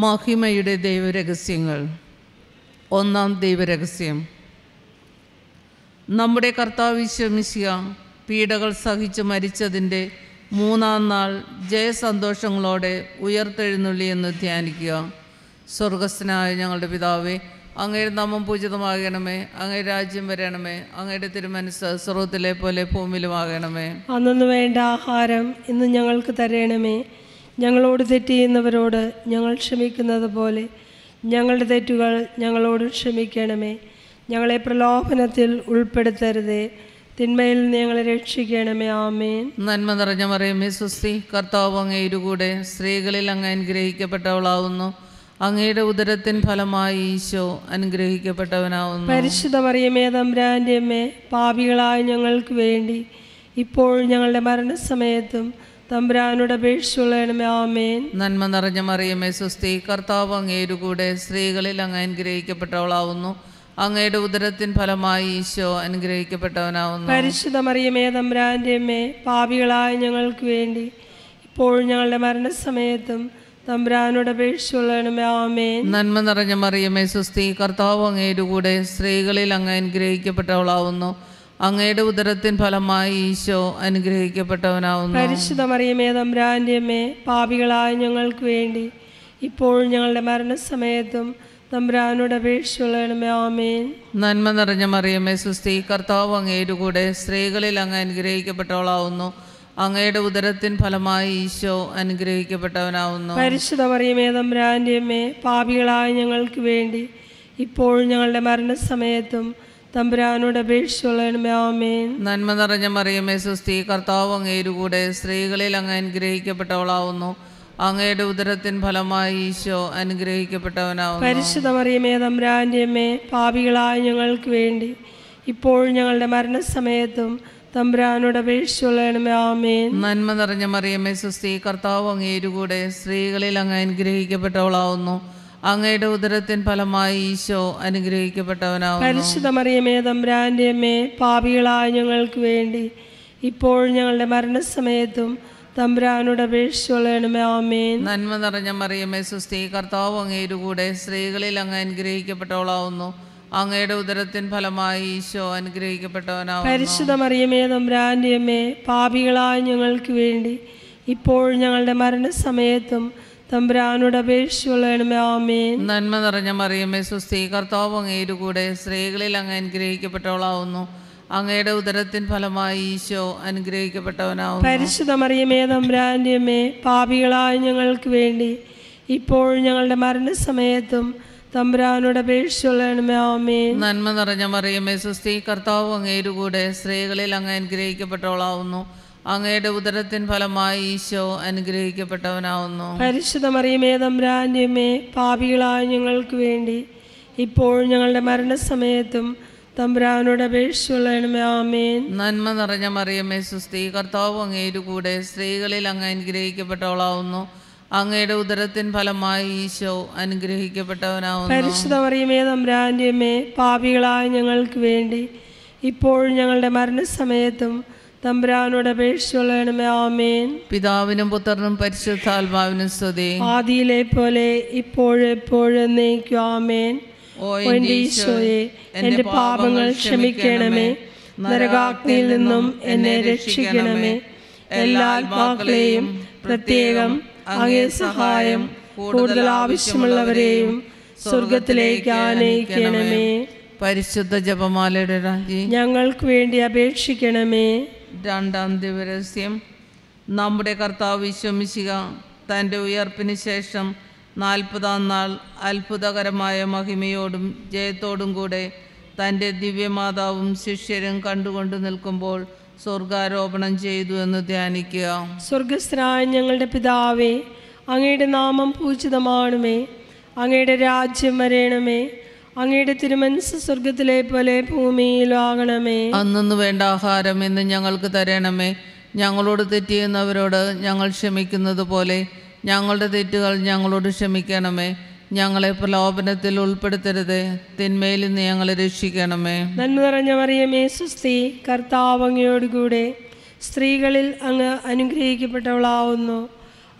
മഹിമയുടെ ദൈവരഹസ്യങ്ങൾ ഒന്നാം ദൈവരഹസ്യം നമ്മുടെ കർത്താവ് വിശ്വമിശിയ പീഡകൾ സഹിച്ച് മരിച്ചതിൻ്റെ മൂന്നാം നാൾ ജയസന്തോഷങ്ങളോടെ ഉയർത്തെഴുന്നള്ളി എന്ന് ധ്യാനിക്കുക സ്വർഗസ്ഥനായ ഞങ്ങളുടെ പിതാവേ അങ്ങയുടെ നാമം പൂജിതമാകണമേ അങ്ങയുടെ രാജ്യം വരണമേ അങ്ങയുടെ തിരുമനസ് സ്വർഗത്തിലെ പോലെ ഭൂമിയിലുമാകണമേ അന്നു വേണ്ട ആഹാരം ഇന്ന് ഞങ്ങൾക്ക് തരണമേ ഞങ്ങളോട് തെറ്റ് ചെയ്യുന്നവരോട് ഞങ്ങൾ ക്ഷമിക്കുന്നത് പോലെ ഞങ്ങളുടെ തെറ്റുകൾ ഞങ്ങളോട് ക്ഷമിക്കണമേ ഞങ്ങളെ പ്രലോഭനത്തിൽ ഉൾപ്പെടുത്തരുതേ തിന്മയിൽ നിന്ന് ഞങ്ങളെ രക്ഷിക്കണമേ ആമേൻ നന്മ നിറഞ്ഞ മറിയമേ സുസ്തി കർത്താവ് അങ്ങയുടെ കൂടെ സ്ത്രീകളിൽ അങ്ങ് അനുഗ്രഹിക്കപ്പെട്ടവളാവുന്നു അങ്ങയുടെ ഉദരത്തിൻ ഫലമായി ഈശോ അനുഗ്രഹിക്കപ്പെട്ടവനാവുന്നു പരിശുദ്ധ മറിയമേ തമ്പ്രാൻ്റെ അമ്മേ പാപികളായ ഞങ്ങൾക്ക് വേണ്ടി ഇപ്പോൾ ഞങ്ങളുടെ മരണസമയത്തും തമ്പ്രാനോട് അപേക്ഷിച്ചുള്ളണമേ ആമേൻ നന്മ നിറഞ്ഞ മറിയമേ സുസ്തി കർത്താവ് അങ്ങയുടെ കൂടെ സ്ത്രീകളിൽ അങ്ങ് അനുഗ്രഹിക്കപ്പെട്ടവളാവുന്നു അങ്ങയുടെ ഉദരത്തിൻ ഫലമായി ഈശോ അനുഗ്രഹിക്കപ്പെട്ടവനാവുന്നു പരിശുദ്ധ മറിയമേ തമ്പ്രാൻ്റെ അമ്മേ പാപികളായ ഞങ്ങൾക്ക് വേണ്ടി ഇപ്പോൾ ഞങ്ങളുടെ മരണസമയത്തും തമ്പ്രാനോട് അപേക്ഷിച്ചുള്ളണമേ ആമേൻ നന്മ നിറഞ്ഞ മറിയമേ സുസ്തി കർത്താവ് അങ്ങയുടെ കൂടെ സ്ത്രീകളിൽ അങ്ങ് അനുഗ്രഹിക്കപ്പെട്ടവളാവുന്നു അങ്ങയുടെ ഉദരത്തിൻ ഫലമായി ഈശോ അനുഗ്രഹിക്കപ്പെട്ടവനാവുന്നു പരിശുദ്ധ മറിയമേ തമ്പ്രാൻ്റെ അമ്മേ പാപികളായ ഞങ്ങൾക്ക് വേണ്ടി ഇപ്പോൾ ഞങ്ങളുടെ മരണസമയത്തും തമ്പ്രാനോട് അപേക്ഷിച്ചുള്ളണമേ ആമേൻ നന്മ നിറഞ്ഞ മറിയമേ സുസ്തി കർത്താവ് അങ്ങയുടെ കൂടെ സ്ത്രീകളിൽ അങ്ങ് അനുഗ്രഹിക്കപ്പെട്ടവളാവുന്നു അങ്ങയുടെ ഉദരത്തിൻ ഫലമായി ഈശോ അനുഗ്രഹിക്കപ്പെട്ടവനാവുന്നു പരിശുദ്ധ മറിയമേ തമ്പ്രാൻ്റെ അമ്മേ പാപികളായ ഞങ്ങൾക്ക് വേണ്ടി ഇപ്പോൾ ഞങ്ങളുടെ മരണസമയത്തും തമ്പ്രാനോട് അപേക്ഷിച്ചുള്ളണമേ ആമേൻ നന്മ നിറഞ്ഞ മറിയമേ സുസ്തി കർത്താവ് അങ്ങയുടെ കൂടെ സ്ത്രീകളിൽ അങ്ങ് അനുഗ്രഹിക്കപ്പെട്ടവളാവുന്നു അങ്ങയുടെ ഉദരത്തിൻ ഫലമായി ഈശോ അനുഗ്രഹിക്കപ്പെട്ടവനാവുന്നു പരിശുദ്ധ മറിയമേ തമ്പ്രാൻ്റെ അമ്മേ പാപികളായ ഞങ്ങൾക്ക് വേണ്ടി ഇപ്പോൾ ഞങ്ങളുടെ മരണസമയത്തും തമ്പ്രാനോട് അപേക്ഷിച്ചുള്ളണമേ ആമേൻ നന്മ നിറഞ്ഞ മറിയമേ സുസ്തി കർത്താവ് അങ്ങയുടെ കൂടെ സ്ത്രീകളിൽ അങ്ങ് അനുഗ്രഹിക്കപ്പെട്ടവളാവുന്നു അങ്ങയുടെ ഉദരത്തിൻ ഫലമായി ഈശോ അനുഗ്രഹിക്കപ്പെട്ടവനാവുന്നു പരിശുദ്ധ മറിയമേ തമ്പ്രാൻ്റെ അമ്മേ പാപികളായ ഞങ്ങൾക്ക് വേണ്ടി ഇപ്പോൾ ഞങ്ങളുടെ മരണസമയത്തും തമ്പ്രാനോട് അപേക്ഷിച്ചുള്ളണമേ ആമേൻ നന്മ നിറഞ്ഞ മറിയമേ സുസ്തി കർത്താവ് അങ്ങയുടെ കൂടെ സ്ത്രീകളിൽ അങ്ങ് അനുഗ്രഹിക്കപ്പെട്ടവളാവുന്നു അങ്ങയുടെ ഉദരത്തിൻ ഫലമായി ഈശോ അനുഗ്രഹിക്കപ്പെട്ടവനാവുന്നു പരിശുദ്ധ മറിയമേ തമ്പ്രാൻ്റെ അമ്മേ പാപികളായ ഞങ്ങൾക്ക് വേണ്ടി ഇപ്പോൾ ഞങ്ങളുടെ മരണസമയത്തും തമ്പ്രാനോട് അപേക്ഷിച്ചുള്ളണമേ ആമേൻ നന്മ നിറഞ്ഞ മറിയമേ സുസ്തി കർത്താവ് അങ്ങയുടെ കൂടെ സ്ത്രീകളിൽ അങ്ങ് അനുഗ്രഹിക്കപ്പെട്ടവളാവുന്നു അങ്ങയുടെ ഉദരത്തിൻ ഫലമായി ഈശോ അനുഗ്രഹിക്കപ്പെട്ടവനാവുന്നു പരിശുദ്ധ മറിയമേ തമ്പ്രാൻ്റെ അമ്മേ പാപികളായ ഞങ്ങൾക്ക് വേണ്ടി ഇപ്പോൾ ഞങ്ങളുടെ മരണസമയത്തും തമ്പ്രാനോട് അപേക്ഷിച്ചുള്ളണമേ ആമേൻ നന്മ നിറഞ്ഞ മറിയമേ സുസ്തി കർത്താവ് അങ്ങയുടെ കൂടെ സ്ത്രീകളിൽ അങ്ങ് അനുഗ്രഹിക്കപ്പെട്ടവളാവുന്നു അങ്ങയുടെ ഉദരത്തിൻ ഫലമായി ഈശോ അനുഗ്രഹിക്കപ്പെട്ടവനാവുന്നു പരിശുദ്ധ മറിയമേ തമ്പ്രാൻ്റെ അമ്മേ പാപികളായ ഞങ്ങൾക്ക് വേണ്ടി ഇപ്പോൾ ഞങ്ങളുടെ മരണസമയത്തും തമ്പ്രാനോട് അപേക്ഷിച്ചുള്ളണമേ ആമേൻ നന്മ നിറഞ്ഞ മറിയമേ സുസ്തി കർത്താവ് അങ്ങയുടെ കൂടെ സ്ത്രീകളിൽ അങ്ങ് അനുഗ്രഹിക്കപ്പെട്ടവളാവുന്നു അങ്ങയുടെ ഉദരത്തിൻ ഫലമായി ഈശോ അനുഗ്രഹിക്കപ്പെട്ടവനാവുന്നു പരിശുദ്ധ മറിയമേ തമ്പ്രാൻ്റെ അമ്മേ പാപികളായ ഞങ്ങൾക്ക് വേണ്ടി ഇപ്പോൾ ഞങ്ങളുടെ മരണസമയത്തും തമ്പ്രാനോട് അപേക്ഷിച്ചുള്ളണമേ ആമേൻ പിതാവിനും പുത്രനും പരിശുദ്ധാത്മാവിനും സ്തുതി ആദിയിലെ പോലെ ഇപ്പോഴെപ്പോഴും എന്നേക്കും ആമേൻ ഓ ഓ എൻ്റെ ഈശോയെ എൻ്റെ പാപങ്ങൾ ക്ഷമിക്കണമേ നരകാഗ്നിയിൽ നിന്നും എന്നെ രക്ഷിക്കണമേ എല്ലാ ആത്മാക്കളെയും പ്രത്യേകം അങ്ങേ സഹായം കൂടുതൽ ആവശ്യമുള്ളവരെയും സ്വർഗത്തിലേക്ക് ആനയിക്കണമേ പരിശുദ്ധ ജപമാലയുടെ രാജി ഞങ്ങൾക്ക് വേണ്ടി അപേക്ഷിക്കണമേ രണ്ടാം ദിവരസ്യം നമ്മുടെ കർത്താവ് വിശ്വമിശിക തൻ്റെ ഉയർപ്പിന് ശേഷം നാൽപ്പതാം നാൾ അത്ഭുതകരമായ മഹിമയോടും ജയത്തോടും കൂടെ തൻ്റെ ദിവ്യമാതാവും ശിഷ്യരും കണ്ടുകൊണ്ട് നിൽക്കുമ്പോൾ സ്വർഗാരോപണം ചെയ്തു എന്ന് ധ്യാനിക്കുക സ്വർഗസ്ഥനായ ഞങ്ങളുടെ പിതാവേ അങ്ങയുടെ നാമം പൂജിതമാണമേ അങ്ങയുടെ രാജ്യം വരേണമേ അങ്ങയുടെ തിരുമനസ് സ്വർഗത്തിലെ പോലെ ഭൂമിയിലാകണമേ അന്നു വേണ്ട ആഹാരം ഇന്ന് ഞങ്ങൾക്ക് തരണമേ ഞങ്ങളോട് തെറ്റിയുന്നവരോട് ഞങ്ങൾ ക്ഷമിക്കുന്നത് പോലെ ഞങ്ങളുടെ തെറ്റുകൾ ഞങ്ങളോട് ക്ഷമിക്കണമേ ഞങ്ങളെ പ്രലോഭനത്തിൽ ഉൾപ്പെടുത്തരുത് തിന്മയിൽ നിന്ന് ഞങ്ങളെ രക്ഷിക്കണമേ നന്മ നിറഞ്ഞ മറിയമേ സുസ്തി കർത്താവ് അങ്ങയോടുകൂടെ സ്ത്രീകളിൽ അങ്ങ് അനുഗ്രഹിക്കപ്പെട്ടവളാവുന്നു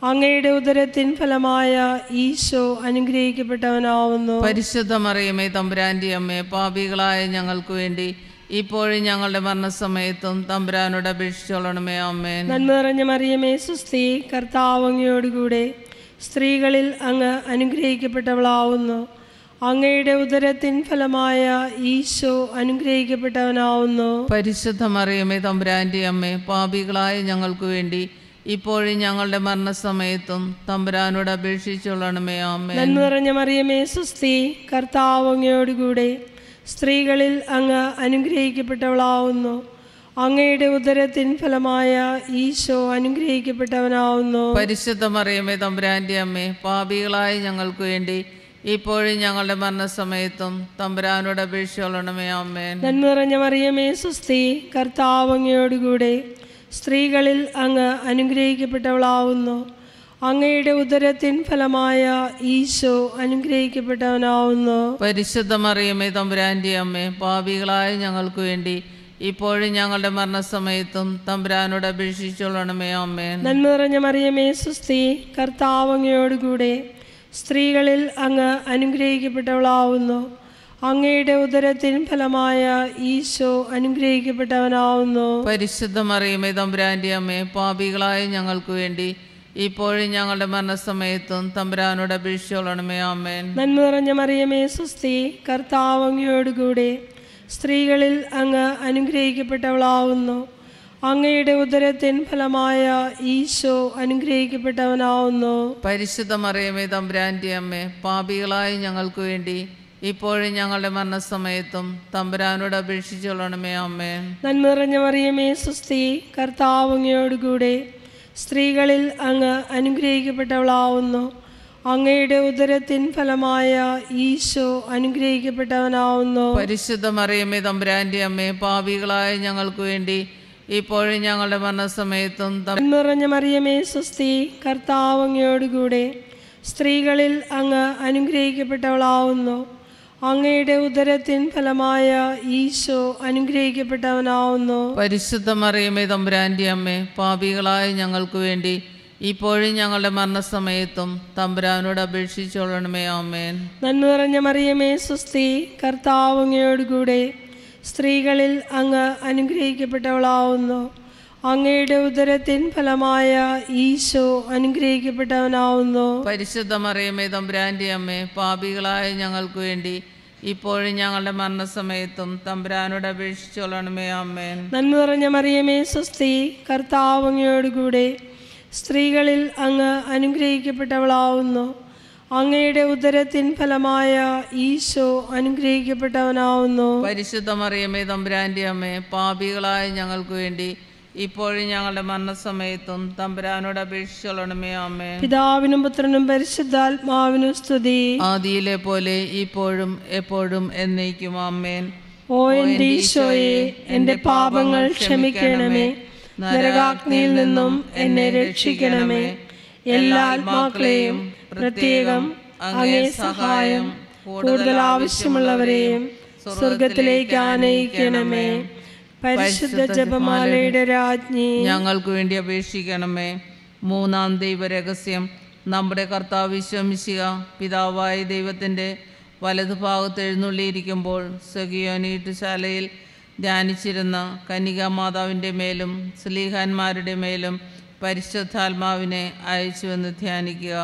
അങ്ങയുടെ ഉദരത്തിൻ ഫലമായ ഈശോ അനുഗ്രഹിക്കപ്പെട്ടവനാവുന്നു പരിശുദ്ധ മറിയമേ തമ്പുരാൻ്റെ അമ്മേ പാപികളായ ഞങ്ങൾക്ക് വേണ്ടി ഇപ്പോഴും ഞങ്ങളുടെ മരണസമയത്തും തമ്പുരാനോട് അപേക്ഷിച്ചോളണമേ അമ്മേൻ നന്മ നിറഞ്ഞ മറിയമേ സുസ്തി കർത്താവ് അങ്ങയോടുകൂടെ സ്ത്രീകളിൽ അങ്ങ് അനുഗ്രഹിക്കപ്പെട്ടവളാവുന്നു അങ്ങയുടെ ഉദരത്തിൻ ഫലമായ ഈശോ അനുഗ്രഹിക്കപ്പെട്ടവനാവുന്നു പരിശുദ്ധ മറിയമേ തമ്പുരാൻ്റെ അമ്മേ പാപികളായ ഞങ്ങൾക്ക് വേണ്ടി ഇപ്പോഴും ഞങ്ങളുടെ മരണസമയത്തും തമ്പുരാനോട് അപേക്ഷിച്ചോളണമേ അമ്മേൻ നന്മ നിറഞ്ഞ മറിയമേ സുസ്തി കർത്താവ് അങ്ങയോടുകൂടെ സ്ത്രീകളിൽ അങ്ങ് അനുഗ്രഹിക്കപ്പെട്ടവളാവുന്നു അങ്ങയുടെ ഉദരത്തിൻ ഫലമായ ഈശോ അനുഗ്രഹിക്കപ്പെട്ടവനാവുന്നു പരിശുദ്ധ മറിയമേ തമ്പുരാൻ്റെ അമ്മേ പാപികളായ ഞങ്ങൾക്ക് വേണ്ടി ഇപ്പോഴും ഞങ്ങളുടെ മരണസമയത്തും തമ്പുരാനോട് അപേക്ഷിച്ചോളണമേ അമ്മേൻ നന്മ നിറഞ്ഞ മറിയമേ സുസ്തി കർത്താവ് അങ്ങയോടുകൂടെ സ്ത്രീകളിൽ അങ്ങ് അനുഗ്രഹിക്കപ്പെട്ടവളാവുന്നു അങ്ങയുടെ ഉദരത്തിൻ ഫലമായ ഈശോ അനുഗ്രഹിക്കപ്പെട്ടവനാവുന്നു പരിശുദ്ധ മറിയമേ തമ്പുരാൻ്റെ അമ്മേ പാപികളായ ഞങ്ങൾക്ക് വേണ്ടി ഇപ്പോഴും ഞങ്ങളുടെ മരണസമയത്തും തമ്പുരാനോട് അപേക്ഷിച്ചോളണമേ അമ്മേൻ നന്മ നിറഞ്ഞ മറിയമേ സുസ്തി കർത്താവ് അങ്ങയോടുകൂടെ സ്ത്രീകളിൽ അങ്ങ് അനുഗ്രഹിക്കപ്പെട്ടവളാവുന്നു അങ്ങയുടെ ഉദരത്തിൻ ഫലമായ ഈശോ അനുഗ്രഹിക്കപ്പെട്ടവനാവുന്നു പരിശുദ്ധ മറിയമേ തമ്പുരാൻ്റെ അമ്മേ പാപികളായ ഞങ്ങൾക്ക് വേണ്ടി ഇപ്പോഴും ഞങ്ങളുടെ മരണസമയത്തും തമ്പുരാനോട് അപേക്ഷിച്ചോളണമേ അമ്മേൻ നന്മ നിറഞ്ഞ മറിയമേ സുസ്തി കർത്താവ് അങ്ങയോടുകൂടെ സ്ത്രീകളിൽ അങ്ങ് അനുഗ്രഹിക്കപ്പെട്ടവളാവുന്നു അങ്ങയുടെ ഉദരത്തിൻ ഫലമായ ഈശോ അനുഗ്രഹിക്കപ്പെട്ടവനാവുന്നു പരിശുദ്ധ മറിയമേ തമ്പുരാൻ്റെ അമ്മേ പാപികളായ ഞങ്ങൾക്ക് വേണ്ടി ഇപ്പോഴും ഞങ്ങളുടെ മരണസമയത്തും തമ്പുരാനോട് അപേക്ഷിച്ചോളണമേ അമ്മേ നന്മ നിറഞ്ഞ മറിയമേ സുസ്തി കർത്താവ് അങ്ങയോടുകൂടെ സ്ത്രീകളിൽ അങ്ങ് അനുഗ്രഹിക്കപ്പെട്ടവളാവുന്നു അങ്ങയുടെ ഉദരത്തിൻ ഫലമായ ഈശോ അനുഗ്രഹിക്കപ്പെട്ടവനാവുന്നു പരിശുദ്ധ മറിയമേ തമ്പുരാൻ്റെ അമ്മേ പാപികളായ ഞങ്ങൾക്ക് വേണ്ടി ഇപ്പോഴും ഞങ്ങളുടെ മരണസമയത്തും തം- നന്മ നിറഞ്ഞ മറിയമേ സുസ്തി കർത്താവ് അങ്ങയോടുകൂടെ സ്ത്രീകളിൽ അങ്ങ് അനുഗ്രഹിക്കപ്പെട്ടവളാവുന്നു അങ്ങയുടെ ഉദരത്തിൻ ഫലമായ ഈശോ അനുഗ്രഹിക്കപ്പെട്ടവനാവുന്നു പരിശുദ്ധ മറിയമേ തമ്പുരാൻ്റെ അമ്മേ പാപികളായ ഞങ്ങൾക്ക് വേണ്ടി ഇപ്പോഴും ഞങ്ങളുടെ മരണസമയത്തും തമ്പുരാനോട് അപേക്ഷിച്ചോളണമേ ആമേൻ നന്മ നിറഞ്ഞ മറിയമേ സുസ്തി കർത്താവ് അങ്ങയോടുകൂടെ സ്ത്രീകളിൽ അങ്ങ് അനുഗ്രഹിക്കപ്പെട്ടവളാവുന്നു അങ്ങയുടെ ഉദരത്തിൻ ഫലമായ ഈശോ അനുഗ്രഹിക്കപ്പെട്ടവനാവുന്നു പരിശുദ്ധ മറിയമേ തമ്പുരാൻ്റെ അമ്മേ പാപികളായ ഞങ്ങൾക്ക് വേണ്ടി ഇപ്പോഴും ഞങ്ങളുടെ മരണസമയത്തും തമ്പുരാനോട് അപേക്ഷിച്ചോളണമേ ആമേൻ നന്മ നിറഞ്ഞ മറിയമേ സുസ്തി കർത്താവ് അങ്ങയോടുകൂടെ സ്ത്രീകളിൽ അങ്ങ് അനുഗ്രഹിക്കപ്പെട്ടവളാവുന്നു അങ്ങയുടെ ഉദരത്തിൻ ഫലമായ ഈശോ അനുഗ്രഹിക്കപ്പെട്ടവനാവുന്നു പരിശുദ്ധ മറിയമേ തമ്പുരാൻ്റെ അമ്മേ പാപികളായ ഞങ്ങൾക്ക് വേണ്ടി ഇപ്പോഴും ഞങ്ങളുടെ മരണസമയത്തും തമ്പുരാനോട് അപേക്ഷിച്ചോളണമേ ആമേൻ പിതാവിനും പുത്രനും പരിശുദ്ധാത്മാവിനും സ്തുതി ആദിയിലെ പോലെ ഇപ്പോഴും എപ്പോഴും എന്നേക്കും ആമേൻ ഓ എൻ്റെ ഈശോയെ എൻ്റെ പാപങ്ങൾ ക്ഷമിക്കണമേ നരകാഗ്നിയിൽ നിന്നും എന്നെ രക്ഷിക്കണമേ എല്ലാ ആത്മാക്കളെയും പ്രത്യേകം അങ്ങേ സഹായം കൂടുതൽ ആവശ്യമുള്ളവരെയും സ്വർഗത്തിലേക്ക് ആനയിക്കണമേ പരിശുദ്ധ ജപമാലയുടെ രാജ്ഞി ഞങ്ങൾക്ക് വേണ്ടി അപേക്ഷിക്കണമേ മൂന്നാം ദൈവരഹസ്യം നമ്മുടെ കർത്താവ് വിശ്വമിശിക പിതാവായ ദൈവത്തിൻ്റെ വലതുഭാഗത്ത് എഴുന്നള്ളിയിരിക്കുമ്പോൾ സഖിയോനീട്ടുശാലയിൽ ധ്യാനിച്ചിരുന്ന കന്യകാമാതാവിൻ്റെ മേലും സ്ലീഹാന്മാരുടെ മേലും പരിശുദ്ധാത്മാവിനെ അയച്ചുവെന്ന് ധ്യാനിക്കുക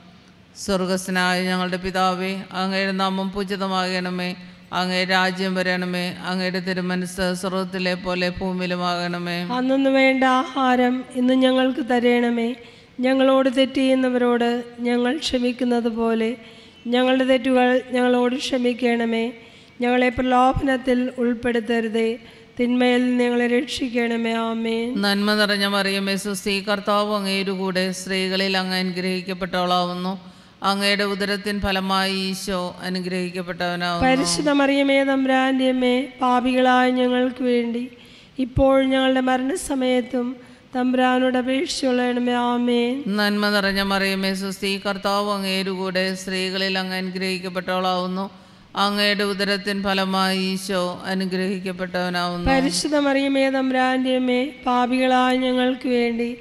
സ്വർഗസ്നായ ഞങ്ങളുടെ പിതാവേ അങ്ങയുടെ നാമം പൂജിതമാകണമേ അങ്ങേ രാജ്യം വരണമേ അങ്ങയുടെ തിരുമനസ് സ്വർഗത്തിലെ പോലെ ഭൂമിയിലുമാകണമേ അന്നൊന്നു വേണ്ട ആഹാരം ഇന്ന് ഞങ്ങൾക്ക് തരയണമേ ഞങ്ങളോട് തെറ്റ് ചെയ്യുന്നവരോട് ഞങ്ങൾ ക്ഷമിക്കുന്നത് പോലെ ഞങ്ങളുടെ തെറ്റുകൾ ഞങ്ങളോട് ക്ഷമിക്കണമേ ഞങ്ങളെ പ്രലോഭനത്തിൽ ഉൾപ്പെടുത്തരുതേ തിന്മയിൽ നിന്ന് ഞങ്ങളെ രക്ഷിക്കണമേ ആമേൻ നന്മ നിറഞ്ഞ മറിയമേ സുസ്ഥി കർത്താവ് അങ്ങയുടെ കൂടെ സ്ത്രീകളിൽ അങ്ങ് അനുഗ്രഹിക്കപ്പെട്ടവളാവുന്നു അങ്ങയുടെ ഉദരത്തിൻ ഫലമായി ഈശോ അനുഗ്രഹിക്കപ്പെട്ടവനാവുന്നു പരിശുദ്ധ മറിയമേ തമ്പ്രാൻ്റെ അമ്മേ പാപികളായ ഞങ്ങൾക്ക് വേണ്ടി ഇപ്പോൾ ഞങ്ങളുടെ മരണസമയത്തും തമ്പ്രാനോട് അപേക്ഷിച്ചുള്ളണമേ ആമേൻ നന്മ നിറഞ്ഞ മറിയമേ സുസ്ഥി കർത്താവ് അങ്ങയുടെ കൂടെ സ്ത്രീകളിൽ അങ്ങ് അനുഗ്രഹിക്കപ്പെട്ടവളാവുന്നു അങ്ങയുടെ ഉദരത്തിൻ ഫലമായി ഈശോ അനുഗ്രഹിക്കപ്പെട്ടവനാവുന്നു പരിശുദ്ധ മറിയമേ തമ്പ്രാൻ്റെ അമ്മേ പാപികളായ ഞങ്ങൾക്ക് വേണ്ടി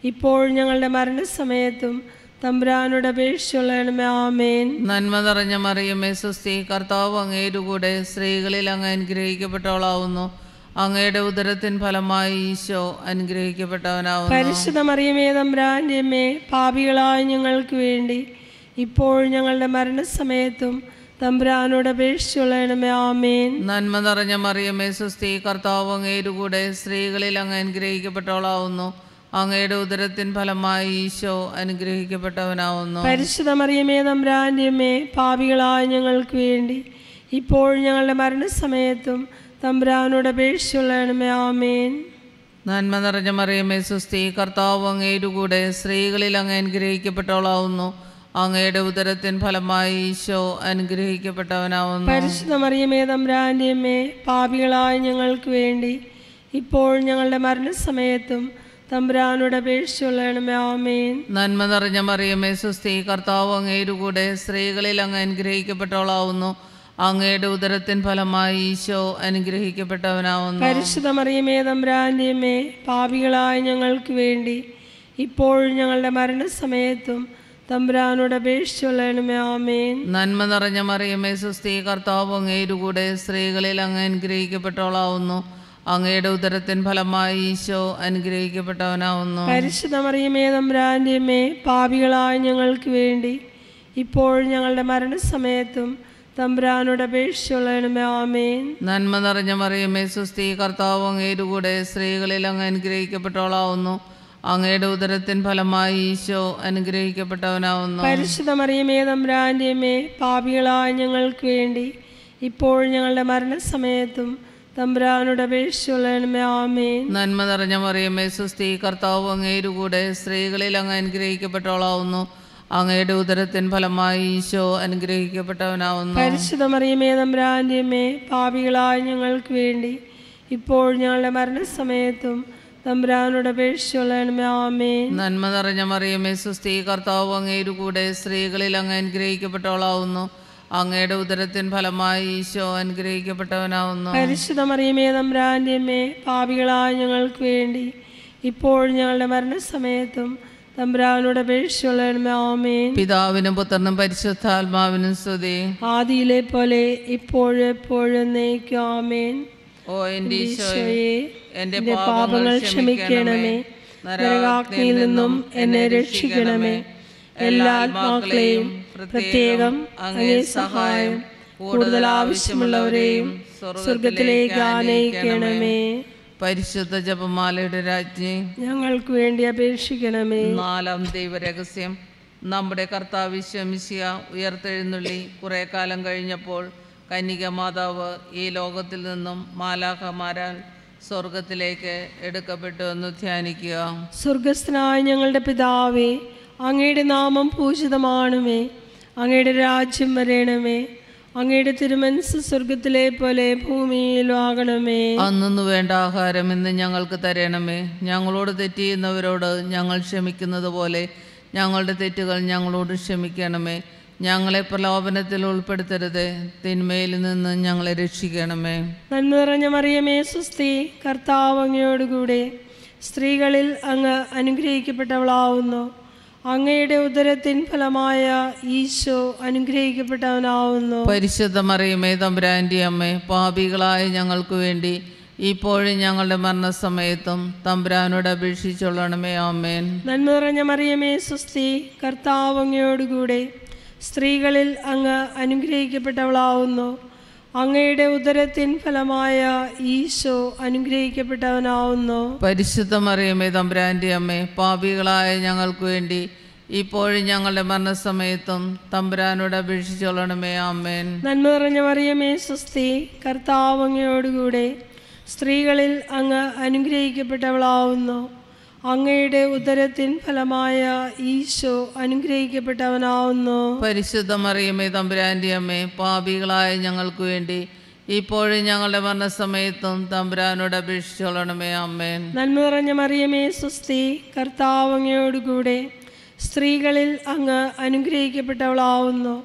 ഇപ്പോൾ ഞങ്ങളുടെ മരണസമയത്തും തമ്പുരാനോട് അപേക്ഷിച്ചുള്ളണമേ ആമേൻ നന്മ നിറഞ്ഞ മറിയമേ സുസ്തി കർത്താവ് അങ്ങയുടെ കൂടെ സ്ത്രീകളിൽ അങ്ങ് അനുഗ്രഹിക്കപ്പെട്ടവളാവുന്നു അങ്ങയുടെ ഉദരത്തിൻ ഫലമായി ഈശോ അനുഗ്രഹിക്കപ്പെട്ടവനാവുന്നു പരിശുദ്ധ മറിയമേ തമ്പുരാൻ്റെ അമ്മേ പാപികളായ ഞങ്ങൾക്ക് വേണ്ടി ഇപ്പോൾ ഞങ്ങളുടെ മരണസമയത്തും തമ്പുരാനോട് അപേക്ഷിച്ചുള്ളണമേ ആമേൻ നന്മ നിറഞ്ഞ മറിയമേ സുസ്തി കർത്താവ് അങ്ങയുടെ കൂടെ സ്ത്രീകളിൽ അങ്ങ് അനുഗ്രഹിക്കപ്പെട്ടവളാവുന്നു അങ്ങയുടെ ഉദരത്തിൻ ഫലമായി ഈശോ അനുഗ്രഹിക്കപ്പെട്ടവനാവുന്നു പരിശുദ്ധ മറിയമേ തമ്പുരാൻ്റെ അമ്മേ പാപികളായ ഞങ്ങൾക്ക് വേണ്ടി ഇപ്പോൾ ഞങ്ങളുടെ മരണസമയത്തും തമ്പുരാനോട് അപേക്ഷിച്ചുള്ളണമേ ആമേൻ നന്മ നിറഞ്ഞ മറിയമേ സുസ്തി കർത്താവ് അങ്ങയുടെ കൂടെ സ്ത്രീകളിൽ അങ്ങ് അനുഗ്രഹിക്കപ്പെട്ടവളാവുന്നു അങ്ങയുടെ ഉദരത്തിൻ ഫലമായി ഈശോ അനുഗ്രഹിക്കപ്പെട്ടവനാവുന്നു പരിശുദ്ധ മറിയമേ തമ്പുരാൻ്റെ അമ്മേ പാപികളായ ഞങ്ങൾക്ക് വേണ്ടി ഇപ്പോൾ ഞങ്ങളുടെ മരണസമയത്തും തമ്പുരാനോട് അപേക്ഷിച്ചുള്ളണമേ ആമേൻ നന്മ നിറഞ്ഞ മറിയമേ സുസ്തി കർത്താവ് അങ്ങയുടെ കൂടെ സ്ത്രീകളിൽ അങ്ങ് അനുഗ്രഹിക്കപ്പെട്ടവളാവുന്നു അങ്ങയുടെ ഉദരത്തിൻ ഫലമായി ഈശോ അനുഗ്രഹിക്കപ്പെട്ടവനാവുന്നു പരിശുദ്ധ മറിയമേ തമ്പുരാൻ്റെ അമ്മേ പാപികളായ ഞങ്ങൾക്ക് വേണ്ടി ഇപ്പോൾ ഞങ്ങളുടെ മരണസമയത്തും തമ്പുരാനോട് അപേക്ഷിച്ചുള്ളണമേ ആമേൻ നന്മ നിറഞ്ഞ മറിയമേ സുസ്തി കർത്താവ് അങ്ങയുടെ കൂടെ സ്ത്രീകളിൽ അങ്ങ് അനുഗ്രഹിക്കപ്പെട്ടവളാവുന്നു അങ്ങയുടെ ഉദരത്തിൻ ഫലമായി ഈശോ അനുഗ്രഹിക്കപ്പെട്ടവനാവുന്നു പരിശുദ്ധ മറിയമേ തമ്പുരാൻ്റെ അമ്മേ പാപികളായ ഞങ്ങൾക്ക് വേണ്ടി ഇപ്പോൾ ഞങ്ങളുടെ മരണസമയത്തും തമ്പുരാനോട് അപേക്ഷിച്ചുള്ളണമേ ആമേൻ നന്മ നിറഞ്ഞ മറിയമേ സുസ്തി കർത്താവ് അങ്ങയുടെ കൂടെ സ്ത്രീകളിൽ അങ്ങ് അനുഗ്രഹിക്കപ്പെട്ടവളാവുന്നു അങ്ങയുടെ ഉദരത്തിൻ ഫലമായി ഈശോ അനുഗ്രഹിക്കപ്പെട്ടവനാവുന്നു പരിശുദ്ധ മറിയമേ തമ്പുരാൻ്റെ അമ്മേ പാപികളായ ഞങ്ങൾക്ക് വേണ്ടി ഇപ്പോൾ ഞങ്ങളുടെ മരണസമയത്തും തമ്പുരാനോട് അപേക്ഷിച്ചുള്ളണമേ ആമേൻ നന്മ നിറഞ്ഞ മറിയമേ സുസ്തി കർത്താവ് അങ്ങയുടെ കൂടെ സ്ത്രീകളിൽ അങ്ങ് അനുഗ്രഹിക്കപ്പെട്ടവളാവുന്നു അങ്ങയുടെ ഉദരത്തിൻ ഫലമായി ഈശോ അനുഗ്രഹിക്കപ്പെട്ടവനാവുന്നു പരിശുദ്ധ മറിയമേ തമ്പുരാൻ്റെ അമ്മേ പാപികളായ ഞങ്ങൾക്ക് വേണ്ടി ഇപ്പോൾ ഞങ്ങളുടെ മരണസമയത്തും തമ്പുരാനോട് അപേക്ഷിച്ചുള്ളണമേ ആമേൻ നന്മ നിറഞ്ഞ മറിയമേ സുസ്തി കർത്താവ് അങ്ങയുടെ കൂടെ സ്ത്രീകളിൽ അങ്ങ് അനുഗ്രഹിക്കപ്പെട്ടവളാവുന്നു അങ്ങയുടെ ഉദരത്തിൻ ഫലമായി ഈശോ അനുഗ്രഹിക്കപ്പെട്ടവനാവുന്നു പരിശുദ്ധ മറിയമേ തമ്പുരാൻ്റെ അമ്മേ പാപികളായ ഞങ്ങൾക്ക് വേണ്ടി ഇപ്പോൾ ഞങ്ങളുടെ മരണസമയത്തും തമ്പുരാനോട് അപേക്ഷിച്ചുള്ളണമേ ആമേൻ പിതാവിനും പുത്രനും പരിശുദ്ധാത്മാവിനും സ്തുതി ആദിയിലെ പോലെ ഇപ്പോഴും എപ്പോഴും നയിക്കും ആമേൻ ഓ എൻ്റെ ഈശോയെ ഈശോയെ എൻ്റെ എൻ്റെ പാപങ്ങൾ ക്ഷമിക്കണമേ നരകാഗ്നിയിൽ നിന്നും എന്നെ രക്ഷിക്കണമേ എല്ലാ ആത്മാക്കളെയും പ്രത്യേകം അങ്ങേ സഹായം കൂടുതൽ ആവശ്യമുള്ളവരെയും സ്വർഗത്തിലേക്ക് ആനയിക്കണമേ പരിശുദ്ധ ജപമാലയുടെ രാജ്ഞി ഞങ്ങൾക്ക് വേണ്ടി അപേക്ഷിക്കണമേ നാലാം ദൈവരഹസ്യം നമ്മുടെ കർത്താവ് ശമിശിയ ഉയർത്തെഴുന്നള്ളി കുറെ കാലം കഴിഞ്ഞപ്പോൾ കന്യക മാതാവ് ഈ ലോകത്തിൽ നിന്നും മാലാഖമാരാൽ സ്വർഗത്തിലേക്ക് എടുക്കപ്പെട്ടു എന്ന് ധ്യാനിക്കുക സ്വർഗസ്ഥനായ ഞങ്ങളുടെ പിതാവേ അങ്ങയുടെ നാമം പൂജിതമാണമേ അങ്ങയുടെ രാജ്യം വരേണമേ അങ്ങയുടെ തിരുമനസ് സ്വർഗത്തിലെ പോലെ ഭൂമിയിലും ആകണമേ അന്നു വേണ്ട ആഹാരം ഇന്ന് ഞങ്ങൾക്ക് തരണമേ ഞങ്ങളോട് തെറ്റ് ചെയ്യുന്നവരോട് ഞങ്ങൾ ക്ഷമിക്കുന്നത് പോലെ ഞങ്ങളുടെ തെറ്റുകൾ ഞങ്ങളോട് ക്ഷമിക്കണമേ ഞങ്ങളെ പ്രലോഭനത്തിൽ ഉൾപ്പെടുത്തരുത് തിന്മയിൽ നിന്ന് ഞങ്ങളെ രക്ഷിക്കണമേ നന്മ നിറഞ്ഞ മറിയമേ സുസ്തി കർത്താവ് അങ്ങയോടുകൂടെ സ്ത്രീകളിൽ അങ്ങ് അനുഗ്രഹിക്കപ്പെട്ടവളാവുന്നു അങ്ങയുടെ ഉദരത്തിൻ ഫലമായ ഈശോ അനുഗ്രഹിക്കപ്പെട്ടവനാവുന്നു പരിശുദ്ധ മറിയമേ തമ്പുരാൻ്റെ അമ്മേ പാപികളായ ഞങ്ങൾക്ക് വേണ്ടി ഇപ്പോഴും ഞങ്ങളുടെ മരണസമയത്തും തമ്പുരാനോട് അപേക്ഷിച്ചൊള്ളണമേ ആമേൻ നന്മ നിറഞ്ഞ മറിയമേ സുസ്തി കർത്താവ് അങ്ങയോടുകൂടെ സ്ത്രീകളിൽ അങ്ങ് അനുഗ്രഹിക്കപ്പെട്ടവളാവുന്നു അങ്ങയുടെ ഉദരത്തിൻ ഫലമായ ഈശോ അനുഗ്രഹിക്കപ്പെട്ടവനാവുന്നു പരിശുദ്ധ മറിയമേ തമ്പുരാൻ്റെ അമ്മേ പാപികളായ ഞങ്ങൾക്ക് വേണ്ടി ഇപ്പോഴും ഞങ്ങളുടെ മരണസമയത്തും തമ്പുരാനോട് അപേക്ഷിച്ചൊള്ളണമേ ആമേൻ നന്മ നിറഞ്ഞ മറിയമേ സുസ്തി കർത്താവ് അങ്ങയോടുകൂടെ സ്ത്രീകളിൽ അങ്ങ് അനുഗ്രഹിക്കപ്പെട്ടവളാവുന്നു അങ്ങയുടെ ഉദരത്തിൻ ഫലമായ ഈശോ അനുഗ്രഹിക്കപ്പെട്ടവനാവുന്നു പരിശുദ്ധ മറിയമേ തമ്പുരാൻ്റെ അമ്മേ പാപികളായ ഞങ്ങൾക്ക് വേണ്ടി ഇപ്പോഴും ഞങ്ങളുടെ മരണസമയത്തും തമ്പുരാനോട് അപേക്ഷിച്ചൊള്ളണമേ ആമേൻ നന്മ നിറഞ്ഞ മറിയമേ സുസ്തി കർത്താവ് അങ്ങയോടുകൂടെ സ്ത്രീകളിൽ അങ്ങ് അനുഗ്രഹിക്കപ്പെട്ടവളാവുന്നു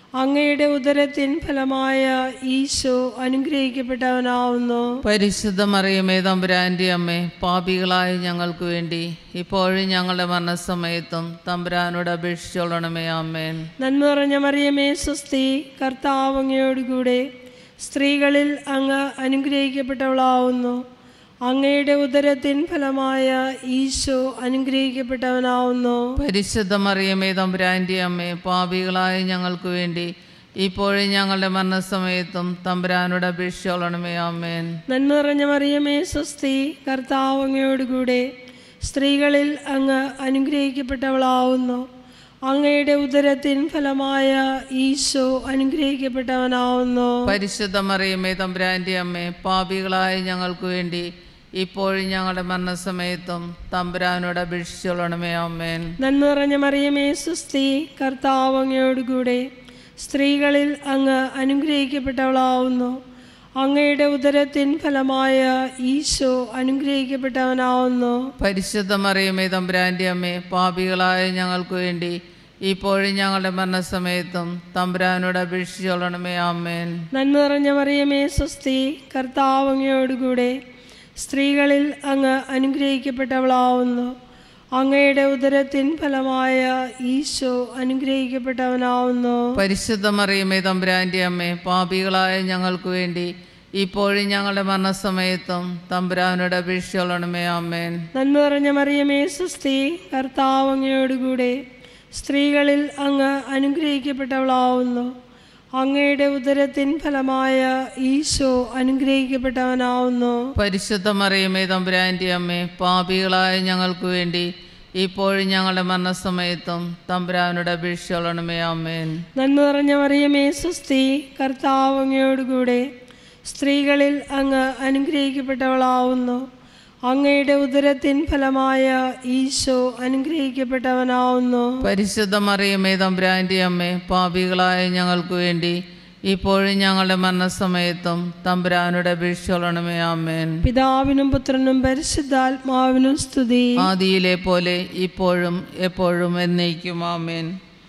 അങ്ങയുടെ ഉദരത്തിൻ ഫലമായ ഈശോ അനുഗ്രഹിക്കപ്പെട്ടവനാവുന്നു പരിശുദ്ധ മറിയമേ തമ്പുരാൻ്റെ അമ്മേ പാപികളായ ഞങ്ങൾക്ക് വേണ്ടി ഇപ്പോഴും ഞങ്ങളുടെ മരണസമയത്തും തമ്പുരാനോട് അപേക്ഷിച്ചോളണമേ ആമേൻ നന്മ നിറഞ്ഞ മറിയമേ സ്വസ്തി കർത്താവ് അങ്ങയോടുകൂടെ സ്ത്രീകളിൽ അങ്ങ് അനുഗ്രഹിക്കപ്പെട്ടവളാവുന്നു അങ്ങയുടെ ഉദരത്തിൻ ഫലമായ ഈശോ അനുഗ്രഹിക്കപ്പെട്ടവനാവുന്നു പരിശുദ്ധ മറിയമേ തമ്പുരാൻ്റെ അമ്മേ പാപികളായ ഞങ്ങൾക്ക് വേണ്ടി ഇപ്പോഴും ഞങ്ങളുടെ മരണസമയത്തും തമ്പുരാനോട് അപേക്ഷിച്ചോളണമേ ആമേൻ നന്മ നിറഞ്ഞ മറിയമേ സ്വസ്തി കർത്താവ് അങ്ങയോടുകൂടെ സ്ത്രീകളിൽ അങ്ങ് അനുഗ്രഹിക്കപ്പെട്ടവളാവുന്നു അങ്ങയുടെ ഉദരത്തിൻ ഫലമായ ഈശോ അനുഗ്രഹിക്കപ്പെട്ടവനാവുന്നു പരിശുദ്ധ മറിയമേ തമ്പുരാൻ്റെ അമ്മേ പാപികളായ ഞങ്ങൾക്ക് വേണ്ടി ഇപ്പോഴും ഞങ്ങളുടെ മരണസമയത്തും തമ്പുരാനോട് അപേക്ഷിച്ചോളണമേ ആമേൻ നന്മ നിറഞ്ഞ മറിയമേ സുസ്തി കർത്താവ് അങ്ങയോടുകൂടെ സ്ത്രീകളിൽ അങ്ങ് അനുഗ്രഹിക്കപ്പെട്ടവളാവുന്നു അങ്ങയുടെ ഉദരത്തിൻ ഫലമായ ഈശോ അനുഗ്രഹിക്കപ്പെട്ടവനാവുന്നു പരിശുദ്ധ മറിയമേ തമ്പുരാൻ്റെ അമ്മേ പാപികളായ ഞങ്ങൾക്ക് വേണ്ടി ഇപ്പോഴും ഞങ്ങളുടെ മരണസമയത്തും തമ്പുരാനോട് അപേക്ഷിച്ചോളണമേ ആമേൻ നന്മ നിറഞ്ഞ മറിയമേ സ്വസ്തി കർത്താവ് അങ്ങയോടുകൂടെ സ്ത്രീകളിൽ അങ്ങ് അനുഗ്രഹിക്കപ്പെട്ടവളാവുന്നു അങ്ങയുടെ ഉദരത്തിൻ ഫലമായ ഈശോ അനുഗ്രഹിക്കപ്പെട്ടവനാവുന്നു പരിശുദ്ധ മറിയമേ തമ്പുരാൻ്റെ അമ്മേ പാപികളായ ഞങ്ങൾക്ക് വേണ്ടി ഇപ്പോഴും ഞങ്ങളുടെ മരണസമയത്തും തമ്പുരാനോട് അപേക്ഷിച്ചോളണമേ ആമേൻ നന്മ നിറഞ്ഞ മറിയമേ സുസ്തി കർത്താവ് അങ്ങയോടുകൂടെ സ്ത്രീകളിൽ അങ്ങ് അനുഗ്രഹിക്കപ്പെട്ടവളാവുന്നു അങ്ങയുടെ ഉദരത്തിൻ ഫലമായ ഈശോ അനുഗ്രഹിക്കപ്പെട്ടവനാവുന്നു പരിശുദ്ധ മറിയമേ തമ്പുരാൻ്റെ അമ്മേ പാപികളായ ഞങ്ങൾക്ക് വേണ്ടി ഇപ്പോഴും ഞങ്ങളുടെ മരണസമയത്തും തമ്പുരാനോട് അപേക്ഷിച്ചോളണമേ ആമേൻ നന്മ നിറഞ്ഞ മറിയമേ സുസ്തി കർത്താവ് അങ്ങയോടുകൂടെ സ്ത്രീകളിൽ അങ്ങ് അനുഗ്രഹിക്കപ്പെട്ടവളാവുന്നു അങ്ങയുടെ ഉദരത്തിൻ ഫലമായ ഈശോ അനുഗ്രഹിക്കപ്പെട്ടവനാവുന്നു പരിശുദ്ധ മറിയമേ തമ്പുരാൻ്റെ അമ്മേ പാപികളായ ഞങ്ങൾക്ക് വേണ്ടി ഇപ്പോഴും ഞങ്ങളുടെ മരണസമയത്തും തമ്പുരാനോട് അപേക്ഷിച്ചോളണമേ ആമേൻ പിതാവിനും പുത്രനും പരിശുദ്ധാത്മാവിനും സ്തുതി ആദിയിലെ പോലെ ഇപ്പോഴും എപ്പോഴും എന്നേക്കും ആമേൻ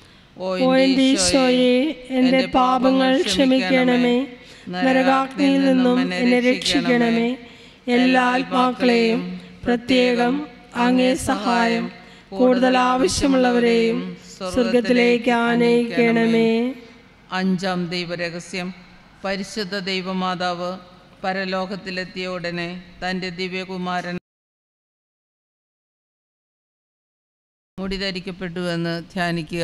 ഓ ഓ എൻ്റെ ഈശോയെ എൻ്റെ പാപങ്ങൾ ക്ഷമിക്കണമേ നരകാഗ്നിയിൽ നിന്നും എന്നെ രക്ഷിക്കണമേ എല്ലാ ആത്മാക്കളെയും പ്രത്യേകം അങ്ങേ സഹായം കൂടുതൽ ആവശ്യമുള്ളവരെയും സ്വർഗത്തിലേക്ക് ആനയിക്കണമേ അഞ്ചാം ദൈവരഹസ്യം പരിശുദ്ധ ദൈവമാതാവ് പരലോകത്തിലെത്തിയ ഉടനെ തൻ്റെ ദിവ്യകുമാരൻ മുടിധരിക്കപ്പെട്ടുവെന്ന് ധ്യാനിക്കുക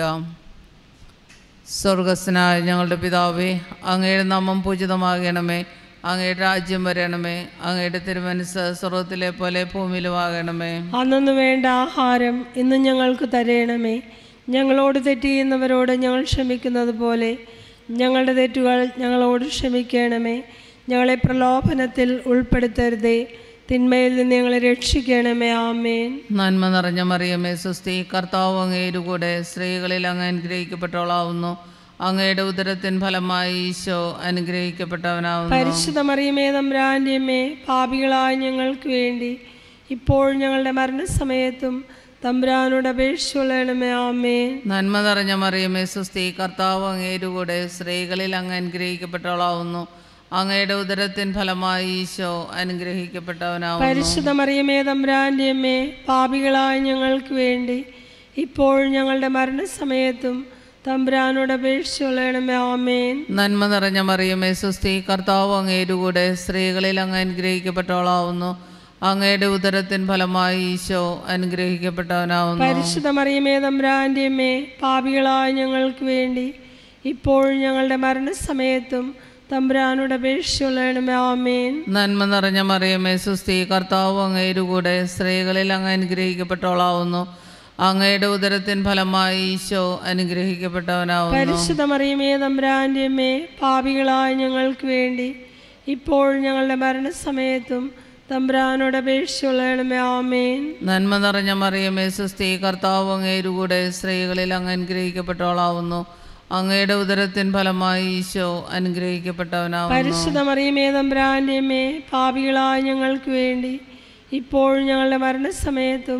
സ്വർഗസ്നായ ഞങ്ങളുടെ പിതാവേ അങ്ങയുടെ നാമം പൂജിതമാകണമേ അങ്ങയുടെ രാജ്യം വരണമേ അങ്ങയുടെ തിരുമനസ് സ്വർഗത്തിലെ പോലെ ഭൂമിയിലുമാകണമേ അന്നു വേണ്ട ആഹാരം ഇന്ന് ഞങ്ങൾക്ക് തരയണമേ ഞങ്ങളോട് തെറ്റ് ചെയ്യുന്നവരോട് ഞങ്ങൾ ക്ഷമിക്കുന്നത് പോലെ ഞങ്ങളുടെ തെറ്റുകൾ ഞങ്ങളോട് ക്ഷമിക്കണമേ ഞങ്ങളെ പ്രലോഭനത്തിൽ ഉൾപ്പെടുത്തരുതേ തിന്മയിൽ നിന്ന് ഞങ്ങളെ രക്ഷിക്കണമേ ആമേൻ നന്മ നിറഞ്ഞ മറിയമേ സുസ്തി കർത്താവ് അങ്ങയുടെ കൂടെ സ്ത്രീകളിൽ അങ്ങ് അനുഗ്രഹിക്കപ്പെട്ടവളാവുന്നു അങ്ങയുടെ ഉദരത്തിൻ ഫലമായി ഈശോ അനുഗ്രഹിക്കപ്പെട്ടവനാവുന്നു പരിശുദ്ധ മറിയമേ തമ്പ്രാൻ്റെ അമ്മേ പാപികളായ ഞങ്ങൾക്ക് വേണ്ടി ഇപ്പോൾ ഞങ്ങളുടെ മരണസമയത്തും തമ്പ്രാനോട് അപേക്ഷിച്ചുകൊള്ളണമേ ആമേൻ നന്മ നിറഞ്ഞ മറിയമേ സുസ്തി കർത്താവ് അങ്ങയുടെ കൂടെ സ്ത്രീകളിൽ അങ്ങ് അനുഗ്രഹിക്കപ്പെട്ടവളാവുന്നു അങ്ങയുടെ ഉദരത്തിൻ ഫലമായി ഈശോ അനുഗ്രഹിക്കപ്പെട്ടവനാവുന്നു പരിശുദ്ധ മറിയമേ തമ്പ്രാൻ്റെ അമ്മേ പാപികളായ ഞങ്ങൾക്ക് വേണ്ടി ഇപ്പോൾ ഞങ്ങളുടെ മരണസമയത്തും തമ്പ്രാനോട് അപേക്ഷിച്ചുകൊള്ളണമേ ആമേൻ നന്മ നിറഞ്ഞ മറിയമേ സുസ്തി കർത്താവ് അങ്ങയുടെ കൂടെ സ്ത്രീകളിൽ അങ്ങ് അനുഗ്രഹിക്കപ്പെട്ടവളാവുന്നു അങ്ങയുടെ ഉദരത്തിൻ ഫലമായി ഈശോ അനുഗ്രഹിക്കപ്പെട്ടവനാവുന്നു പരിശുദ്ധ മറിയമേ തമ്പ്രാൻ്റെ അമ്മേ പാപികളായ ഞങ്ങൾക്ക് വേണ്ടി ഇപ്പോൾ ഞങ്ങളുടെ മരണസമയത്തും തമ്പ്രാനോട് അപേക്ഷിച്ചുകൊള്ളണമേ ആമേൻ നന്മ നിറഞ്ഞ മറിയമേ സുസ്തി കർത്താവ് അങ്ങയുടെ കൂടെ സ്ത്രീകളിൽ അങ്ങ് അനുഗ്രഹിക്കപ്പെട്ടവളാവുന്നു അങ്ങയുടെ ഉദരത്തിൻ ഫലമായി ഈശോ അനുഗ്രഹിക്കപ്പെട്ടവനാവുന്നു പരിശുദ്ധ മറിയമേ തമ്പ്രാൻ്റെ അമ്മേ പാപികളായ ഞങ്ങൾക്ക് വേണ്ടി ഇപ്പോൾ ഞങ്ങളുടെ മരണസമയത്തും തമ്പ്രാനോട് അപേക്ഷിച്ചുകൊള്ളണമേ ആമേൻ നന്മ നിറഞ്ഞ മറിയമേ സുസ്തി കർത്താവ് അങ്ങയുടെ കൂടെ സ്ത്രീകളിൽ അങ്ങ് അനുഗ്രഹിക്കപ്പെട്ടവളാവുന്നു അങ്ങയുടെ ഉദരത്തിൻ ഫലമായി ഈശോ അനുഗ്രഹിക്കപ്പെട്ടവനാവുന്നു പരിശുദ്ധ മറിയമേ തമ്പ്രാൻ്റെ അമ്മേ പാപികളായ ഞങ്ങൾക്ക് വേണ്ടി ഇപ്പോൾ ഞങ്ങളുടെ മരണസമയത്തും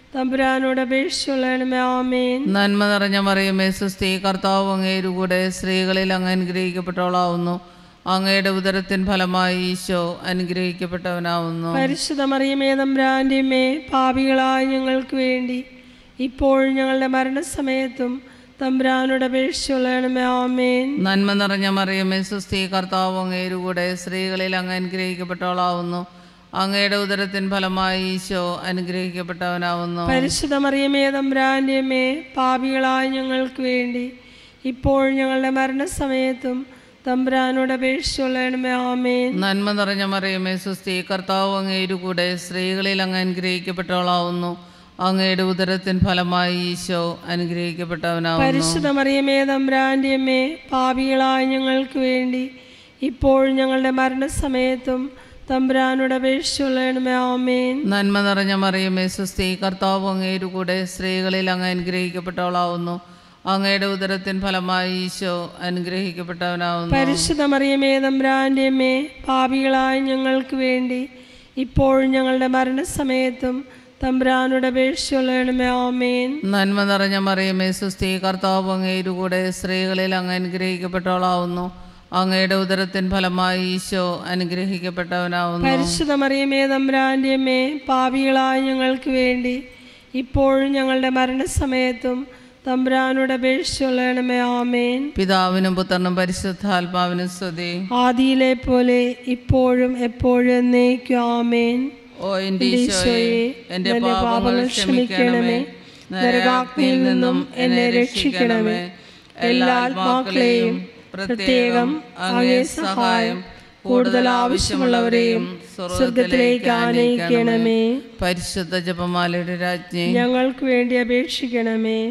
തമ്പുരാനോട് അപേക്ഷിച്ചുള്ളണമേ ആമേൻ നന്മ നിറഞ്ഞ മറിയമേ സുസ്ഥി കർത്താവ് അങ്ങേരു കൂടെ സ്ത്രീകളിൽ അങ്ങ് അനുഗ്രഹിക്കപ്പെട്ടവളാവുന്നു അങ്ങയുടെ ഉദരത്തിൻ ഫലമായി ഈശോ അനുഗ്രഹിക്കപ്പെട്ടവനാവുന്നു പരിശുദ്ധ മറിയമേ തമ്പുരാൻ്റെമേ പാപികളായ ഞങ്ങൾക്ക് വേണ്ടി ഇപ്പോൾ ഞങ്ങളുടെ മരണസമയത്തും തമ്പുരാനോട് അപേക്ഷിച്ചുള്ളണമേ ആമേൻ നന്മ നിറഞ്ഞ മറിയമേ സുസ്ഥി കർത്താവ് അങ്ങേരു കൂടെ സ്ത്രീകളിൽ അങ്ങ് അനുഗ്രഹിക്കപ്പെട്ടവളാവുന്നു അങ്ങയുടെ ഉദരത്തിൻ ഫലമായി ഈശോ അനുഗ്രഹിക്കപ്പെട്ടവനാവുന്നു പരിശുദ്ധ മറിയമേ തമ്പുരാൻ്റെമേ പാപികളായ ഞങ്ങൾക്ക് വേണ്ടി ഇപ്പോൾ ഞങ്ങളുടെ മരണസമയത്തും തമ്പുരാനോട് അപേക്ഷിച്ചുള്ളണമേ ആമേൻ നന്മ നിറഞ്ഞ മറിയമേ സുസ്ഥി കർത്താവ് അങ്ങേരു കൂടെ സ്ത്രീകളിൽ അങ്ങ് അനുഗ്രഹിക്കപ്പെട്ടവളാവുന്നു അങ്ങയുടെ ഉദരത്തിൻ ഫലമായി ഈശോ അനുഗ്രഹിക്കപ്പെട്ടവനാവുന്നു പരിശുദ്ധ മറിയമേ തമ്പുരാൻ്റെമേ പാപികളായ ഞങ്ങൾക്ക് വേണ്ടി ഇപ്പോൾ ഞങ്ങളുടെ മരണസമയത്തും തമ്പുരാനോട് അപേക്ഷിച്ചുള്ളണമേ ആമേൻ നന്മ നിറഞ്ഞ മറിയമേ സുസ്ഥി കർത്താവ് അങ്ങേരു കൂടെ സ്ത്രീകളിൽ അങ്ങ് അനുഗ്രഹിക്കപ്പെട്ടവളാവുന്നു അങ്ങയുടെ ഉദരത്തിൻ ഫലമായി ഈശോ അനുഗ്രഹിക്കപ്പെട്ടവനാവുന്നു പരിശുദ്ധ മറിയമേ തമ്പുരാൻ്റെമേ പാപികളായ ഞങ്ങൾക്ക് വേണ്ടി ഇപ്പോൾ ഞങ്ങളുടെ മരണസമയത്തും തമ്പുരാനോട് അപേക്ഷിച്ചുള്ളണമേ ആമേൻ നന്മ നിറഞ്ഞ മറിയമേ സുസ്ഥി കർത്താവ് അങ്ങേരു കൂടെ സ്ത്രീകളിൽ അങ്ങ് അനുഗ്രഹിക്കപ്പെട്ടവളാവുന്നു അങ്ങയുടെ ഉദരത്തിൻ ഫലമായി ഈശോ അനുഗ്രഹിക്കപ്പെട്ടവനാവുന്നു പരിശുദ്ധ മറിയമേ തമ്പുരാൻ്റെമേ പാപികളായ ഞങ്ങൾക്ക് വേണ്ടി ഇപ്പോൾ ഞങ്ങളുടെ മരണസമയത്തും തമ്പുരാനോട് അപേക്ഷിച്ചുള്ളണമേ ആമേൻ പിതാവിനും പുത്രനും പരിശുദ്ധാത്മാവിനും സ്തുതി ആദിയിലെ പോലെ ഇപ്പോഴും എപ്പോഴും എന്നേക്കും ആമേൻ ഓ എൻ്റെ ഈശോയെ എൻ്റെ പാപങ്ങൾ ക്ഷമിക്കണമേ നരകാഗ്നിയിൽ നിന്നും എന്നെ രക്ഷിക്കണമേ എല്ലാ ആത്മാക്കളെയും പ്രത്യേകം അങ്ങേ സഹായം കൂടുതൽ ആവശ്യമുള്ളവരെയും സ്വർഗത്തിലേക്ക് ആനയിക്കണമേ പരിശുദ്ധ ജപമാലയുടെ രാജ്ഞി ഞങ്ങൾക്ക് വേണ്ടി അപേക്ഷിക്കണമേ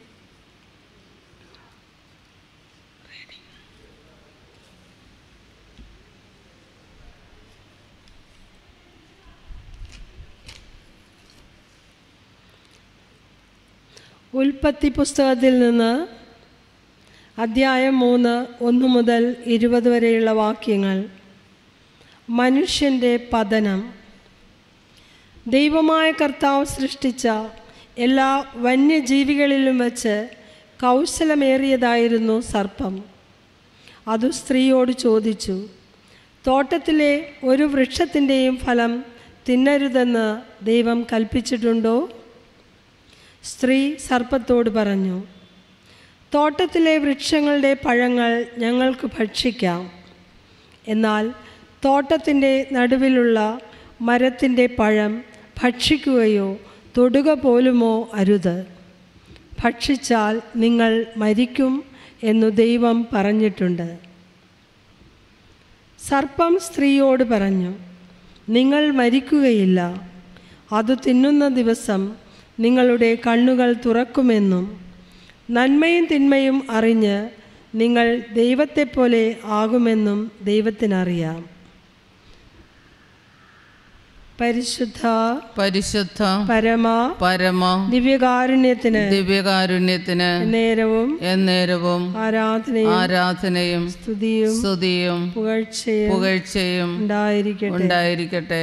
ഉൽപ്പത്തി പുസ്തകത്തിൽ നിന്ന് അദ്ധ്യായം മൂന്ന് ഒന്ന് മുതൽ ഇരുപത് വരെയുള്ള വാക്യങ്ങൾ മനുഷ്യൻ്റെ പതനം ദൈവമായ കർത്താവ് സൃഷ്ടിച്ച എല്ലാ വന്യജീവികളിലും വച്ച് കൗശലമേറിയതായിരുന്നു സർപ്പം അതു സ്ത്രീയോട് ചോദിച്ചു തോട്ടത്തിലെ ഒരു വൃക്ഷത്തിൻ്റെയും ഫലം തിന്നരുതെന്ന് ദൈവം കൽപ്പിച്ചിട്ടുണ്ടോ സ്ത്രീ സർപ്പത്തോട് പറഞ്ഞു തോട്ടത്തിലെ വൃക്ഷങ്ങളുടെ പഴങ്ങൾ ഞങ്ങൾക്ക് ഭക്ഷിക്കാം എന്നാൽ തോട്ടത്തിൻ്റെ നടുവിലുള്ള മരത്തിൻ്റെ പഴം ഭക്ഷിക്കുകയോ തൊടുക പോലുമോ അരുത് ഭക്ഷിച്ചാൽ നിങ്ങൾ മരിക്കും എന്നു ദൈവം പറഞ്ഞിട്ടുണ്ട് സർപ്പം സ്ത്രീയോട് പറഞ്ഞു നിങ്ങൾ മരിക്കുകയില്ല അത് തിന്നുന്ന ദിവസം നിങ്ങളുടെ കണ്ണുകൾ തുറക്കുമെന്നും നന്മയും തിന്മയും അറിഞ്ഞ് നിങ്ങൾ ദൈവത്തെപ്പോലെ ആകുമെന്നും ദൈവത്തിനറിയാം പരിശുദ്ധ പരിശുദ്ധ പരമ പരമ ദിവ്യകാരുണ്യത്തിന് ദിവ്യകാരുണ്യത്തിന് നേരവും എന്നേരവും ആരാധനയും ആരാധനയും സ്തുതിയും സ്തുതിയും പുകഴ്ചയും പുകഴ്ചയും ഉണ്ടായിരിക്കട്ടെ ഉണ്ടായിരിക്കട്ടെ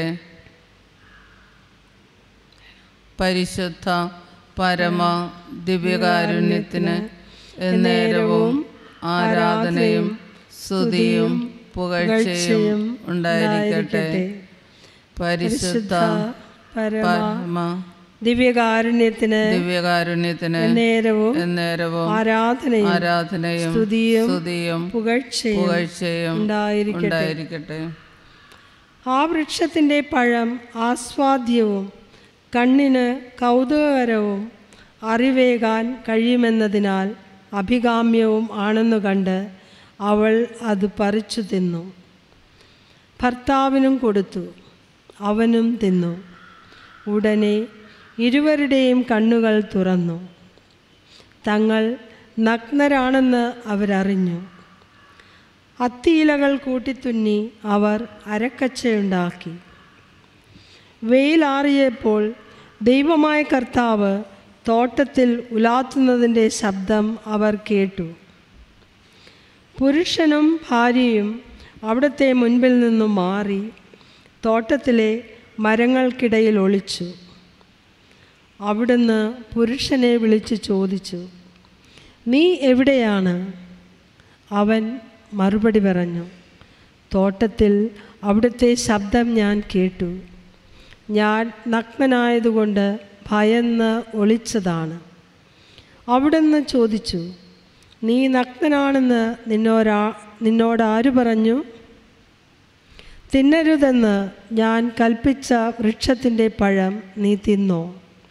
പരിശുദ്ധ പരമ ദിവ്യകാരുണ്യത്തിന് എന്നേരവും ആരാധനയും സ്തുതിയും പുകഴ്ചയും ഉണ്ടായിരിക്കട്ടെ പരിശുദ്ധ പരമ പരമ ദിവ്യകാരുണ്യത്തിന് ദിവ്യകാരുണ്യത്തിന് നേരവും എന്നേരവും ആരാധനയും ആരാധനയും സ്തുതിയും സ്തുതിയും പുകഴ്ചയും പുകഴ്ചയും ഉണ്ടായിരിക്കട്ടെ ഉണ്ടായിരിക്കട്ടെ ആ വൃക്ഷത്തിൻ്റെ പഴം ആസ്വാദ്യവും കണ്ണിന് കൗതുകകരവും അറിവേകാൻ കഴിയുമെന്നതിനാൽ അഭികാമ്യവും ആണെന്നു കണ്ട് അവൾ അത് പറിച്ചു തിന്നു ഭർത്താവിനും കൊടുത്തു അവനും തിന്നു ഉടനെ ഇരുവരുടെയും കണ്ണുകൾ തുറന്നു തങ്ങൾ നഗ്നരാണെന്ന് അവരറിഞ്ഞു അത്തിയിലകൾ കൂട്ടിത്തുന്നി അവർ അരക്കച്ചയുണ്ടാക്കി വെയിലാറിയപ്പോൾ ദൈവമായ കർത്താവ് തോട്ടത്തിൽ ഉലാത്തുന്നതിൻ്റെ ശബ്ദം അവർ കേട്ടു പുരുഷനും ഭാര്യയും അവിടുത്തെ മുൻപിൽ നിന്നും മാറി തോട്ടത്തിലെ മരങ്ങൾക്കിടയിൽ ഒളിച്ചു അവിടുന്ന് പുരുഷനെ വിളിച്ച് ചോദിച്ചു നീ എവിടെയാണ് അവൻ മറുപടി പറഞ്ഞു തോട്ടത്തിൽ അവിടുത്തെ ശബ്ദം ഞാൻ കേട്ടു ഞാൻ നഗ്നനായതുകൊണ്ട് ഭയന്ന് ഒളിച്ചതാണ് അവിടുന്ന് ചോദിച്ചു നീ നഗ്നനാണെന്ന് നിന്നോരാ നിന്നോടാര് പറഞ്ഞു തിന്നരുതെന്ന് ഞാൻ കൽപ്പിച്ച വൃക്ഷത്തിൻ്റെ പഴം നീ തിന്നോ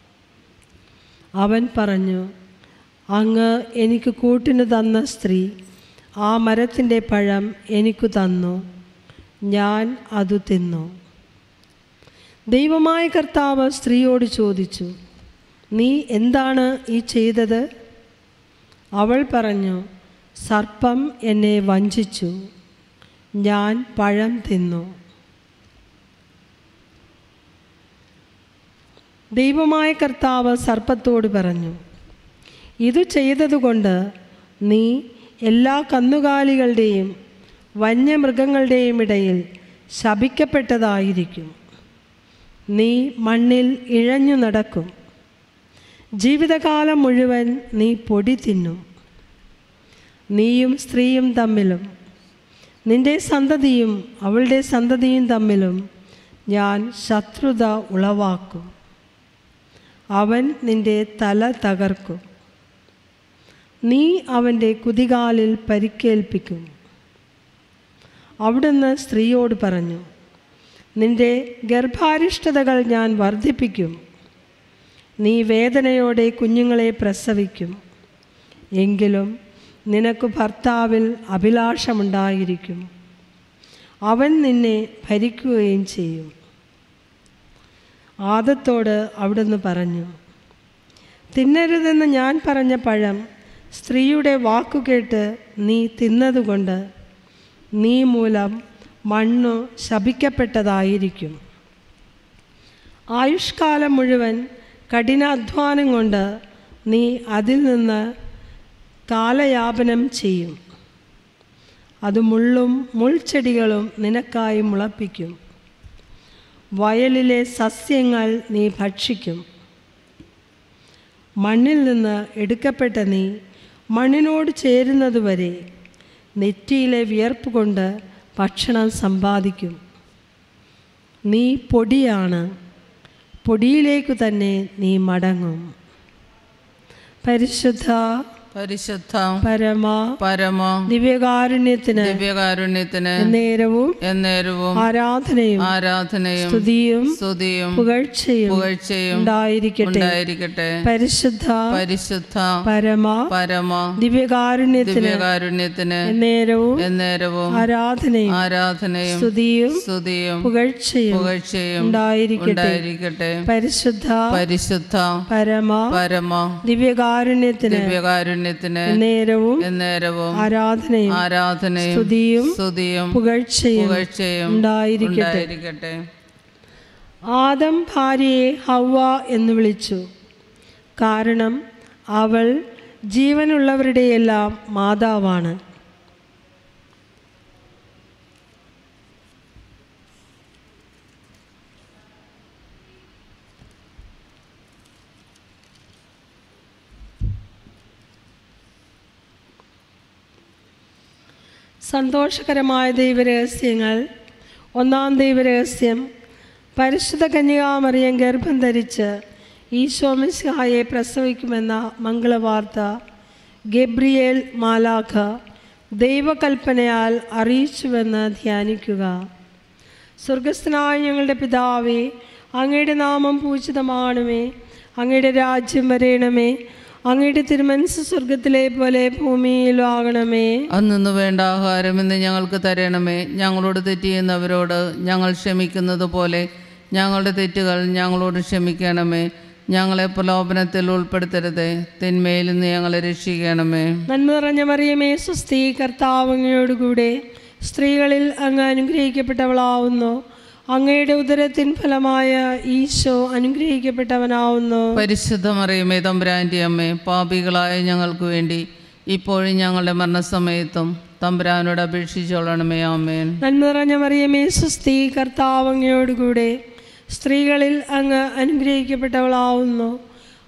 അവൻ പറഞ്ഞു അങ്ങ് എനിക്ക് കൂട്ടിന് തന്ന സ്ത്രീ ആ മരത്തിൻ്റെ പഴം എനിക്കു തന്നു ഞാൻ അതു തിന്നു ദൈവമായ കർത്താവ് സ്ത്രീയോട് ചോദിച്ചു നീ എന്താണ് ഈ ചെയ്തത് അവൾ പറഞ്ഞു സർപ്പം എന്നെ വഞ്ചിച്ചു ഞാൻ പഴം തിന്നു ദൈവമായ കർത്താവ് സർപ്പത്തോട് പറഞ്ഞു ഇത് ചെയ്തതുകൊണ്ട് നീ എല്ലാ കന്നുകാലികളുടെയും വന്യമൃഗങ്ങളുടെയും ഇടയിൽ ശപിക്കപ്പെട്ടതായിരിക്കും നീ മണ്ണിൽ ഇഴഞ്ഞു നടക്കും ജീവിതകാലം മുഴുവൻ നീ പൊടി തിന്നും നീയും സ്ത്രീയും തമ്മിലും നിന്റെ സന്തതിയും അവളുടെ സന്തതിയും തമ്മിലും ഞാൻ ശത്രുത ഉളവാക്കും അവൻ നിന്റെ തല തകർക്കും നീ അവൻ്റെ കുതികാലിൽ പരിക്കേൽപ്പിക്കും അവിടുന്ന് സ്ത്രീയോട് പറഞ്ഞു നിന്റെ ഗർഭാരിഷ്ടതകൾ ഞാൻ വർദ്ധിപ്പിക്കും നീ വേദനയോടെ കുഞ്ഞുങ്ങളെ പ്രസവിക്കും എങ്കിലും നിനക്ക് ഭർത്താവിൽ അഭിലാഷമുണ്ടായിരിക്കും അവൻ നിന്നെ ഭരിക്കുകയും ചെയ്യും ആദത്തോട് അവിടുന്ന് പറഞ്ഞു തിന്നരുതെന്ന് ഞാൻ പറഞ്ഞ പഴം സ്ത്രീയുടെ വാക്കുകേട്ട് നീ തിന്നതുകൊണ്ട് നീ മൂലം മണ്ണു ശപിക്കപ്പെട്ടതായിരിക്കും ആയുഷ്കാലം മുഴുവൻ കഠിനാധ്വാനം കൊണ്ട് നീ അതിൽ നിന്ന് കാലയാപനം ചെയ്യും അത് മുള്ളും മുൾച്ചെടികളും നിനക്കായി മുളപ്പിക്കും വയലിലെ സസ്യങ്ങൾ നീ ഭക്ഷിക്കും മണ്ണിൽ നിന്ന് എടുക്കപ്പെട്ട നീ മണ്ണിനോട് ചേരുന്നതുവരെ നെറ്റിയിലെ വിയർപ്പ് കൊണ്ട് ഭക്ഷണം സമ്പാദിക്കും നീ പൊടിയാണ് പൊടിയിലേക്കു തന്നെ നീ മടങ്ങും പരിശുദ്ധ പരിശുദ്ധ പരമ പരമ ദിവ്യകാരുണ്യത്തിന് ദിവ്യകാരുണ്യത്തിന് നേരവും എന്നേരവും ആരാധനയും ആരാധനയും സ്തുതിയും സ്തുതിയും പുകഴ്ചയും പുകഴ്ചയും ഉണ്ടായിരിക്കട്ടെ ഉണ്ടായിരിക്കട്ടെ പരിശുദ്ധ പരിശുദ്ധ പരമ പരമ ദിവ്യകാരുണ്യത്തിന് ദിവ്യകാരുണ്യത്തിന് നേരവും എന്നേരവും ആരാധനയും ആരാധനയും സ്തുതിയും സ്തുതിയും പുകഴ്ചയും പുകഴ്ചയും ഉണ്ടായിരിക്കട്ടെ ഉണ്ടായിരിക്കട്ടെ പരിശുദ്ധ പരിശുദ്ധ പരമ പരമ ദിവ്യകാരുണ്യത്തിന് ദിവ്യകാരുണ്യത്തിന് നേരവും എന്നേരവും ആരാധനയും ആരാധനയും സ്തുതിയും സ്തുതിയും പുകഴ്ചയും പുകഴ്ചയും ഉണ്ടായിരിക്കട്ടെ ഉണ്ടായിരിക്കട്ടെ ആദം ഭാര്യയെ ഹവ്വ എന്ന് വിളിച്ചു കാരണം അവൾ ജീവനുള്ളവരുടെയെല്ലാം മാതാവാണ് സന്തോഷകരമായ ദൈവരഹസ്യങ്ങൾ ഒന്നാം ദൈവരഹസ്യം പരിശുദ്ധ കന്യകാമറിയം ഗർഭം ധരിച്ച് ഈശോമിസ്ഹായെ പ്രസവിക്കുമെന്ന മംഗളവാർത്ത ഗബ്രിയേൽ മാലാഖ ദൈവകൽപ്പനയാൽ അറിയിച്ചുവെന്ന് ധ്യാനിക്കുക സ്വർഗസ്ഥനായ ഞങ്ങളുടെ പിതാവേ അങ്ങയുടെ നാമം പൂജിതമാണമേ അങ്ങയുടെ രാജ്യം വരയണമേ അങ്ങയുടെ തിരുമനസ് സ്വർഗത്തിലെ പോലെ ഭൂമിയിലും ആകണമേ അന്നു വേണ്ട ആഹാരം ഇന്ന് ഞങ്ങൾക്ക് തരണമേ ഞങ്ങളോട് തെറ്റ് ചെയ്യുന്നവരോട് ഞങ്ങൾ ക്ഷമിക്കുന്നത് പോലെ ഞങ്ങളുടെ തെറ്റുകൾ ഞങ്ങളോട് ക്ഷമിക്കണമേ ഞങ്ങളെ പ്രലോഭനത്തിൽ ഉൾപ്പെടുത്തരുതേ തിന്മയിൽ നിന്ന് ഞങ്ങളെ രക്ഷിക്കണമേ നന്മ നിറഞ്ഞ മറിയമേ സുസ്ഥി കർത്താവ് അങ്ങയോടുകൂടെ സ്ത്രീകളിൽ അങ്ങ് അനുഗ്രഹിക്കപ്പെട്ടവളാവുന്നു അങ്ങയുടെ ഉദരത്തിൻ ഫലമായ ഈശോ അനുഗ്രഹിക്കപ്പെട്ടവനാവുന്നു പരിശുദ്ധ മറിയമേ തമ്പുരാൻ്റെ അമ്മേ പാപികളായ ഞങ്ങൾക്ക് വേണ്ടി ഇപ്പോഴും ഞങ്ങളുടെ മരണസമയത്തും തമ്പുരാനോട് അപേക്ഷിച്ചോളണമേ ആമേൻ നന്മ നിറഞ്ഞ മറിയമേ സുസ്ഥി കർത്താവ് അങ്ങയോടുകൂടെ സ്ത്രീകളിൽ അങ്ങ് അനുഗ്രഹിക്കപ്പെട്ടവളാവുന്നു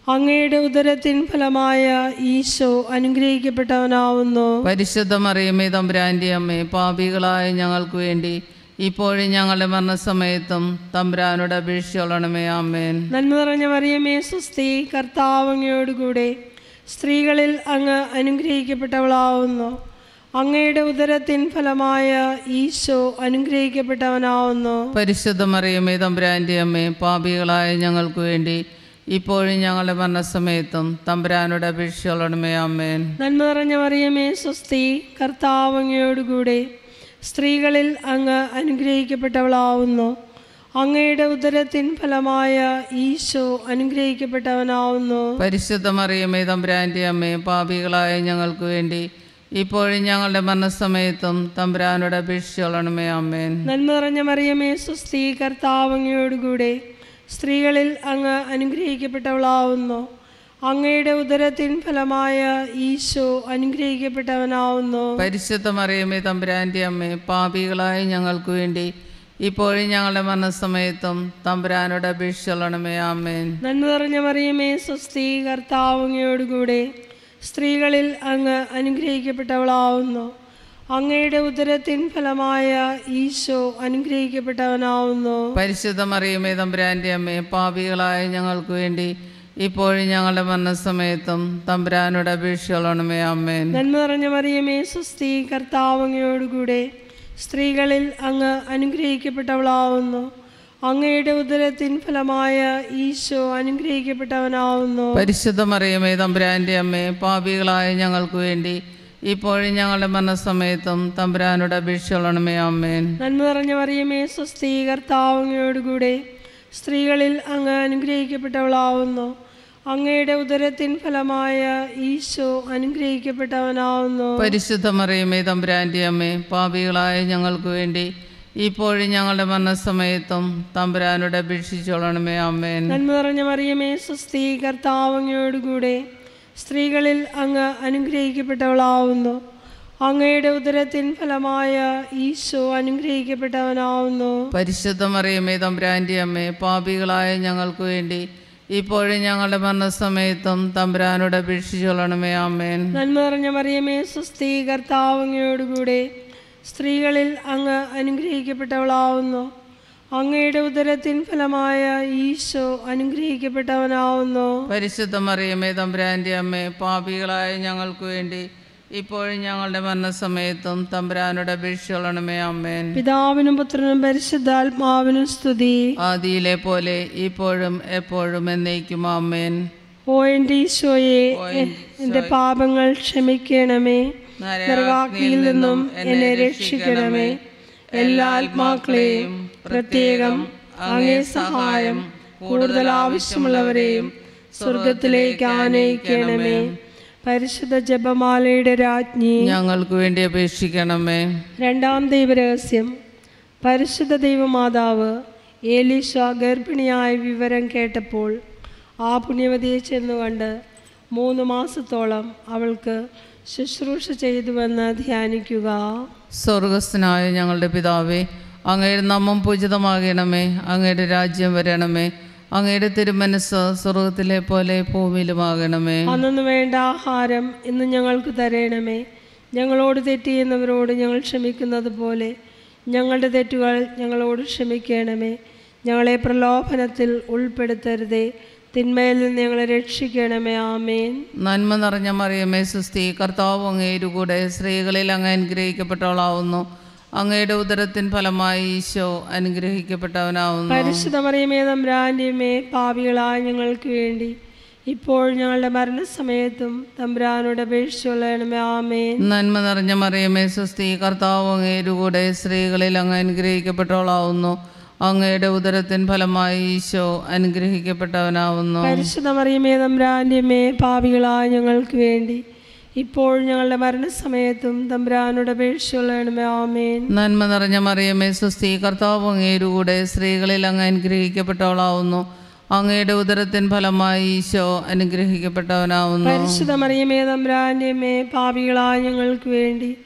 അങ്ങയുടെ ഉദരത്തിൻ ഫലമായ ഈശോ അനുഗ്രഹിക്കപ്പെട്ടവനാവുന്നു പരിശുദ്ധ മറിയമേ തമ്പുരാൻ്റെ അമ്മേ പാപികളായ ഞങ്ങൾക്ക് വേണ്ടി ഇപ്പോഴും ഞങ്ങളുടെ മരണസമയത്തും തമ്പുരാനോട് അപേക്ഷിച്ചോളണമേ ആമേൻ നന്മ നിറഞ്ഞ മറിയമേ സുസ്തി കർത്താവ് അങ്ങയോടുകൂടെ സ്ത്രീകളിൽ അങ്ങ് അനുഗ്രഹിക്കപ്പെട്ടവളാവുന്നു അങ്ങയുടെ ഉദരത്തിൻ ഫലമായ ഈശോ അനുഗ്രഹിക്കപ്പെട്ടവനാവുന്നു പരിശുദ്ധ മറിയമേ തമ്പുരാൻ്റെ അമ്മേ പാപികളായ ഞങ്ങൾക്ക് വേണ്ടി ഇപ്പോഴും ഞങ്ങളുടെ മരണസമയത്തും തമ്പുരാനോട് അപേക്ഷിച്ചോളണമേ ആമേൻ നന്മ നിറഞ്ഞ മറിയമേ സുസ്തി കർത്താവ് അങ്ങയോടുകൂടെ സ്ത്രീകളിൽ അങ്ങ് അനുഗ്രഹിക്കപ്പെട്ടവളാവുന്നു അങ്ങയുടെ ഉദരത്തിൻ ഫലമായ ഈശോ അനുഗ്രഹിക്കപ്പെട്ടവനാവുന്നു പരിശുദ്ധ മറിയമേ തമ്പുരാൻ്റെ അമ്മേ പാപികളായ ഞങ്ങൾക്ക് വേണ്ടി ഇപ്പോഴും ഞങ്ങളുടെ മരണസമയത്തും തമ്പുരാനോട് അപേക്ഷിച്ചോളണമേ ആമേൻ നന്മ നിറഞ്ഞ മറിയമേ സുസ്തി കർത്താവ് അങ്ങയോടുകൂടെ സ്ത്രീകളിൽ അങ്ങ് അനുഗ്രഹിക്കപ്പെട്ടവളാവുന്നു അങ്ങയുടെ ഉദരത്തിൻ ഫലമായ ഈശോ അനുഗ്രഹിക്കപ്പെട്ടവനാവുന്നു പരിശുദ്ധ മറിയമേ തമ്പുരാൻ്റെ അമ്മേ പാപികളായ ഞങ്ങൾക്ക് വേണ്ടി ഇപ്പോഴും ഞങ്ങളുടെ മരണസമയത്തും തമ്പുരാനോട് അപേക്ഷിച്ചോളണമേ ആമേൻ നന്മ നിറഞ്ഞ മറിയമേ സുസ്തി കർത്താവ് അങ്ങയോടുകൂടെ സ്ത്രീകളിൽ അങ്ങ് അനുഗ്രഹിക്കപ്പെട്ടവളാവുന്നു അങ്ങയുടെ ഉദരത്തിൻ ഫലമായ ഈശോ അനുഗ്രഹിക്കപ്പെട്ടവനാവുന്നു പരിശുദ്ധ മറിയമേ തമ്പുരാൻ്റെ അമ്മേ പാപികളായ ഞങ്ങൾക്ക് വേണ്ടി ഇപ്പോഴും ഞങ്ങളുടെ മരണസമയത്തും തമ്പുരാനോട് അപേക്ഷിച്ചോളണമേ ആമേൻ നന്മ നിറഞ്ഞ മറിയമേ സുസ്തി കർത്താവ് അങ്ങയോടുകൂടെ സ്ത്രീകളിൽ അങ്ങ് അനുഗ്രഹിക്കപ്പെട്ടവളാവുന്നു അങ്ങയുടെ ഉദരത്തിൻ ഫലമായ ഈശോ അനുഗ്രഹിക്കപ്പെട്ടവനാവുന്നു പരിശുദ്ധ മറിയമേ തമ്പുരാൻ്റെ അമ്മേ പാപികളായ ഞങ്ങൾക്ക് വേണ്ടി ഇപ്പോഴും ഞങ്ങളുടെ മരണസമയത്തും തമ്പുരാനോട് അപേക്ഷിച്ചോളണമേ ആമേൻ നന്മ നിറഞ്ഞ മറിയമേ സ്വസ്തി കർത്താവ് അങ്ങയോടുകൂടെ സ്ത്രീകളിൽ അങ്ങ് അനുഗ്രഹിക്കപ്പെട്ടവളാവുന്നു അങ്ങയുടെ ഉദരത്തിൻ ഫലമായ ഈശോ അനുഗ്രഹിക്കപ്പെട്ടവനാവുന്നു പരിശുദ്ധ മറിയമേ തമ്പുരാൻ്റെ അമ്മേ പാപികളായ ഞങ്ങൾക്ക് വേണ്ടി ഇപ്പോഴും ഞങ്ങളുടെ മരണസമയത്തും തമ്പുരാനോട് അപേക്ഷിച്ചോളണമേ ആമേൻ നന്മ നിറഞ്ഞ മറിയമേ സ്വസ്തി കർത്താവ് അങ്ങയോടുകൂടെ സ്ത്രീകളിൽ അങ്ങ് അനുഗ്രഹിക്കപ്പെട്ടവളാവുന്നു അങ്ങയുടെ ഉദരത്തിൻ ഫലമായ ഈശോ അനുഗ്രഹിക്കപ്പെട്ടവനാവുന്നു പരിശുദ്ധ മറിയമേ തമ്പുരാൻ്റെ അമ്മേ പാപികളായ ഞങ്ങൾക്ക് വേണ്ടി ഇപ്പോഴും ഞങ്ങളുടെ മരണസമയത്തും തമ്പുരാനോട് അപേക്ഷിച്ചോളണമേ ആമേൻ നന്മ നിറഞ്ഞ മറിയമേ സുസ്ഥി കർത്താവ് അങ്ങയോടുകൂടെ സ്ത്രീകളിൽ അങ്ങ് അനുഗ്രഹിക്കപ്പെട്ടവളാവുന്നു അങ്ങയുടെ ഉദരത്തിൻ ഫലമായ ഈശോ അനുഗ്രഹിക്കപ്പെട്ടവനാവുന്നു പരിശുദ്ധ മറിയമേ തമ്പുരാൻ്റെ അമ്മേ പാപികളായ ഞങ്ങൾക്ക് വേണ്ടി ഇപ്പോഴും ഞങ്ങളുടെ മരണസമയത്തും തമ്പുരാനോട് അപേക്ഷിച്ചോളണമേ ആമേൻ പിതാവിനും പുത്രനും പരിശുദ്ധാത്മാവിനും സ്തുതി ആദിയിലെ പോലെ ഇപ്പോഴും എപ്പോഴും എന്നേക്കും ആമേൻ ഓ എൻ്റെ ഈശോയെ എൻ്റെ പാപങ്ങൾ ക്ഷമിക്കണമേ നരകാഗ്നിയിൽ നിന്നും എന്നെ രക്ഷിക്കണമേ എല്ലാ ആത്മാക്കളെയും പ്രത്യേകം അങ്ങേ സഹായം കൂടുതൽ ആവശ്യമുള്ളവരെയും സ്വർഗത്തിലേക്ക് ആനയിക്കണമേ പരിശുദ്ധ ജപമാലയുടെ രാജ്ഞി ഞങ്ങൾക്ക് വേണ്ടി അപേക്ഷിക്കണമേ രണ്ടാം ദൈവരഹസ്യം പരിശുദ്ധ ദൈവമാതാവ് ഏലീഷ ഗർഭിണിയായ വിവരം കേട്ടപ്പോൾ ആ പുണ്യവതിയെ ചെന്നുകണ്ട് മൂന്ന് മാസത്തോളം അവൾക്ക് ശുശ്രൂഷ ചെയ്തുവെന്ന് ധ്യാനിക്കുക സ്വർഗസ്ഥനായ ഞങ്ങളുടെ പിതാവേ അങ്ങയുടെ നാമം പൂജിതമാകണമേ അങ്ങയുടെ രാജ്യം വരണമേ അങ്ങയുടെ തിരുമനസ് സ്വർഗത്തിലെ പോലെ ഭൂമിയിലുമാകണമേ അന്നു വേണ്ട ആഹാരം ഇന്ന് ഞങ്ങൾക്ക് തരണമേ ഞങ്ങളോട് തെറ്റ് ചെയ്യുന്നവരോട് ഞങ്ങൾ ക്ഷമിക്കുന്നത് പോലെ ഞങ്ങളുടെ തെറ്റുകൾ ഞങ്ങളോട് ക്ഷമിക്കണമേ ഞങ്ങളെ പ്രലോഭനത്തിൽ ഉൾപ്പെടുത്തരുതേ തിന്മയിൽ നിന്ന് ഞങ്ങളെ രക്ഷിക്കണമേ ആമേൻ നന്മ നിറഞ്ഞ മറിയമേ സുസ്തി കർത്താവ് അങ്ങയുടെ കൂടെ സ്ത്രീകളിൽ അങ്ങ് അനുഗ്രഹിക്കപ്പെട്ടവളാവുന്നു അങ്ങയുടെ ഉദരത്തിൻ ഫലമായി ഈശോ അനുഗ്രഹിക്കപ്പെട്ടവനാവുന്നു പരിശുദ്ധ മറിയമേ തമ്പ്രാൻ്റെയുമേ പാപികളായ ഞങ്ങൾക്ക് വേണ്ടി ഇപ്പോൾ ഞങ്ങളുടെ മരണസമയത്തും തമ്പ്രാനോട് അപേക്ഷിച്ചുള്ളണമേ ആമേൻ നന്മ നിറഞ്ഞ മറിയമേ സുസ്തി കർത്താവ് അങ്ങയുടെ കൂടെ സ്ത്രീകളിൽ അങ്ങ് അനുഗ്രഹിക്കപ്പെട്ടവളാവുന്നു അങ്ങയുടെ ഉദരത്തിൻ ഫലമായി ഈശോ അനുഗ്രഹിക്കപ്പെട്ടവനാവുന്നു പരിശുദ്ധ മറിയമേ തമ്പ്രാൻ്റെയുമേ പാപികളായ ഞങ്ങൾക്ക് വേണ്ടി ഇപ്പോൾ ഞങ്ങളുടെ മരണസമയത്തും തമ്പ്രാനോട് അപേക്ഷിച്ചുള്ളണമേ ആമേൻ നന്മ നിറഞ്ഞ മറിയമേ സുസ്തി കർത്താവ് അങ്ങയുടെ കൂടെ സ്ത്രീകളിൽ അങ്ങ് അനുഗ്രഹിക്കപ്പെട്ടവളാവുന്നു അങ്ങയുടെ ഉദരത്തിൻ ഫലമായി ഈശോ അനുഗ്രഹിക്കപ്പെട്ടവനാവുന്നു പരിശുദ്ധ മറിയമേ തമ്പ്രാൻ്റെയുമേ പാപികളായ ഞങ്ങൾക്ക് വേണ്ടി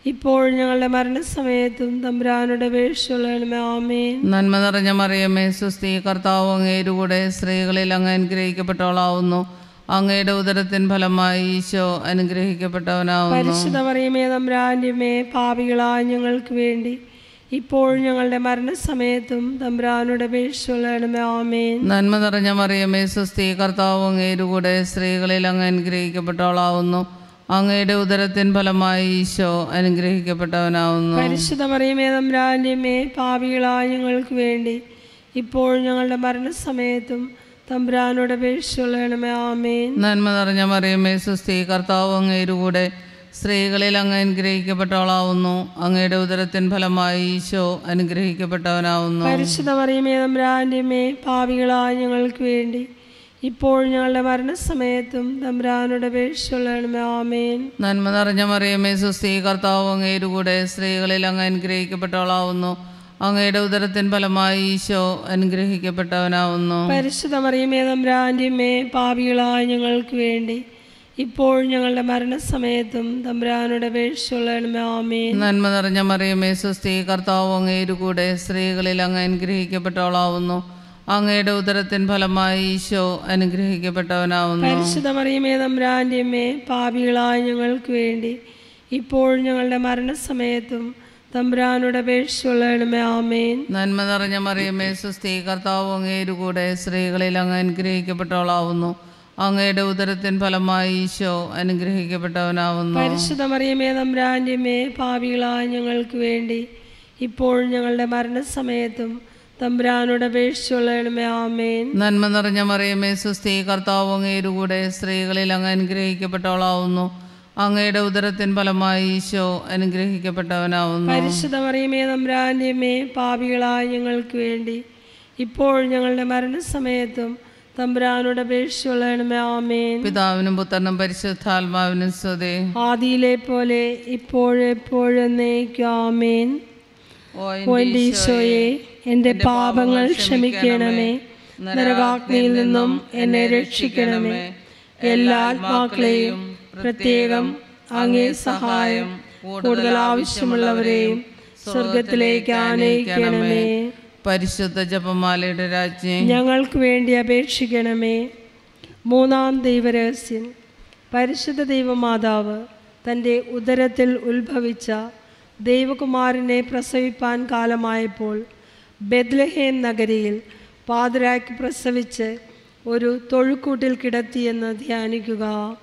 ഇപ്പോൾ ഞങ്ങളുടെ മരണസമയത്തും തമ്പുരാനുടെ വേഴ്ചയുള്ളണമേ ആമേൻ നന്മ നിറഞ്ഞ മറിയമേ സുസ്ഥി കർത്താവ് അങ്ങയുടെ കൂടെ സ്ത്രീകളിൽ അങ്ങ് അനുഗ്രഹിക്കപ്പെട്ടവളാവുന്നു അങ്ങയുടെ ഉദരത്തിൻ ഫലമായി ഈശോ അനുഗ്രഹിക്കപ്പെട്ടവനാവുന്നു പരിശുദ്ധ മറിയമേ തമ്പുരാൻ്റെമേ പാപികളായ ഞങ്ങൾക്ക് വേണ്ടി ഇപ്പോൾ ഞങ്ങളുടെ മരണസമയത്തും തമ്പുരാനുടെ വേഴ്ചയുള്ളണമേ ആമേൻ നന്മ നിറഞ്ഞ മറിയമേ സുസ്ഥി കർത്താവ് അങ്ങയുടെ കൂടെ സ്ത്രീകളിൽ അങ്ങ് അനുഗ്രഹിക്കപ്പെട്ടവളാവുന്നു അങ്ങയുടെ ഉദരത്തിൻ ഫലമായി ഈശോ അനുഗ്രഹിക്കപ്പെട്ടവനാവുന്നു പരിശുദ്ധ മറിയമേ തമ്പുരാൻ്റെമേ പാപികളായ ഞങ്ങൾക്ക് വേണ്ടി ഇപ്പോൾ ഞങ്ങളുടെ മരണസമയത്തും തമ്പുരാനുടെ വേഴ്ചയുള്ളണമേ ആമേൻ നന്മ നിറഞ്ഞ മറിയമേ സുസ്ഥി കർത്താവ് അങ്ങയുടെ കൂടെ സ്ത്രീകളിൽ അങ്ങ് അനുഗ്രഹിക്കപ്പെട്ടവളാവുന്നു അങ്ങയുടെ ഉദരത്തിൻ ഫലമായി ഈശോ അനുഗ്രഹിക്കപ്പെട്ടവനാവുന്നു പരിശുദ്ധ മറിയമേ തമ്പുരാൻ്റെമേ പാപികളായ ഞങ്ങൾക്ക് വേണ്ടി ഇപ്പോൾ ഞങ്ങളുടെ മരണസമയത്തും തമ്പുരാനുടെ വേഴ്ചയുള്ളണമേ ആമേൻ നന്മ നിറഞ്ഞ മറിയമേ സുസ്ഥി കർത്താവ് അങ്ങയുടെ കൂടെ സ്ത്രീകളിൽ അങ്ങ് അനുഗ്രഹിക്കപ്പെട്ടവളാവുന്നു അങ്ങയുടെ ഉദരത്തിൻ ഫലമായി ഈശോ അനുഗ്രഹിക്കപ്പെട്ടവനാവുന്നു പരിശുദ്ധ മറിയമേ തമ്പുരാൻ്റെമേ പാപികളായ ഞങ്ങൾക്ക് വേണ്ടി ഇപ്പോൾ ഞങ്ങളുടെ മരണസമയത്തും തമ്പുരാനുടെ വേഴ്ചയുള്ളണമേ ആമേൻ നന്മ നിറഞ്ഞ മറിയമേ സുസ്ഥി കർത്താവ് അങ്ങയുടെ കൂടെ സ്ത്രീകളിൽ അങ്ങ് അനുഗ്രഹിക്കപ്പെട്ടവളാവുന്നു അങ്ങയുടെ ഉദരത്തിൻ ഫലമായി ഈശോ അനുഗ്രഹിക്കപ്പെട്ടവനാവുന്നു പരിശുദ്ധ മറിയമേ തമ്പുരാൻ്റെമേ പാപികളായ ഞങ്ങൾക്ക് വേണ്ടി ഇപ്പോൾ ഞങ്ങളുടെ മരണസമയത്തും തമ്പുരാനുടെ വേഴ്ചയുള്ളണമേ ആമേൻ നന്മ നിറഞ്ഞ മറിയമേ സുസ്ഥി കർത്താവ് അങ്ങയുടെ കൂടെ സ്ത്രീകളിൽ അങ്ങ് അനുഗ്രഹിക്കപ്പെട്ടവളാവുന്നു അങ്ങയുടെ ഉദരത്തിൻ ഫലമായി ഈശോ അനുഗ്രഹിക്കപ്പെട്ടവനാവുന്നു പരിശുദ്ധ മറിയമേ തമ്പുരാൻ്റെമേ പാപികളായ ഞങ്ങൾക്ക് വേണ്ടി ഇപ്പോൾ ഞങ്ങളുടെ മരണസമയത്തും തമ്പുരാനുടെ വേഴ്ചയുള്ളണമേ ആമേൻ നന്മ നിറഞ്ഞ മറിയമേ സുസ്ഥി കർത്താവ് അങ്ങയുടെ കൂടെ സ്ത്രീകളിൽ അങ്ങ് അനുഗ്രഹിക്കപ്പെട്ടവളാവുന്നു അങ്ങയുടെ ഉദരത്തിൻ ഫലമായി ഈശോ അനുഗ്രഹിക്കപ്പെട്ടവനാവുന്നു പരിശുദ്ധ മറിയമേ തമ്പുരാൻ്റെമേ പാപികളായ ഞങ്ങൾക്ക് വേണ്ടി ഇപ്പോൾ ഞങ്ങളുടെ മരണസമയത്തും തമ്പുരാനുടെ വേഴ്ചയുള്ളണമേ ആമേൻ പിതാവിനും പുത്രനും പരിശുദ്ധാത്മാവിനും സ്തുതി ആദിയിലെ പോലെ ഇപ്പോഴെപ്പോഴെന്നേക്കും ആമേൻ ഓ ഓ എൻ്റെ ഈശോയെ എൻ്റെ പാപങ്ങൾ ക്ഷമിക്കണമേ നരകാഗ്നിയിൽ നിന്നും എന്നെ രക്ഷിക്കണമേ എല്ലാ ആത്മാക്കളെയും പ്രത്യേകം അങ്ങേ സഹായം കൂടുതൽ ആവശ്യമുള്ളവരെയും സ്വർഗത്തിലേക്ക് ആനയിക്കണമേ പരിശുദ്ധ ജപമാലയുടെ രാജ്ഞി ഞങ്ങൾക്ക് വേണ്ടി അപേക്ഷിക്കണമേ മൂന്നാം ദൈവരഹസ്യം പരിശുദ്ധ ദൈവമാതാവ് തൻ്റെ ഉദരത്തിൽ ഉത്ഭവിച്ച ദൈവകുമാരനെ പ്രസവിപ്പാൻ കാലമായപ്പോൾ ബെദ്ലഹേം നഗരിയിൽ പാതിരാക്കി പ്രസവിച്ച് ഒരു തൊഴുക്കൂട്ടിൽ കിടത്തിയെന്ന് ധ്യാനിക്കുക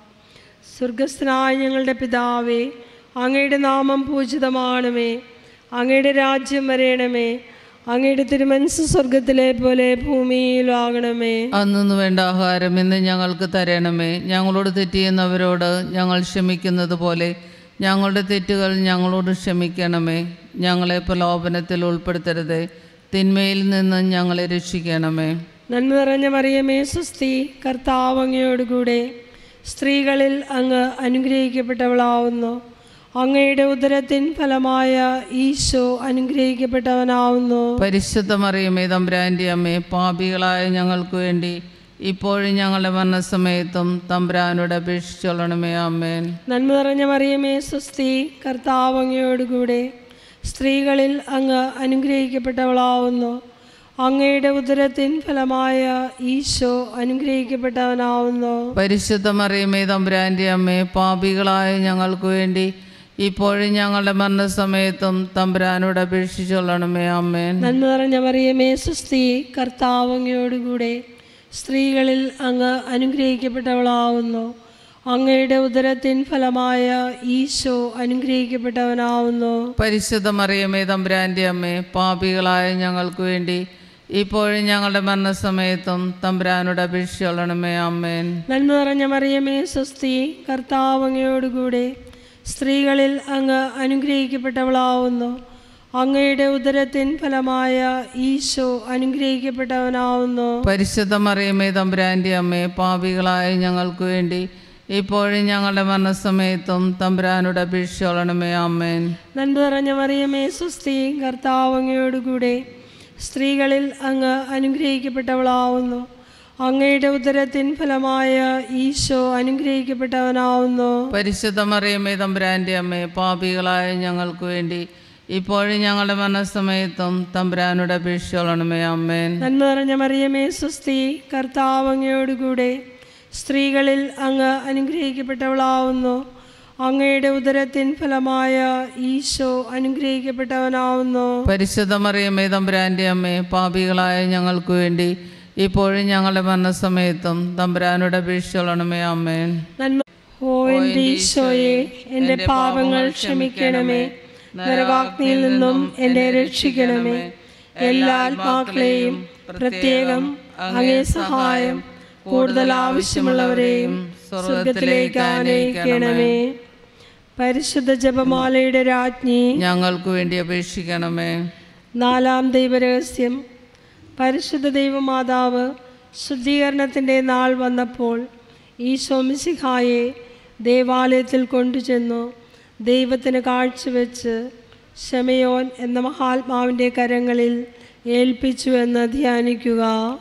സ്വർഗസ്ഥനായ ഞങ്ങളുടെ പിതാവേ അങ്ങയുടെ നാമം പൂജിതമാണമേ അങ്ങയുടെ രാജ്യം വരയണമേ അങ്ങയുടെ തിരുമനസ് സ്വർഗത്തിലെ പോലെ ഭൂമിയിലാകണമേ അന്നു വേണ്ട ആഹാരം ഇന്ന് ഞങ്ങൾക്ക് തരണമേ ഞങ്ങളോട് തെറ്റിയുന്നവരോട് ഞങ്ങൾ ക്ഷമിക്കുന്നത് പോലെ ഞങ്ങളുടെ തെറ്റുകൾ ഞങ്ങളോട് ക്ഷമിക്കണമേ ഞങ്ങളെ പ്രലോഭനത്തിൽ ഉൾപ്പെടുത്തരുതേ തിന്മയിൽ നിന്ന് ഞങ്ങളെ രക്ഷിക്കണമേ നന്മ നിറഞ്ഞ മറിയമേ സുസ്തി കർത്താവ് അങ്ങയോടുകൂടെ സ്ത്രീകളിൽ അങ്ങ് അനുഗ്രഹിക്കപ്പെട്ടവളാവുന്നു അങ്ങയുടെ ഉദരത്തിൻ ഫലമായ ഈശോ അനുഗ്രഹിക്കപ്പെട്ടവനാവുന്നു പരിശുദ്ധ മറിയമേ തമ്പുരാൻ്റെ അമ്മേ പാപികളായ ഞങ്ങൾക്ക് വേണ്ടി ഇപ്പോഴും ഞങ്ങളുടെ മരണസമയത്തും തമ്പുരാനോട് അപേക്ഷിച്ചോളണമേ അമ്മേൻ നന്മ നിറഞ്ഞ മറിയമേ സുസ്തി കർത്താവ് അങ്ങയോടുകൂടെ സ്ത്രീകളിൽ അങ്ങ് അനുഗ്രഹിക്കപ്പെട്ടവളാവുന്നു അങ്ങയുടെ ഉദരത്തിൻ ഫലമായ ഈശോ അനുഗ്രഹിക്കപ്പെട്ടവനാവുന്നു പരിശുദ്ധ മറിയമേ തമ്പുരാൻ്റെ അമ്മേ പാപികളായ ഞങ്ങൾക്ക് വേണ്ടി ഇപ്പോഴും ഞങ്ങളുടെ മരണസമയത്തും തമ്പുരാനോട് അപേക്ഷിച്ചോളണമേ അമ്മേൻ നന്മ നിറഞ്ഞ മറിയമേ സുസ്തി കർത്താവ് അങ്ങയോടുകൂടെ സ്ത്രീകളിൽ അങ്ങ് അനുഗ്രഹിക്കപ്പെട്ടവളാവുന്നു അങ്ങയുടെ ഉദരത്തിൻ ഫലമായ ഈശോ അനുഗ്രഹിക്കപ്പെട്ടവനാവുന്നു പരിശുദ്ധ മറിയമേ തമ്പുരാൻ്റെ അമ്മേ പാപികളായ ഞങ്ങൾക്ക് വേണ്ടി ഇപ്പോഴും ഞങ്ങളുടെ മരണസമയത്തും തമ്പുരാനോട് അപേക്ഷിച്ചോളണമേ അമ്മേൻ നന്മ നിറഞ്ഞ മറിയമേ സുസ്തി കർത്താവ് അങ്ങയോടുകൂടെ സ്ത്രീകളിൽ അങ്ങ് അനുഗ്രഹിക്കപ്പെട്ടവളാവുന്നു അങ്ങയുടെ ഉദരത്തിൻ ഫലമായ ഈശോ അനുഗ്രഹിക്കപ്പെട്ടവനാവുന്നു പരിശുദ്ധ മറിയമേ തമ്പുരാൻ്റെ അമ്മേ പാപികളായ ഞങ്ങൾക്ക് വേണ്ടി ഇപ്പോഴും ഞങ്ങളുടെ മരണസമയത്തും തമ്പുരാനോട് അപേക്ഷിച്ചോളണമേ അമ്മേൻ നന്മ നിറഞ്ഞ മറിയമേ സുസ്തി കർത്താവ് അങ്ങയോടുകൂടെ സ്ത്രീകളിൽ അങ്ങ് അനുഗ്രഹിക്കപ്പെട്ടവളാവുന്നു അങ്ങയുടെ ഉദരത്തിൻ ഫലമായ ഈശോ അനുഗ്രഹിക്കപ്പെട്ടവനാവുന്നു പരിശുദ്ധ മറിയമ്മേ തമ്പുരാൻ്റെ അമ്മേ പാപികളായ ഞങ്ങൾക്ക് വേണ്ടി ഇപ്പോഴും ഞങ്ങളുടെ മരണസമയത്തും തമ്പുരാനുടെ അപേക്ഷകളണമേ അമ്മേൻ നന്മ നിറഞ്ഞ മറിയമേ സുസ്തി കർത്താവ് അങ്ങയോടുകൂടെ സ്ത്രീകളിൽ അങ്ങ് അനുഗ്രഹിക്കപ്പെട്ടവളാവുന്നു അങ്ങയുടെ ഉദരത്തിൻ ഫലമായ ഈശോ അനുഗ്രഹിക്കപ്പെട്ടവനാവുന്നു പരിശുദ്ധ മറിയമ്മേ തമ്പുരാൻ്റെ അമ്മേ പാപികളായ ഞങ്ങൾക്ക് വേണ്ടി ഇപ്പോഴും ഞങ്ങളുടെ മരണസമയത്തും തമ്പുരാനുടെ അപേക്ഷകളണമേ അമ്മേൻ നന്മ ഓ എൻ്റെ ഈശോയെ എൻ്റെ പാപങ്ങൾ ക്ഷമിക്കണമേ നരകാഗ്നിയിൽ നിന്നും എന്നെ രക്ഷിക്കണമേ എല്ലാ ആത്മാക്കളെയും പ്രത്യേകം അങ്ങേ സഹായം കൂടുതൽ ആവശ്യമുള്ളവരെയും സ്വർഗത്തിലേക്ക് ആനയിക്കണമേ പരിശുദ്ധ ജപമാലയുടെ രാജ്ഞി ഞങ്ങൾക്ക് വേണ്ടി അപേക്ഷിക്കണമേ നാലാം ദൈവരഹസ്യം പരിശുദ്ധ ദൈവമാതാവ് ശുദ്ധീകരണത്തിൻ്റെ നാൾ വന്നപ്പോൾ ഈശോ മിശിഹായെ ദേവാലയത്തിൽ കൊണ്ടുചെന്നു ദൈവത്തിന് കാഴ്ചവെച്ച് ശമയോൻ എന്ന മഹാത്മാവിൻ്റെ കരങ്ങളിൽ ഏൽപ്പിച്ചു എന്ന് ധ്യാനിക്കുക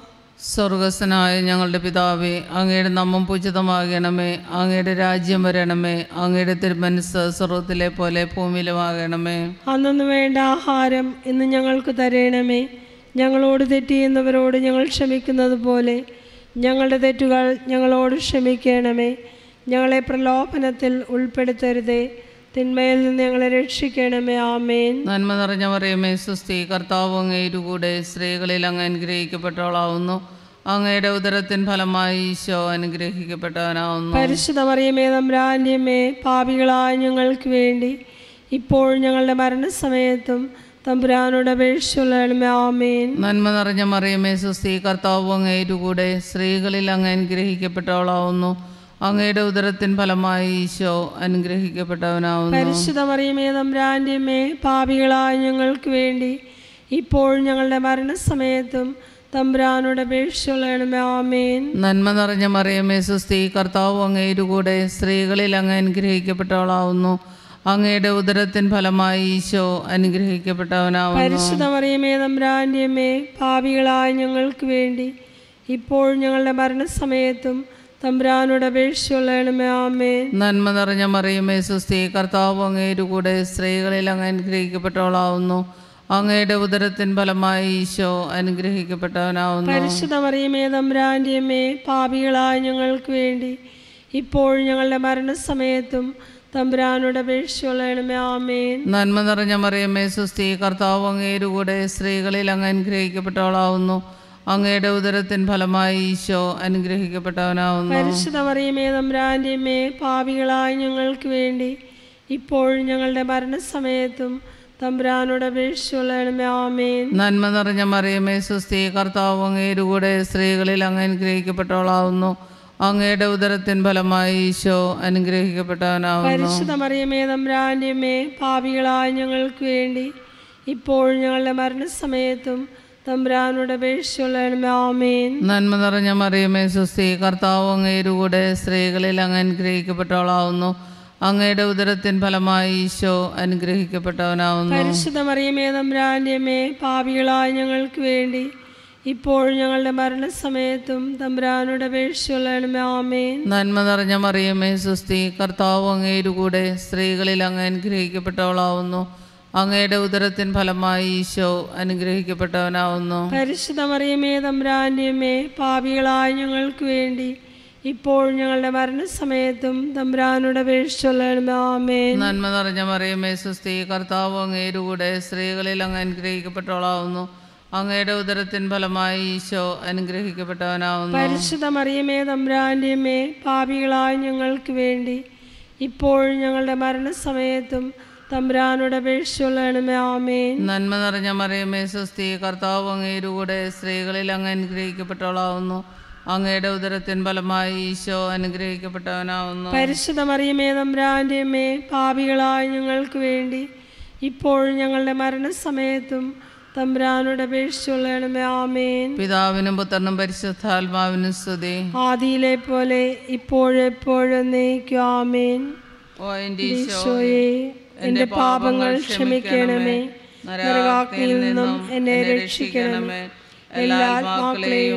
സ്വർഗസ്വനായ ഞങ്ങളുടെ പിതാവേ അങ്ങയുടെ നാമം പൂജിതമാകണമേ അങ്ങയുടെ രാജ്യം വരണമേ അങ്ങയുടെ തിരുമനസ് സ്വർഗത്തിലെ പോലെ ഭൂമിയിലുമാകണമേ അന്നു വേണ്ട ആഹാരം ഇന്ന് ഞങ്ങൾക്ക് തരയണമേ ഞങ്ങളോട് തെറ്റിയുന്നവരോട് ഞങ്ങൾ ക്ഷമിക്കുന്നത് പോലെ ഞങ്ങളുടെ തെറ്റുകൾ ഞങ്ങളോട് ക്ഷമിക്കണമേ ഞങ്ങളെ പ്രലോഭനത്തിൽ ഉൾപ്പെടുത്തരുതേ തിന്മയിൽ നിന്ന് ഞങ്ങളെ രക്ഷിക്കണമേ ആമേൻ നന്മ നിറഞ്ഞ മറിയമേ സുസ്തി കർത്താവ് അങ്ങയുടെ കൂടെ സ്ത്രീകളിൽ അങ്ങ് അനുഗ്രഹിക്കപ്പെട്ടവളാവുന്നു അങ്ങയുടെ ഉദരത്തിൻ ഫലമായി ഈശോ അനുഗ്രഹിക്കപ്പെട്ടവനാവുന്നു പരിശുദ്ധ മറിയമേ തമ്പ്രാന്യമേ പാപികളായ ഞങ്ങൾക്ക് വേണ്ടി ഇപ്പോൾ ഞങ്ങളുടെ മരണസമയത്തും തമ്പുരാനോട് അപേക്ഷിച്ചുള്ളണമേ ആമേൻ നന്മ നിറഞ്ഞ മറിയമേ സുസ്തി കർത്താവ് അങ്ങയുടെ കൂടെ സ്ത്രീകളിൽ അങ്ങ് അനുഗ്രഹിക്കപ്പെട്ടവളാവുന്നു അങ്ങയുടെ ഉദരത്തിൻ ഫലമായി ഈശോ അനുഗ്രഹിക്കപ്പെട്ടവനാവുന്നു പരിശുദ്ധ മറിയമേ തമ്പ്രാന്റെമേ പാപികളായ ഞങ്ങൾക്ക് വേണ്ടി ഇപ്പോൾ ഞങ്ങളുടെ മരണസമയത്തും തമ്പുരാനോട് അപേക്ഷിച്ചുള്ളണമേ ആമേൻ നന്മ നിറഞ്ഞ മറിയമേ സുസ്തി കർത്താവ് അങ്ങയുടെ കൂടെ സ്ത്രീകളിൽ അങ്ങ് അനുഗ്രഹിക്കപ്പെട്ടവളാവുന്നു അങ്ങയുടെ ഉദരത്തിൻ ഫലമായി ഈശോ അനുഗ്രഹിക്കപ്പെട്ടവനാവുന്നു പരിശുദ്ധ മറിയമേ തമ്പ്രാന്റെമേ പാപികളായ ഞങ്ങൾക്ക് വേണ്ടി ഇപ്പോൾ ഞങ്ങളുടെ മരണസമയത്തും തമ്പുരാനോട് അപേക്ഷിച്ചുള്ളണമേ ആമേൻ നന്മ നിറഞ്ഞ മറിയമേ സുസ്തി കർത്താവ് അങ്ങയുടെ കൂടെ സ്ത്രീകളിൽ അങ്ങ് അനുഗ്രഹിക്കപ്പെട്ടവളാവുന്നു അങ്ങയുടെ ഉദരത്തിൻ ഫലമായി ഈശോ അനുഗ്രഹിക്കപ്പെട്ടവനാവുന്നു പരിശുദ്ധ മറിയമേ തമ്പ്രാന്റെമേ പാപികളായ ഞങ്ങൾക്ക് വേണ്ടി ഇപ്പോൾ ഞങ്ങളുടെ മരണസമയത്തും തമ്പുരാനോട് അപേക്ഷിച്ചുള്ളണമേ ആമേൻ നന്മ നിറഞ്ഞ മറിയമേ സുസ്തി കർത്താവ് അങ്ങയുടെ കൂടെ സ്ത്രീകളിൽ അങ്ങ് അനുഗ്രഹിക്കപ്പെട്ടവളാവുന്നു അങ്ങയുടെ ഉദരത്തിൻ ഫലമായി ഈശോ അനുഗ്രഹിക്കപ്പെട്ടവനാവുന്നു പരിശുദ്ധ മറിയമേ തമ്പ്രാന്റെമേ പാപികളായ ഞങ്ങൾക്ക് വേണ്ടി ഇപ്പോൾ ഞങ്ങളുടെ മരണസമയത്തും തമ്പുരാനോട് അപേക്ഷിച്ചുള്ളണമേ ആമേൻ നന്മ നിറഞ്ഞ മറിയമേ സുസ്തി കർത്താവ് അങ്ങയുടെ കൂടെ സ്ത്രീകളിൽ അങ്ങ് അനുഗ്രഹിക്കപ്പെട്ടവളാവുന്നു അങ്ങയുടെ ഉദരത്തിൻ ഫലമായി ഈശോ അനുഗ്രഹിക്കപ്പെട്ടവനാവുന്നു പരിശുദ്ധ മറിയമേ തമ്പ്രാന്റെമേ പാപികളായ ഞങ്ങൾക്ക് വേണ്ടി ഇപ്പോൾ ഞങ്ങളുടെ മരണസമയത്തും തമ്പുരാനോട് അപേക്ഷിച്ചുള്ളണമേ ആമേൻ നന്മ നിറഞ്ഞ മറിയമേ സുസ്തി കർത്താവ് അങ്ങയുടെ കൂടെ സ്ത്രീകളിൽ അങ്ങ് അനുഗ്രഹിക്കപ്പെട്ടവളാവുന്നു അങ്ങയുടെ ഉദരത്തിൻ ഫലമായി ഈശോ അനുഗ്രഹിക്കപ്പെട്ടവനാവുന്നു പരിശുദ്ധ മറിയമേ തമ്പുരാന്റെമേ പാപികളായ ഞങ്ങൾക്ക് വേണ്ടി ഇപ്പോൾ ഞങ്ങളുടെ മരണസമയത്തും തമ്പുരാനോട് അപേക്ഷിച്ചുള്ളണമേ ആമേൻ നന്മ നിറഞ്ഞ മറിയമേ സുസ്തി കർത്താവ് അങ്ങയുടെ കൂടെ സ്ത്രീകളിൽ അങ്ങ് അനുഗ്രഹിക്കപ്പെട്ടവളാവുന്നു അങ്ങയുടെ ഉദരത്തിൻ ഫലമായി ഈശോ അനുഗ്രഹിക്കപ്പെട്ടവനാവുന്നു പരിശുദ്ധ മറിയമേ തമ്പുരാന്റെമേ പാപികളായ ഞങ്ങൾക്ക് വേണ്ടി ഇപ്പോൾ ഞങ്ങളുടെ മരണസമയത്തും തമ്പുരാനോട് അപേക്ഷിച്ചുള്ളണമേ ആമേൻ നന്മ നിറഞ്ഞ മറിയമേ സുസ്തി കർത്താവ് അങ്ങയുടെ കൂടെ സ്ത്രീകളിൽ അങ്ങ് അനുഗ്രഹിക്കപ്പെട്ടവളാവുന്നു അങ്ങയുടെ ഉദരത്തിൻ ഫലമായി ഈശോ അനുഗ്രഹിക്കപ്പെട്ടവനാവുന്നു പരിശുദ്ധ മറിയമേ തമ്പുരാന്റെമേ പാപികളായ ഞങ്ങൾക്ക് വേണ്ടി ഇപ്പോൾ ഞങ്ങളുടെ മരണസമയത്തും തമ്പുരാനോട് അപേക്ഷിച്ചുള്ളണമേ ആമേൻ നന്മ നിറഞ്ഞ മറിയമേ സുസ്തി കർത്താവ് അങ്ങയുടെ കൂടെ സ്ത്രീകളിൽ അങ്ങ് അനുഗ്രഹിക്കപ്പെട്ടവളാവുന്നു അങ്ങയുടെ ഉദരത്തിൻ ഫലമായി ഈശോ അനുഗ്രഹിക്കപ്പെട്ടവനാവുന്നു പരിശുദ്ധ മറിയമേ തമ്പുരാന്റെമേ പാപികളായ ഞങ്ങൾക്ക് വേണ്ടി ഇപ്പോൾ ഞങ്ങളുടെ മരണസമയത്തും തമ്പുരാനോട് അപേക്ഷിച്ചുള്ളണമേ ആമേൻ പിതാവിനും പുത്രനും പരിശുദ്ധാത്മാവിനും സ്തുതി ആദിയിലെ പോലെ ഇപ്പോഴെപ്പോഴും നയിക്കും ആമേൻ ഓ എൻ്റെ ഈശോ ഈശോയെ എൻ്റെ പാപങ്ങൾ ക്ഷമിക്കണമേ നരകാഗ്നിയിൽ നിന്നും എന്നെ രക്ഷിക്കണമേ എല്ലാ ആത്മാക്കളെയും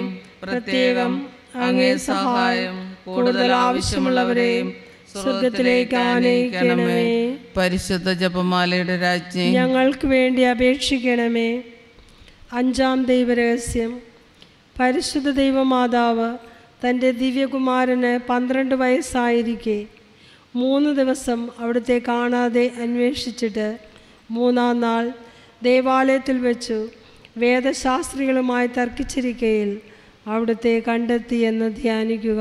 പ്രത്യേകം അങ്ങേ സഹായം കൂടുതൽ ആവശ്യമുള്ളവരെയും സ്വർഗത്തിലേക്ക് ആനയിക്കണമേ പരിശുദ്ധ ജപമാലയുടെ രാജ്ഞി ഞങ്ങൾക്ക് വേണ്ടി അപേക്ഷിക്കണമേ അഞ്ചാം ദൈവരഹസ്യം പരിശുദ്ധ ദൈവമാതാവ് തൻ്റെ ദിവ്യകുമാരന് പന്ത്രണ്ട് വയസ്സായിരിക്കെ മൂന്ന് ദിവസം അവിടുത്തെ കാണാതെ അന്വേഷിച്ചിട്ട് മൂന്നാം നാൾ ദേവാലയത്തിൽ വെച്ചു വേദശാസ്ത്രികളുമായി തർക്കിച്ചിരിക്കയിൽ അവിടുത്തെ കണ്ടെത്തിയെന്ന് ധ്യാനിക്കുക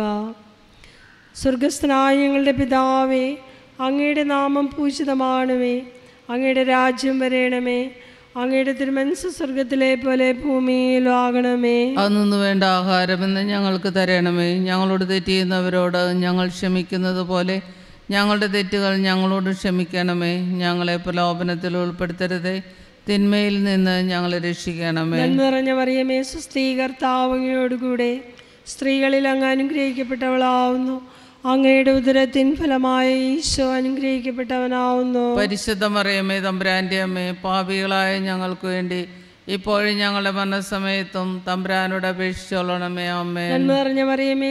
സ്വർഗസ്ഥനായ ഞങ്ങളുടെ പിതാവേ അങ്ങയുടെ നാമം പൂജിതമാണമേ അങ്ങയുടെ രാജ്യം വരേണമേ അങ്ങയുടെ തിരുമനസ് സ്വർഗത്തിലെ പോലെ ഭൂമിയിലും ആകണമേ അന്നു വേണ്ട ആഹാരമെന്ന് ഞങ്ങൾക്ക് തരണമേ ഞങ്ങളോട് തെറ്റ് ചെയ്യുന്നവരോട് ഞങ്ങൾ ക്ഷമിക്കുന്നത് പോലെ ഞങ്ങളുടെ തെറ്റുകൾ ഞങ്ങളോട് ക്ഷമിക്കണമേ ഞങ്ങളെ പ്രലോഭനത്തിൽ ഉൾപ്പെടുത്തരുതേ തിന്മയിൽ നിന്ന് ഞങ്ങളെ രക്ഷിക്കണമേ നന്മ നിറഞ്ഞ മറിയമേ സുസ്ഥീകർത്താവങ്ങയോടുകൂടെ സ്ത്രീകളിൽ അങ്ങ് അനുഗ്രഹിക്കപ്പെട്ടവളാവുന്നു അങ്ങയുടെ ഉദരത്തിൻ ഫലമായ ഈശോ അനുഗ്രഹിക്കപ്പെട്ടവനാവുന്നു പരിശുദ്ധ മറിയമ്മേ തമ്പുരാൻ്റെ അമ്മേ പാപികളായ ഞങ്ങൾക്ക് വേണ്ടി ഇപ്പോഴും ഞങ്ങളുടെ മരണസമയത്തും തമ്പുരാനോട് അപേക്ഷിച്ചോളണമേ അമ്മേ നന്മ നിറഞ്ഞ മറിയമേ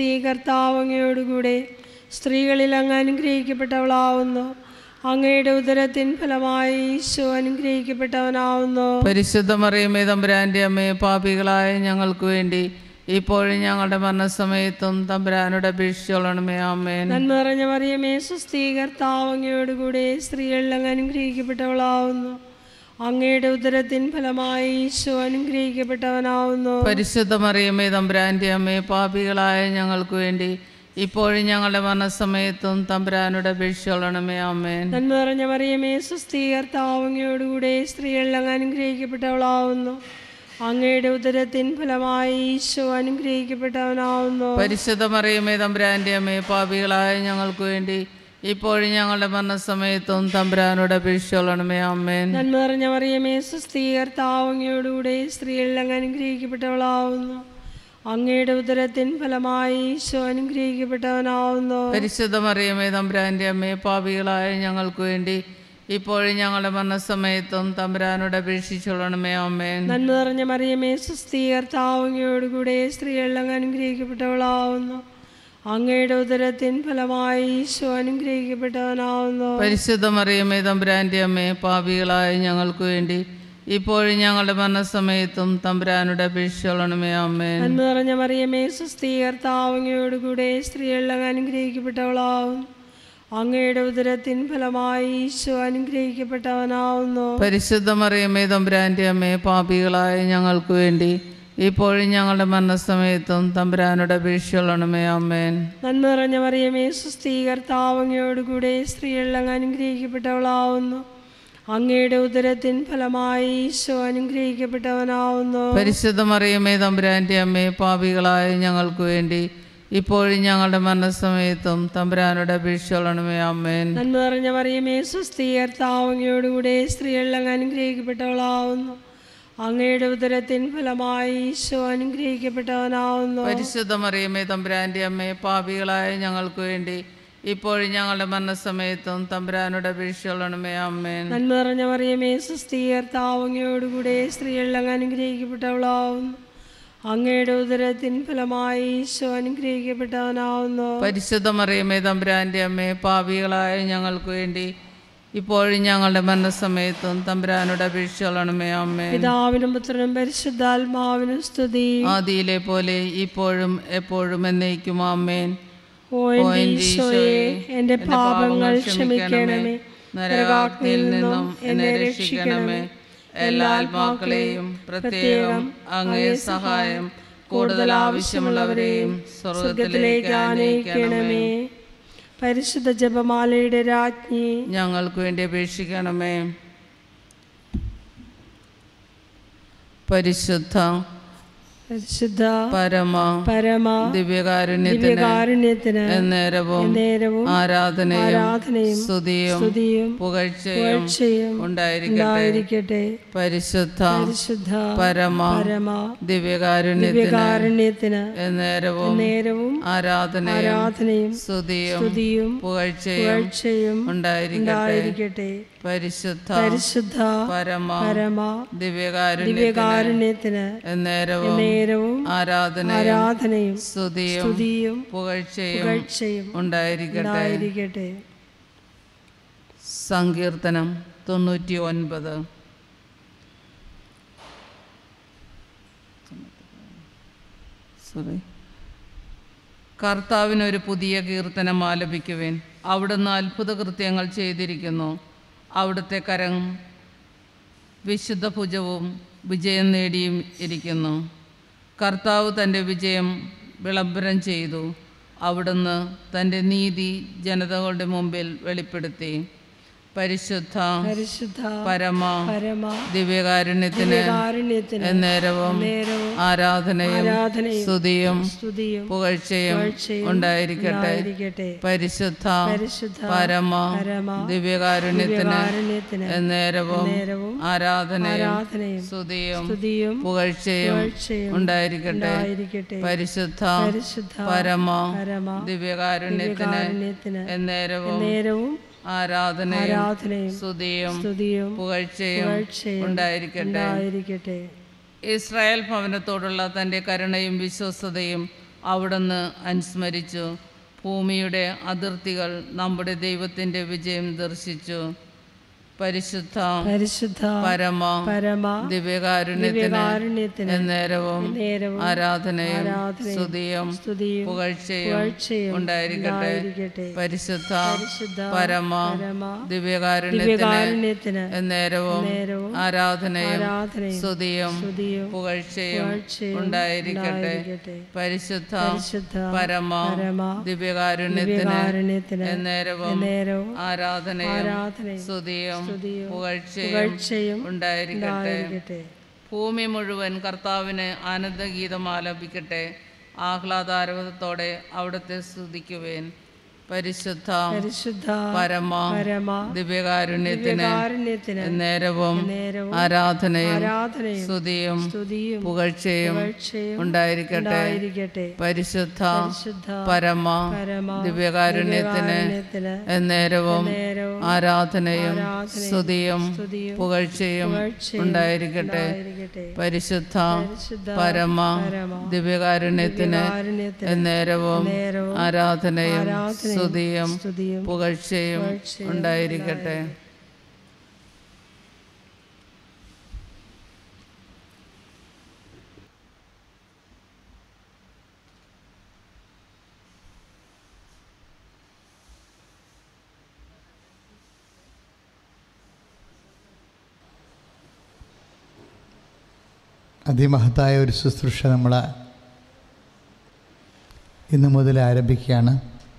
സുസ്ഥീകർത്താവങ്ങയോടുകൂടെ സ്ത്രീകളിൽ അങ്ങ് അനുഗ്രഹിക്കപ്പെട്ടവളാവുന്നു അങ്ങയുടെ ഉദരത്തിൻ ഫലമായി ഈശോ അനുഗ്രഹിക്കപ്പെട്ടവനാവുന്നു പരിശുദ്ധ മറിയമ്മേ തമ്പുരാൻ്റെ അമ്മേ പാപികളായ ഞങ്ങൾക്ക് വേണ്ടി ഇപ്പോഴും ഞങ്ങളുടെ മരണസമയത്തും തമ്പുരാനോട് അപേക്ഷിച്ചോളണമേ അമ്മേൻ നന്മ നിറഞ്ഞ മറിയമേ സുസ്ഥീകർത്താവങ്ങയോടുകൂടെ സ്ത്രീകളിൽ അങ്ങ് അനുഗ്രഹിക്കപ്പെട്ടവളാവുന്നു അങ്ങയുടെ ഉദരത്തിൻ ഫലമായി ഈശോ അനുഗ്രഹിക്കപ്പെട്ടവനാവുന്നു പരിശുദ്ധ മറിയമ്മേ തമ്പുരാൻ്റെ അമ്മേ പാപികളായ ഞങ്ങൾക്ക് വേണ്ടി ഇപ്പോഴും ഞങ്ങളുടെ മരണസമയത്തും തമ്പുരാനോട് അപേക്ഷിച്ചോളണമേ അമ്മേൻ നന്മ നിറഞ്ഞ മറിയമേ സുസ്ഥീകർത്താവങ്ങയോടുകൂടെ സ്ത്രീകളിൽ അങ്ങ് അനുഗ്രഹിക്കപ്പെട്ടവളാവുന്നു അങ്ങയുടെ ഉദരത്തിൻ ഫലമായി ഈശോ അനുഗ്രഹിക്കപ്പെട്ടവനാവുന്നു പരിശുദ്ധ മറിയമ്മേ തമ്പുരാൻ്റെ അമ്മേ പാപികളായ ഞങ്ങൾക്ക് വേണ്ടി ഇപ്പോഴും ഞങ്ങളുടെ മരണസമയത്തും തമ്പുരാനോട് അപേക്ഷിച്ചോളണമേ അമ്മേൻ നന്മ നിറഞ്ഞ മറിയമേ സുസ്ഥീകർത്താവങ്ങയോടുകൂടെ സ്ത്രീകളിൽ അങ്ങ് അനുഗ്രഹിക്കപ്പെട്ടവളാവുന്നു അങ്ങയുടെ ഉദരത്തിൻ ഫലമായി ഈശോ അനുഗ്രഹിക്കപ്പെട്ടവനാവുന്നു പരിശുദ്ധ മറിയമ്മേ തമ്പുരാൻ്റെ അമ്മേ പാപികളായ ഞങ്ങൾക്ക് വേണ്ടി ഇപ്പോഴും ഞങ്ങളുടെ മരണസമയത്തും തമ്പുരാനോട് അപേക്ഷിച്ചോളണമേ അമ്മേൻ നന്മ നിറഞ്ഞ മറിയമേ സുസ്ഥീകർത്താവങ്ങയോടുകൂടെ സ്ത്രീകളിൽ അങ്ങ് അനുഗ്രഹിക്കപ്പെട്ടവളാവുന്നു അങ്ങയുടെ ഉദരത്തിൻ ഫലമായി ഈശോ അനുഗ്രഹിക്കപ്പെട്ടവനാവുന്നു പരിശുദ്ധ മറിയമ്മേ തമ്പുരാൻ്റെ അമ്മേ പാപികളായ ഞങ്ങൾക്ക് വേണ്ടി ഇപ്പോഴും ഞങ്ങളുടെ മരണസമയത്തും തമ്പുരാനോട് അപേക്ഷിച്ചോളണമേ അമ്മേൻ നന്മ നിറഞ്ഞ മറിയമേ സുസ്ഥീകർത്താവങ്ങയോടുകൂടെ സ്ത്രീകളിൽ അങ്ങ് അനുഗ്രഹിക്കപ്പെട്ടവളാവുന്നു അങ്ങയുടെ ഉദരത്തിൻ ഫലമായി ഈശോ അനുഗ്രഹിക്കപ്പെട്ടവനാവുന്നു പരിശുദ്ധ മറിയമ്മേ തമ്പുരാൻ്റെ അമ്മേ പാപികളായ ഞങ്ങൾക്ക് വേണ്ടി ഇപ്പോഴും ഞങ്ങളുടെ മരണസമയത്തും തമ്പുരാനോട് അപേക്ഷിച്ചോളണമേ അമ്മേൻ നന്മ നിറഞ്ഞ മറിയമേ സുസ്ഥീകർത്താവങ്ങയോടുകൂടെ സ്ത്രീകളിൽ അങ്ങ് അനുഗ്രഹിക്കപ്പെട്ടവളാവുന്നു അങ്ങയുടെ ഉദരത്തിൻ ഫലമായി ഈശോ അനുഗ്രഹിക്കപ്പെട്ടവനാവുന്നു പരിശുദ്ധ മറിയമ്മേ തമ്പുരാൻ്റെ അമ്മേ പാപികളായ ഞങ്ങൾക്ക് വേണ്ടി ഇപ്പോഴും ഞങ്ങളുടെ മരണസമയത്തും തമ്പുരാനോട് അപേക്ഷിച്ചോളണമേ അമ്മേൻ നന്മ നിറഞ്ഞ മറിയമേ സുസ്ഥീകർത്താവങ്ങയോടുകൂടെ സ്ത്രീകളിൽ അങ്ങ് അനുഗ്രഹിക്കപ്പെട്ടവളാവുന്നു അങ്ങയുടെ ഉദരത്തിൻ ഫലമായി ഈശോ അനുഗ്രഹിക്കപ്പെട്ടവനാവുന്നു പരിശുദ്ധ മറിയമ്മേ തമ്പുരാൻ്റെ അമ്മേ പാപികളായ ഞങ്ങൾക്ക് വേണ്ടി ഇപ്പോഴും ഞങ്ങളുടെ മരണസമയത്തും തമ്പുരാനോട് അപേക്ഷിച്ചോളണമേ അമ്മേൻ നന്മ നിറഞ്ഞ മറിയമേ സുസ്ഥീകർത്താവങ്ങയോടുകൂടെ സ്ത്രീകളിൽ അങ്ങ് അനുഗ്രഹിക്കപ്പെട്ടവളാവുന്നു അങ്ങയുടെ ഉദരത്തിൻ ഫലമായി ഈശോ അനുഗ്രഹിക്കപ്പെട്ടവനാവുന്നു പരിശുദ്ധ മറിയമ്മേ തമ്പുരാൻ്റെ അമ്മേ പാപികളായ ഞങ്ങൾക്ക് വേണ്ടി ഇപ്പോഴും ഞങ്ങളുടെ മരണസമയത്തും തമ്പുരാനോട് അപേക്ഷിച്ചോളണമേ അമ്മേൻ പിതാവിനും പുത്രനും പരിശുദ്ധാത്മാവിനും സ്തുതി ആദിയിലെ പോലെ ഇപ്പോഴും എപ്പോഴും എന്നേക്കും അമ്മേൻ ഓ എൻ്റെ ഈശോയെ എൻ്റെ പാപങ്ങൾ ക്ഷമിക്കണമേ നരകാഗ്നിയിൽ നിന്നും എന്നെ രക്ഷിക്കണമേ എല്ലാ ആത്മാക്കളെയും പ്രത്യേകം അങ്ങേ സഹായം കൂടുതൽ ആവശ്യമുള്ളവരെയും സ്വർഗത്തിലേക്ക് ആനയിക്കണമേ പരിശുദ്ധ ജപമാലയുടെ രാജ്ഞി ഞങ്ങൾക്ക് വേണ്ടി അപേക്ഷിക്കണമേ പരിശുദ്ധ പരിശുദ്ധ പരമ പരമ ദിവ്യകാരുണ്യത്തിന് ദിവ്യകാരുണ്യത്തിന് എന്നേരവും നേരവും ആരാധനയും ആരാധനയും സ്തുതിയും സ്തുതിയും പുകഴ്ചയും പുകഴ്ചയും ഉണ്ടായിരിക്കട്ടെ ഉണ്ടായിരിക്കട്ടെ പരിശുദ്ധ പരിശുദ്ധ പരമ പരമ ദിവ്യകാരുണ്യത്തിന് ദിവ്യകാരുണ്യത്തിന് എന്നേരവും നേരവും ആരാധനയും ആരാധനയും സ്തുതിയും സ്തുതിയും പുകഴ്ചയും പുകഴ്ചയും ഉണ്ടായിരിക്കട്ടെ ഉണ്ടായിരിക്കട്ടെ പരിശുദ്ധ പരിശുദ്ധ പരമ പരമ ദിവ്യകാരുണ്യത്തിന് ദിവ്യകാരുണ്യത്തിന് എന്നേരവും നേരവും ആരാധനയും ആരാധനയും സ്തുതിയും സ്തുതിയും പുകഴ്ചയും പുകഴ്ചയും ഉണ്ടായിരിക്കട്ടെ ഉണ്ടായിരിക്കട്ടെ സങ്കീർത്തനം തൊണ്ണൂറ്റി ഒൻപത് സോറി കർത്താവിനൊരു പുതിയ കീർത്തനം ആലപിക്കുവേൻ അവിടുന്ന് അത്ഭുത കൃത്യങ്ങൾ ചെയ്തിരിക്കുന്നു അവിടുത്തെ കരം വിശുദ്ധ ഭുജവും വിജയം നേടിയും ഇരിക്കുന്നു കർത്താവ് തൻ്റെ വിജയം വിളംബരം ചെയ്തു അവിടുന്ന് തൻ്റെ നീതി ജനതകളുടെ മുമ്പിൽ വെളിപ്പെടുത്തി പരിശുദ്ധ പരിശുദ്ധ പരമ പരമ ദിവ്യകാരുണ്യത്തിന് കാരുണ്യത്തിന് എന്നേരവും നേരവും ആരാധനയും ആരാധനയും സ്തുതിയും സ്തുതിയും പുകഴ്ചയും പുകഴ്ചയും ഉണ്ടായിരിക്കട്ടെ ഉണ്ടായിരിക്കട്ടെ പരിശുദ്ധ പരിശുദ്ധ പരമ പരമ ദിവ്യകാരുണ്യത്തിന് കാരുണ്യത്തിന് എന്നേരവും നേരവും ആരാധനയും ആരാധനയും സ്തുതിയും സ്തുതിയും പുകഴ്ചയും പുകഴ്ചയും ഉണ്ടായിരിക്കട്ടെ ഉണ്ടായിരിക്കട്ടെ പരിശുദ്ധ പരിശുദ്ധ പരമ പരമ ദിവ്യകാരുണ്യത്തിന് കാരുണ്യത്തിന് എന്നേരവും നേരവും ആരാധനയും ആരാധനയും സ്തുതിയും സ്തുതിയും പുകഴ്ചയും പുകഴ്ചയും ഉണ്ടായിരിക്കട്ടെ ഉണ്ടായിരിക്കട്ടെ ഇസ്രായേൽ ഭവനത്തോടുള്ള തൻ്റെ കരുണയും വിശ്വസ്തതയും അവിടുന്ന് അനുസ്മരിച്ചു ഭൂമിയുടെ അതിർത്തികൾ നമ്മുടെ ദൈവത്തിൻ്റെ വിജയം ദർശിച്ചു പരിശുദ്ധ പരിശുദ്ധ പരമ പരമ ദിവ്യകാരുണ്യത്തിന് കാരുണ്യത്തിന് എന്നേരവും നേരവും ആരാധനയും ആരാധനയും സ്തുതിയും സ്തുതിയും പുകഴ്ചയും പുകഴ്ചയും ഉണ്ടായിരിക്കട്ടെ ഉണ്ടായിരിക്കട്ടെ പരിശുദ്ധ പരിശുദ്ധ പരമ പരമ ദിവ്യകാരുണ്യത്തിന് ദിവ്യകാരുണ്യത്തിന് എന്നേരവും നേരവും ആരാധനയും ആരാധനയും സ്തുതിയും സ്തുതിയും പുകഴ്ചയും പുകഴ്ചയും ഉണ്ടായിരിക്കട്ടെ ഉണ്ടായിരിക്കട്ടെ. പരിശുദ്ധ പരിശുദ്ധ പരമ പരമ ദിവ്യകാരുണ്യത്തിന് ദിവ്യകാരുണ്യത്തിന് എന്നേരവും നേരവും ആരാധനയും ആരാധനയും സ്തുതിയും സ്തുതിയും പുകഴ്ചയും പുകഴ്ചയും ഉണ്ടായിരിക്കട്ടെ ഉണ്ടായിരിക്കട്ടെ ഭൂമി മുഴുവൻ കർത്താവിന് ആനന്ദഗീതം ആലപിക്കട്ടെ ആഹ്ലാദാരവത്തോടെ അവിടുത്തെ സ്തുതിക്കുവേൻ പരിശുദ്ധ പരിശുദ്ധ പരമ പരമ ദിവ്യകാരുണ്യത്തിന് കാരുണ്യത്തിന് നേരവും നേരവും ആരാധനയും ആരാധനയും സ്തുതിയും സ്തുതിയും പുകഴ്ചയും പുകഴ്ചയും ഉണ്ടായിരിക്കട്ടെ ഉണ്ടായിരിക്കട്ടെ പരിശുദ്ധ പരിശുദ്ധ പരമ പരമ ദിവ്യകാരുണ്യത്തിന് ദിവ്യകാരുണ്യത്തിന് എന്നേരവും നേരവും ആരാധനയും ആരാധനയും സ്തുതിയും സ്തുതിയും പുകഴ്ചയും പുകഴ്ചയും ഉണ്ടായിരിക്കട്ടെ ഉണ്ടായിരിക്കട്ടെ പരിശുദ്ധ പരിശുദ്ധ പരമ പരമ ദിവ്യകാരുണ്യത്തിന് കാരുണ്യത്തിന് എന്നേരവും നേരവും ആരാധനയും ആരാധനയും സ്തുതിയും സ്തുതിയും പുകഴ്ചയും പുകഴ്ചയും ഉണ്ടായിരിക്കട്ടെ അതിമഹത്തായ ഒരു ശുശ്രൂഷ നമ്മൾ ഇന്ന് മുതൽ ആരംഭിക്കുകയാണ്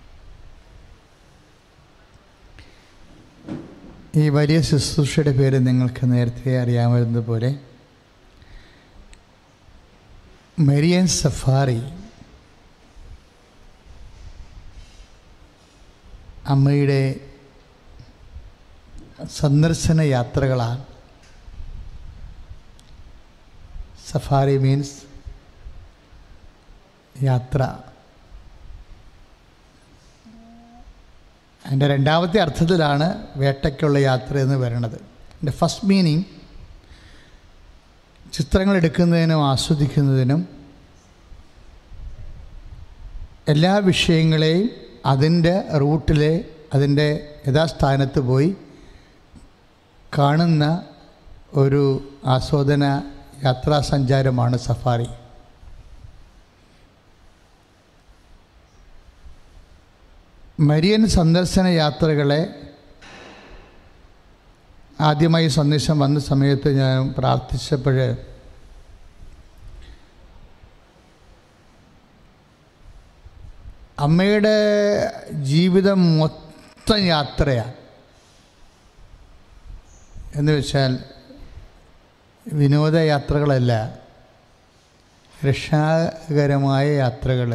ഈ വലിയ ശുശ്രൂഷയുടെ പേര് നിങ്ങൾക്ക് നേരത്തെ അറിയാമായിരുന്നതുപോലെ മരിയൻ സഫാറി അമ്മയുടെ സന്ദർശന യാത്രകളാണ് സഫാരി മീൻസ് യാത്ര അതിൻ്റെ രണ്ടാമത്തെ അർത്ഥത്തിലാണ് വേട്ടയ്ക്കുള്ള യാത്ര എന്ന് പറയുന്നത് എൻ്റെ ഫസ്റ്റ് മീനിങ് ചിത്രങ്ങൾ എടുക്കുന്നതിനും ആസ്വദിക്കുന്നതിനും എല്ലാ വിഷയങ്ങളെയും അതിൻ്റെ റൂട്ടിലെ അതിൻ്റെ യഥാസ്ഥാനത്ത് പോയി കാണുന്ന ഒരു ആസ്വാദന യാത്രാ സഞ്ചാരമാണ് സഫാരി മരിയൻ സന്ദർശന യാത്രകളെ ആദ്യമായി സന്ദേശം വന്ന സമയത്ത് ഞാൻ പ്രാർത്ഥിച്ചപ്പോൾ അമ്മയുടെ ജീവിതം മൊത്തം യാത്രയാണ് എന്ന് വെച്ചാൽ വിനോദയാത്രകളല്ല രക്ഷാകരമായ യാത്രകൾ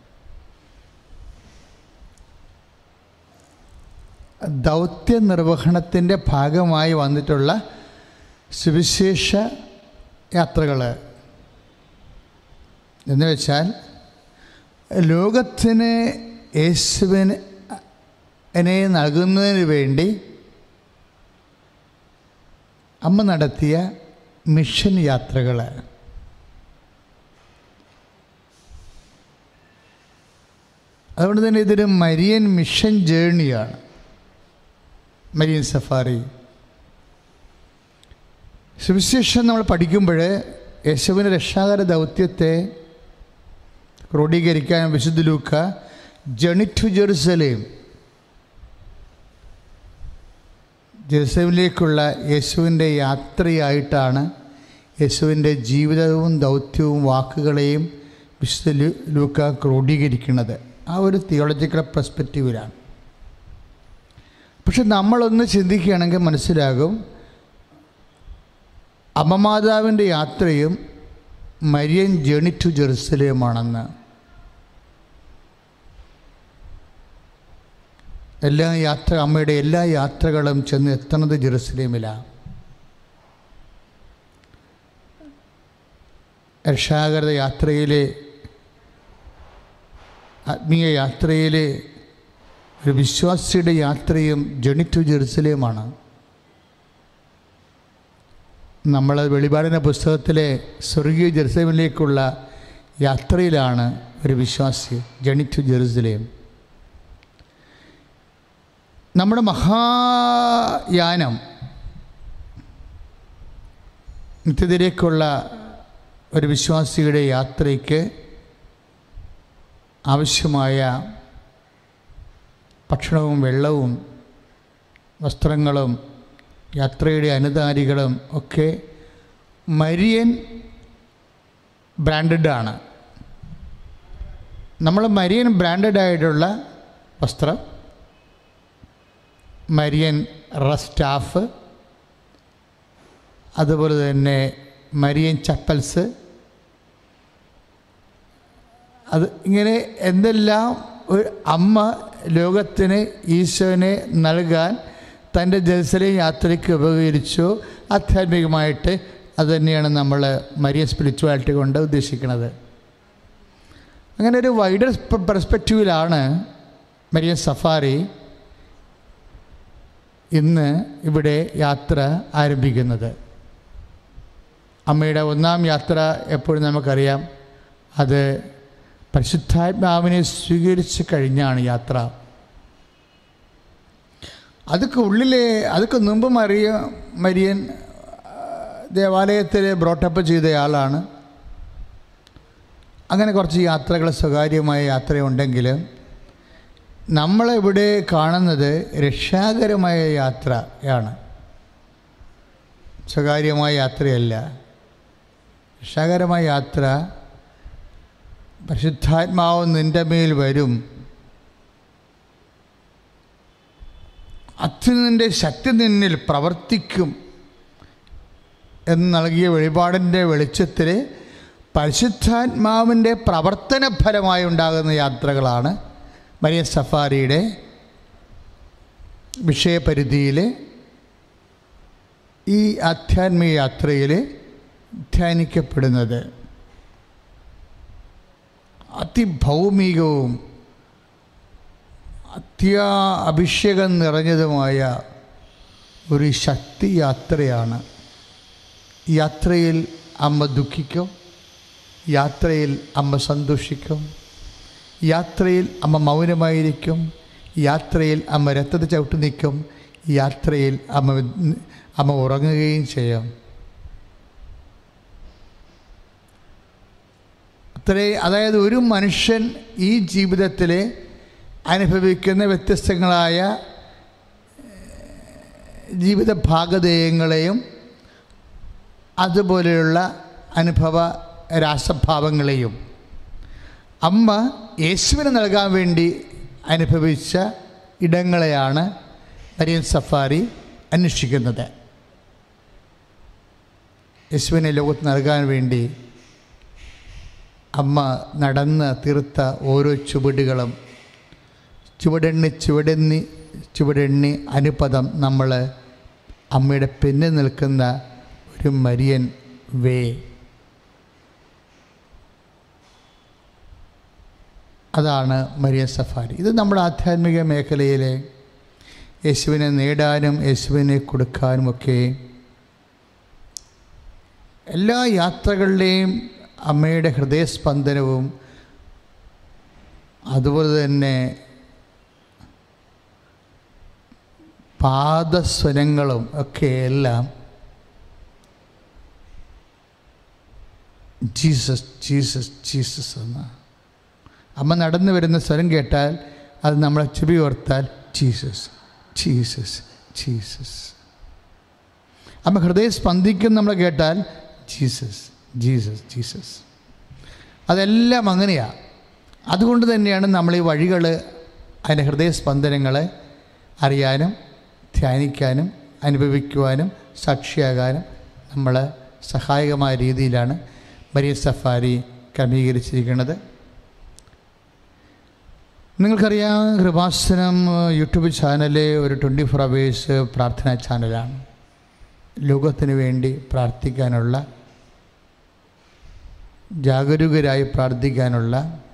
ദൗത്യ നിർവഹണത്തിൻ്റെ ഭാഗമായി വന്നിട്ടുള്ള സുവിശേഷ യാത്രകൾ എന്ന് വെച്ചാൽ ലോകത്തിന് യേശുവിന് എന്നെ നൽകുന്നതിന് വേണ്ടി അമ്മ നടത്തിയ മിഷൻ യാത്രകൾ അതുകൊണ്ട് തന്നെ ഇതൊരു മരിയൻ മിഷൻ ജേണിയാണ് മരിയൻ സഫാരി സുവിശേഷം നമ്മൾ പഠിക്കുമ്പോൾ യേശുവിൻ്റെ രക്ഷാകര ദൗത്യത്തെ ക്രോഡീകരിക്കാൻ വിശുദ്ധ ലൂക്ക ജണി ടു ജെറുസലേം ജെറുസലേമിലേക്കുള്ള യേശുവിൻ്റെ യാത്രയായിട്ടാണ് യേശുവിൻ്റെ ജീവിതവും ദൗത്യവും വാക്കുകളെയും വിശുദ്ധ ലൂ- ലൂക്ക ക്രോഡീകരിക്കുന്നത് ആ ഒരു തിയോളജിക്കൽ പെർസ്പെക്റ്റീവിലാണ് പക്ഷെ നമ്മളൊന്ന് ചിന്തിക്കുകയാണെങ്കിൽ മനസ്സിലാകും അമ്മമാതാവിൻ്റെ യാത്രയും മരിയൻ ജേണി ടു ജെറുസലേമാണെന്ന് എല്ലാ യാത്ര അമ്മയുടെ എല്ലാ യാത്രകളും ചെന്ന് എത്തുന്നത് ജെറുസലേമിലാണ് രക്ഷാകരത യാത്രയിലെ ആത്മീയ യാത്രയിലെ ഒരു വിശ്വാസിയുടെ യാത്രയും ജണി ടു ജെറുസലേമാണ് നമ്മൾ വെളിപാടിന പുസ്തകത്തിലെ സ്വർഗീയ ജെറുസലേമിലേക്കുള്ള യാത്രയിലാണ് ഒരു വിശ്വാസി ജണി ടു ജെറുസലേം നമ്മുടെ മഹായാനം നിത്യത്തിലേക്കുള്ള ഒരു വിശ്വാസിയുടെ യാത്രയ്ക്ക് ആവശ്യമായ ഭക്ഷണവും വെള്ളവും വസ്ത്രങ്ങളും യാത്രയുടെ അനുധാരികളും ഒക്കെ മരിയൻ ബ്രാൻഡഡാണ് നമ്മൾ മരിയൻ ബ്രാൻഡഡ് ആയിട്ടുള്ള വസ്ത്രം മരിയൻ റസ്റ്റാഫ് അതുപോലെ തന്നെ മരിയൻ ചപ്പൽസ് അത് ഇങ്ങനെ എന്തെല്ലാം ഒരു അമ്മ ലോകത്തിന് ഈശോനെ നൽകാൻ തൻ്റെ ജെറുസലേം യാത്രയ്ക്ക് ഉപകരിച്ചു ആധ്യാത്മികമായിട്ട് അത് തന്നെയാണ് നമ്മൾ മരിയൻ സ്പിരിച്വാലിറ്റി കൊണ്ട് ഉദ്ദേശിക്കുന്നത് അങ്ങനെ ഒരു വൈഡർ പെർസ്പെക്റ്റീവിലാണ് മരിയൻ സഫാരി ഇന്ന് ഇവിടെ യാത്ര ആരംഭിക്കുന്നത് അമ്മയുടെ ഒന്നാം യാത്ര എപ്പോഴും നമുക്കറിയാം അത് പരിശുദ്ധാത്മാവിനെ സ്വീകരിച്ച് കഴിഞ്ഞാണ് യാത്ര അതൊക്കെ ഉള്ളിലെ അതൊക്കെ മുമ്പ് മറിയ മരിയൻ ദേവാലയത്തിൽ ബ്രോട്ടപ്പ് ചെയ്തയാളാണ് അങ്ങനെ കുറച്ച് യാത്രകൾ സ്വകാര്യമായ യാത്രയുണ്ടെങ്കിൽ നമ്മളിവിടെ കാണുന്നത് രക്ഷാകരമായ യാത്രയാണ് സ്വകാര്യമായ യാത്രയല്ല രക്ഷാകരമായ യാത്ര പരിശുദ്ധാത്മാവ് നിൻ്റെ മേൽ വരും അത്യുനിൻ്റെ ശക്തി നിന്നിൽ പ്രവർത്തിക്കും എന്ന് നൽകിയ വെളിപാടിൻ്റെ വെളിച്ചത്തിൽ പരിശുദ്ധാത്മാവിൻ്റെ പ്രവർത്തന ഫലമായി ഉണ്ടാകുന്ന യാത്രകളാണ് മരിയ സഫാരിയുടെ വിഷയപരിധിയിൽ ഈ ആധ്യാത്മിക യാത്രയിൽ ധ്യാനിക്കപ്പെടുന്നത് അതിഭൗമികവും അത്യാ അഭിഷേകം നിറഞ്ഞതുമായ ഒരു ശക്തി യാത്രയാണ് യാത്രയിൽ അമ്മ ദുഃഖിക്കും യാത്രയിൽ അമ്മ സന്തോഷിക്കും യാത്രയിൽ അമ്മ മൗനമായിരിക്കും യാത്രയിൽ അമ്മ രക്തത്തെ ചവിട്ടി നിൽക്കും യാത്രയിൽ അമ്മ അമ്മ ഉറങ്ങുകയും ചെയ്യും അത്രേ അതായത് ഒരു മനുഷ്യൻ ഈ ജീവിതത്തിൽ അനുഭവിക്കുന്ന വ്യത്യസ്തങ്ങളായ ജീവിത ഭാഗധേയങ്ങളെയും അതുപോലെയുള്ള അനുഭവ രാസഭാവങ്ങളെയും അമ്മ യേശുവിന് നൽകാൻ വേണ്ടി അനുഭവിച്ച ഇടങ്ങളെയാണ് മരിയൻ സഫാരി അന്വേഷിക്കുന്നത് യേശുവിനെ ലോകത്ത് നൽകാൻ വേണ്ടി അമ്മ നടന്ന് തീർത്ത ഓരോ ചുവടുകളും ചുവടെണ്ണി ചുവടെണ്ണി ചുവടെണ്ണി അനുപദം നമ്മൾ അമ്മയുടെ പിന്നിൽ നിൽക്കുന്ന ഒരു മരിയൻ വേ അതാണ് മരിയൻ സഫാരി ഇത് നമ്മുടെ ആധ്യാത്മിക മേഖലയിലെ യേശുവിനെ നേടാനും യേശുവിനെ കൊടുക്കാനുമൊക്കെ എല്ലാ യാത്രകളിലെയും അമ്മയുടെ ഹൃദയസ്പന്ദനവും അതുപോലെ തന്നെ പാദസ്വരങ്ങളും ഒക്കെ എല്ലാം ജീസസ് ജീസസ് ജീസസ് എന്ന് അമ്മ നടന്നു വരുന്ന സ്വരം കേട്ടാൽ അത് നമ്മളെ ചെവി ഓർത്താൽ ജീസസ് ജീസസ് ജീസസ് അമ്മ ഹൃദയം സ്പന്ദിക്കും നമ്മൾ കേട്ടാൽ ജീസസ് ജീസസ് ജീസസ് അതെല്ലാം അങ്ങനെയാണ് അതുകൊണ്ട് തന്നെയാണ് നമ്മൾ ഈ വഴികൾ അതിൻ്റെ ഹൃദയസ്പന്ദനങ്ങളെ അറിയാനും ധ്യാനിക്കാനും അനുഭവിക്കുവാനും സാക്ഷിയാകാനും നമ്മൾ സഹായകമായ രീതിയിലാണ് മരിയ സഫാരി ക്രമീകരിച്ചിരിക്കുന്നത് നിങ്ങൾക്കറിയാം കൃപാസനം യൂട്യൂബ് ചാനൽ ഒരു ട്വൻറ്റി ഫോർ അവേഴ്സ് പ്രാർത്ഥനാ ചാനലാണ് ലോകത്തിന് വേണ്ടി പ്രാർത്ഥിക്കാനുള്ള ജാഗരൂകരായി പ്രാർത്ഥിക്കാനുള്ള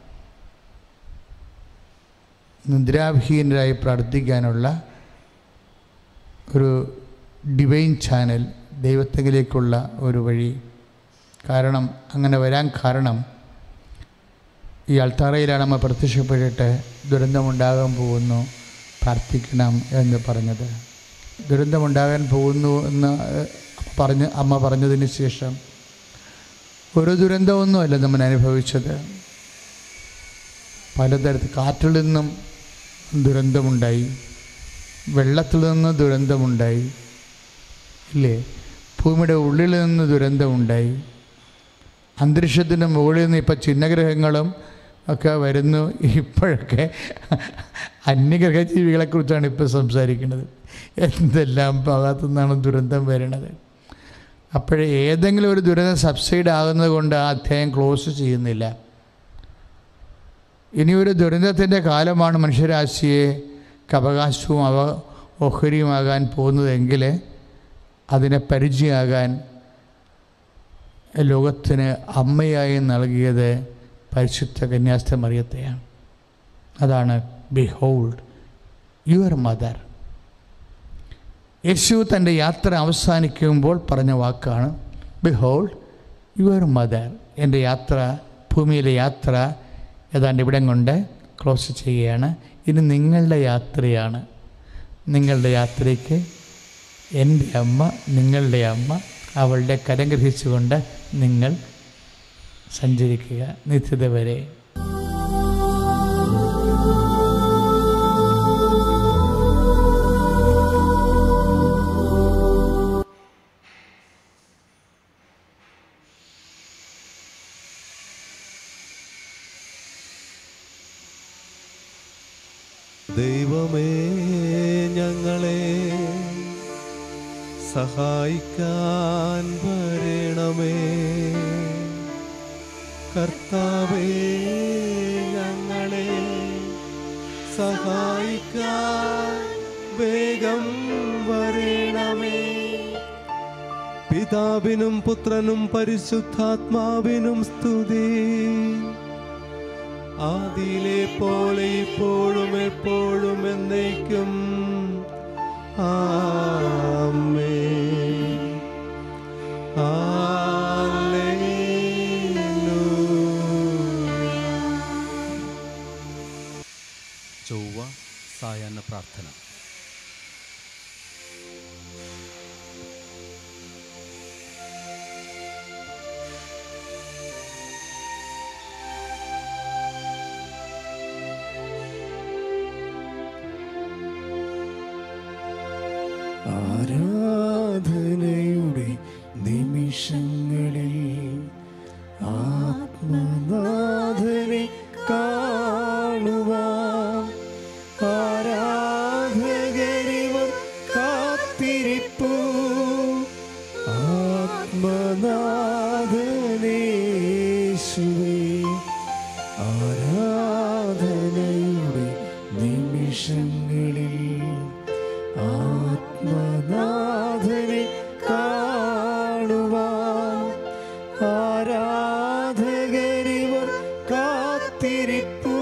നിദ്രാഭീനരായി പ്രാർത്ഥിക്കാനുള്ള ഒരു ഡിവൈൻ ചാനൽ ദൈവത്തെങ്കിലേക്കുള്ള ഒരു വഴി കാരണം അങ്ങനെ വരാൻ കാരണം ഈ അൾത്താറയിലാണ് നമ്മൾ പ്രത്യക്ഷപ്പെട്ടിട്ട് ദുരന്തമുണ്ടാകാൻ പോകുന്നു പ്രാർത്ഥിക്കണം എന്ന് പറഞ്ഞത് ദുരന്തമുണ്ടാകാൻ പോകുന്നു എന്ന് പറഞ്ഞ് അമ്മ പറഞ്ഞതിന് ശേഷം ഒരു ദുരന്തമൊന്നുമല്ല നമ്മൾ അനുഭവിച്ചത് പലതരത്തിൽ കാറ്റിൽ നിന്നും ദുരന്തമുണ്ടായി വെള്ളത്തിൽ നിന്ന് ദുരന്തമുണ്ടായി ഇല്ലേ ഭൂമിയുടെ ഉള്ളിൽ നിന്ന് ദുരന്തമുണ്ടായി അന്തരീക്ഷത്തിൻ്റെ മുകളിൽ നിന്ന് ഇപ്പോൾ ചിഹ്നഗ്രഹങ്ങളും ഒക്കെ വരുന്നു ഇപ്പോഴൊക്കെ അന്യഗ്രഹ ജീവികളെക്കുറിച്ചാണ് ഇപ്പോൾ സംസാരിക്കുന്നത് എന്തെല്ലാം ഭാഗത്തു നിന്നാണ് ദുരന്തം വരുന്നത് അപ്പോഴേ ഏതെങ്കിലും ഒരു ദുരന്തം സബ്സൈഡ് ആകുന്നത് കൊണ്ട് ആ അധ്യായം ക്ലോസ് ചെയ്യുന്നില്ല ഇനിയൊരു ദുരന്തത്തിൻ്റെ കാലമാണ് മനുഷ്യരാശിയെ അവകാശവും അവ ഓഹരിയുമാകാൻ പോകുന്നതെങ്കിൽ അതിനെ പരിചയമാകാൻ ലോകത്തിന് അമ്മയായി നൽകിയത് പരിശുദ്ധ കന്യാസ്ത മറിയത്തെയാണ് അതാണ് ബിഹോൾഡ് യുവർ മദർ യേശു തൻ്റെ യാത്ര അവസാനിക്കുമ്പോൾ പറഞ്ഞ വാക്കാണ് ബിഹോൾഡ് യുവർ മദർ എൻ്റെ യാത്ര ഭൂമിയിലെ യാത്ര ഏതാണ്ട് ഇവിടം കൊണ്ട് ക്ലോസ് ചെയ്യുകയാണ് ഇനി നിങ്ങളുടെ യാത്രയാണ് നിങ്ങളുടെ യാത്രയ്ക്ക് എൻ്റെ അമ്മ നിങ്ങളുടെ അമ്മ അവളുടെ കരം ഗ്രഹിച്ചുകൊണ്ട് നിങ്ങൾ സഞ്ചരിക്കുക നിത്യത വരെ ദൈവമേ ഞങ്ങളെ സഹായിക്കാൻ വരണമേ കർത്താവേ ഞങ്ങളെ സഹായിക്കാൻ വേഗം വരണമേ പിതാവിനും പുത്രനും പരിശുദ്ധാത്മാവിനും സ്തുതി ആദിയിലെ പോലെ ഇപ്പോഴും എപ്പോഴും എന്നേക്കും ആമേ ചൊവ്വ സായാഹ്ന പ്രാർത്ഥന ആരാധനയുടെ നിമിഷങ്ങളിൽ ആത്മനാഥനെ കാണുവാൻ ആരാധകരിവർ കാത്തിരിപ്പു ആത്മനാഥനേശുവേ ആരാധനയുടെ നിമിഷങ്ങളിൽ ആത്മനാഥനെ കാണുവാൻ ആരാധകരിവർ കാത്തിരിപ്പു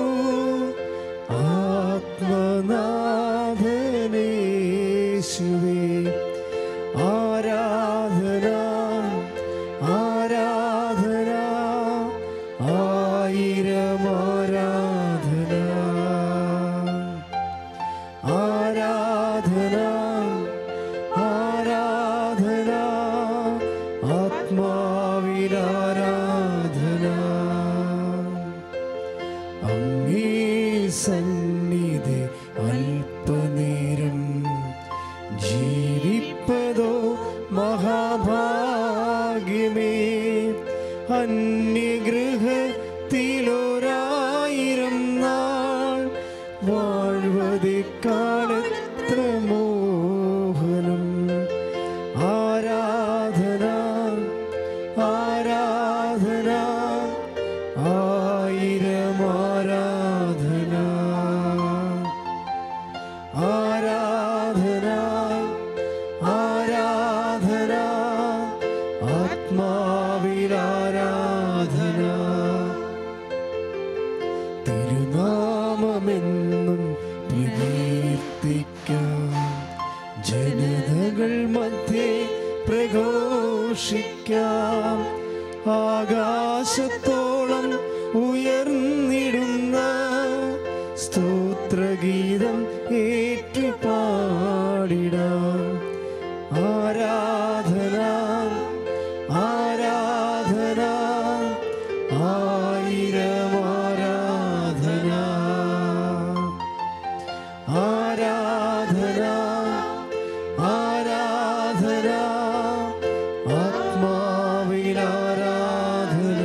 ആത്മനാഥനേശുവേ ആരാധന ആരാധന ആയിരം ആരാധന മീതെ അല്പനേരം ജീവിപ്പതോ മഹാഭാഗ്യമേ അന്യഗൃഹത്തിലൊരായിരം നാൾ വാഴ്വതേക്കാളെത്ര മോഹനം ആരാധന ആരാധന ആയിരം ആരാധന ആരാധന ആരാധന ആത്മാവിൽ ആരാധന തിരുനാമമെന്നും പ്രകീർത്തിക്കാം ജനതകൾ മധ്യേ പ്രഘോഷിക്കാം ആകാശത്തോളം ഉയർന്നിടുന്ന സ്തോത്രഗീതം ഏറ്റുപാടിടാം ആരാധന ആരാധന ആയിരം ആരാധന ആരാധന ആരാധന ആത്മാവിൽ ആരാധന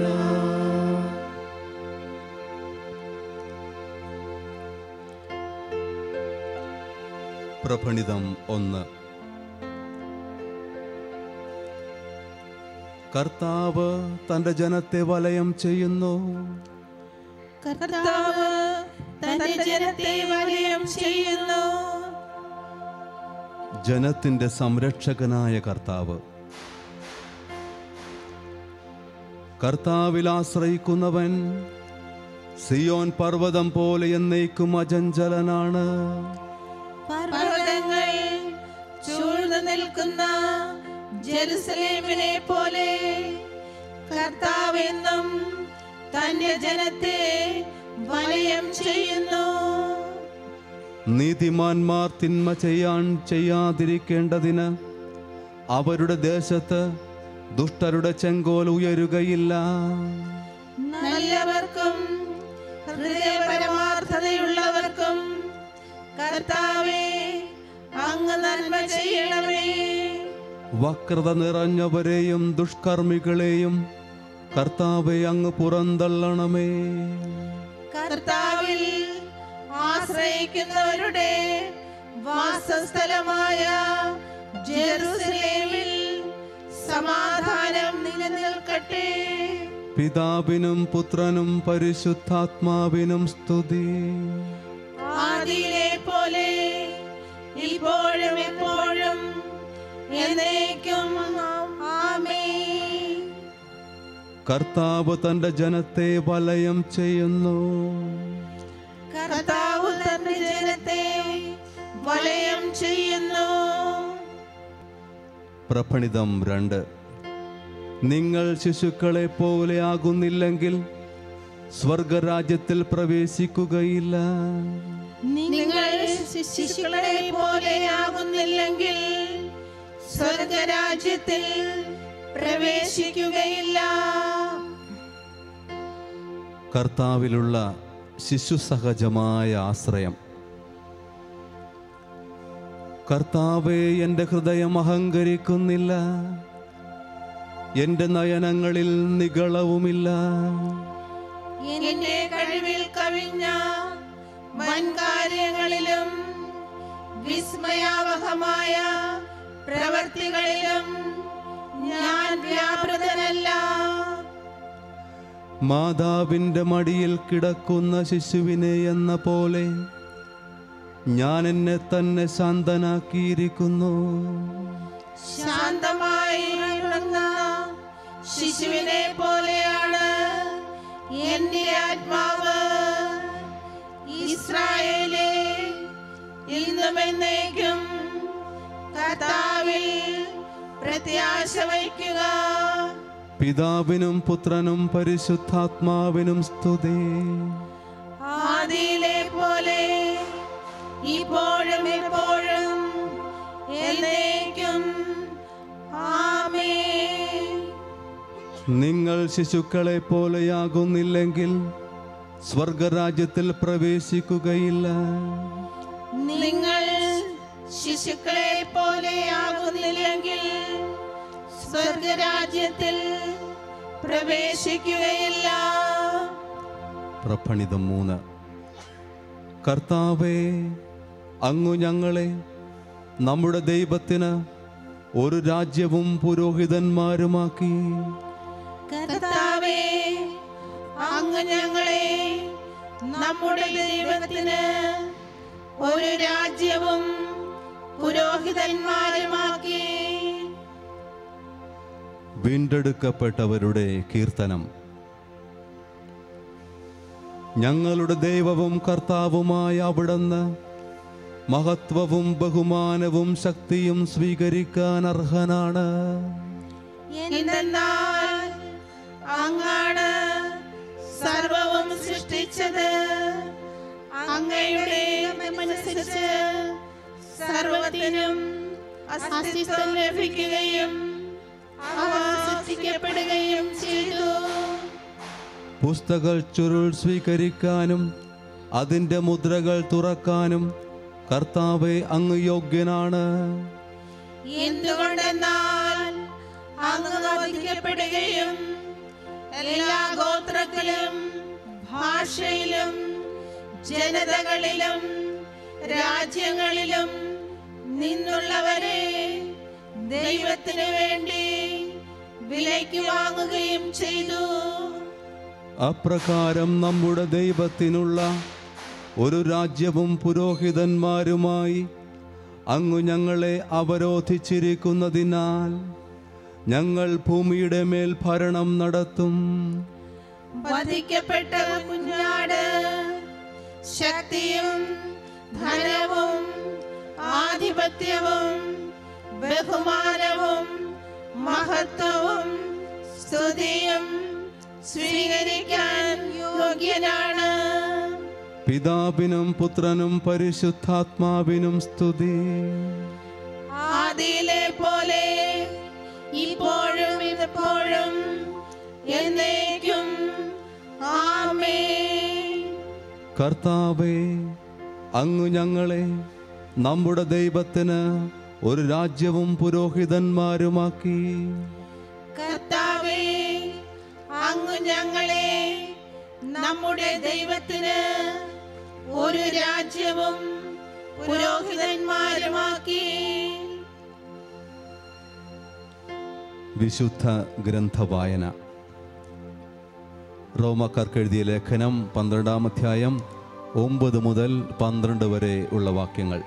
പ്രഭണിതം ഒന്ന് കർത്താവ് തന്റെ ജനത്തെ വലയം ചെയ്യുന്നു കർത്താവ് തന്റെ ജനത്തെ വലയം ചെയ്യുന്നു ജനത്തിന്റെ സംരക്ഷകനായ കർത്താവ് കർത്താവിൽ ആശ്രയിക്കുന്നവൻ സിയോൻ പർവ്വതം പോലെ എന്നേക്കും അജഞ്ചലനാണ് പർവ്വതങ്ങൾ ചൂഴ്ന്നു നിൽക്കുന്ന ജെറുസലേമിനെ പോലെ കർത്താവ് എന്നും തന്റെ ജനത്തെ വലയം ചെയ്യുന്നു നീതിമാന്മാർ തിന്മ ചെയ്യാൻ ചെയ്യാതിരിക്കേണ്ടതിന് അവരുടെ ദേശത്ത് ദുഷ്ടരുടെ ചെങ്കോൽ ഉയരുകയില്ല നല്ലവർക്കും ഹൃദയപരമാർത്ഥതയുള്ളവർക്കും കർത്താവേ അങ്ങ് നന്മ ചെയ്യണമേ വക്രത നിറഞ്ഞവരെയും ദുഷ്കർമ്മികളെയും കർത്താവെ അങ്ങ് പുറന്തള്ളണമേ കർത്താവിൽ ആശ്രയിക്കുന്നവരുടെ വാസസ്ഥലമായ ജെറുസലേമിൽ സമാധാനം നിലനിൽക്കട്ടെ പിതാവിനും പുത്രനും പരിശുദ്ധാത്മാവിനും സ്തുതി ആദിയിലെ പോലെ ഇപ്പോഴും എപ്പോഴും എന്നേക്കും ആമേൻ കർത്താവ് തന്റെ ജനത്തെ വലയം ചെയ്യുന്നു കർത്താവ് തന്റെ ജനത്തെ വലയം ചെയ്യുന്നു പ്രഭണിതം രണ്ട് നിങ്ങൾ ശിശുക്കളെ പോലെ ആകുന്നില്ലെങ്കിൽ സ്വർഗരാജ്യത്തിൽ പ്രവേശിക്കുകയില്ല നിങ്ങൾ ശിശുക്കളെ പോലെയാകുന്നില്ലെങ്കിൽ സ്വർഗരാജ്യത്തിൽ പ്രവേശിക്കുകയില്ല കർത്താവിലുള്ള ശിശുസഹജമായ ആശ്രയം കർത്താവെ എൻ്റെ ഹൃദയം അഹങ്കരിക്കുന്നില്ല എൻ്റെ നയനങ്ങളിൽ നികളവുമില്ല എന്റെ കഴിവിൽ കവിഞ്ഞ വൻകാര്യങ്ങളിലും വിസ്മയാവഹമായ പ്രവർത്തികളിലും ഞാൻ വ്യാപൃതനല്ല മാതാവിൻ്റെ മടിയിൽ കിടക്കുന്ന ശിശുവിനെ എന്ന പോലെ ഞാൻ എന്നെ തന്നെ ശാന്തനാക്കിയിരിക്കുന്നു ശാന്തമായി ഉറങ്ങുന്ന ശിശുവിനെ പോലെയാണ് എന്റെ ആത്മാവ് ഇസ്രായേലേ ഇന്നും എന്നേക്കും കർത്താവിൽ പ്രത്യാശ വയ്ക്കുക പിതാവിനും പുത്രനും പരിശുദ്ധാത്മാവിനും സ്തുതി ആദിയിലെ പോലെ ഇപ്പോഴും എപ്പോഴും എന്നേക്കും ആമേൻ നിങ്ങൾ ശിശുക്കളെ പോലെയാകുന്നില്ലെങ്കിൽ സ്വർഗരാജ്യത്തിൽ പ്രവേശിക്കുകയില്ല നിങ്ങൾ ശിശുക്കളെ പോലെ ആകുന്നില്ലെങ്കിൽ സ്വർഗരാജ്യത്തിൽ പ്രവേശിക്കുകയില്ല പ്രഭണിതം മൂന്ന് കർത്താവേ അങ്ങു ഞങ്ങളെ നമ്മുടെ ദൈവത്തിന് ഒരു രാജ്യവും പുരോഹിതന്മാരുമാക്കി കർത്താവേ അങ്ങ് ഞങ്ങളെ നമ്മുടെ ദൈവത്തിന് ഒരു രാജ്യവും പുരോഹിതന്മാരുമാക്കി വീണ്ടെടുക്കപ്പെട്ടവരുടെ കീർത്തനം ഞങ്ങളുടെ ദൈവവും കർത്താവുമായ അവിടുന്ന് മഹത്വവും ബഹുമാനവും ശക്തിയും സ്വീകരിക്കാൻ അർഹനാണ് എന്തെന്നാൽ അങ്ങാണ് സർവവും സൃഷ്ടിച്ചത് അങ്ങയുടെ മനസ്സരിച്ച് സർവത്തിനും അസ്തിത്വം ലഭിക്കുകയും അവ സൃഷ്ടിക്കപ്പെടുകയും ചെയ്തു പുസ്തക ചുരുൾ സ്വീകരിക്കാനും അതിൻ്റെ മുദ്രകൾ തുറക്കാനും കർത്താവെ അങ്ങ് യോഗ്യനാണ് എന്തുകൊണ്ടെന്നാൽ അങ്ങ് വധിക്കപ്പെടുകയും എല്ലാ ഗോത്രത്തിലും ഭാഷയിലും ജനതകളിലും രാജ്യങ്ങളിലും നിന്നുള്ളവരെ ദൈവത്തിനു വേണ്ടി വിലയ്ക്ക് വാങ്ങുകയും ചെയ്തു അപ്രകാരം നമ്മുടെ ദൈവത്തിനുള്ള ഒരു രാജ്യവും പുരോഹിതന്മാരുമായി അങ്ങു ഞങ്ങളെ അവരോധിച്ചിരിക്കുന്നതിനാൽ ഞങ്ങൾ ഭൂമിയുടെ മേൽ ഭരണം നടത്തും വധിക്കപ്പെട്ട കുഞ്ഞാട് ശക്തിയും ധനവും ആധിപത്യവും ബഹുമാനവും മഹത്വവും സ്തുതിയും സ്വീകരിക്കാൻ യോഗ്യനാണ് പിതാവിനും പുത്രനും പരിശുദ്ധാത്മാവിനും സ്തുതി ആദിയിലെ പോലെ ഇപ്പോഴും എപ്പോഴും എന്നേക്കും ആമേൻ കർത്താവേ അങ്ങ് ഞങ്ങളെ നമ്മുടെ ദൈവത്തിന് ഒരു രാജ്യവും പുരോഹിതന്മാരുമാക്കി കർത്താവേ അങ്ങ് ഞങ്ങളെ നമ്മുടെ ദൈവത്തിന് ഒരു രാജ്യവും പുരോഹിതന്മാരുമാക്കി വിശുദ്ധ ഗ്രന്ഥവായന റോമക്കാർക്ക് എഴുതിയ ലേഖനം പന്ത്രണ്ടാം അധ്യായം ഒമ്പത് മുതൽ പന്ത്രണ്ട് വരെ ഉള്ള വാക്യങ്ങൾ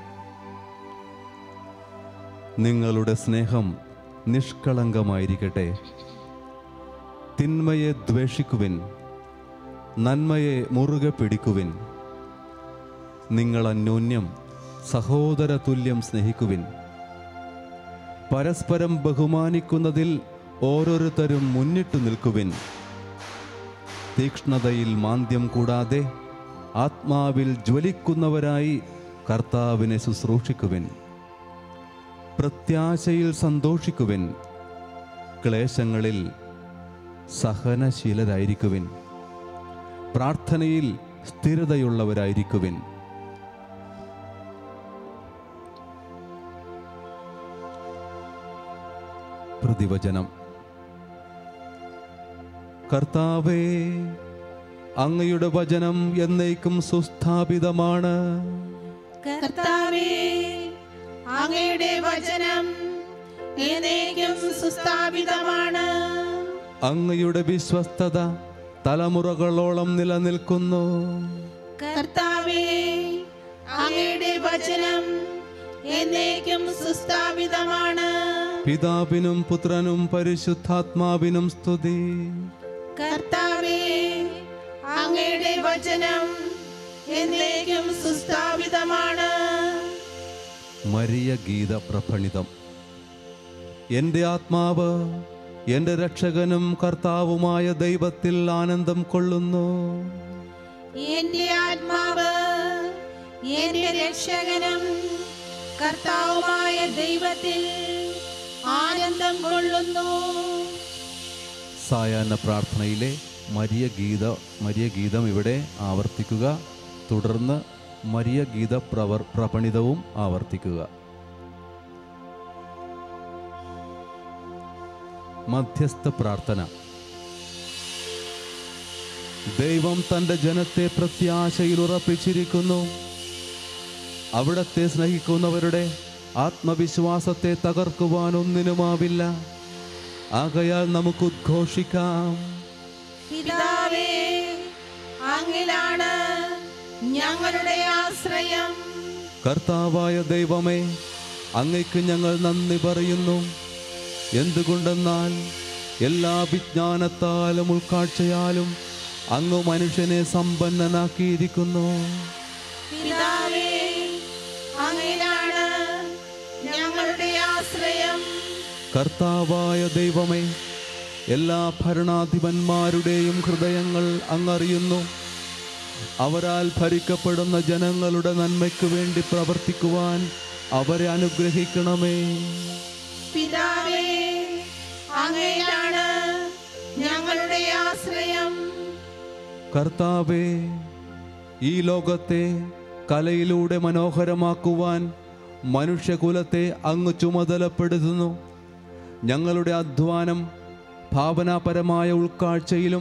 നിങ്ങളുടെ സ്നേഹം നിഷ്കളങ്കമായിരിക്കട്ടെ തിന്മയെ ദ്വേഷിക്കുവിൻ നന്മയെ മുറുകെ പിടിക്കുവിൻ നിങ്ങൾ അന്യോന്യം സഹോദര തുല്യം സ്നേഹിക്കുവിൻ പരസ്പരം ബഹുമാനിക്കുന്നതിൽ ഓരോരുത്തരും മുന്നിട്ടു നിൽക്കുവിൻ തീക്ഷ്ണതയിൽ മാന്ദ്യം കൂടാതെ ആത്മാവിൽ ജ്വലിക്കുന്നവരായി കർത്താവിനെ ശുശ്രൂഷിക്കുവിൻ പ്രത്യാശയിൽ സന്തോഷിക്കുവിൻ ക്ലേശങ്ങളിൽ സഹനശീലരായിരിക്കുവിൻ പ്രാർത്ഥനയിൽ സ്ഥിരതയുള്ളവരായിരിക്കുവിൻ പ്രതിവചനം കർത്താവേ അങ്ങയുടെ വചനം എന്നേക്കും സുസ്ഥാപിതമാണ് കർത്താവേ അങ്ങയുടെ വചനം എന്നേക്കും സുസ്ഥാപിതമാണ് അങ്ങയുടെ വിശ്വസ്തത തലമുറകളോളം നിലനിൽക്കുന്നു കർത്താവേ അങ്ങയുടെ വചനം എന്നേക്കും സുസ്ഥാപിതമാണ് പിതാവിനും പുത്രനും പരിശുദ്ധാത്മാവിനും സ്തുതി കർത്താവേ അങ്ങയുടെ വചനം എന്നേക്കും സുസ്ഥാപിതമാണ് മരിയ ഗീത പ്രഫണിതം എൻ്റെ ആത്മാവ് എൻ്റെ രക്ഷകനും കർത്താവുമായ ദൈവത്തിൽ ആനന്ദം കൊള്ളുന്നു എന്റെ ആത്മാവ് എന്റെ രക്ഷകനും കർത്താവുമായ ദൈവത്തിൽ ആനന്ദം കൊള്ളുന്നു സായാഹ്ന പ്രാർത്ഥനയിലെ മരിയ ഗീത മരിയ ഗീതം ഇവിടെ ആവർത്തിക്കുക തുടർന്ന് മരിയ ഗീത പ്രവർ പ്രപണിതവും ആവർത്തിക്കുക മധ്യസ്ഥ പ്രാർത്ഥന ദൈവം തൻ്റെ ജനത്തെ പ്രത്യാശയിൽ ഉറപ്പിച്ചിരിക്കുന്നു അവിടത്തെ സ്നേഹിക്കുന്നവരുടെ ആത്മവിശ്വാസത്തെ തകർക്കുവാൻ ഒന്നിനുമാവില്ല ആകയാൽ നമുക്ക് ഉദ്ഘോഷിക്കാം പിതാവേ അങ്ങിലാണ് ഞങ്ങളുടെ ആശ്രയം കർത്താവായ ദൈവമേ അങ്ങയ്ക്ക് ഞങ്ങൾ നന്ദി പറയുന്നു എന്തുകൊണ്ടെന്നാൽ എല്ലാ വിജ്ഞാനത്താലും ഉൾക്കാഴ്ചയാലും അങ്ങ് മനുഷ്യനെ സമ്പന്നനാക്കിയിരിക്കുന്നു പിതാവേ അങ്ങിലാണ് ഞങ്ങളുടെ ആശ്രയം കർത്താവായ ദൈവമേ എല്ലാ ഭരണാധിപന്മാരുടെയും ഹൃദയങ്ങൾ അങ്ങറിയുന്നു അവരാൽ ഭരിക്കപ്പെടുന്ന ജനങ്ങളുടെ നന്മയ്ക്ക് വേണ്ടി പ്രവർത്തിക്കുവാൻ അവരെ അനുഗ്രഹിക്കണമേ പിതാവേ അങ്ങയിലാണ് ഞങ്ങളുടെ ആശ്രയം കർത്താവേ ഈ ലോകത്തെ കലയിലൂടെ മനോഹരമാക്കുവാൻ മനുഷ്യകുലത്തെ അങ്ങ് ചുമതലപ്പെടുത്തുന്നു ഞങ്ങളുടെ അധ്വാനം ഭാവനാപരമായ ഉൾക്കാഴ്ചയിലും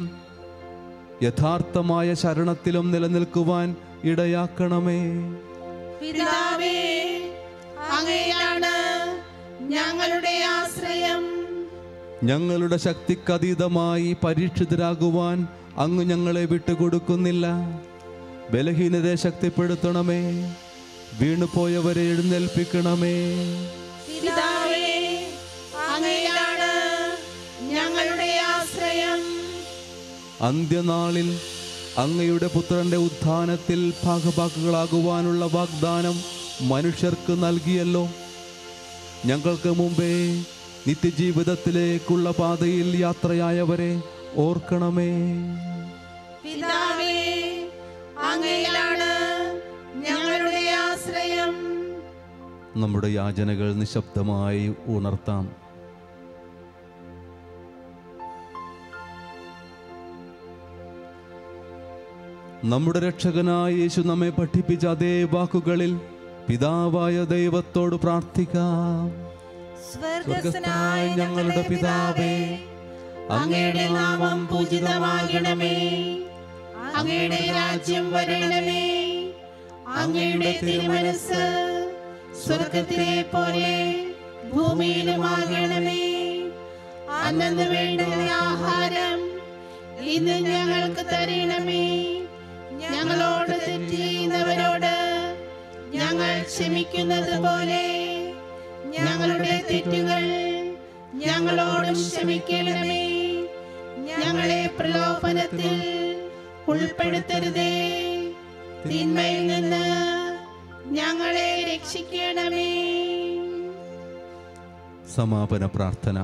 യഥാർത്ഥമായ ശരണത്തിലും നിലനിൽക്കുവാൻ ഇടയാക്കണമേ പിതാവേ അങ്ങയിലാണ് ഞങ്ങളുടെ ആശ്രയം ഞങ്ങളുടെ ശക്തിക്കതീതമായി പരീക്ഷിതരാകുവാൻ അങ്ങ് ഞങ്ങളെ വിട്ടുകൊടുക്കുന്നില്ല ബലഹീനരെ ശക്തിപ്പെടുത്തണമേ വീണുപോയവരെ എഴുന്നേൽപ്പിക്കണമേ പിതാവേ അങ്ങയിലാണ് ഞങ്ങളുടെ ആശ്രയം അന്ത്യനാളിൽ അങ്ങയുടെ പുത്രന്റെ ഉത്ഥാനത്തിൽ ഭാഗഭാക്കുകളാകുവാനുള്ള വാഗ്ദാനം മനുഷ്യർക്ക് നൽകിയല്ലോ ഞങ്ങൾക്ക് മുമ്പേ നിത്യജീവിതത്തിലേക്കുള്ള പാതയിൽ യാത്രയായവരെ ഓർക്കണമേ പിതാവേ അങ്ങയിലാണ് ഞങ്ങളുടെ ആശ്രയം നമ്മുടെ യാചനകൾ നിശബ്ദമായി ഉണർത്താം നമ്മുടെ രക്ഷകനായ യേശു നമ്മെ പഠിപ്പിച്ച അതേ വാക്കുകളിൽ പിതാവായ ദൈവത്തോട് പ്രാർത്ഥിക്കാം സ്വർഗസ്ഥനായ ഞങ്ങളുടെ പിതാവേ അങ്ങയുടെ നാമം പൂജിതമാകണമേ അങ്ങയുടെ രാജ്യം വരണമേ അങ്ങയുടെ തിരുമനസ് സ്വർഗത്തിലെ പോലെ ഭൂമിയിലുമാകണമേ അന്നു വേണ്ടുന്ന ആഹാരം ഇന്ന് ഞങ്ങൾക്ക് തരണമേ ഞങ്ങളോട് തെറ്റ് ചെയ്യുന്നവരോട് ഞങ്ങൾ ക്ഷമിക്കുന്നത് പോലെ ഞങ്ങളുടെ തെറ്റുകൾ ഞങ്ങളോടും ക്ഷമിക്കണമേ ഞങ്ങളെ പ്രലോഭനത്തിൽ ഉൾപ്പെടുത്തരുതേ തിന്മയിൽ നിന്ന് ഞങ്ങളെ രക്ഷിക്കണമേ സമാപന പ്രാർത്ഥന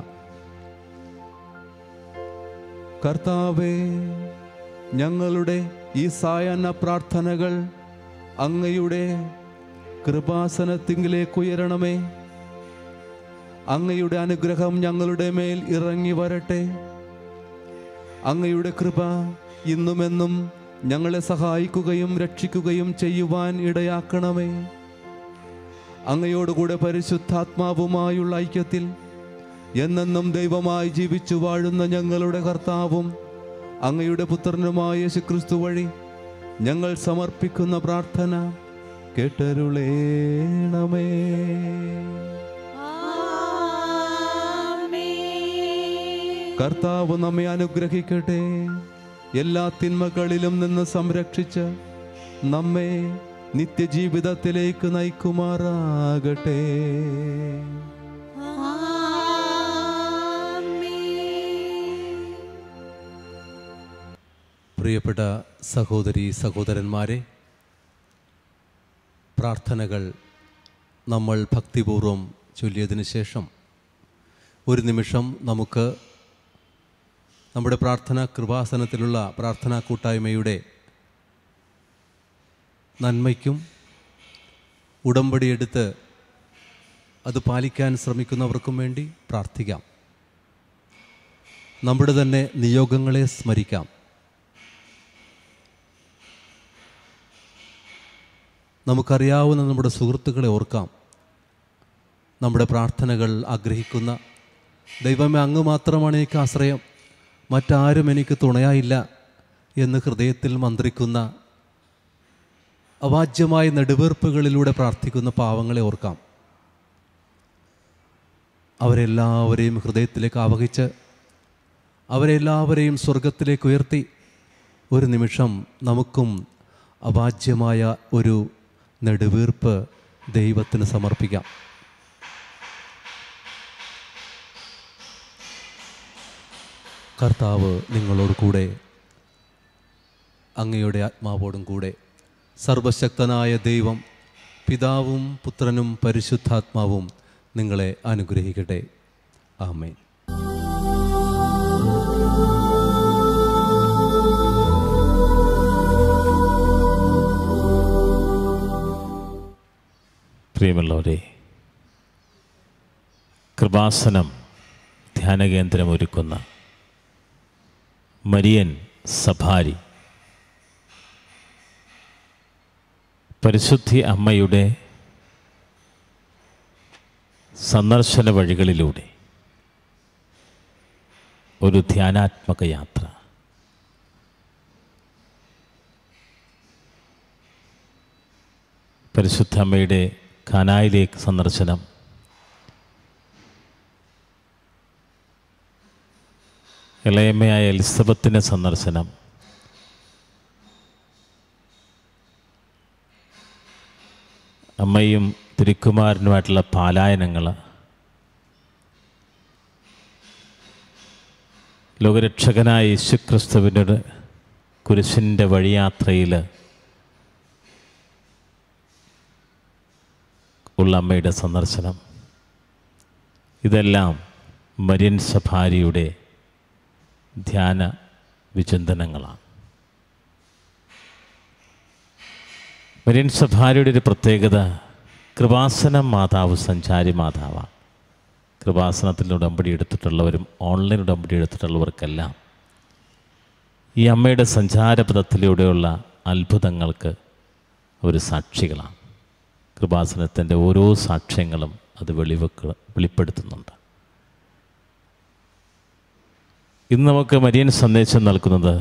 കർത്താവേ ഞങ്ങളുടെ ഈ സായാഹ്ന പ്രാർത്ഥനകൾ അങ്ങയുടെ കൃപാസനത്തിങ്കിലേക്ക് ഉയരണമേ അങ്ങയുടെ അനുഗ്രഹം ഞങ്ങളുടെ മേൽ ഇറങ്ങി വരട്ടെ അങ്ങയുടെ കൃപ ഇന്നുമെന്നും ഞങ്ങളെ സഹായിക്കുകയും രക്ഷിക്കുകയും ചെയ്യുവാൻ ഇടയാക്കണമേ അങ്ങയോടുകൂടെ പരിശുദ്ധാത്മാവുമായുള്ള ഐക്യത്തിൽ എന്നെന്നും ദൈവമായി ജീവിച്ചു വാഴുന്ന ഞങ്ങളുടെ കർത്താവും അങ്ങയുടെ പുത്രനുമായ യേശുക്രിസ്തു വഴി ഞങ്ങൾ സമർപ്പിക്കുന്ന പ്രാർത്ഥന കേട്ടരുളേണമേ കർത്താവ് നമ്മെ അനുഗ്രഹിക്കട്ടെ എല്ലാ തിന്മകളിലും നിന്ന് സംരക്ഷിച്ച് നമ്മെ നിത്യജീവിതത്തിലേക്ക് നയിക്കുമാറാകട്ടെ പ്രിയപ്പെട്ട സഹോദരി സഹോദരന്മാരെ പ്രാർത്ഥനകൾ നമ്മൾ ഭക്തിപൂർവം ചൊല്ലിയതിനു ശേഷം ഒരു നിമിഷം നമുക്ക് നമ്മുടെ പ്രാർത്ഥനാ കൃപാസനത്തിലുള്ള പ്രാർത്ഥനാ കൂട്ടായ്മയുടെ നന്മയ്ക്കും ഉടമ്പടിയെടുത്ത് അത് പാലിക്കാൻ ശ്രമിക്കുന്നവർക്കും വേണ്ടി പ്രാർത്ഥിക്കാം നമ്മുടെ തന്നെ നിയോഗങ്ങളെ സ്മരിക്കാം നമുക്കറിയാവുന്ന നമ്മുടെ സുഹൃത്തുക്കളെ ഓർക്കാം നമ്മുടെ പ്രാർത്ഥനകൾ ആഗ്രഹിക്കുന്ന ദൈവമേ അങ്ങ് മാത്രമാണ് എനിക്ക് ആശ്രയം മറ്റാരും എനിക്ക് തുണയായില്ല എന്ന് ഹൃദയത്തിൽ മന്ത്രിക്കുന്ന അവാജ്യമായ നെടുവീർപ്പുകളിലൂടെ പ്രാർത്ഥിക്കുന്ന പാവങ്ങളെ ഓർക്കാം അവരെല്ലാവരെയും ഹൃദയത്തിലേക്ക് ആവഹിച്ച് അവരെല്ലാവരെയും സ്വർഗത്തിലേക്ക് ഉയർത്തി ഒരു നിമിഷം നമുക്കും അവാജ്യമായ ഒരു നെടുവീർപ്പ് ദൈവത്തിന് സമർപ്പിക്കാം കർത്താവ് നിങ്ങളോട് കൂടെ അങ്ങയുടെ ആത്മാവോടും കൂടെ സർവശക്തനായ ദൈവം പിതാവും പുത്രനും പരിശുദ്ധാത്മാവും നിങ്ങളെ അനുഗ്രഹിക്കട്ടെ ആമേൻ പ്രിയമുള്ളവരെ കൃപാസനം ധ്യാനകേന്ദ്രം ഒരുക്കുന്ന മരിയൻ സഭാരി പരിശുദ്ധി അമ്മയുടെ സന്ദർശന വഴികളിലൂടെ ഒരു ധ്യാനാത്മക യാത്ര പരിശുദ്ധ അമ്മയുടെ ഖാനായിലേക്ക് സന്ദർശനം ഇളയമ്മയായ എലിസബത്തിൻ്റെ സന്ദർശനം അമ്മയും തിരുക്കുമാരനുമായിട്ടുള്ള പാലായനങ്ങൾ ലോകരക്ഷകനായ യേശുക്രിസ്തുവിൻ്റെ കുരിശിൻ്റെ വഴിയാത്രയിൽ ഉള്ള അമ്മയുടെ സന്ദർശനം ഇതെല്ലാം മരിയൻ സഫാരിയുടെ ധ്യാന വിചിന്തനങ്ങളാണ് മരിയൻ സഫാരിയുടെ ഒരു പ്രത്യേകത കൃപാസന മാതാവ് സഞ്ചാരി മാതാവാണ് കൃപാസനത്തിൽ ഉടമ്പടി എടുത്തിട്ടുള്ളവരും ഓൺലൈൻ ഉടമ്പടി എടുത്തിട്ടുള്ളവർക്കെല്ലാം ഈ അമ്മയുടെ സഞ്ചാരപഥത്തിലൂടെയുള്ള അത്ഭുതങ്ങൾക്ക് ഒരു സാക്ഷികളാണ് കൃപാസനത്തിൻ്റെ ഓരോ സാക്ഷ്യങ്ങളും അത് വെളിവെക്ക വെളിപ്പെടുത്തുന്നുണ്ട് ഇന്ന് നമുക്ക് മരിയൻ സന്ദേശം നൽകുന്നത്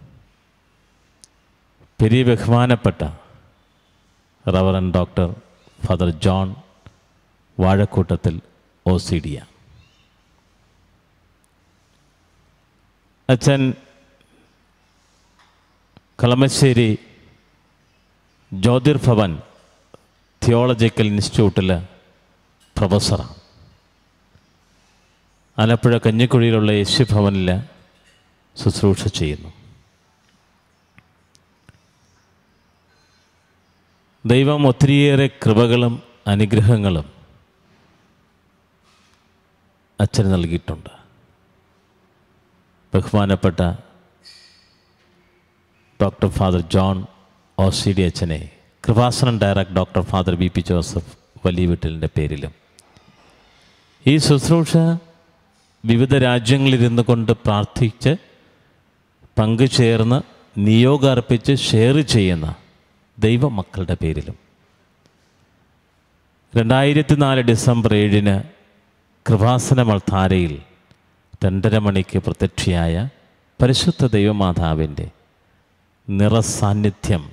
പെരിയ ബഹുമാനപ്പെട്ട reverend doctor father John Vazhakoottathil O C ഡിയ അച്ഛൻ കളമശ്ശേരി ജ്യോതിർ ഭവൻ തിയോളജിക്കൽ ഇൻസ്റ്റിറ്റ്യൂട്ടിൽ പ്രൊഫസറാണ് ആലപ്പുഴ കഞ്ഞിക്കുഴിയിലുള്ള യേശു ഭവനിൽ ശുശ്രൂഷ ചെയ്യുന്നു ദൈവം ഒത്തിരിയേറെ കൃപകളും അനുഗ്രഹങ്ങളും അച്ഛന് നൽകിയിട്ടുണ്ട് ബഹുമാനപ്പെട്ട doctor father John O C D അച്ഛനെ Kripasanam director doctor father B P Joseph വലിയ വീട്ടിലിൻ്റെ പേരിലും ഈ ശുശ്രൂഷ വിവിധ രാജ്യങ്ങളിലിരുന്നു കൊണ്ട് പ്രാർത്ഥിച്ച് പങ്കുചേർന്ന് നിയോഗം അർപ്പിച്ച് ഷെയർ ചെയ്യുന്ന ദൈവമക്കളുടെ പേരിലും രണ്ടായിരത്തി നാല് ഡിസംബർ ഏഴിന് കൃപാസന മൾത്താരയിൽ രണ്ടര മണിക്ക് പ്രത്യക്ഷയായ പരിശുദ്ധ ദൈവമാതാവിൻ്റെ നിറസാന്നിധ്യം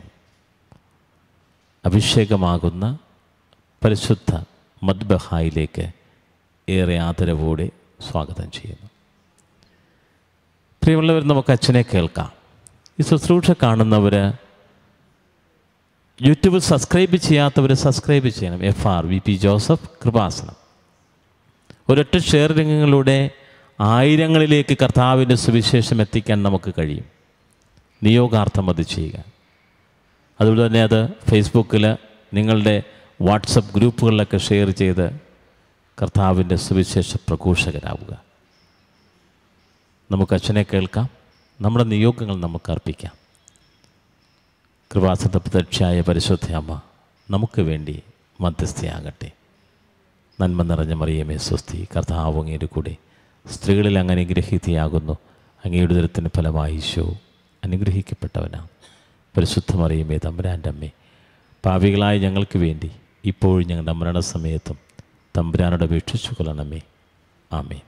അഭിഷേകമാകുന്ന പരിശുദ്ധ മദ്ബഹായിലേക്ക് ഏറെ ആദരവോടെ സ്വാഗതം ചെയ്യുന്നു പ്രിയമുള്ളവർ നമുക്ക് അച്ഛനെ കേൾക്കാം ഈ ശുശ്രൂഷ കാണുന്നവർ യൂട്യൂബ് സബ്സ്ക്രൈബ് ചെയ്യാത്തവർ സബ്സ്ക്രൈബ് ചെയ്യണം F R V P Joseph Kripasanam ഒരൊറ്റ ഷെയറിങ്ങിലൂടെ ആയിരങ്ങളിലേക്ക് കർത്താവിൻ്റെ സുവിശേഷം എത്തിക്കാൻ നമുക്ക് കഴിയും നിയോഗാർത്ഥം അത് ചെയ്യുക അതുപോലെ തന്നെ അത് ഫേസ്ബുക്കിൽ നിങ്ങളുടെ വാട്സപ്പ് ഗ്രൂപ്പുകളിലൊക്കെ ഷെയർ ചെയ്ത് കർത്താവിൻ്റെ സുവിശേഷ പ്രഘോഷകരാവുക നമുക്ക് അച്ഛനെ കേൾക്കാം നമ്മുടെ നിയോഗങ്ങൾ നമുക്ക് അർപ്പിക്കാം കൃപാസന പ്രത്യക്ഷയായ പരിശുദ്ധ അമ്മ നമുക്ക് വേണ്ടി മധ്യസ്ഥയാകട്ടെ നന്മ നിറഞ്ഞ മറിയമേ സ്വസ്തി കർത്താവ് അങ്ങയുടെ കൂടെ സ്ത്രീകളിൽ അങ്ങ് അനുഗ്രഹീതയാകുന്നു അങ്ങയുടെ ദരത്തിന് ഫലമായി ഈശോ അനുഗ്രഹിക്കപ്പെട്ടവനാണ് പരിശുദ്ധ മറിയമേ തമ്പുരാൻ്റെ അമ്മേ പാപികളായ ഞങ്ങൾക്ക് വേണ്ടി ഇപ്പോഴും ഞങ്ങളുടെ മരണസമയത്തും തമ്പുരാനോട് അപേക്ഷിച്ചു കൊള്ളണമേ ആമേ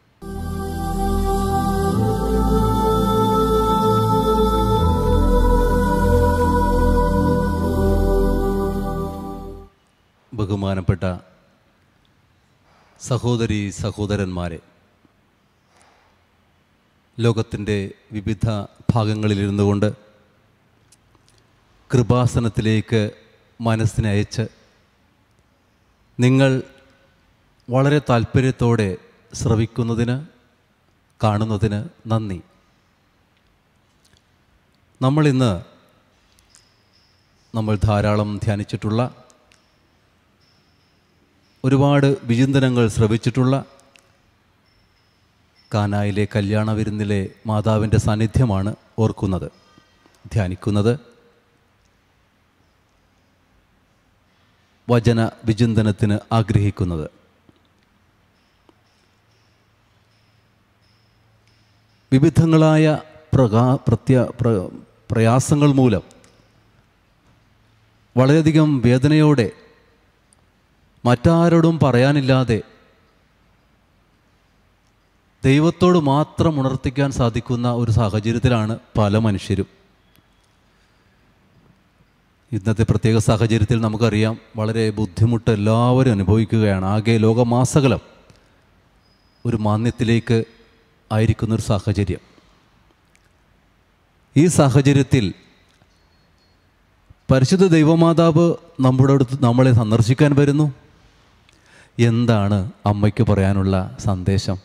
ബഹുമാനപ്പെട്ട സഹോദരി സഹോദരന്മാരെ ലോകത്തിൻ്റെ വിവിധ ഭാഗങ്ങളിലിരുന്നു കൊണ്ട് കൃപാസനത്തിലേക്ക് മനസ്സിനെ അയച്ച് നിങ്ങൾ വളരെ താല്പര്യത്തോടെ ശ്രവിക്കുന്നതിന് കാണുന്നതിന് നന്ദി നമ്മളിന്ന് നമ്മൾ ധാരാളം ധ്യാനിച്ചിട്ടുള്ള ഒരുപാട് വിചിന്തനങ്ങൾ ശ്രവിച്ചിട്ടുള്ള കാനായിലെ കല്യാണ വിരുന്നിലെ മാതാവിൻ്റെ സാന്നിധ്യമാണ് ഓർക്കുന്നത് ധ്യാനിക്കുന്നത് വചന വിചിന്തനത്തിന് ആഗ്രഹിക്കുന്നത് വിവിധങ്ങളായ പ്രകാ പ്രത്യ പ്ര പ്രയാസങ്ങൾ മൂലം വളരെയധികം വേദനയോടെ മറ്റാരോടും പറയാനില്ലാതെ ദൈവത്തോട് മാത്രം ഉണർത്തിക്കാൻ സാധിക്കുന്ന ഒരു സാഹചര്യത്തിലാണ് പല മനുഷ്യരും ഇന്നത്തെ പ്രത്യേക സാഹചര്യത്തിൽ നമുക്കറിയാം വളരെ ബുദ്ധിമുട്ട് എല്ലാവരും അനുഭവിക്കുകയാണ് ആകെ ലോകമാസകലം ഒരു മാന്യത്തിലേക്ക് ആയിരിക്കുന്നൊരു സാഹചര്യം ഈ സാഹചര്യത്തിൽ പരിശുദ്ധ ദൈവമാതാവ് നമ്മുടെ അടുത്ത് നമ്മളെ സന്ദർശിക്കാൻ വരുന്നു എന്താണ് അമ്മയ്ക്ക് പറയാനുള്ള സന്ദേശം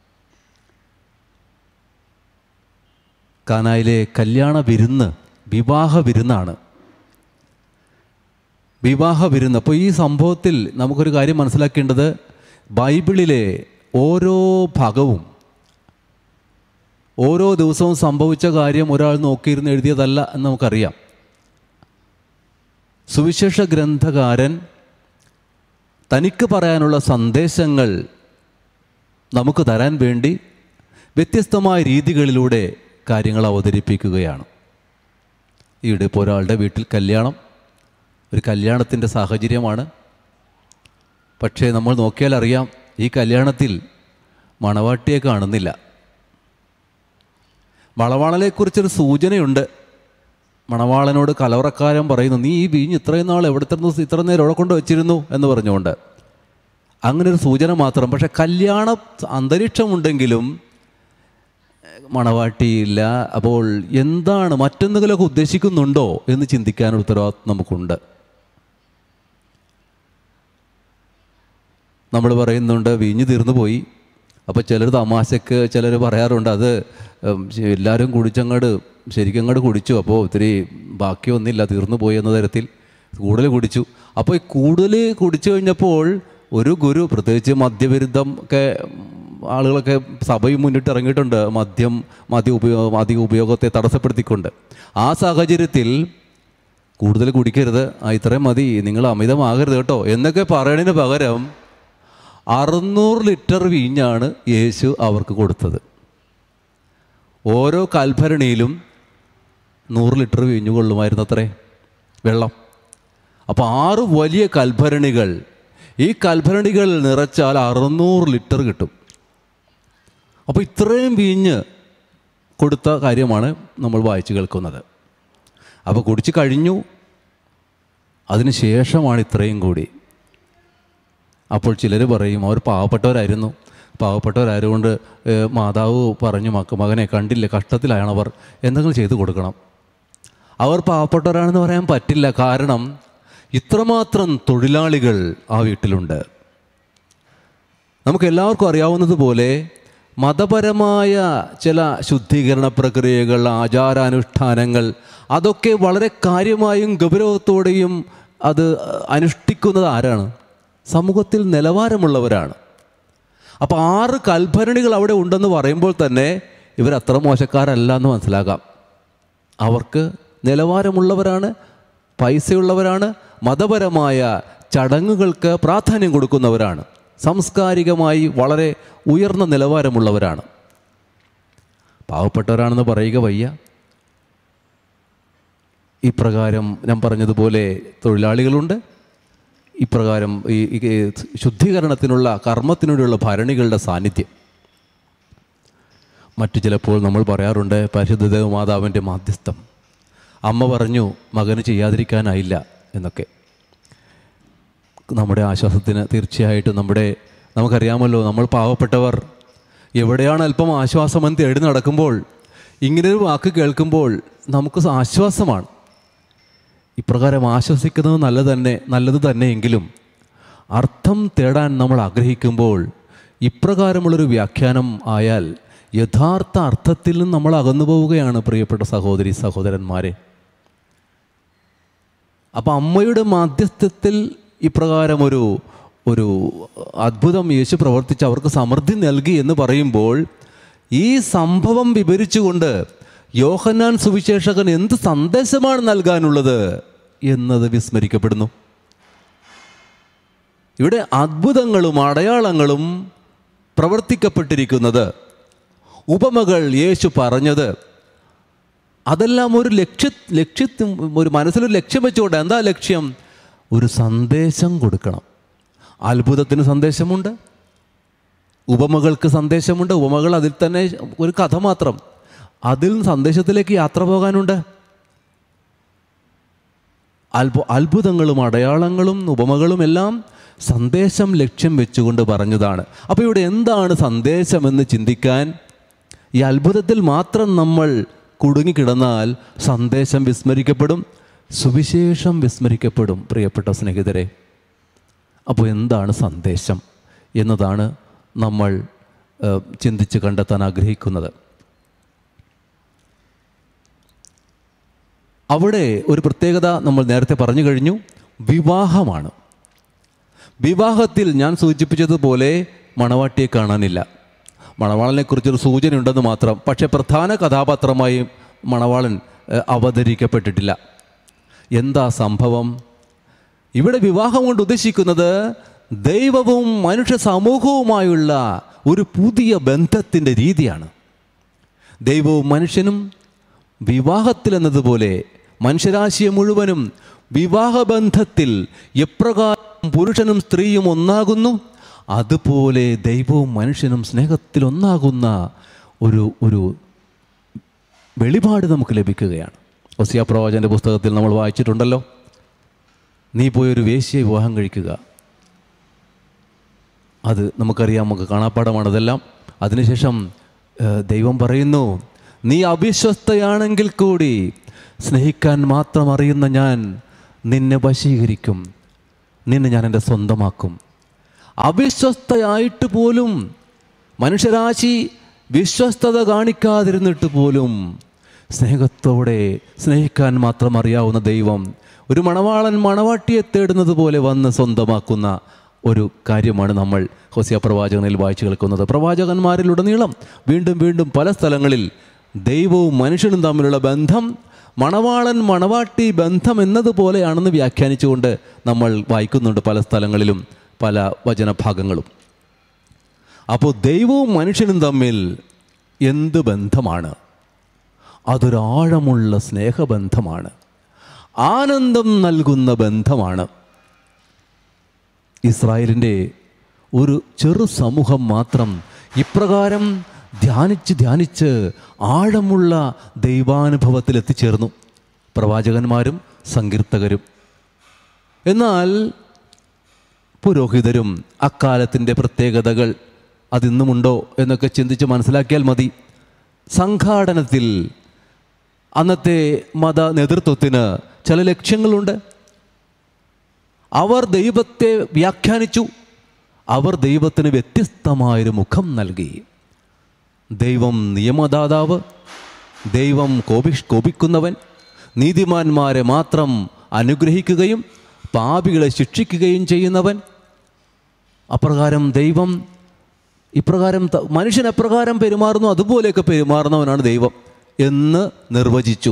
കാനായിലെ കല്യാണ വിരുന്ന് വിവാഹ വിരുന്നാണ് വിവാഹ വിരുന്ന് അപ്പോൾ ഈ സംഭവത്തിൽ നമുക്കൊരു കാര്യം മനസ്സിലാക്കേണ്ടത് ബൈബിളിലെ ഓരോ ഭാഗവും ഓരോ ദിവസവും സംഭവിച്ച കാര്യം ഒരാൾ നോക്കിയിരുന്ന് എഴുതിയതല്ല എന്ന് നമുക്കറിയാം സുവിശേഷ ഗ്രന്ഥകാരൻ തനിക്ക് പറയാനുള്ള സന്ദേശങ്ങൾ നമുക്ക് തരാൻ വേണ്ടി വ്യത്യസ്തമായ രീതികളിലൂടെ കാര്യങ്ങൾ അവതരിപ്പിക്കുകയാണ് ഈയിടെ ഇപ്പോൾ ഒരാളുടെ വീട്ടിൽ കല്യാണം ഒരു കല്യാണത്തിൻ്റെ സാഹചര്യമാണ് പക്ഷേ നമ്മൾ നോക്കിയാൽ അറിയാം ഈ കല്യാണത്തിൽ മണവാട്ടിയെ കാണുന്നില്ല മണവാളനെക്കുറിച്ചൊരു സൂചനയുണ്ട് മണവാളനോട് കലവറക്കാരൻ പറയുന്നു നീ ഈ വീഞ്ഞ് ഇത്രയും നാൾ എവിടുത്തെ ഇത്ര നേരം എവിടെ കൊണ്ട് വെച്ചിരുന്നു എന്ന് പറഞ്ഞുകൊണ്ട് അങ്ങനെ ഒരു സൂചന മാത്രം പക്ഷെ കല്യാണ അന്തരീക്ഷമുണ്ടെങ്കിലും മണവാട്ടിയില്ല അപ്പോൾ എന്താണ് മറ്റെന്തെങ്കിലുമൊക്കെ ഉദ്ദേശിക്കുന്നുണ്ടോ എന്ന് ചിന്തിക്കാനുള്ള ഉത്തരവാദിത്വം നമുക്കുണ്ട് നമ്മൾ പറയുന്നുണ്ട് വീഞ്ഞ് തീർന്നു പോയി അപ്പോൾ ചിലർ തമാശക്ക് ചിലർ പറയാറുണ്ട് അത് ഉം, ശ- എല്ലാവരും കുടിച്ചങ്ങോട്ട് ശരിക്കും അങ്ങോട്ട് കുടിച്ചു അപ്പോൾ ഒത്തിരി ബാക്കിയൊന്നുമില്ല തീർന്നു പോയി എന്ന തരത്തിൽ കൂടുതൽ കുടിച്ചു അപ്പോൾ ഈ കൂടുതൽ കുടിച്ചു കഴിഞ്ഞപ്പോൾ ഒരു ഗുരു പ്രത്യേകിച്ച് മദ്യവിരുദ്ധം ഒക്കെ ഉം, ആളുകളൊക്കെ സഭയും മുന്നിട്ട് ഇറങ്ങിയിട്ടുണ്ട് മദ്യം മദ്യ ഉപയോഗ മദ്യ ഉപയോഗത്തെ തടസ്സപ്പെടുത്തിക്കൊണ്ട് ആ സാഹചര്യത്തിൽ കൂടുതൽ കുടിക്കരുത് ആ ഇത്രയും മതി നിങ്ങൾ അമിതമാകരുത് കേട്ടോ എന്നൊക്കെ പറയണതിന് പകരം അറുന്നൂറ് ലിറ്റർ വീഞ്ഞാണ് യേശു അവർക്ക് കൊടുത്തത് ഓരോ കൽഭരണിയിലും നൂറ് ലിറ്റർ വീഞ്ഞു കൊള്ളുമായിരുന്നു അത്രേ വെള്ളം അപ്പോൾ ആറ് വലിയ കൽഭരണികൾ ഈ കൽഭരണികൾ നിറച്ചാൽ അറുന്നൂറ് ലിറ്റർ കിട്ടും അപ്പോൾ ഇത്രയും വീഞ്ഞ് കൊടുത്ത കാര്യമാണ് നമ്മൾ വായിച്ചു കേൾക്കുന്നത് അപ്പോൾ കുടിച്ച് കഴിഞ്ഞു അതിന് ശേഷമാണ് ഇത്രയും കൂടി അപ്പോൾ ചിലർ പറയും അവർ പാവപ്പെട്ടവരായിരുന്നു പാവപ്പെട്ടവരായതുകൊണ്ട് ഏഹ്, മാതാവ് പറഞ്ഞു മക്ക മകനെ കണ്ടില്ല കഷ്ടത്തിലാണവർ എന്തെങ്കിലും ചെയ്തു കൊടുക്കണം അവർ പാവപ്പെട്ടവരാണെന്ന് പറയാൻ പറ്റില്ല കാരണം ഇത്രമാത്രം തൊഴിലാളികൾ ആ വീട്ടിലുണ്ട് നമുക്ക് എല്ലാവർക്കും അറിയാവുന്നതുപോലെ മതപരമായ ചില ശുദ്ധീകരണ പ്രക്രിയകൾ ആചാരാനുഷ്ഠാനങ്ങൾ അതൊക്കെ വളരെ കാര്യമായും ഗൗരവത്തോടെയും അത് അനുഷ്ഠിക്കുന്നത് ആരാണ് സമൂഹത്തിൽ നിലവാരമുള്ളവരാണ് അപ്പോൾ ആറ് കൽഭരണികൾ അവിടെ ഉണ്ടെന്ന് പറയുമ്പോൾ തന്നെ ഇവരത്ര മോശക്കാരല്ല എന്ന് മനസ്സിലാക്കാം അവർക്ക് നിലവാരമുള്ളവരാണ് പൈസയുള്ളവരാണ് മതപരമായ ചടങ്ങുകൾക്ക് പ്രാധാന്യം കൊടുക്കുന്നവരാണ് സാംസ്കാരികമായി വളരെ ഉയർന്ന നിലവാരമുള്ളവരാണ് പാവപ്പെട്ടവരാണെന്ന് പറയുക വയ്യ ഇപ്രകാരം ഞാൻ പറഞ്ഞതുപോലെ തൊഴിലാളികളുണ്ട് ഇപ്രകാരം ഈ ഈ ശുദ്ധീകരണത്തിനുള്ള കർമ്മത്തിനോടുള്ള ഭരണികളുടെ സാന്നിധ്യം മറ്റു ചിലപ്പോൾ നമ്മൾ പറയാറുണ്ട് പരിശുദ്ധ ദേവമാതാവിൻ്റെ മാധ്യസ്ഥം അമ്മ പറഞ്ഞു മകന് ചെയ്യാതിരിക്കാനായില്ല എന്നൊക്കെ നമ്മുടെ ആശ്വാസത്തിന് തീർച്ചയായിട്ടും നമ്മുടെ നമുക്കറിയാമല്ലോ നമ്മൾ പാവപ്പെട്ടവർ എവിടെയാണ് അല്പം ആശ്വാസമെന്ന് തേടി നടക്കുമ്പോൾ ഇങ്ങനൊരു വാക്ക് കേൾക്കുമ്പോൾ നമുക്ക് ആശ്വാസമാണ് ഇപ്രകാരം ആശ്വസിക്കുന്നത് നല്ലത് തന്നെ നല്ലത് തന്നെയെങ്കിലും അർത്ഥം തേടാൻ നമ്മൾ ആഗ്രഹിക്കുമ്പോൾ ഇപ്രകാരമുള്ളൊരു വ്യാഖ്യാനം ആയാൽ യഥാർത്ഥ അർത്ഥത്തിൽ നിന്ന് നമ്മൾ അകന്നു പോവുകയാണ് പ്രിയപ്പെട്ട സഹോദരി സഹോദരന്മാരെ അപ്പം അമ്മയുടെ മാധ്യസ്ഥത്തിൽ ഇപ്രകാരം ഒരു ഒരു അത്ഭുതം യേശു പ്രവർത്തിച്ച് അവർക്ക് സമൃദ്ധി നൽകി എന്ന് പറയുമ്പോൾ ഈ സംഭവം വിവരിച്ചുകൊണ്ട് യോഹന്നാൻ സുവിശേഷകൻ എന്ത് സന്ദേശമാണ് നൽകാനുള്ളത് എന്നത് വിസ്മരിക്കപ്പെടുന്നു ഇവിടെ അത്ഭുതങ്ങളും അടയാളങ്ങളും പ്രവർത്തിക്കപ്പെട്ടിരിക്കുന്നത് ഉപമകൾ യേശു പറഞ്ഞത് അതെല്ലാം ഒരു ലക്ഷ്യ ലക്ഷ്യത്തും ഒരു മനസ്സിലൊരു ലക്ഷ്യം വെച്ചുകൊണ്ട് എന്താ ലക്ഷ്യം ഒരു സന്ദേശം കൊടുക്കണം അത്ഭുതത്തിന് സന്ദേശമുണ്ട് ഉപമകൾക്ക് സന്ദേശമുണ്ട് ഉപമകൾ അതിൽ തന്നെ ഒരു കഥ മാത്രം അതിൽ നിന്ന് സന്ദേശത്തിലേക്ക് യാത്ര പോകാനുണ്ട് അത്ഭു അത്ഭുതങ്ങളും അടയാളങ്ങളും ഉപമകളും എല്ലാം സന്ദേശം ലക്ഷ്യം വെച്ചുകൊണ്ട് പറഞ്ഞതാണ് അപ്പോൾ ഇവിടെ എന്താണ് സന്ദേശമെന്ന് ചിന്തിക്കാൻ ഈ അത്ഭുതത്തിൽ മാത്രം നമ്മൾ കുടുങ്ങിക്കിടന്നാൽ സന്ദേശം വിസ്മരിക്കപ്പെടും സുവിശേഷം വിസ്മരിക്കപ്പെടും പ്രിയപ്പെട്ട സ്നേഹിതരെ അപ്പോൾ എന്താണ് സന്ദേശം എന്നതാണ് നമ്മൾ ഏഹ്, ചിന്തിച്ച് കണ്ടെത്താൻ ആഗ്രഹിക്കുന്നത് അവിടെ ഒരു പ്രത്യേകത നമ്മൾ നേരത്തെ പറഞ്ഞു കഴിഞ്ഞു വിവാഹമാണ് വിവാഹത്തിൽ ഞാൻ സൂചിപ്പിച്ചതുപോലെ മണവാട്ടിയെ കാണാനില്ല മണവാളനെക്കുറിച്ചൊരു സൂചന ഉണ്ടെന്ന് മാത്രം പക്ഷേ പ്രധാന കഥാപാത്രമായി മണവാളൻ ഏഹ്, അവതരിക്കപ്പെട്ടിട്ടില്ല എന്താ സംഭവം ഇവിടെ വിവാഹം കൊണ്ട് ഉദ്ദേശിക്കുന്നത് ദൈവവും മനുഷ്യ സമൂഹവുമായുള്ള ഒരു പുതിയ ബന്ധത്തിൻ്റെ രീതിയാണ് ദൈവവും മനുഷ്യനും വിവാഹത്തിൽ എന്നതുപോലെ മനുഷ്യരാശിയെ മുഴുവനും വിവാഹബന്ധത്തിൽ എപ്രകാരം പുരുഷനും സ്ത്രീയും ഒന്നാകുന്നു അതുപോലെ ദൈവവും മനുഷ്യനും സ്നേഹത്തിൽ ഒന്നാകുന്ന ഒരു ഒരു വെളിപാട് നമുക്ക് ലഭിക്കുകയാണ് ഒസിയ പ്രവാചൻ്റെ പുസ്തകത്തിൽ നമ്മൾ വായിച്ചിട്ടുണ്ടല്ലോ നീ പോയൊരു വേശ്യയെ വിവാഹം കഴിക്കുക അത് നമുക്കറിയാം നമുക്ക് കാണാപ്പാടമാണ് അതെല്ലാം അതിനുശേഷം ഏഹ്, ദൈവം പറയുന്നു നീ അവിശ്വസ്തയാണെങ്കിൽ കൂടി സ്നേഹിക്കാൻ മാത്രം അറിയുന്ന ഞാൻ നിന്നെ വശീകരിക്കും നിന്നെ ഞാൻ എൻ്റെ സ്വന്തമാക്കും അവിശ്വസ്തയായിട്ട് പോലും മനുഷ്യരാശി വിശ്വസ്തത കാണിക്കാതിരുന്നിട്ട് പോലും സ്നേഹത്തോടെ സ്നേഹിക്കാൻ മാത്രം അറിയാവുന്ന ദൈവം ഒരു മണവാളൻ മണവാട്ടിയെ തേടുന്നത് പോലെ വന്ന് സ്വന്തമാക്കുന്ന ഒരു കാര്യമാണ് നമ്മൾ ഹോസിയ പ്രവാചകനിൽ വായിച്ചു കേൾക്കുന്നത് പ്രവാചകന്മാരിലുടനീളം വീണ്ടും വീണ്ടും പല സ്ഥലങ്ങളിൽ ദൈവവും മനുഷ്യനും തമ്മിലുള്ള ബന്ധം മണവാളൻ മണവാട്ടി ബന്ധം എന്നതുപോലെയാണെന്ന് വ്യാഖ്യാനിച്ചുകൊണ്ട് നമ്മൾ വായിക്കുന്നുണ്ട് പല സ്ഥലങ്ങളിലും പല വചനഭാഗങ്ങളും അപ്പോൾ ദൈവവും മനുഷ്യനും തമ്മിൽ എന്ത് ബന്ധമാണ് അതൊരാഴമുള്ള സ്നേഹബന്ധമാണ് ആനന്ദം നൽകുന്ന ബന്ധമാണ് ഇസ്രായേലിൻ്റെ ഒരു ചെറു സമൂഹം മാത്രം ഇപ്രകാരം ധ്യാനിച്ച് ധ്യാനിച്ച് ആഴമുള്ള ദൈവാനുഭവത്തിൽ എത്തിച്ചേർന്നു പ്രവാചകന്മാരും സങ്കീർത്തകരും എന്നാൽ പുരോഹിതരും അക്കാലത്തിൻ്റെ പ്രത്യേകതകൾ അതിന്നുമുണ്ടോ എന്നൊക്കെ ചിന്തിച്ച് മനസ്സിലാക്കിയാൽ മതി സംഘാടനത്തിൽ അന്നത്തെ മത നേതൃത്വത്തിന് ചില ലക്ഷ്യങ്ങളുണ്ട് അവർ ദൈവത്തെ വ്യാഖ്യാനിച്ചു അവർ ദൈവത്തിന് വ്യത്യസ്തമായൊരു മുഖം നൽകി ദൈവം നിയമദാതാവ് ദൈവം കോപിഷ് കോപിക്കുന്നവൻ നീതിമാന്മാരെ മാത്രം അനുഗ്രഹിക്കുകയും പാപികളെ ശിക്ഷിക്കുകയും ചെയ്യുന്നവൻ അപ്രകാരം ദൈവം ഇപ്രകാരം ത- മനുഷ്യൻ എപ്രകാരം പെരുമാറുന്നു അതുപോലെയൊക്കെ പെരുമാറുന്നവനാണ് ദൈവം എന്ന് നിർവചിച്ചു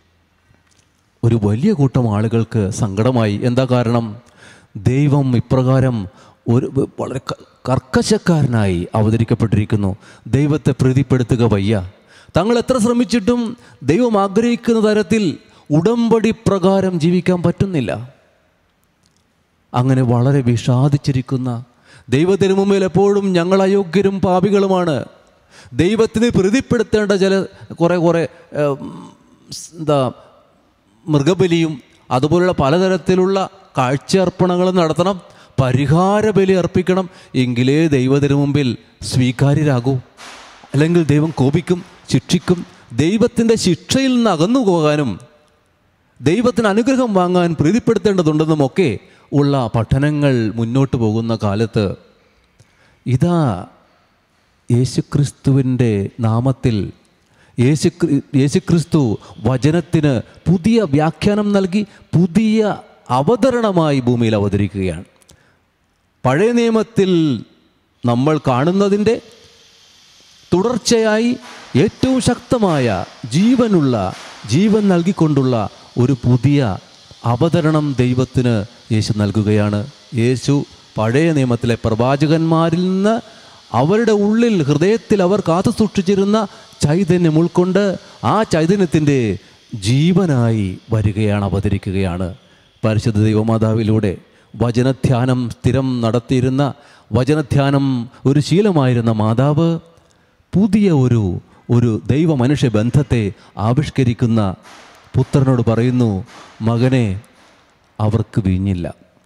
ഒരു വലിയ കൂട്ടം ആളുകൾക്ക് സങ്കടമായി എന്താ കാരണം ദൈവം ഇപ്രകാരം ഒരു വ- വളരെ ക- കർക്കശക്കാരനായി അവതരിക്കപ്പെട്ടിരിക്കുന്നു ദൈവത്തെ പ്രീതിപ്പെടുത്തുക വയ്യ തങ്ങൾ എത്ര ശ്രമിച്ചിട്ടും ദൈവം ആഗ്രഹിക്കുന്ന തരത്തിൽ ഉടമ്പടി പ്രകാരം ജീവിക്കാൻ പറ്റുന്നില്ല അങ്ങനെ വളരെ വിഷാദിച്ചിരിക്കുന്ന ദൈവത്തിന് മുമ്പിൽ എപ്പോഴും ഞങ്ങൾ അയോഗ്യരും പാപികളുമാണ് ദൈവത്തിന് പ്രീതിപ്പെടുത്തേണ്ട ചില കുറേ കുറേ ഏം, സ് എന്താ മൃഗബലിയും അതുപോലുള്ള പലതരത്തിലുള്ള കാഴ്ചയർപ്പണങ്ങളും നടത്തണം പരിഹാര ബലി അർപ്പിക്കണം എങ്കിലേ ദൈവത്തിന് മുമ്പിൽ സ്വീകാര്യരാകൂ അല്ലെങ്കിൽ ദൈവം കോപിക്കും ശിക്ഷിക്കും ദൈവത്തിൻ്റെ ശിക്ഷയിൽ നിന്ന് അകന്നു പോകാനും ദൈവത്തിന് അനുഗ്രഹം വാങ്ങാൻ പ്രീതിപ്പെടുത്തേണ്ടതുണ്ടെന്നുമൊക്കെ ഉള്ള പഠനങ്ങൾ മുന്നോട്ട് പോകുന്ന കാലത്ത് ഇതാ യേശുക്രിസ്തുവിൻ്റെ നാമത്തിൽ യേശു യേശുക്രിസ്തു വചനത്തിന് പുതിയ വ്യാഖ്യാനം നൽകി പുതിയ അവതരണമായി ഭൂമിയിൽ അവതരിക്കുകയാണ് പഴയ നിയമത്തിൽ നമ്മൾ കാണുന്നതിൻ്റെ തുടർച്ചയായി ഏറ്റവും ശക്തമായ ജീവനുള്ള ജീവൻ നൽകിക്കൊണ്ടുള്ള ഒരു പുതിയ അവതരണം ദൈവത്തിന് യേശു നൽകുകയാണ് യേശു പഴയ നിയമത്തിലെ പ്രവാചകന്മാരിൽ നിന്ന് അവരുടെ ഉള്ളിൽ ഹൃദയത്തിൽ അവർ കാത്തു സൂക്ഷിച്ചിരുന്ന ചൈതന്യം ഉൾക്കൊണ്ട് ആ ചൈതന്യത്തിൻ്റെ ജീവനായി വരികയാണ് അവതരിക്കുകയാണ് പരിശുദ്ധ ദൈവമാതാവിലൂടെ വചനധ്യാനം സ്ഥിരം നടത്തിയിരുന്ന വചനധ്യാനം ഒരു ശീലമായിരുന്ന മാതാവ് പുതിയ ഒരു ഒരു ദൈവ മനുഷ്യ ബന്ധത്തെ ആവിഷ്കരിക്കുന്ന പുത്രനോട് പറയുന്നു മകനെ അവർക്ക് വീഞ്ഞില്ല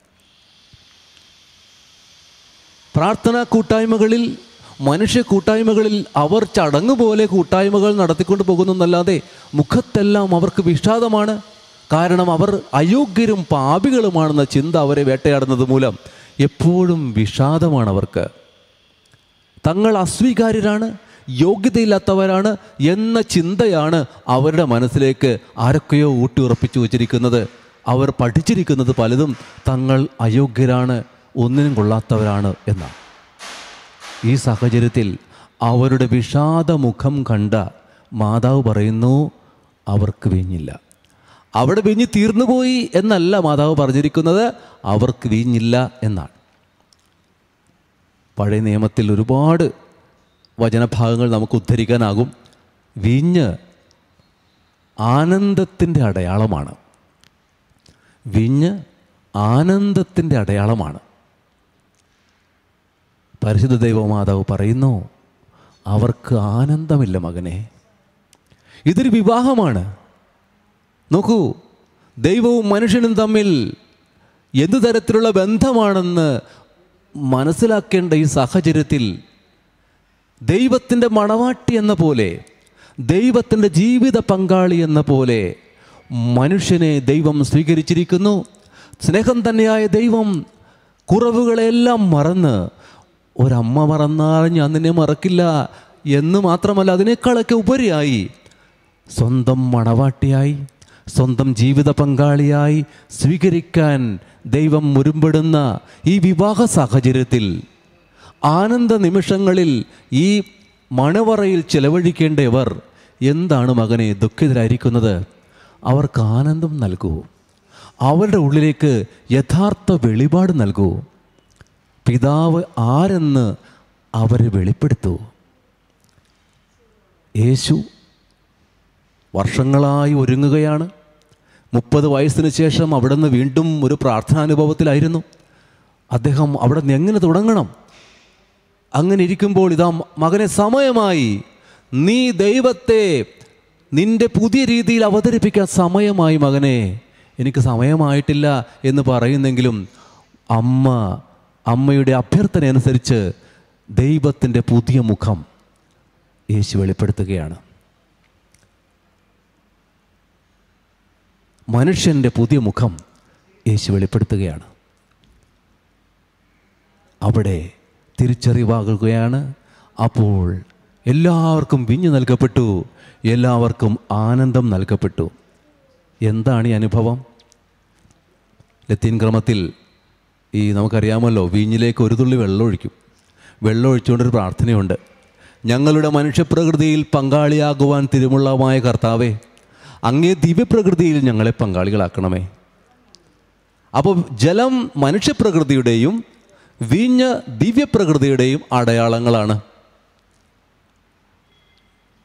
പ്രാർത്ഥനാ കൂട്ടായ്മകളിൽ മനുഷ്യ കൂട്ടായ്മകളിൽ അവർ ചടങ്ങ് പോലെ കൂട്ടായ്മകൾ നടത്തിക്കൊണ്ട് പോകുന്നതല്ലാതെ മുഖത്തെല്ലാം അവർക്ക് വിഷാദമാണ് കാരണം അവർ അയോഗ്യരും പാപികളുമാണെന്ന ചിന്ത അവരെ വേട്ടയാടുന്നത് മൂലം എപ്പോഴും വിഷാദമാണ് അവർക്ക് തങ്ങൾ അസ്വീകാര്യരാണ് യോഗ്യതയില്ലാത്തവരാണ് എന്ന ചിന്തയാണ് അവരുടെ മനസ്സിലേക്ക് ആരൊക്കെയോ ഊട്ടിയുറപ്പിച്ചു വച്ചിരിക്കുന്നത് അവർ പഠിച്ചിരിക്കുന്നത് പലതും തങ്ങൾ അയോഗ്യരാണ് ഒന്നിനും കൊള്ളാത്തവരാണ് എന്നാണ് ഈ സാഹചര്യത്തിൽ അവരുടെ വിഷാദമുഖം കണ്ട മാതാവ് പറയുന്നു അവർക്ക് വീഞ്ഞില്ല അവിടെ വീഞ്ഞ് തീർന്നുപോയി എന്നല്ല മാതാവ് പറഞ്ഞിരിക്കുന്നത് അവർക്ക് വീഞ്ഞില്ല എന്നാണ് പഴയ നിയമത്തിൽ ഒരുപാട് വചനഭാഗങ്ങൾ നമുക്ക് ഉദ്ധരിക്കാനാകും വീഞ്ഞ് ആനന്ദത്തിൻ്റെ അടയാളമാണ് വീഞ്ഞ് ആനന്ദത്തിൻ്റെ അടയാളമാണ് പരിശുദ്ധ ദൈവമാതാവ് പറയുന്നു അവർക്ക് ആനന്ദമില്ല മകനെ ഇതൊരു വിവാഹമാണ് നോക്കൂ ദൈവവും മനുഷ്യനും തമ്മിൽ എന്തു തരത്തിലുള്ള ബന്ധമാണെന്ന് മനസ്സിലാക്കേണ്ട ഈ സാഹചര്യത്തിൽ ദൈവത്തിൻ്റെ മണവാട്ടി എന്ന പോലെ ദൈവത്തിൻ്റെ ജീവിത പങ്കാളി എന്ന പോലെ മനുഷ്യനെ ദൈവം സ്വീകരിച്ചിരിക്കുന്നു സ്നേഹം തന്നെയായ ദൈവം കുറവുകളെല്ലാം മറന്ന് ഒരമ്മ മറന്നാൽ ഞാൻ നിന്നെ മറക്കില്ല എന്ന് മാത്രമല്ല അതിനേക്കാളൊക്കെ ഉപരിയായി സ്വന്തം മണവാട്ടിയായി സ്വന്തം ജീവിത പങ്കാളിയായി സ്വീകരിക്കാൻ ദൈവം മുരുമ്പെടുന്ന ഈ വിവാഹ സാഹചര്യത്തിൽ ആനന്ദ നിമിഷങ്ങളിൽ ഈ മണവറയിൽ ചെലവഴിക്കേണ്ടവർ എന്താണ് മകനെ ദുഃഖിതരായിരിക്കുന്നത് അവർക്ക് ആനന്ദം നൽകൂ അവരുടെ ഉള്ളിലേക്ക് യഥാർത്ഥ വെളിപാട് നൽകൂ പിതാവ് ആരെന്ന് അവരെ വെളിപ്പെടുത്തൂ യേശു വർഷങ്ങളായി ഒരുങ്ങുകയാണ് മുപ്പത് വയസ്സിന് ശേഷം അവിടെ നിന്ന് വീണ്ടും ഒരു പ്രാർത്ഥനാനുഭവത്തിലായിരുന്നു അദ്ദേഹം അവിടെ നിന്ന് എങ്ങനെ തുടങ്ങണം അങ്ങനെ ഇരിക്കുമ്പോൾ ഇതാ മകനെ സമയമായി നീ ദൈവത്തെ നിന്റെ പുതിയ രീതിയിൽ അവതരിപ്പിക്കാൻ സമയമായി മകനെ എനിക്ക് സമയമായിട്ടില്ല എന്ന് പറയുന്നെങ്കിലും അമ്മ അമ്മയുടെ അഭ്യർത്ഥന അനുസരിച്ച് ദൈവത്തിൻ്റെ പുതിയ മുഖം യേശു വെളിപ്പെടുത്തുകയാണ് മനുഷ്യൻ്റെ പുതിയ മുഖം യേശു വെളിപ്പെടുത്തുകയാണ് അവിടെ തിരിച്ചറിവാകുകയാണ് അപ്പോൾ എല്ലാവർക്കും വിഞ്ഞു നൽകപ്പെട്ടു എല്ലാവർക്കും ആനന്ദം നൽകപ്പെട്ടു എന്താണ് ഈ അനുഭവം ലത്തീൻ ക്രമത്തിൽ ഈ നമുക്കറിയാമല്ലോ വീഞ്ഞിലേക്ക് ഒരു തുള്ളി വെള്ളം ഒഴിക്കും വെള്ളം ഒഴിച്ചുകൊണ്ടൊരു പ്രാർത്ഥനയുണ്ട് ഞങ്ങളുടെ മനുഷ്യപ്രകൃതിയിൽ പങ്കാളിയാകുവാൻ തിരുമുള്ളമായ കർത്താവേ അങ്ങേ ദിവ്യപ്രകൃതിയിൽ ഞങ്ങളെ പങ്കാളികളാക്കണമേ അപ്പോൾ ജലം മനുഷ്യപ്രകൃതിയുടെയും വീഞ്ഞ് ദിവ്യപ്രകൃതിയുടെയും അടയാളങ്ങളാണ്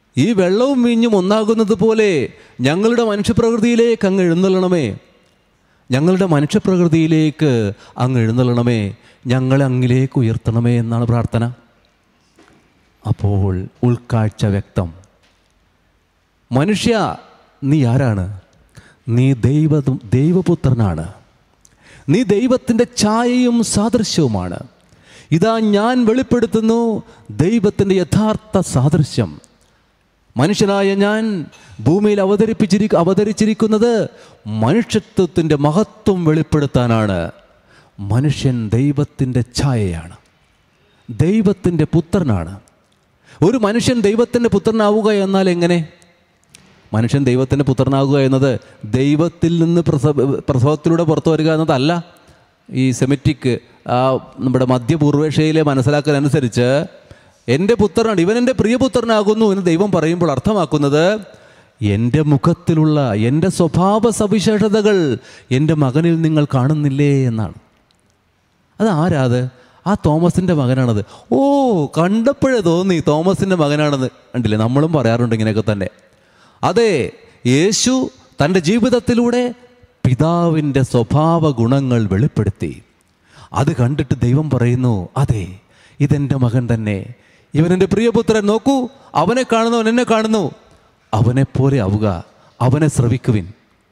ഈ വെള്ളവും വീഞ്ഞും ഒന്നാകുന്നത് പോലെ ഞങ്ങളുടെ മനുഷ്യപ്രകൃതിയിലേക്ക് അങ്ങ് എഴുന്നള്ളണമേ ഞങ്ങളുടെ മനുഷ്യപ്രകൃതിയിലേക്ക് അങ്ങ് എഴുന്നള്ളണമേ ഞങ്ങളെ അങ്ങിലേക്ക് ഉയർത്തണമേ എന്നാണ് പ്രാർത്ഥന അപ്പോൾ ഉൾക്കാഴ്ച വ്യക്തം മനുഷ്യ നീ ആരാണ് നീ ദൈവ ദൈവപുത്രനാണ് നീ ദൈവത്തിൻ്റെ ഛായയും സാദൃശ്യവുമാണ് ഇതാ ഞാൻ വെളിപ്പെടുത്തുന്നു ദൈവത്തിൻ്റെ യഥാർത്ഥ സാദൃശ്യം മനുഷ്യനായ ഞാൻ ഭൂമിയിൽ അവതരിപ്പിച്ചിരി അവതരിച്ചിരിക്കുന്നത് മനുഷ്യത്വത്തിൻ്റെ മഹത്വം വെളിപ്പെടുത്താനാണ് മനുഷ്യൻ ദൈവത്തിൻ്റെ ഛായയാണ് ദൈവത്തിൻ്റെ പുത്രനാണ് ഒരു മനുഷ്യൻ ദൈവത്തിൻ്റെ പുത്രനാവുക എന്നാൽ എങ്ങനെ മനുഷ്യൻ ദൈവത്തിൻ്റെ പുത്രനാകുക എന്നത് ദൈവത്തിൽ നിന്ന് പ്രസവ പ്രസവത്തിലൂടെ പുറത്തു വരിക എന്നതല്ല ഈ സെമിറ്റിക് ആ നമ്മുടെ മധ്യപൂർവേഷ്യയിലെ മനസ്സിലാക്കലനുസരിച്ച് എൻ്റെ പുത്രനാണ് ഇവൻ എൻ്റെ പ്രിയപുത്രനാകുന്നു എന്ന് ദൈവം പറയുമ്പോൾ അർത്ഥമാക്കുന്നത് എൻ്റെ മുഖത്തിലുള്ള എൻ്റെ സ്വഭാവ സവിശേഷതകൾ എൻ്റെ മകനിൽ നിങ്ങൾ കാണുന്നില്ലേ എന്നാണ് അത് ആരാത് ആ തോമസിൻ്റെ മകനാണത് ഓ കണ്ടപ്പോഴേ തോന്നി തോമസിൻ്റെ മകനാണെന്ന് കണ്ടില്ലേ നമ്മളും പറയാറുണ്ട് ഇങ്ങനെയൊക്കെ തന്നെ അതെ യേശു തൻ്റെ ജീവിതത്തിലൂടെ പിതാവിൻ്റെ സ്വഭാവ ഗുണങ്ങൾ വെളിപ്പെടുത്തി അത് കണ്ടിട്ട് ദൈവം പറയുന്നു അതെ ഇതെൻ്റെ മകൻ തന്നെ ഇവൻ എൻ്റെ പ്രിയപുത്രൻ നോക്കൂ അവനെ കാണുന്നവൻ എന്നെ കാണുന്നു അവനെപ്പോലെ ആവുക അവനെ ശ്രവിക്കുവിൻ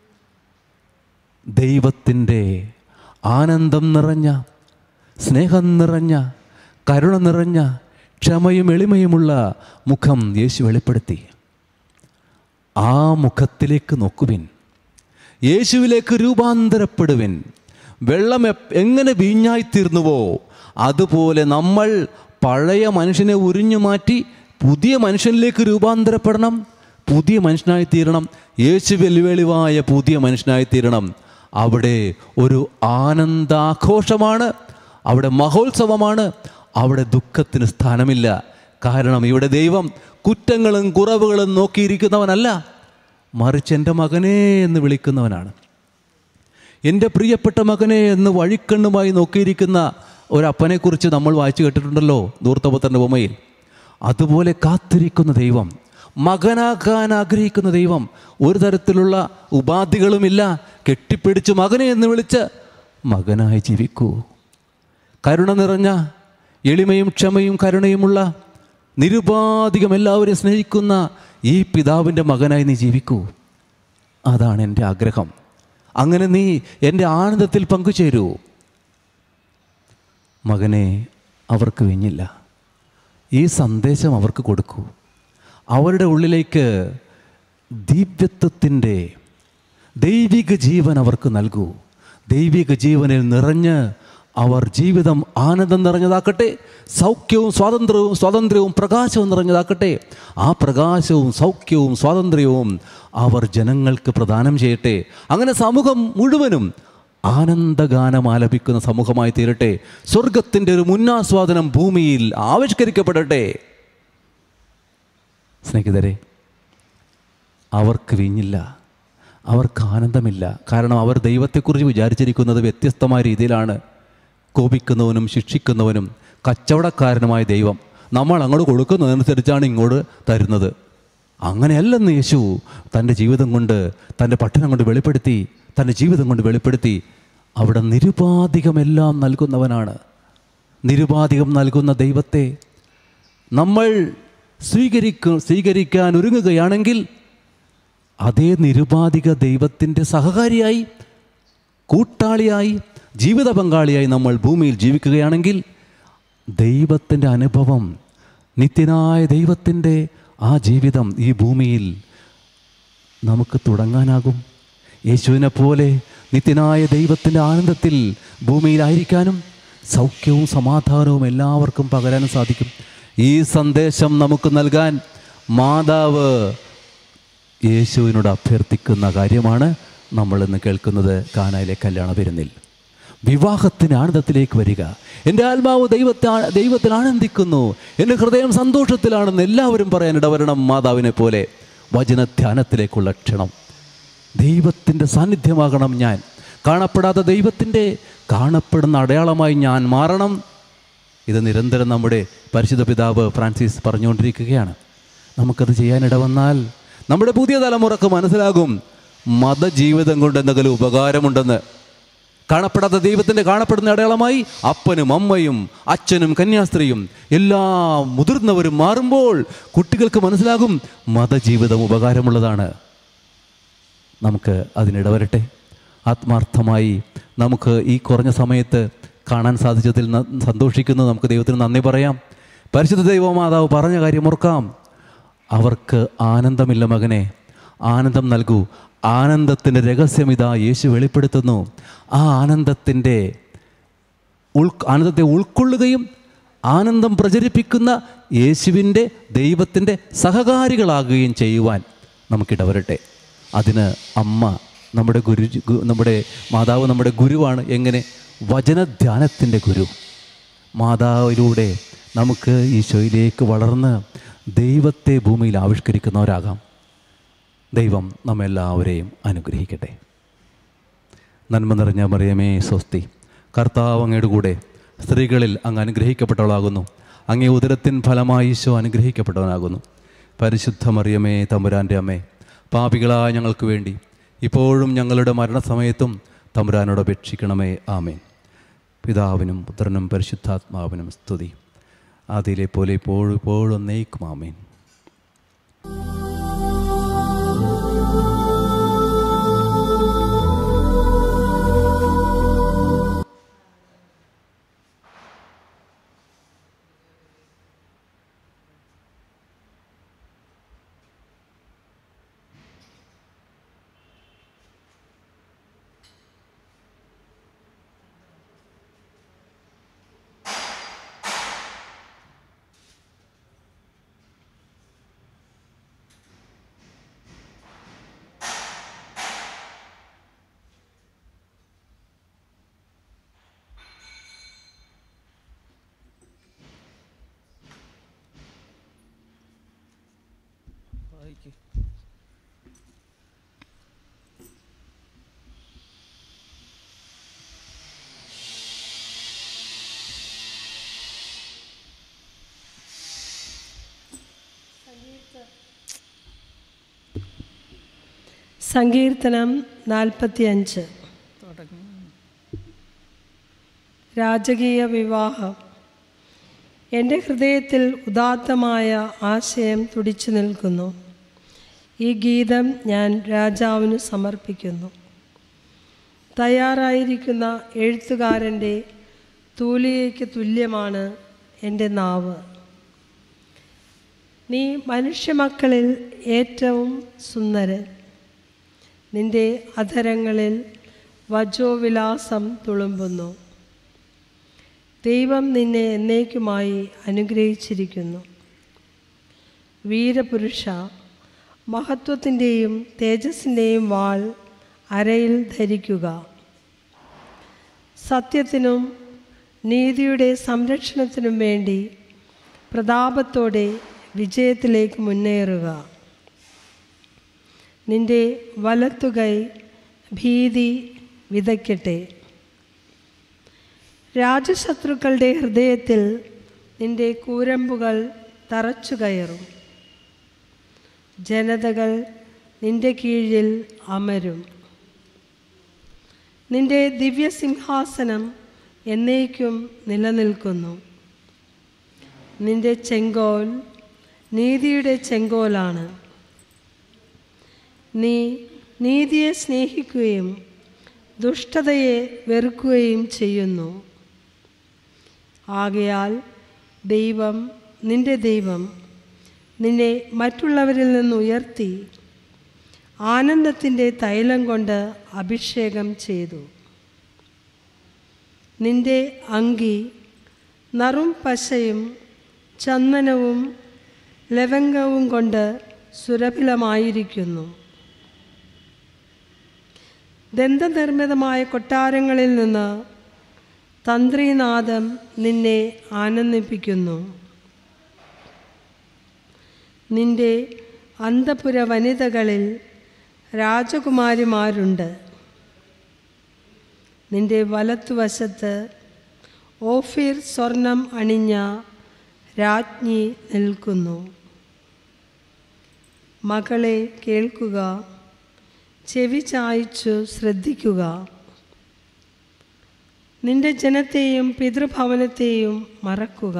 ദൈവത്തിൻ്റെ ആനന്ദം നിറഞ്ഞ സ്നേഹം നിറഞ്ഞ കരുണ നിറഞ്ഞ ക്ഷമയും എളിമയുമുള്ള മുഖം യേശു വെളിപ്പെടുത്തി ആ മുഖത്തിലേക്ക് നോക്കുവിൻ യേശുവിലേക്ക് രൂപാന്തരപ്പെടുവിൻ വെള്ളം എപ്- എങ്ങനെ വീഞ്ഞായിത്തീർന്നുവോ അതുപോലെ നമ്മൾ പഴയ മനുഷ്യനെ ഉരിഞ്ഞു മാറ്റി പുതിയ മനുഷ്യനിലേക്ക് രൂപാന്തരപ്പെടണം പുതിയ മനുഷ്യനായി തീരണം യേശു വെല്ലുവിളിവായ പുതിയ മനുഷ്യനായി തീരണം അവിടെ ഒരു ആനന്ദാഘോഷമാണ് അവിടെ മഹോത്സവമാണ് അവിടെ ദുഃഖത്തിന് സ്ഥാനമില്ല കാരണം ഇവിടെ ദൈവം കുറ്റങ്ങളും കുറവുകളും നോക്കിയിരിക്കുന്നവനല്ല മറിച്ച് എൻ്റെ മകനേ എന്ന് വിളിക്കുന്നവനാണ് എൻ്റെ പ്രിയപ്പെട്ട മകനെ എന്ന് വഴിക്കണ്ണുമായി നോക്കിയിരിക്കുന്ന ഒരപ്പനെക്കുറിച്ച് നമ്മൾ വായിച്ചു കേട്ടിട്ടുണ്ടല്ലോ ദൂർത്തപുത്രൻ്റെ ബൊമ്മയിൽ അതുപോലെ കാത്തിരിക്കുന്ന ദൈവം മകനാകാൻ ആഗ്രഹിക്കുന്ന ദൈവം ഒരു തരത്തിലുള്ള ഉപാധികളുമില്ല കെട്ടിപ്പിടിച്ച് മകനെ എന്ന് വിളിച്ച് മകനായി ജീവിക്കൂ കരുണ നിറഞ്ഞ എളിമയും ക്ഷമയും കരുണയുമുള്ള നിരുപാധികം എല്ലാവരെയും സ്നേഹിക്കുന്ന ഈ പിതാവിൻ്റെ മകനായി നീ ജീവിക്കൂ അതാണ് എൻ്റെ ആഗ്രഹം അങ്ങനെ നീ എൻ്റെ ആനന്ദത്തിൽ പങ്കുചേരൂ മകനെ അവർക്ക് വിഞ്ഞില്ല ഈ സന്ദേശം അവർക്ക് കൊടുക്കൂ അവരുടെ ഉള്ളിലേക്ക് ദിവ്യത്വത്തിൻ്റെ ദൈവിക ജീവൻ അവർക്ക് നൽകൂ ദൈവിക ജീവനിൽ നിറഞ്ഞ് അവർ ജീവിതം ആനന്ദം നിറഞ്ഞതാക്കട്ടെ സൗഖ്യവും സ്വാതന്ത്ര്യവും സ്വാതന്ത്ര്യവും പ്രകാശവും നിറഞ്ഞതാക്കട്ടെ ആ പ്രകാശവും സൗഖ്യവും സ്വാതന്ത്ര്യവും അവർ ജനങ്ങൾക്ക് പ്രദാനം ചെയ്യട്ടെ അങ്ങനെ സമൂഹം മുഴുവനും ആനന്ദഗാനം ആലപിക്കുന്ന സമൂഹമായി തീരട്ടെ സ്വർഗത്തിൻ്റെ ഒരു മുന്നാസ്വാദനം ഭൂമിയിൽ ആവിഷ്കരിക്കപ്പെടട്ടെ സ്നേഹിതരെ അവർക്ക് വീഞ്ഞില്ല അവർക്ക് ആനന്ദമില്ല കാരണം അവർ ദൈവത്തെക്കുറിച്ച് വിചാരിച്ചിരിക്കുന്നത് വ്യത്യസ്തമായ രീതിയിലാണ് കോപിക്കുന്നവനും ശിക്ഷിക്കുന്നവനും കച്ചവടക്കാരനുമായ ദൈവം നമ്മൾ അങ്ങോട്ട് കൊടുക്കുന്നതനുസരിച്ചാണ് ഇങ്ങോട്ട് തരുന്നത് അങ്ങനെയല്ലെന്ന് യേശു തൻ്റെ ജീവിതം കൊണ്ട് തൻ്റെ പട്ടണം കൊണ്ട് വെളിപ്പെടുത്തി തൻ്റെ ജീവിതം കൊണ്ട് വെളിപ്പെടുത്തി അവിടെ നിരുപാധികമെല്ലാം നൽകുന്നവനാണ് നിരുപാധികം നൽകുന്ന ദൈവത്തെ നമ്മൾ സ്വീകരിക്ക സ്വീകരിക്കാൻ ഒരുങ്ങുകയാണെങ്കിൽ അതേ നിരുപാധിക ദൈവത്തിൻ്റെ സഹകാരിയായി കൂട്ടാളിയായി ജീവിത പങ്കാളിയായി നമ്മൾ ഭൂമിയിൽ ജീവിക്കുകയാണെങ്കിൽ ദൈവത്തിൻ്റെ അനുഭവം നിത്യനായ ദൈവത്തിൻ്റെ ആ ജീവിതം ഈ ഭൂമിയിൽ നമുക്ക് തുടങ്ങാനാകും യേശുവിനെ പോലെ നിത്യനായ ദൈവത്തിൻ്റെ ആനന്ദത്തിൽ ഭൂമിയിലായിരിക്കാനും സൗഖ്യവും സമാധാനവും എല്ലാവർക്കും പകരാനും സാധിക്കും ഈ സന്ദേശം നമുക്ക് നൽകാൻ മാതാവ് യേശുവിനോട് അഭ്യർത്ഥിക്കുന്ന കാര്യമാണ് നമ്മൾ ഇന്ന് കേൾക്കുന്നത് കാനായിലെ കല്യാണ പെരുന്നിൽ വിവാഹത്തിന് ആനന്ദത്തിലേക്ക് വരിക എൻ്റെ ആത്മാവ് ദൈവത്തെ ആ- ദൈവത്തിൽ ആനന്ദിക്കുന്നു എൻ്റെ ഹൃദയം സന്തോഷത്തിലാണെന്ന് എല്ലാവരും പറയാൻ ഇടവരണം മാതാവിനെ പോലെ വചനധ്യാനത്തിലേക്കുള്ള ക്ഷണം ദൈവത്തിൻ്റെ സാന്നിധ്യമാകണം ഞാൻ കാണപ്പെടാത്ത ദൈവത്തിൻ്റെ കാണപ്പെടുന്ന അടയാളമായി ഞാൻ മാറണം ഇത് നിരന്തരം നമ്മുടെ പരിശുദ്ധ പിതാവ് ഫ്രാൻസിസ് പറഞ്ഞുകൊണ്ടിരിക്കുകയാണ് നമുക്കത് ചെയ്യാനിട വന്നാൽ നമ്മുടെ പുതിയ തലമുറക്ക് മനസ്സിലാകും മതജീവിതം കൊണ്ട് എന്തെങ്കിലും ഉപകാരമുണ്ടെന്ന് കാണപ്പെടാത്ത ദൈവത്തിൻ്റെ കാണപ്പെടുന്ന അടയാളമായി അപ്പനും അമ്മയും അച്ഛനും കന്യാസ്ത്രീയും എല്ലാ മുതിർന്നവരും മാറുമ്പോൾ കുട്ടികൾക്ക് മനസ്സിലാകും മതജീവിതം ഉപകാരമുള്ളതാണ് നമുക്ക് അതിനിടവരട്ടെ ആത്മാർത്ഥമായി നമുക്ക് ഈ കുറഞ്ഞ സമയത്ത് കാണാൻ സാധിച്ചതിൽ ന- സന്തോഷിക്കുന്നു നമുക്ക് ദൈവത്തിന് നന്ദി പറയാം പരിശുദ്ധ ദൈവമാതാവ് പറഞ്ഞ കാര്യം ഓർക്കാം അവർക്ക് ആനന്ദമില്ല മകനെ ആനന്ദം നൽകൂ ആനന്ദത്തിൻ്റെ രഹസ്യം ഇതാ യേശു വെളിപ്പെടുത്തുന്നു ആ ആനന്ദത്തിൻ്റെ ഉൾ ആനന്ദത്തെ ഉൾക്കൊള്ളുകയും ആനന്ദം പ്രചരിപ്പിക്കുന്ന യേശുവിൻ്റെ ദൈവത്തിൻ്റെ സഹകാരികളാകുകയും ചെയ്യുവാൻ നമുക്കിടവരട്ടെ അതിന് അമ്മ നമ്മുടെ ഗുരു ഗു- നമ്മുടെ മാതാവ് നമ്മുടെ ഗുരുവാണ് എങ്ങനെ വചനധ്യാനത്തിൻ്റെ ഗുരു മാതാവിലൂടെ നമുക്ക് ഈശോയിലേക്ക് വളർന്ന് ദൈവത്തെ ഭൂമിയിൽ ആവിഷ്കരിക്കുന്നവരാകാം ദൈവം നമ്മെല്ലാവരെയും അനുഗ്രഹിക്കട്ടെ നന്മ നിറഞ്ഞ മറിയമേ സ്വസ്തി കർത്താവ് അങ്ങയുടെ കൂടെ സ്ത്രീകളിൽ അങ്ങ് അനുഗ്രഹിക്കപ്പെട്ടവളാകുന്നു അങ്ങേ ഉദരത്തിൻ ഫലമായി ഈശോ അനുഗ്രഹിക്കപ്പെട്ടവനാകുന്നു പരിശുദ്ധ മറിയമേ തമ്പുരാൻ്റെ അമ്മേ പാപികളായ ഞങ്ങൾക്ക് വേണ്ടി ഇപ്പോഴും ഞങ്ങളുടെ മരണസമയത്തും തമ്പുരാനോട് അപേക്ഷിക്കണമേ ആമേൻ പിതാവിനും പുത്രനും പരിശുദ്ധാത്മാവിനും സ്തുതി അതിലെ പോലെ ഇപ്പോഴും ഇപ്പോഴും നെയ്ക്കും ആമേൻ സങ്കീർത്തനം നാൽപ്പത്തിയഞ്ച് രാജകീയ വിവാഹം എൻ്റെ ഹൃദയത്തിൽ ഉദാത്തമായ ആശയം തുടിച്ചു നിൽക്കുന്നു ഈ ഗീതം ഞാൻ രാജാവിന് സമർപ്പിക്കുന്നു തയ്യാറായിരിക്കുന്ന എഴുത്തുകാരൻ്റെ തൂലികയ്ക്ക് തുല്യമാണ് എൻ്റെ നാവ് നീ മനുഷ്യമക്കളിൽ ഏറ്റവും സുന്ദരൻ നിന്റെ അധരങ്ങളിൽ വജോവിലാസം തുളുമ്പുന്നു ദൈവം നിന്നെ എന്നേക്കുമായി അനുഗ്രഹിച്ചിരിക്കുന്നു വീരപുരുഷ മഹത്വത്തിൻ്റെയും തേജസ്സിൻ്റെയും വാൾ അരയിൽ ധരിക്കുക സത്യത്തിനും നീതിയുടെ സംരക്ഷണത്തിനും വേണ്ടി പ്രതാപത്തോടെ വിജയത്തിലേക്ക് മുന്നേറുക നിന്റെ വലത്തുകൈ ഭീതി വിതയ്ക്കട്ടെ രാജശത്രുക്കളുടെ ഹൃദയത്തിൽ നിന്റെ കൂരമ്പുകൾ തറച്ചു കയറും ജനതകൾ നിന്റെ കീഴിൽ അമരും നിന്റെ ദിവ്യസിംഹാസനം എന്നേക്കും നിലനിൽക്കുന്നു നിന്റെ ചെങ്കോൽ നീതിയുടെ ചെങ്കോലാണ് നീ നീതിയെ സ്നേഹിക്കുകയും ദുഷ്ടതയെ വെറുക്കുകയും ചെയ്യുന്നു ആകയാൽ ദൈവം നിന്റെ ദൈവം നിന്നെ മറ്റുള്ളവരിൽ നിന്ന് ഉയർത്തി ആനന്ദത്തിൻ്റെ തൈലം കൊണ്ട് അഭിഷേകം ചെയ്തു നിന്റെ അങ്കി നറും പശയും ചന്ദനവും ലവംഗവും കൊണ്ട് സുരഭിലമായിരിക്കുന്നു ദന്തനിർമ്മിതമായ കൊട്ടാരങ്ങളിൽ നിന്ന് തന്ത്രീനാദം നിന്നെ ആനന്ദിപ്പിക്കുന്നു നിന്റെ അന്തപുര വനിതകളിൽ രാജകുമാരിമാരുണ്ട് നിന്റെ വലത്തുവശത്ത് ഓഫീർ സ്വർണം അണിഞ്ഞ രാജ്ഞി നിൽക്കുന്നു മകളെ കേൾക്കുക ചെവി ചായ്ച്ചു ശ്രദ്ധിക്കുക നിന്റെ ജനത്തെയും പിതൃഭവനത്തെയും മറക്കുക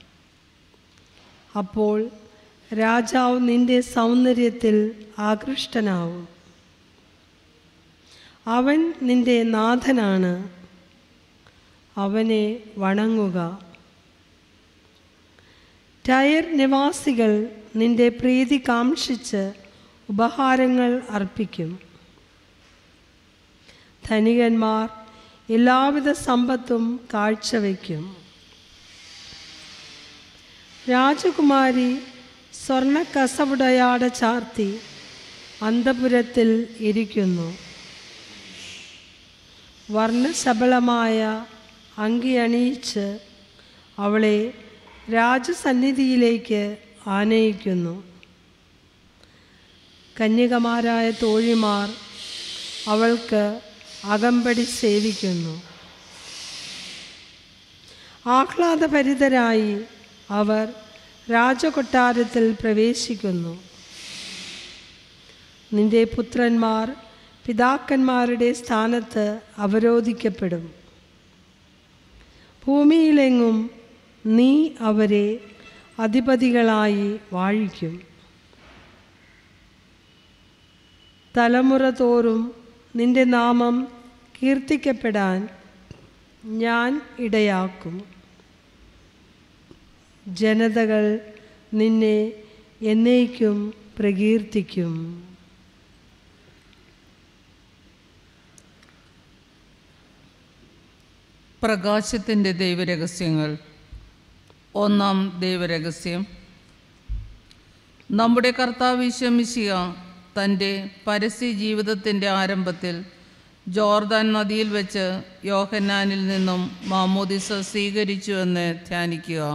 അപ്പോൾ രാജാവ് നിന്റെ സൗന്ദര്യത്തിൽ ആകൃഷ്ടനാവും അവൻ നിന്റെ നാഥനാണ് അവനെ വണങ്ങുക ടയർ നിവാസികൾ നിന്റെ പ്രീതി കാംക്ഷിച്ച് ഉപഹാരങ്ങൾ അർപ്പിക്കും ധനികന്മാർ എല്ലാവിധ സമ്പത്തും കാഴ്ചവെക്കും രാജകുമാരി സ്വർണ്ണ കസവുടയാട ചാർത്തി അന്തപുരത്തിൽ ഇരിക്കുന്നു വർണ്ണശബളമായ അങ്കി അണിയിച്ച് അവളെ രാജസന്നിധിയിലേക്ക് ആനയിക്കുന്നു കന്യകമാരായ തോഴിമാർ അവൾക്ക് അകമ്പടി സേവിക്കുന്നു ആഹ്ലാദഭരിതരായി അവർ രാജകൊട്ടാരത്തിൽ പ്രവേശിക്കുന്നു നിന്റെ പുത്രന്മാർ പിതാക്കന്മാരുടെ സ്ഥാനത്ത് അവരോധിക്കപ്പെടും ഭൂമിയിലെങ്ങും നീ അവരെ അധിപതികളായി വാഴിക്കും തലമുറ തോറും നിന്റെ നാമം കീർത്തിക്കപ്പെടാൻ ഞാൻ ഇടയാക്കും ജനതകൾ നിന്നെ എന്നേക്കും പ്രകീർത്തിക്കും പ്രകാശത്തിൻ്റെ ദൈവരഹസ്യങ്ങൾ ഒന്നാം ദൈവരഹസ്യം നമ്മുടെ കർത്താവ് ഈശ്വമിശിയ തൻ്റെ പരസ്യ ജീവിതത്തിൻ്റെ ആരംഭത്തിൽ ജോർദാൻ നദിയിൽ വെച്ച് യോഹന്നാനിൽ നിന്നും മാമോദിസ സ്വീകരിച്ചുവെന്ന് ധ്യാനിക്കുക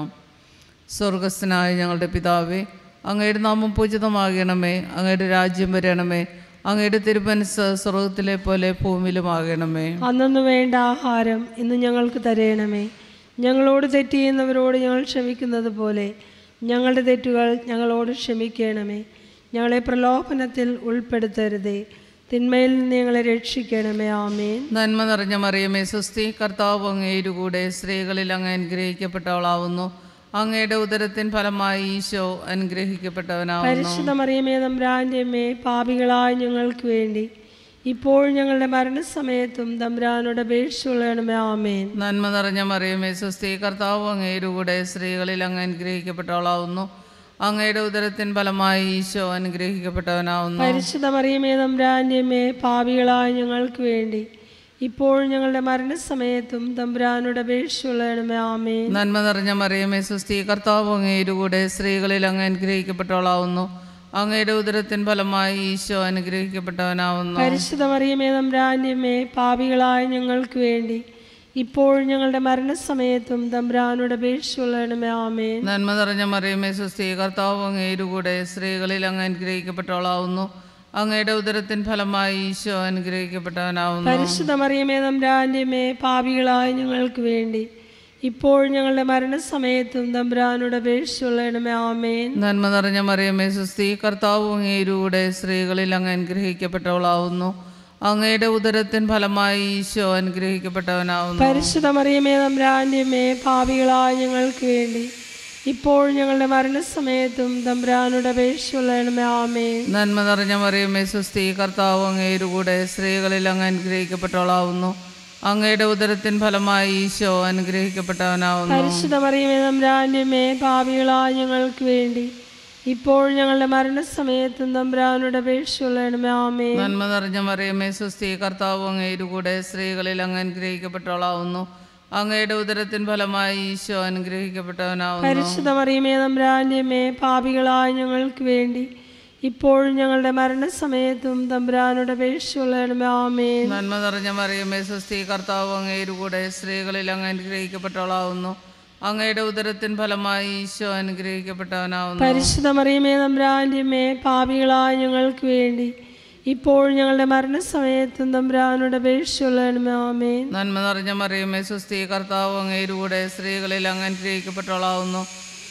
സ്വർഗസ്ഥനായ ഞങ്ങളുടെ പിതാവേ അങ്ങയുടെ നാമം പൂജിതമാകണമേ അങ്ങയുടെ രാജ്യം വരണമേ അങ്ങയുടെ തിരുമനസ് സ്വർഗത്തിലെ പോലെ ഭൂമിയിലുമാകണമേ അന്നു വേണ്ട ആഹാരം ഇന്ന് ഞങ്ങൾക്ക് തരയണമേ ഞങ്ങളോട് തെറ്റ് ചെയ്യുന്നവരോട് ഞങ്ങൾ ക്ഷമിക്കുന്നത് പോലെ ഞങ്ങളുടെ തെറ്റുകൾ ഞങ്ങളോട് ക്ഷമിക്കണമേ ഞങ്ങളെ പ്രലോഭനത്തിൽ ഉൾപ്പെടുത്തരുതേ തിന്മയിൽ നിന്ന് ഞങ്ങളെ രക്ഷിക്കണമേ ആമേൻ നന്മ നിറഞ്ഞ മറിയമേ സുസ്തി കർത്താവ് അങ്ങയുടെ കൂടെ സ്ത്രീകളിൽ അങ്ങ് അനുഗ്രഹിക്കപ്പെട്ടവളാവുന്നു അങ്ങയുടെ ഉദരത്തിൻ ഫലമായി ഈശോ അനുഗ്രഹിക്കപ്പെട്ടവനാവുന്നു പരിശുദ്ധ മറിയമേ തമ്പ്രാൻ്റെ അമ്മേ പാപികളായ ഞങ്ങൾക്ക് വേണ്ടി ഇപ്പോൾ ഞങ്ങളുടെ മരണസമയത്തും തമ്പ്രാനോട് അപേക്ഷിച്ചുകൊള്ളണമേ ആമേൻ നന്മ നിറഞ്ഞ മറിയമേ സുസ്തി കർത്താവ് അങ്ങയുടെ കൂടെ സ്ത്രീകളിൽ അങ്ങ് അനുഗ്രഹിക്കപ്പെട്ടവളാവുന്നു അങ്ങയുടെ ഉദരത്തിൻ ഫലമായി ഈശോ അനുഗ്രഹിക്കപ്പെട്ടവനാവുന്നു പരിശുദ്ധ മറിയമേ തമ്പ്രാൻ്റെ അമ്മേ പാപികളായ ഞങ്ങൾക്ക് വേണ്ടി ഇപ്പോൾ ഞങ്ങളുടെ മരണസമയത്തും തമ്പ്രാനോട് അപേക്ഷിച്ചുകൊള്ളണമേ ആമേൻ നന്മ നിറഞ്ഞ മറിയമേ സുസ്തി കർത്താവ് അങ്ങയുടെ കൂടെ സ്ത്രീകളിൽ അങ്ങ് അനുഗ്രഹിക്കപ്പെട്ടവളാവുന്നു അങ്ങയുടെ ഉദരത്തിൻ ഫലമായി ഈശോ അനുഗ്രഹിക്കപ്പെട്ടവനാവുന്നു പരിശുദ്ധ മറിയമേ തമ്പ്രാൻ്റെ അമ്മേ പാപികളായ ഞങ്ങൾക്ക് വേണ്ടി ഇപ്പോൾ ഞങ്ങളുടെ മരണസമയത്തും തമ്പ്രാനോട് അപേക്ഷിച്ചുകൊള്ളണമേ ആമേൻ നന്മ നിറഞ്ഞ മറിയമേ സുസ്തി കർത്താവ് അങ്ങയുടെ കൂടെ സ്ത്രീകളിൽ അങ്ങ് അനുഗ്രഹിക്കപ്പെട്ടവളാവുന്നു അങ്ങയുടെ ഉദരത്തിൻ ഫലമായി ഈശോ അനുഗ്രഹിക്കപ്പെട്ടവനാവുന്നു പരിശുദ്ധ മറിയമേ തമ്പ്രാൻ്റെ അമ്മേ പാപികളായ ഞങ്ങൾക്ക് വേണ്ടി ഇപ്പോൾ ഞങ്ങളുടെ മരണസമയത്തും തമ്പ്രാനോട് അപേക്ഷിച്ചുകൊള്ളണമേ ആമേൻ നന്മ നിറഞ്ഞ മറിയമേ സുസ്തി കർത്താവ് അങ്ങയുടെ കൂടെ സ്ത്രീകളിൽ അങ്ങ് അനുഗ്രഹിക്കപ്പെട്ടവളാവുന്നു അങ്ങയുടെ ഉദരത്തിൻ ഫലമായി ഈശോ അനുഗ്രഹിക്കപ്പെട്ടവനാവുന്നു പരിശുദ്ധ മറിയമേ തമ്പ്രാൻ്റെ അമ്മേ പാപികളായ ഞങ്ങൾക്ക് വേണ്ടി ഇപ്പോൾ ഞങ്ങളുടെ മരണസമയത്തും തമ്പ്രാനോട് അപേക്ഷിച്ചുകൊള്ളണമേ ആമേൻ നന്മ നിറഞ്ഞ മറിയമേ സുസ്തി കർത്താവ് അങ്ങയുടെ കൂടെ സ്ത്രീകളിൽ അങ്ങ് അനുഗ്രഹിക്കപ്പെട്ടവളാവുന്നു അങ്ങയുടെ ഉദരത്തിൻ ഫലമായി ഈശോ അനുഗ്രഹിക്കപ്പെട്ടവനാവുന്നു പരിശുദ്ധ മറിയമേ തമ്പ്രാൻ്റെ അമ്മേ പാപികളായ ഞങ്ങൾക്ക് വേണ്ടി ഇപ്പോൾ ഞങ്ങളുടെ മരണസമയത്തും തമ്പ്രാനോട് അപേക്ഷിച്ചുകൊള്ളണമേ ആമേൻ നന്മ നിറഞ്ഞ മറിയമേ സുസ്തി കർത്താവ് അങ്ങയുടെ കൂടെ സ്ത്രീകളിൽ അങ്ങ് അനുഗ്രഹിക്കപ്പെട്ടവളാവുന്നു അങ്ങയുടെ ഉദരത്തിൻ ഫലമായി ഈശോ അനുഗ്രഹിക്കപ്പെട്ടവനാവുന്നു പരിശുദ്ധ മറിയമേ തമ്പ്രാൻ്റെ അമ്മേ പാപികളായ ഞങ്ങൾക്ക് വേണ്ടി ഇപ്പോൾ ഞങ്ങളുടെ മരണസമയത്തും തമ്പ്രാനോട് അപേക്ഷിച്ചുകൊള്ളണമേ ആമേൻ നന്മ നിറഞ്ഞ മറിയമേ സുസ്തി കർത്താവ് അങ്ങയുടെ കൂടെ സ്ത്രീകളിൽ അങ്ങ് അനുഗ്രഹിക്കപ്പെട്ടവളാവുന്നു അങ്ങയുടെ ഉദരത്തിൻ ഫലമായി ഈശോ അനുഗ്രഹിക്കപ്പെട്ടവനാവുന്നു പരിശുദ്ധ മറിയമേ തമ്പ്രാൻ്റെ അമ്മേ പാപികളായ ഞങ്ങൾക്ക് വേണ്ടി ഇപ്പോൾ ഞങ്ങളുടെ മരണസമയത്തും തമ്പ്രാനോട് അപേക്ഷിച്ചുകൊള്ളണമേ ആമേൻ നന്മ നിറഞ്ഞ മറിയമേ സുസ്തി കർത്താവ് അങ്ങയുടെ കൂടെ സ്ത്രീകളിൽ അങ്ങ് അനുഗ്രഹിക്കപ്പെട്ടവളാവുന്നു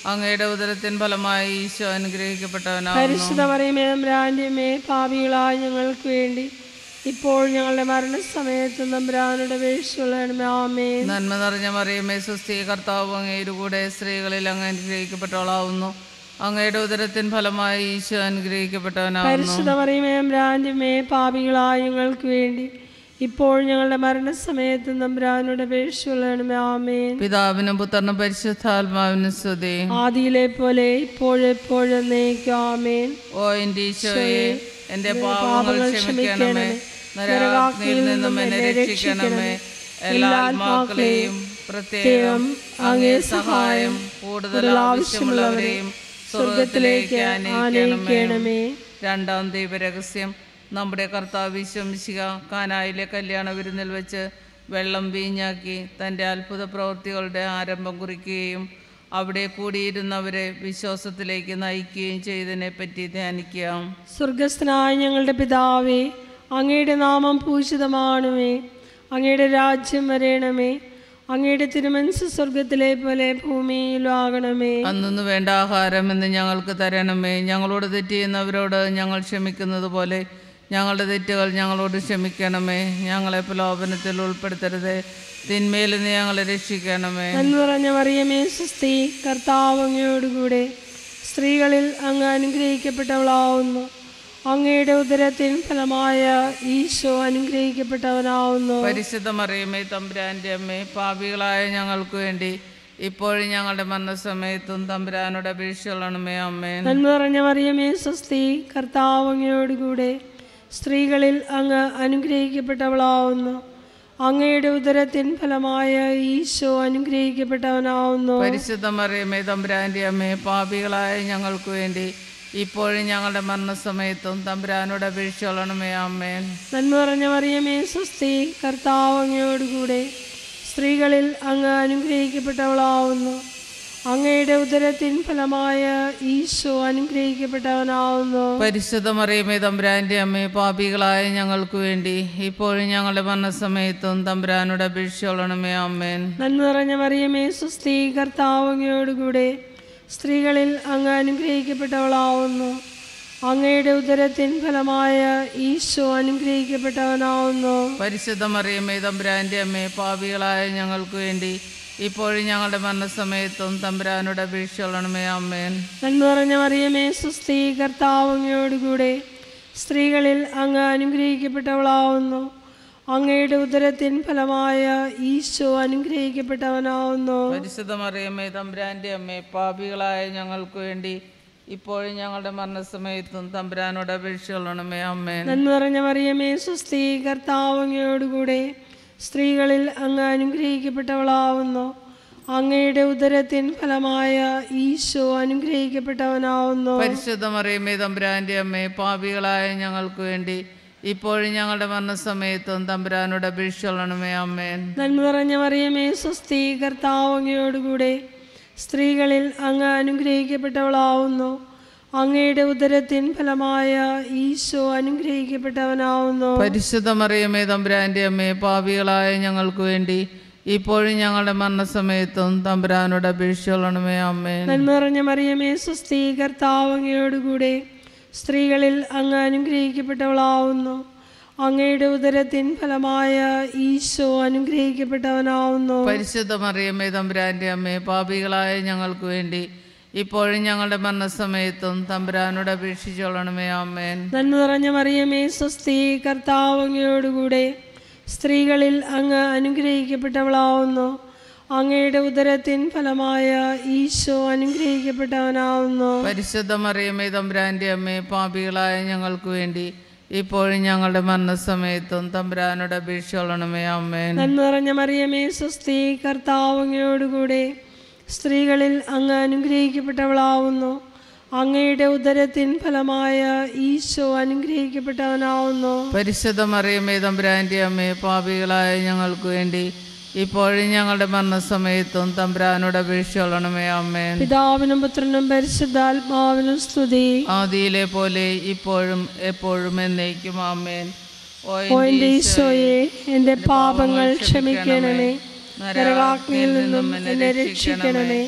അങ്ങയുടെ ഉദരത്തിൻ ഫലമായി ഈശോ അനുഗ്രഹിക്കപ്പെട്ടവനാകുന്നു പരിശുദ്ധ പറയുമേ തമ്പുരാൻ്റെമേ പാപികളായ ഞങ്ങൾക്ക് വേണ്ടി ഇപ്പോൾ ഞങ്ങളുടെ മരണസമയത്ത് തമ്പുരാനുടെ വേഴ്ചയുള്ളണമേ ആമേ നന്മ നിറഞ്ഞ മറിയമേ സുസ്ഥി കർത്താവ് അങ്ങയുടെ കൂടെ സ്ത്രീകളിൽ അങ്ങ് അനുഗ്രഹിക്കപ്പെട്ടവളാവുന്നു അങ്ങയുടെ ഉദരത്തിൻ ഫലമായി ഈശോ അനുഗ്രഹിക്കപ്പെട്ടവനാകുന്നു പരിശുദ്ധ പറയുമേ തമ്പുരാൻ്റെമേ പാപികളായ ഞങ്ങൾക്ക് വേണ്ടി ഇപ്പോൾ ഞങ്ങളുടെ മരണസമയത്ത് തമ്പുരാനുടെ വേഴ്ചയുള്ളണമേ ആമേൻ പിതാവിനും പുത്രനും പരിശുദ്ധാത്മാവിനും സ്തുതി ആദിയിലെ പോലെ ഇപ്പോഴെപ്പോഴും നയിക്കും ആമേൻ ഓ എൻ്റെ ഈശോയെ എൻ്റെ പാപങ്ങൾ ക്ഷമിക്കണമേ നരകാഗ്നിയിൽ നിന്നും എന്നെ രക്ഷിക്കണമേ എല്ലാ ആത്മാക്കളെയും പ്രത്യേകം അങ്ങേ സഹായം കൂടുതൽ ആവശ്യമുള്ളവരെയും സ്വർഗത്തിലേക്ക് ആനയിക്കണമേ രണ്ടാം ദൈവരഹസ്യം നമ്മുടെ കർത്താവ് വിശ്വമിശിക കാനായിലെ കല്യാണ വിരുന്നിൽ വെച്ച് വെള്ളം വീഞ്ഞാക്കി തൻ്റെ അത്ഭുത പ്രവൃത്തികളുടെ ആരംഭം കുറിക്കുകയും അവിടെ കൂടിയിരുന്നവരെ വിശ്വാസത്തിലേക്ക് നയിക്കുകയും ചെയ്തതിനെ പറ്റി ധ്യാനിക്കാം സ്വർഗസ്ഥനായ ഞങ്ങളുടെ പിതാവേ അങ്ങയുടെ നാമം പൂജിതമാണമേ അങ്ങയുടെ രാജ്യം വരേണമേ അങ്ങയുടെ തിരുമനസ് സ്വർഗത്തിലെ പോലെ ഭൂമിയിലും ആകണമേ അന്നു വേണ്ട ആഹാരം എന്ന് ഞങ്ങൾക്ക് തരണമേ ഞങ്ങളോട് തെറ്റ് ചെയ്യുന്നവരോട് ഞങ്ങൾ ക്ഷമിക്കുന്നത് പോലെ ഞങ്ങളുടെ തെറ്റുകൾ ഞങ്ങളോട് ക്ഷമിക്കണമേ ഞങ്ങളെ പ്രലോഭനത്തിൽ ഉൾപ്പെടുത്തരുത് തിന്മയിൽ നിന്ന് ഞങ്ങളെ രക്ഷിക്കണമേ എന്ന് പറഞ്ഞ മറിയമേ സുസ്തി കർത്താവ് അങ്ങയോടുകൂടെ സ്ത്രീകളിൽ അങ്ങ് അനുഗ്രഹിക്കപ്പെട്ടവളാവുന്നു അങ്ങയുടെ ഉദരത്തിൻ ഫലമായ ഈശോ അനുഗ്രഹിക്കപ്പെട്ടവനാവുന്നു പരിശുദ്ധ മറിയമേ തമ്പുരാൻ്റെ അമ്മേ പാപികളായ ഞങ്ങൾക്ക് വേണ്ടി ഇപ്പോഴും ഞങ്ങളുടെ മരണസമയത്തും തമ്പുരാനോട് അപേക്ഷകളണമേ അമ്മേ നന്മ നിറഞ്ഞ മറിയമേ സ്വസ്തി കർത്താവ് അങ്ങയോടുകൂടെ സ്ത്രീകളിൽ അങ്ങ് അനുഗ്രഹിക്കപ്പെട്ടവളാവുന്നു അങ്ങയുടെ ഉദരത്തിൻ ഫലമായ ഈശോ അനുഗ്രഹിക്കപ്പെട്ടവനാവുന്നു പരിശുദ്ധ മറിയമേ തമ്പുരാൻ്റെ അമ്മേ പാപികളായ ഞങ്ങൾക്ക് വേണ്ടി ഇപ്പോഴും ഞങ്ങളുടെ മരണസമയത്തും തമ്പുരാനോട് അപേക്ഷകളണമേ അമ്മേ നന്മ നിറഞ്ഞ മറിയമേ സ്വസ്തി കർത്താവ് അങ്ങയോടുകൂടെ സ്ത്രീകളിൽ അങ്ങ് അനുഗ്രഹിക്കപ്പെട്ടവളാവുന്നു അങ്ങയുടെ ഉദരത്തിൻ ഫലമായ ഈശോ അനുഗ്രഹിക്കപ്പെട്ടവനാവുന്നു പരിശുദ്ധ മറിയമേ തമ്പുരാൻ്റെ അമ്മേ പാപികളായ ഞങ്ങൾക്ക് വേണ്ടി ഇപ്പോഴും ഞങ്ങളുടെ മരണസമയത്തും തമ്പുരാനോട് അപേക്ഷകളണമേ അമ്മേൻ നന്മ നിറഞ്ഞ മറിയമേ സുസ്ഥി കർത്താവ് അങ്ങയോടുകൂടെ സ്ത്രീകളിൽ അങ്ങ് അനുഗ്രഹിക്കപ്പെട്ടവളാവുന്നു അങ്ങയുടെ ഉദരത്തിൻ ഫലമായ ഈശോ അനുഗ്രഹിക്കപ്പെട്ടവനാവുന്നു പരിശുദ്ധ മറിയമേ തമ്പുരാൻ്റെ അമ്മേ പാപികളായ ഞങ്ങൾക്ക് വേണ്ടി ഇപ്പോഴും ഞങ്ങളുടെ മരണസമയത്തും തമ്പുരാനോട് അപേക്ഷകളണമേ അമ്മേൻ നന്മ നിറഞ്ഞ മറിയമേ സുസ്ഥി കർത്താവ് അങ്ങയോടുകൂടെ സ്ത്രീകളിൽ അങ്ങ് അനുഗ്രഹിക്കപ്പെട്ടവളാവുന്നു അങ്ങയുടെ ഉദരത്തിൻ ഫലമായ ഈശോ അനുഗ്രഹിക്കപ്പെട്ടവനാവുന്നു പരിശുദ്ധ മറിയമേ തമ്പുരാൻ്റെ അമ്മേ പാപികളായ ഞങ്ങൾക്ക് വേണ്ടി ഇപ്പോഴും ഞങ്ങളുടെ മരണസമയത്തും തമ്പുരാനോട് അപേക്ഷകളണമേ അമ്മേൻ നന്മ നിറഞ്ഞ മറിയമേ സുസ്ഥി കർത്താവ് അങ്ങയോടുകൂടെ സ്ത്രീകളിൽ അങ്ങ് അനുഗ്രഹിക്കപ്പെട്ടവളാവുന്നു അങ്ങയുടെ ഉദരത്തിൻ ഫലമായ ഈശോ അനുഗ്രഹിക്കപ്പെട്ടവനാവുന്നു പരിശുദ്ധ മറിയമേ തമ്പുരാൻ്റെ അമ്മേ പാപികളായ ഞങ്ങൾക്ക് വേണ്ടി ഇപ്പോഴും ഞങ്ങളുടെ മരണസമയത്തും തമ്പുരാനോട് അപേക്ഷകളണമേ അമ്മേൻ നന്മ നിറഞ്ഞ മറിയമേ സുസ്ഥി കർത്താവ് അങ്ങയോടുകൂടെ സ്ത്രീകളിൽ അങ്ങ് അനുഗ്രഹിക്കപ്പെട്ടവളാവുന്നു അങ്ങയുടെ ഉദരത്തിൻ ഫലമായ ഈശോ അനുഗ്രഹിക്കപ്പെട്ടവനാവുന്നു പരിശുദ്ധ മറിയമേ തമ്പുരാൻ്റെ അമ്മേ പാപികളായ ഞങ്ങൾക്ക് വേണ്ടി ഇപ്പോഴും ഞങ്ങളുടെ മരണസമയത്തും തമ്പുരാനോട് അപേക്ഷകളണമേ അമ്മേൻ നന്മ നിറഞ്ഞ മറിയമേ സുസ്ഥി കർത്താവ് അങ്ങയോടുകൂടെ സ്ത്രീകളിൽ അങ്ങ് അനുഗ്രഹിക്കപ്പെട്ടവളാവുന്നു അങ്ങയുടെ ഉദരത്തിൻ ഫലമായ ഈശോ അനുഗ്രഹിക്കപ്പെട്ടവനാവുന്നു പരിശുദ്ധ മറിയമേ തമ്പുരാൻ്റെ അമ്മേ പാപികളായ ഞങ്ങൾക്ക് വേണ്ടി ഇപ്പോഴും ഞങ്ങളുടെ മരണസമയത്തും തമ്പുരാനോട് അപേക്ഷിച്ചോളണമേ അമ്മേൻ നന്മ നിറഞ്ഞ മറിയമേ സ്വസ്തി കർത്താവ് അങ്ങയോടുകൂടെ സ്ത്രീകളിൽ അങ്ങ് അനുഗ്രഹിക്കപ്പെട്ടവളാവുന്നു അങ്ങയുടെ ഉദരത്തിൻ ഫലമായ ഈശോ അനുഗ്രഹിക്കപ്പെട്ടവനാവുന്നു പരിശുദ്ധ മറിയമേ തമ്പുരാൻ്റെ അമ്മേ പാപികളായ ഞങ്ങൾക്ക് വേണ്ടി ഇപ്പോഴും ഞങ്ങളുടെ മരണസമയത്തും തമ്പുരാനോട് അപേക്ഷിച്ചോളണമേ അമ്മേൻ നന്മ നിറഞ്ഞ മറിയമേ സ്വസ്തി കർത്താവ് അങ്ങയോടുകൂടെ സ്ത്രീകളിൽ അങ്ങ് അനുഗ്രഹിക്കപ്പെട്ടവളാവുന്നു അങ്ങയുടെ ഉദരത്തിൻ ഫലമായ ഈശോ അനുഗ്രഹിക്കപ്പെട്ടവനാവുന്നു പരിശുദ്ധ മറിയമേ തമ്പുരാൻ്റെ അമ്മേ പാപികളായ ഞങ്ങൾക്ക് വേണ്ടി ഇപ്പോഴും ഞങ്ങളുടെ മരണസമയത്തും തമ്പുരാനോട് അപേക്ഷിച്ചോളണമേ അമ്മേൻ പിതാവിനും പുത്രനും പരിശുദ്ധാത്മാവിനും സ്തുതി ആദിയിലെ പോലെ ഇപ്പോഴും എപ്പോഴും എന്നേക്കും ആമേൻ ഓ ഓ എൻ്റെ ഈശോയെ എൻ്റെ പാപങ്ങൾ ക്ഷമിക്കണമേ നരകാഗ്നിയിൽ നിന്നും എന്നെ രക്ഷിക്കണമേ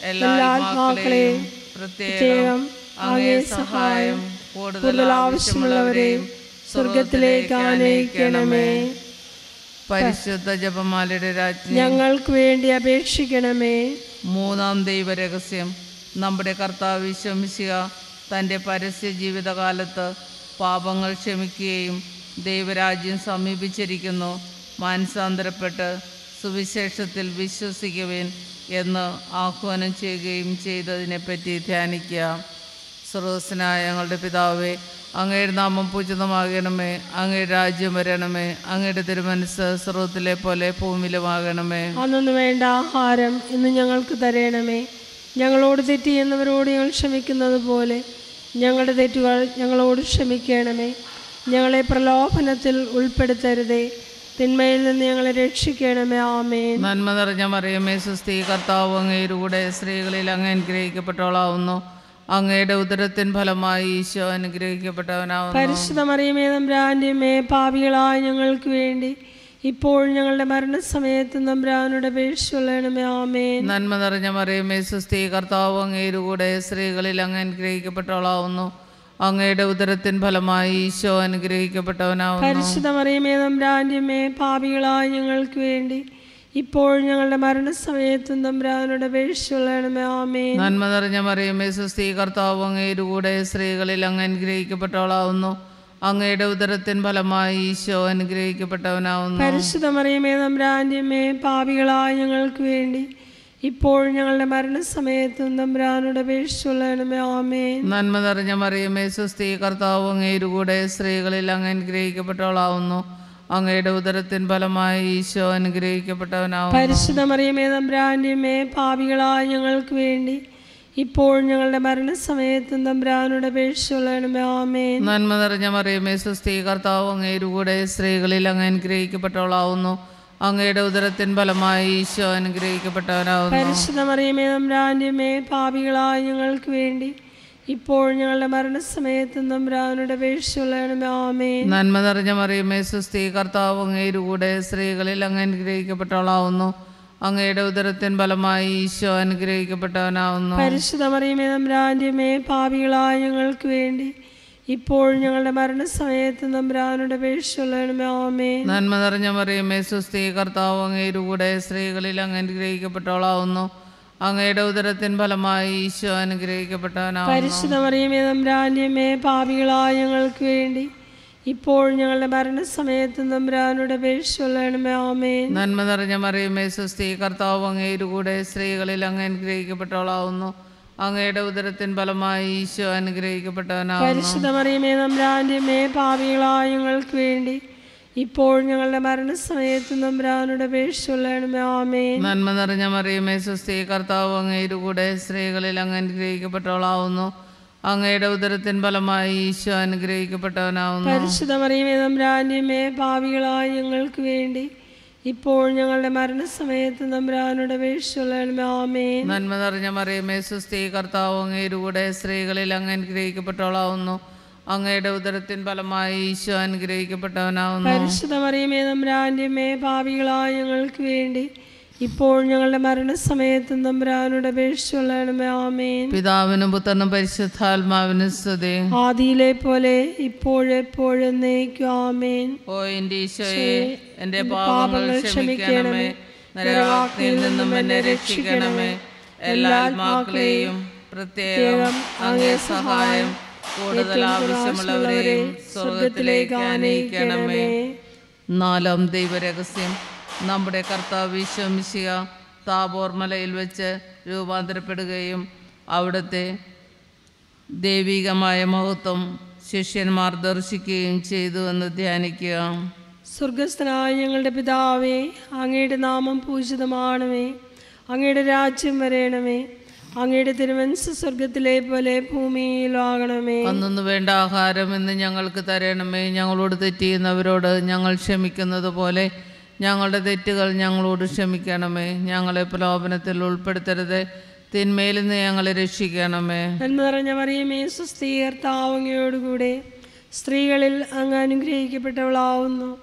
എല്ലാ ആത്മാക്കളെയും പ്രത്യേകം അങ്ങേ സഹായം കൂടുതൽ ആവശ്യമുള്ളവരെയും സ്വർഗത്തിലേക്ക് ആനയിക്കണമേ പരിശുദ്ധ ജപമാലയുടെ രാജ്ഞി ഞങ്ങൾക്ക് വേണ്ടി അപേക്ഷിക്കണമേ മൂന്നാം ദൈവരഹസ്യം നമ്മുടെ കർത്താവ് വിശ്വസിക്കുക തൻ്റെ പരസ്യ ജീവിതകാലത്ത് പാപങ്ങൾ ക്ഷമിക്കുകയും ദൈവരാജ്യം സമീപിച്ചിരിക്കുന്നു മാനസാന്തരപ്പെട്ട് സുവിശേഷത്തിൽ വിശ്വസിക്കുവേൻ എന്ന് ആഹ്വാനം ചെയ്യുകയും ചെയ്തതിനെപ്പറ്റി ധ്യാനിക്കുക സർവസ്വനായ ഞങ്ങളുടെ പിതാവേ അങ്ങയുടെ നാമം പൂജിതമാകണമേ അങ്ങയുടെ രാജ്യം വരണമേ അങ്ങയുടെ തിരുമനസ് സർവത്തിലെ പോലെ ഭൂമിയിലുമാകണമേ അന്നൊന്നു വേണ്ട ആഹാരം ഇന്ന് ഞങ്ങൾക്ക് തരണമേ ഞങ്ങളോട് തെറ്റ് ചെയ്യുന്നവരോട് ഞങ്ങൾ ക്ഷമിക്കുന്നത് പോലെ ഞങ്ങളുടെ തെറ്റുകൾ ഞങ്ങളോട് ക്ഷമിക്കണമേ ഞങ്ങളെ പ്രലോഭനത്തിൽ ഉൾപ്പെടുത്തരുതേ തിന്മയിൽ നിന്ന് ഞങ്ങളെ രക്ഷിക്കണമേ ആമേൻ നന്മ നിറഞ്ഞ മറിയമേ സുസ്ഥി കർത്താവ് അങ്ങയുടെ കൂടെ സ്ത്രീകളിൽ അങ്ങ് അനുഗ്രഹിക്കപ്പെട്ടവളാവുന്നു അങ്ങയുടെ ഉദരത്തിൻ ഫലമായി ഈശോ അനുഗ്രഹിക്കപ്പെട്ടവനാവുന്നു പരിശുദ്ധ മറിയമേ തമ്പ്രാൻ്റെമേ പാപികളായ ഞങ്ങൾക്ക് വേണ്ടി ഇപ്പോൾ ഞങ്ങളുടെ മരണസമയത്ത് തമ്പ്രാനുടെ അപേക്ഷിച്ചുള്ളണമേ ആമേൻ നന്മ നിറഞ്ഞ മറിയമേ സുസ്ഥി കർത്താവ് അങ്ങയുടെ കൂടെ സ്ത്രീകളിൽ അങ്ങ് അനുഗ്രഹിക്കപ്പെട്ടവളാവുന്നു അങ്ങയുടെ ഉദരത്തിൻ ഫലമായി ഈശോ അനുഗ്രഹിക്കപ്പെട്ടവനാവുന്നു പരിശുദ്ധ മറിയമേ തമ്പ്രാൻ്റെമേ പാപികളായ ഞങ്ങൾക്ക് വേണ്ടി ഇപ്പോൾ ഞങ്ങളുടെ മരണസമയത്തും തമ്പ്രാനുടെ അപേക്ഷിച്ചുള്ളണമേ ആമേൻ നന്മ നിറഞ്ഞ മറിയമേ സുസ്ഥി കർത്താവ് അങ്ങയുടെ കൂടെ സ്ത്രീകളിൽ അങ്ങ് അനുഗ്രഹിക്കപ്പെട്ടവളാവുന്നു അങ്ങയുടെ ഉദരത്തിൻ ഫലമായി ഈശോ അനുഗ്രഹിക്കപ്പെട്ടവനാവുന്നു പരിശുദ്ധ മറിയമേ തമ്പ്രാൻ്റെമേ പാപികളായ ഞങ്ങൾക്ക് വേണ്ടി ഇപ്പോൾ ഞങ്ങളുടെ മരണസമയത്തും തമ്പ്രാനുടെ അപേക്ഷിച്ചുള്ളണമേ ആമേൻ നന്മ നിറഞ്ഞ മറിയമേ സുസ്ഥി കർത്താവ് അങ്ങയുടെ കൂടെ സ്ത്രീകളിൽ അങ്ങ് അനുഗ്രഹിക്കപ്പെട്ടവളാവുന്നു അങ്ങയുടെ ഉദരത്തിൻ ഫലമായി ഈശോ അനുഗ്രഹിക്കപ്പെട്ടവനാവുന്നു പരിശുദ്ധ മറിയമേ തമ്പ്രാൻ്റെമേ പാപികളായ ഞങ്ങൾക്ക് വേണ്ടി ഇപ്പോൾ ഞങ്ങളുടെ മരണസമയത്തും തമ്പ്രാനുടെ അപേക്ഷിച്ചുള്ളണമേ ആമേൻ നന്മ നിറഞ്ഞ മറിയമേ സുസ്ഥി കർത്താവ് അങ്ങയുടെ കൂടെ സ്ത്രീകളിൽ അങ്ങ് അനുഗ്രഹിക്കപ്പെട്ടവളാവുന്നു അങ്ങയുടെ ഉദരത്തിൻ ഫലമായി ഈശോ അനുഗ്രഹിക്കപ്പെട്ടവനാവുന്നു പരിശുദ്ധ മറിയമേ തമ്പ്രാൻ്റെമേ പാപികളായ ഞങ്ങൾക്ക് വേണ്ടി ഇപ്പോൾ ഞങ്ങളുടെ മരണസമയത്തും തമ്പ്രാനുടെ അപേക്ഷിച്ചുള്ളണമേ ആമേൻ നന്മ നിറഞ്ഞ മറിയമേ സുസ്ഥി കർത്താവ് അങ്ങയുടെ കൂടെ സ്ത്രീകളിൽ അങ്ങ് അനുഗ്രഹിക്കപ്പെട്ടവളാവുന്നു അങ്ങയുടെ ഉദരത്തിൻ ഫലമായി ഈശോ അനുഗ്രഹിക്കപ്പെട്ടവനാവുന്നു പരിശുദ്ധ മറിയമേ തമ്പ്രാൻ്റെമേ പാപികളായ ഞങ്ങൾക്ക് വേണ്ടി ഇപ്പോൾ ഞങ്ങളുടെ മരണസമയത്തും തമ്പ്രാനുടെ അപേക്ഷിച്ചുള്ളണമേ ആമേൻ നന്മ നിറഞ്ഞ മറിയമേ സുസ്ഥി കർത്താവ് അങ്ങയുടെ കൂടെ സ്ത്രീകളിൽ അങ്ങ് അനുഗ്രഹിക്കപ്പെട്ടവളാവുന്നു അങ്ങയുടെ ഉദരത്തിൻ ഫലമായി ഈശോ അനുഗ്രഹിക്കപ്പെട്ടവനാവുന്നു പരിശുദ്ധ മറിയമേ തമ്പ്രാൻ്റെമേ പാപികളായ ഞങ്ങൾക്ക് വേണ്ടി ഇപ്പോൾ ഞങ്ങളുടെ മരണസമയത്തും തമ്പ്രാനുടെ അപേക്ഷിച്ചുള്ളണമേ ആമേൻ നന്മ നിറഞ്ഞ മറിയമേ സുസ്ഥി കർത്താവ് അങ്ങയുടെ കൂടെ സ്ത്രീകളിൽ അങ്ങ് അനുഗ്രഹിക്കപ്പെട്ടവളാവുന്നു അങ്ങയുടെ ഉദരത്തിൻ ഫലമായി ഈശോ അനുഗ്രഹിക്കപ്പെട്ടവനാവുന്നു പരിശുദ്ധ മറിയമേ തമ്പ്രാൻ്റെമേ പാപികളായ ഞങ്ങൾക്ക് വേണ്ടി ഇപ്പോൾ ഞങ്ങളുടെ മരണസമയത്തും തമ്പ്രാനുടെ അപേക്ഷിച്ചുള്ളണമേ ആമേൻ നന്മ നിറഞ്ഞ മറിയമേ സുസ്ഥി കർത്താവ് അങ്ങയുടെ കൂടെ സ്ത്രീകളിൽ അങ്ങ് അനുഗ്രഹിക്കപ്പെട്ടവളാവുന്നു അങ്ങയുടെ ഉദരത്തിൻ ഫലമായി ഈശോ അനുഗ്രഹിക്കപ്പെട്ടവനാവുന്നു പരിശുദ്ധ മറിയമേ തമ്പ്രാൻ്റെമേ പാപികളായ ഞങ്ങൾക്ക് വേണ്ടി ഇപ്പോൾ ഞങ്ങളുടെ മരണസമയത്തും തമ്പ്രാനുടെ അപേക്ഷിച്ചുള്ളണമേ ആമേൻ നന്മ നിറഞ്ഞ മറിയമേ സുസ്ഥി കർത്താവ് അങ്ങയുടെ കൂടെ സ്ത്രീകളിൽ അങ്ങ് അനുഗ്രഹിക്കപ്പെട്ടവളാവുന്നു അങ്ങയുടെ ഉദരത്തിൻ ഫലമായി ഈശോ അനുഗ്രഹിക്കപ്പെട്ടവനാവുന്നു പരിശുദ്ധ മറിയമേ തമ്പ്രാൻ്റെമേ പാപികളായ ഞങ്ങൾക്ക് വേണ്ടി ഇപ്പോൾ ഞങ്ങളുടെ മരണസമയത്തും തമ്പ്രാനുടെ അപേക്ഷിച്ചുള്ളണമേ ആമേൻ പിതാവിനും പുത്രനും പരിശുദ്ധാത്മാവിനും സ്തുതി ആദിയിലെ പോലെ ഇപ്പോഴെപ്പോഴും നയിക്കും ആമേൻ ഓ എൻ്റെ ഈശോയെ എൻ്റെ പാപങ്ങൾ ക്ഷമിക്കണമേ നരകാഗ്നിയിൽ നിന്നും എന്നെ രക്ഷിക്കണമേ എല്ലാ ആത്മാക്കളെയും പ്രത്യേകം അങ്ങേ സഹായം കൂടുതൽ ആവശ്യമുള്ളവരെയും സ്വർഗത്തിലേക്ക് ആനയിക്കണമേ നാലാം ദൈവരഹസ്യം നമ്മുടെ കർത്താവ് വിശ്വമിശിക താബോർ മലയിൽ വെച്ച് രൂപാന്തരപ്പെടുകയും അവിടുത്തെ ദൈവികമായ മഹത്വം ശിഷ്യന്മാർ ദർശിക്കുകയും ചെയ്തു എന്ന് ധ്യാനിക്കുക സ്വർഗസ്ഥനായ ഞങ്ങളുടെ പിതാവേ അങ്ങയുടെ നാമം പൂജിതമാണമേ അങ്ങയുടെ രാജ്യം വരയണമേ അങ്ങയുടെ തിരുവൻസ് സ്വർഗത്തിലെ പോലെ ഭൂമിയിലാകണമേ അന്നൊന്നു വേണ്ട ആഹാരം ഇന്ന് ഞങ്ങൾക്ക് തരണമേ ഞങ്ങളോട് തെറ്റ് ചെയ്യുന്നവരോട് ഞങ്ങൾ ക്ഷമിക്കുന്നത് പോലെ ഞങ്ങളുടെ തെറ്റുകൾ ഞങ്ങളോട് ക്ഷമിക്കണമേ ഞങ്ങളെ പ്രലോഭനത്തിൽ ഉൾപ്പെടുത്തരുത് തിന്മയിൽ നിന്ന് ഞങ്ങളെ രക്ഷിക്കണമേ നന്മ നിറഞ്ഞ മറിയമേ സുസ്ഥീകർത്താവ് അങ്ങയോടുകൂടെ സ്ത്രീകളിൽ അങ്ങ് അനുഗ്രഹിക്കപ്പെട്ടവളാവുന്നു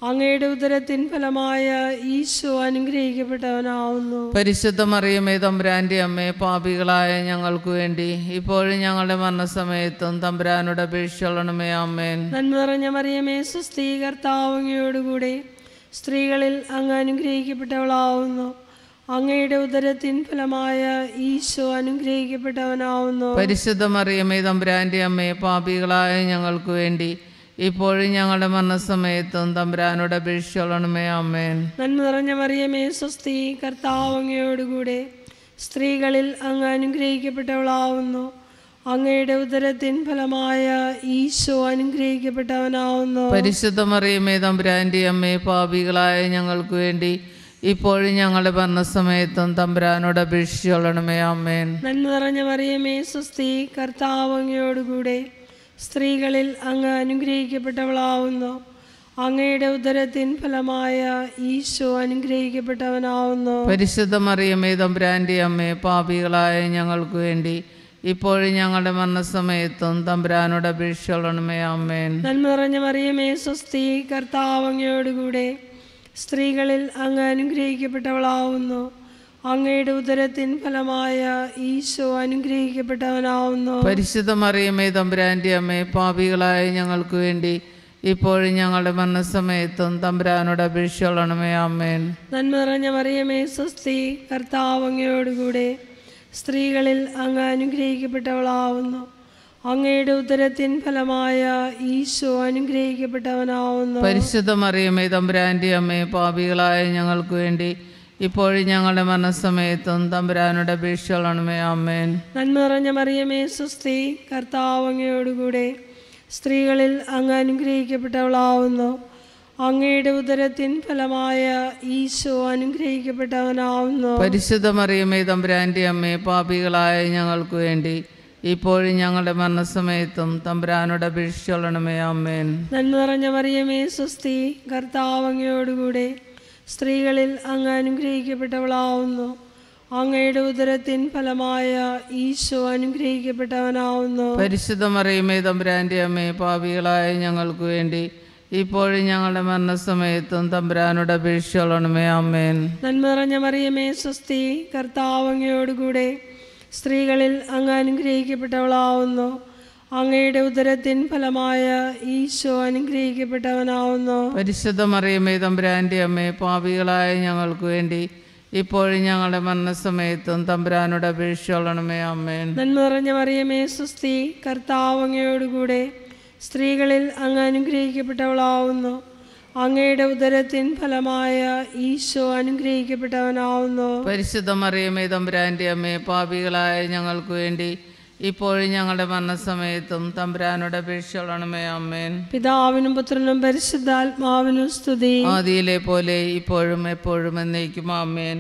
അങ്ങയുടെ ഉദരത്തിൻ ഫലമായ ഈശോ അനുഗ്രഹിക്കപ്പെട്ടവനാവുന്നു പരിശുദ്ധ മറിയമേ തമ്പുരാൻ്റെ അമ്മേ പാപികളായ ഞങ്ങൾക്ക് വേണ്ടി ഇപ്പോഴും ഞങ്ങളുടെ മരണസമയത്തും തമ്പുരാനോട് അപേക്ഷിച്ചോളണമേ അമ്മേൻ നന്മ നിറഞ്ഞ മറിയമേ സുസ്ഥീ കർത്താവ് അങ്ങയോടുകൂടെ സ്ത്രീകളിൽ അങ്ങ് അനുഗ്രഹിക്കപ്പെട്ടവളാവുന്നു അങ്ങയുടെ ഉദരത്തിൻ ഫലമായ ഈശോ അനുഗ്രഹിക്കപ്പെട്ടവനാവുന്നു പരിശുദ്ധ മറിയമേ തമ്പുരാൻ്റെ അമ്മേ പാപികളായ ഞങ്ങൾക്ക് വേണ്ടി ഇപ്പോഴും ഞങ്ങളുടെ മരണസമയത്തും തമ്പുരാനോട് അപേക്ഷിച്ചോളണമേ അമ്മേൻ നന്മ നിറഞ്ഞ മറിയമേ സ്വസ്തി കർത്താവ് അങ്ങയോടുകൂടെ സ്ത്രീകളിൽ അങ്ങ് അനുഗ്രഹിക്കപ്പെട്ടവളാവുന്നു അങ്ങയുടെ ഉദരത്തിൻ ഫലമായ ഈശോ അനുഗ്രഹിക്കപ്പെട്ടവനാവുന്നു പരിശുദ്ധ മറിയമേ തമ്പുരാൻ്റെ അമ്മേ പാപികളായ ഞങ്ങൾക്ക് വേണ്ടി ഇപ്പോഴും ഞങ്ങളുടെ മരണസമയത്തും തമ്പുരാനോട് അപേക്ഷിച്ചോളണമേ അമ്മേൻ നന്മ നിറഞ്ഞ മറിയമേ സ്വസ്തി കർത്താവ് അങ്ങയോടുകൂടെ സ്ത്രീകളിൽ അങ്ങ് അനുഗ്രഹിക്കപ്പെട്ടവളാവുന്നു അങ്ങയുടെ ഉദരത്തിൻ ഫലമായ ഈശോ അനുഗ്രഹിക്കപ്പെട്ടവനാവുന്നു പരിശുദ്ധ മറിയമേ തമ്പുരാൻ്റെ അമ്മേ പാപികളായ ഞങ്ങൾക്ക് വേണ്ടി ഇപ്പോഴും ഞങ്ങളുടെ മരണസമയത്തും തമ്പുരാനോട് അപേക്ഷിച്ചോളണമേ അമ്മേൻ നന്മ നിറഞ്ഞ മറിയമേ സ്വസ്തി കർത്താവ് അങ്ങയോടുകൂടെ സ്ത്രീകളിൽ അങ്ങ് അനുഗ്രഹിക്കപ്പെട്ടവളാവുന്നു അങ്ങയുടെ ഉദരത്തിൻ ഫലമായ ഈശോ അനുഗ്രഹിക്കപ്പെട്ടവനാവുന്നു പരിശുദ്ധ മറിയമേ തമ്പുരാൻ്റെ അമ്മേ പാപികളായ ഞങ്ങൾക്ക് വേണ്ടി ഇപ്പോഴും ഞങ്ങളുടെ മരണസമയത്തും തമ്പുരാനോട് അപേക്ഷിച്ചോളണമേ അമ്മേൻ നന്മ നിറഞ്ഞ മറിയമേ സ്വസ്തി കർത്താവ് അങ്ങയോടുകൂടെ സ്ത്രീകളിൽ അങ്ങ് അനുഗ്രഹിക്കപ്പെട്ടവളാവുന്നു അങ്ങയുടെ ഉദരത്തിൻ ഫലമായ ഈശോ അനുഗ്രഹിക്കപ്പെട്ടവനാവുന്നു പരിശുദ്ധ മറിയമേ തമ്പുരാൻ്റെ അമ്മേ പാപികളായ ഞങ്ങൾക്ക് വേണ്ടി ഇപ്പോഴും ഞങ്ങളുടെ മരണസമയത്തും തമ്പുരാനോട് അപേക്ഷിച്ചോളണമേ അമ്മേൻ നന്മ നിറഞ്ഞ മറിയമേ സ്വസ്തി കർത്താവ് അങ്ങയോടുകൂടെ സ്ത്രീകളിൽ അങ്ങ് അനുഗ്രഹിക്കപ്പെട്ടവളാവുന്നു അങ്ങയുടെ ഉദരത്തിൻ ഫലമായ ഈശോ അനുഗ്രഹിക്കപ്പെട്ടവനാവുന്നു പരിശുദ്ധ മറിയമേ തമ്പുരാൻ്റെ അമ്മേ പാപികളായ ഞങ്ങൾക്ക് വേണ്ടി ഇപ്പോഴും ഞങ്ങളുടെ മരണസമയത്തും തമ്പുരാനോട് അപേക്ഷിച്ചോളണമേ അമ്മേൻ നന്മ നിറഞ്ഞ മറിയമേ സ്വസ്തി കർത്താവ് അങ്ങയോടുകൂടെ സ്ത്രീകളിൽ അങ്ങ് അനുഗ്രഹിക്കപ്പെട്ടവളാവുന്നു അങ്ങയുടെ ഉദരത്തിൻ ഫലമായ ഈശോ അനുഗ്രഹിക്കപ്പെട്ടവനാവുന്നു പരിശുദ്ധ മറിയമേ തമ്പുരാൻ്റെ അമ്മേ പാപികളായ ഞങ്ങൾക്ക് വേണ്ടി ഇപ്പോഴും ഞങ്ങളുടെ മരണസമയത്തും തമ്പുരാനോട് അപേക്ഷിച്ചോളണമേ അമ്മേൻ നന്മ നിറഞ്ഞ മറിയമേ സ്വസ്തി കർത്താവ് അങ്ങയോടുകൂടെ സ്ത്രീകളിൽ അങ്ങ് അനുഗ്രഹിക്കപ്പെട്ടവളാവുന്നു അങ്ങയുടെ ഉദരത്തിൻ ഫലമായ ഈശോ അനുഗ്രഹിക്കപ്പെട്ടവനാവുന്നു പരിശുദ്ധ മറിയമേ തമ്പുരാൻ്റെ അമ്മേ പാപികളായ ഞങ്ങൾക്ക് വേണ്ടി ഇപ്പോഴും ഞങ്ങളുടെ മരണസമയത്തും തമ്പുരാനോട് അപേക്ഷിച്ചോളണമേ അമ്മേൻ നന്മ നിറഞ്ഞ മറിയമേ സ്വസ്തി കർത്താവ് അങ്ങയോടുകൂടെ സ്ത്രീകളിൽ അങ്ങ് അനുഗ്രഹിക്കപ്പെട്ടവളാവുന്നു അങ്ങയുടെ ഉദരത്തിൻ ഫലമായ ഈശോ അനുഗ്രഹിക്കപ്പെട്ടവനാവുന്നു പരിശുദ്ധ മറിയമേ തമ്പുരാൻ്റെ അമ്മേ പാപികളായ ഞങ്ങൾക്ക് വേണ്ടി ഇപ്പോഴും ഞങ്ങളുടെ മരണസമയത്തും തമ്പുരാനോട് അപേക്ഷിച്ചോളണമേ അമ്മേൻ പിതാവിനും പുത്രനും പരിശുദ്ധാത്മാവിനും സ്തുതി ആദിയിലെ പോലെ ഇപ്പോഴും എപ്പോഴും എന്നേക്കും അമ്മേൻ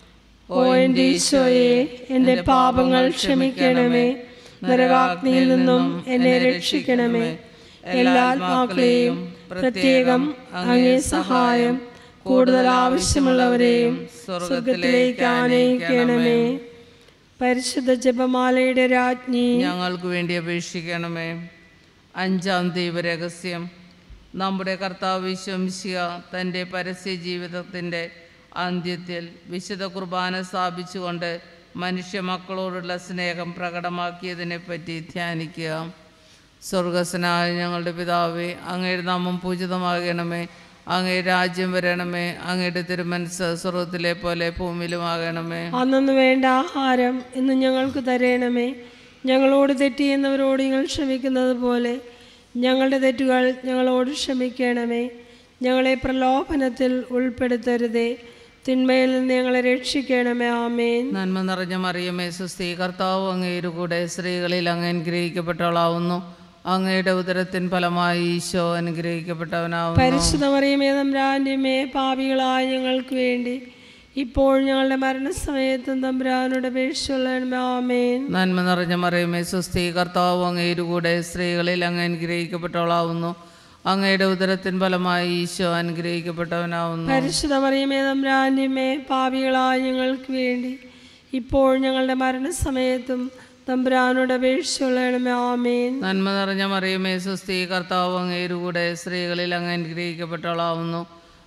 ഓ എൻ്റെ ഈശോയെ എൻ്റെ പാപങ്ങൾ ക്ഷമിക്കണമേ നരകാഗ്നിയിൽ നിന്നും എന്നെ രക്ഷിക്കണമേ എല്ലാ ആത്മാക്കളെയും പ്രത്യേകം അങ്ങേ സഹായം കൂടുതൽ ആവശ്യമുള്ളവരെയും സ്വർഗത്തിലേക്ക് ആനയിക്കണമേ പരിശുദ്ധ ജപമാലയുടെ രാജ്ഞി ഞങ്ങൾക്ക് വേണ്ടി അപേക്ഷിക്കണമേ അഞ്ചാം ദൈവരഹസ്യം നമ്മുടെ കർത്താവ് വിശ്വംശിക തൻ്റെ പരസ്യ ജീവിതത്തിൻ്റെ അന്ത്യത്തിൽ വിശുദ്ധ കുർബാന സ്ഥാപിച്ചുകൊണ്ട് മനുഷ്യ മക്കളോടുള്ള സ്നേഹം പ്രകടമാക്കിയതിനെപ്പറ്റി ധ്യാനിക്കുക സ്വർഗസ്നായ ഞങ്ങളുടെ പിതാവേ അങ്ങയുടെ നാമം പൂജിതമാകണമേ അങ്ങേ രാജ്യം വരണമേ അങ്ങയുടെ തിരുമനസ് സ്വർഗത്തിലെ പോലെ ഭൂമിയിലുമാകണമേ അന്നു വേണ്ട ആഹാരം ഇന്ന് ഞങ്ങൾക്ക് തരേണമേ ഞങ്ങളോട് തെറ്റിയെന്നവരോട് ഞങ്ങൾ ക്ഷമിക്കുന്നത് പോലെ ഞങ്ങളുടെ തെറ്റുകൾ ഞങ്ങളോട് ക്ഷമിക്കണമേ ഞങ്ങളെ പ്രലോഭനത്തിൽ ഉൾപ്പെടുത്തരുതേ തിന്മയിൽ നിന്ന് ഞങ്ങളെ രക്ഷിക്കണമേ ആമേൻ നന്മ നിറഞ്ഞ മറിയമേ സുസ്ഥി കർത്താവ് അങ്ങയുടെ കൂടെ സ്ത്രീകളിൽ അങ്ങ് അനുഗ്രഹിക്കപ്പെട്ടവളാവുന്നു അങ്ങയുടെ ഉദരത്തിൻ ഫലമായി ഈശോ അനുഗ്രഹിക്കപ്പെട്ടവനാവുന്നു പരിശുദ്ധ മറിയമേ തമ്പുരാൻ്റെമേ പാപികളായ ഞങ്ങൾക്ക് വേണ്ടി ഇപ്പോൾ ഞങ്ങളുടെ മരണസമയത്തും തമ്പുരാനോട് അപേക്ഷിച്ചുള്ളണമേ ആമേൻ നന്മ നിറഞ്ഞ മറിയമേ സുസ്ഥി കർത്താവ് അങ്ങയുടെ കൂടെ സ്ത്രീകളിൽ അങ്ങ് അനുഗ്രഹിക്കപ്പെട്ടവളാവുന്നു അങ്ങയുടെ ഉദരത്തിൻ ഫലമായി ഈശോ അനുഗ്രഹിക്കപ്പെട്ടവനാവുന്നു പരിശുദ്ധ മറിയമേ തമ്പുരാൻ്റെമേ പാപികളായ ഞങ്ങൾക്ക് വേണ്ടി ഇപ്പോൾ ഞങ്ങളുടെ മരണസമയത്തും തമ്പുരാനോട് അപേക്ഷിച്ചുള്ളണമേ ആമേൻ നന്മ നിറഞ്ഞ മറിയമേ സുസ്ഥി കർത്താവ് അങ്ങയുടെ കൂടെ സ്ത്രീകളിൽ അങ്ങ് അനുഗ്രഹിക്കപ്പെട്ടവളാവുന്നു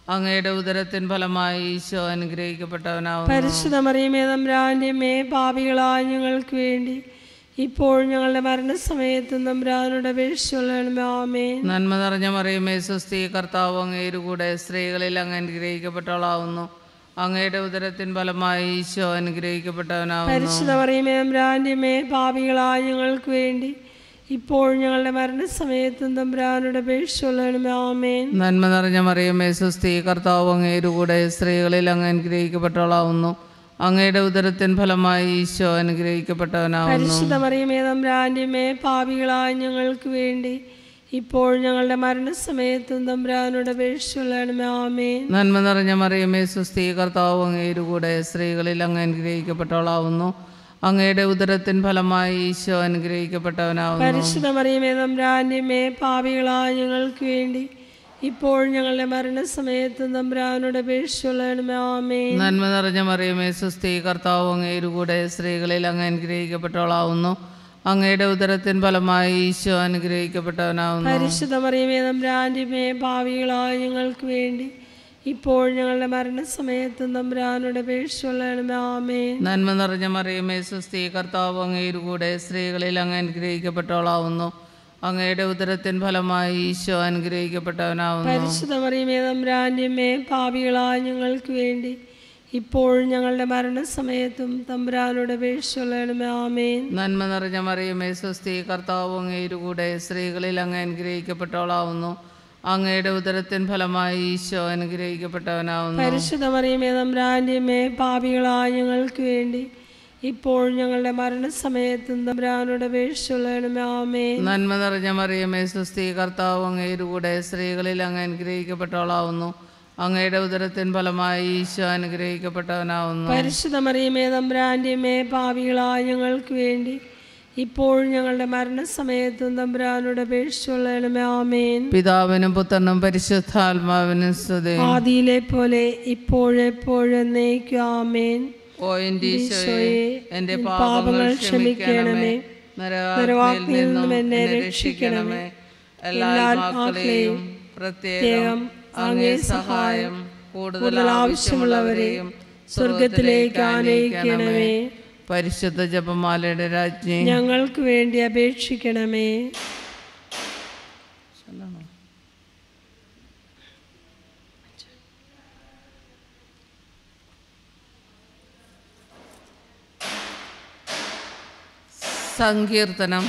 അങ്ങയുടെ ഉദരത്തിൻ ഫലമായി ഈശോ അനുഗ്രഹിക്കപ്പെട്ടവനാവുന്നു പരിശുദ്ധ മറിയമേ തമ്പ്രാൻ്റെ മേ പാപികളായ ഞങ്ങൾക്ക് വേണ്ടി ഇപ്പോൾ ഞങ്ങളുടെ മരണസമയത്തും തമ്പ്രാനോട് അപേക്ഷിച്ചുള്ളണമേ ആമേൻ നന്മ നിറഞ്ഞ മറിയമേ സുസ്ഥി കർത്താവ് അങ്ങയുടെ കൂടെ സ്ത്രീകളിൽ അങ്ങ് അനുഗ്രഹിക്കപ്പെട്ടവളാവുന്നു അങ്ങയുടെ ഉദരത്തിൻ ഫലമായി ഈശോ അനുഗ്രഹിക്കപ്പെട്ടവനാവുന്നു പരിശുദ്ധ മറിയമേ തമ്പ്രാൻ്റെ മേ പാപികളായ ഞങ്ങൾക്ക് വേണ്ടി ഇപ്പോൾ ഞങ്ങളുടെ മരണസമയത്തും തമ്പ്രാനോട് അപേക്ഷിച്ചുള്ളണമേ ആമേൻ നന്മ നിറഞ്ഞ മറിയമേ സുസ്ഥി കർത്താവ് അങ്ങയുടെ കൂടെ സ്ത്രീകളിൽ അങ്ങ് അനുഗ്രഹിക്കപ്പെട്ടവളാവുന്നു അങ്ങയുടെ ഉദരത്തിൻ ഫലമായി ഈശോ അനുഗ്രഹിക്കപ്പെട്ടവനാവുന്നു പരിശുദ്ധ മറിയമേ തമ്പ്രാൻ്റെ മേ പാപികളായ ഞങ്ങൾക്ക് വേണ്ടി ഇപ്പോൾ ഞങ്ങളുടെ മരണസമയത്തും തമ്പ്രാനോട് അപേക്ഷിച്ചുള്ളണമേ ആമേൻ നന്മ നിറഞ്ഞ മറിയമേ സുസ്ഥി കർത്താവ് അങ്ങയുടെ കൂടെ സ്ത്രീകളിൽ അങ്ങ് അനുഗ്രഹിക്കപ്പെട്ടവളാവുന്നു അങ്ങയുടെ ഉദരത്തിൻ ഫലമായി ഈശോ അനുഗ്രഹിക്കപ്പെട്ടവനാവുന്നു പരിശുദ്ധ മറിയമേ തമ്പ്രാൻ്റെ മേ പാപികളായ ഞങ്ങൾക്ക് വേണ്ടി ഇപ്പോൾ ഞങ്ങളുടെ മരണസമയത്തും തമ്പ്രാനോട് അപേക്ഷിച്ചുള്ളണമേ ആമേൻ നന്മ നിറഞ്ഞ മറിയമേ സുസ്ഥി കർത്താവ് അങ്ങയുടെ കൂടെ സ്ത്രീകളിൽ അങ്ങ് അനുഗ്രഹിക്കപ്പെട്ടവളാവുന്നു അങ്ങയുടെ ഉദരത്തിൻ ഫലമായി ഈശോ അനുഗ്രഹിക്കപ്പെട്ടവനാവുന്നു പരിശുദ്ധ മറിയമേ തമ്പ്രാൻ്റെ മേ പാപികളായ ഞങ്ങൾക്ക് വേണ്ടി ഇപ്പോൾ ഞങ്ങളുടെ മരണസമയത്തും തമ്പ്രാനോട് അപേക്ഷിച്ചുള്ളണമേ ആമേൻ നന്മ നിറഞ്ഞ മറിയമേ സുസ്ഥി കർത്താവ് അങ്ങയുടെ കൂടെ സ്ത്രീകളിൽ അങ്ങ് അനുഗ്രഹിക്കപ്പെട്ടവളാവുന്നു അങ്ങയുടെ ഉദരത്തിൻ ഫലമായി ഈശോ അനുഗ്രഹിക്കപ്പെട്ടവനാവുന്നു പരിശുദ്ധ മറിയമേ തമ്പ്രാൻ്റെ മേ പാപികളായ ഞങ്ങൾക്ക് വേണ്ടി ഇപ്പോൾ ഞങ്ങളുടെ മരണസമയത്തും തമ്പ്രാനോട് അപേക്ഷിച്ചുള്ളണമേ ആമേൻ നന്മ നിറഞ്ഞ മറിയമേ സുസ്ഥി കർത്താവ് അങ്ങയുടെ കൂടെ സ്ത്രീകളിൽ അങ്ങ് അനുഗ്രഹിക്കപ്പെട്ടവളാവുന്നു അങ്ങയുടെ ഉദരത്തിൻ ഫലമായി ഈശോ അനുഗ്രഹിക്കപ്പെട്ടവനാവുന്നു പരിശുദ്ധ മറിയമേ തമ്പ്രാൻ്റെ മേ പാപികളായ ഞങ്ങൾക്ക് വേണ്ടി ഇപ്പോൾ ഞങ്ങളുടെ മരണസമയത്തും തമ്പ്രാനോട് അപേക്ഷിച്ചുള്ളണമേ ആമേൻ നന്മ നിറഞ്ഞ മറിയമേ സുസ്ഥി കർത്താവ് അങ്ങയുടെ കൂടെ സ്ത്രീകളിൽ അങ്ങ് അനുഗ്രഹിക്കപ്പെട്ടവളാവുന്നു അങ്ങയുടെ ഉദരത്തിൻ ഫലമായി ഈശോ അനുഗ്രഹിക്കപ്പെട്ടവനാവുന്നു പരിശുദ്ധ മറിയമേ തമ്പ്രാൻ്റെ മേ പാപികളായ ഞങ്ങൾക്ക് വേണ്ടി ഇപ്പോൾ ഞങ്ങളുടെ മരണസമയത്തും തമ്പ്രാനോട് അപേക്ഷിച്ചുള്ളണമേ ആമേൻ പിതാവിനും പുത്രനും പരിശുദ്ധാത്മാവിനും സ്തുതി ആദിയിലെ പോലെ ഇപ്പോഴെപ്പോഴും എന്നേക്കും ആമേൻ ഓ എൻ്റെ ഈശോയെ എൻ്റെ എൻ പാപങ്ങൾ ക്ഷമിക്കണമേ നരകാഗ്നിയിൽ നിന്നും എന്നെ രക്ഷിക്കണമേ എല്ലാ ആത്മാക്കളെയും പ്രത്യേകം അങ്ങേ സഹായം കൂടുതൽ ആവശ്യമുള്ളവരെയും സ്വർഗത്തിലേക്ക് ആനയിക്കണമേ പരിശുദ്ധ ജപമാലയുടെ രാജ്ഞി ഞങ്ങൾക്ക് വേണ്ടി അപേക്ഷിക്കണമേ സങ്കീർത്തനം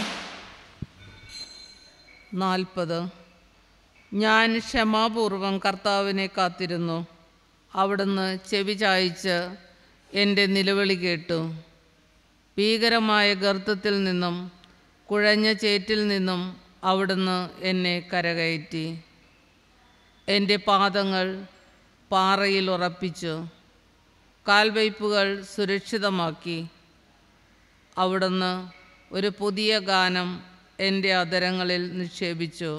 നാൽപ്പത് ഞാൻ ക്ഷമാപൂർവം കർത്താവിനെ കാത്തിരുന്നു അവിടുന്ന് ചെവി ചായ്ച്ച് എൻ്റെ നിലവിളി കേട്ടു ഭീകരമായ ഗർത്തത്തിൽ നിന്നും കുഴഞ്ഞ ചേറ്റിൽ നിന്നും അവിടുന്ന് എന്നെ കരകയറ്റി എൻ്റെ പാദങ്ങൾ പാറയിൽ ഉറപ്പിച്ചു കാൽവയ്പ്പുകൾ സുരക്ഷിതമാക്കി അവിടുന്ന് ഒരു പുതിയ ഗാനം എൻ്റെ അതരങ്ങളിൽ നിക്ഷേപിച്ചു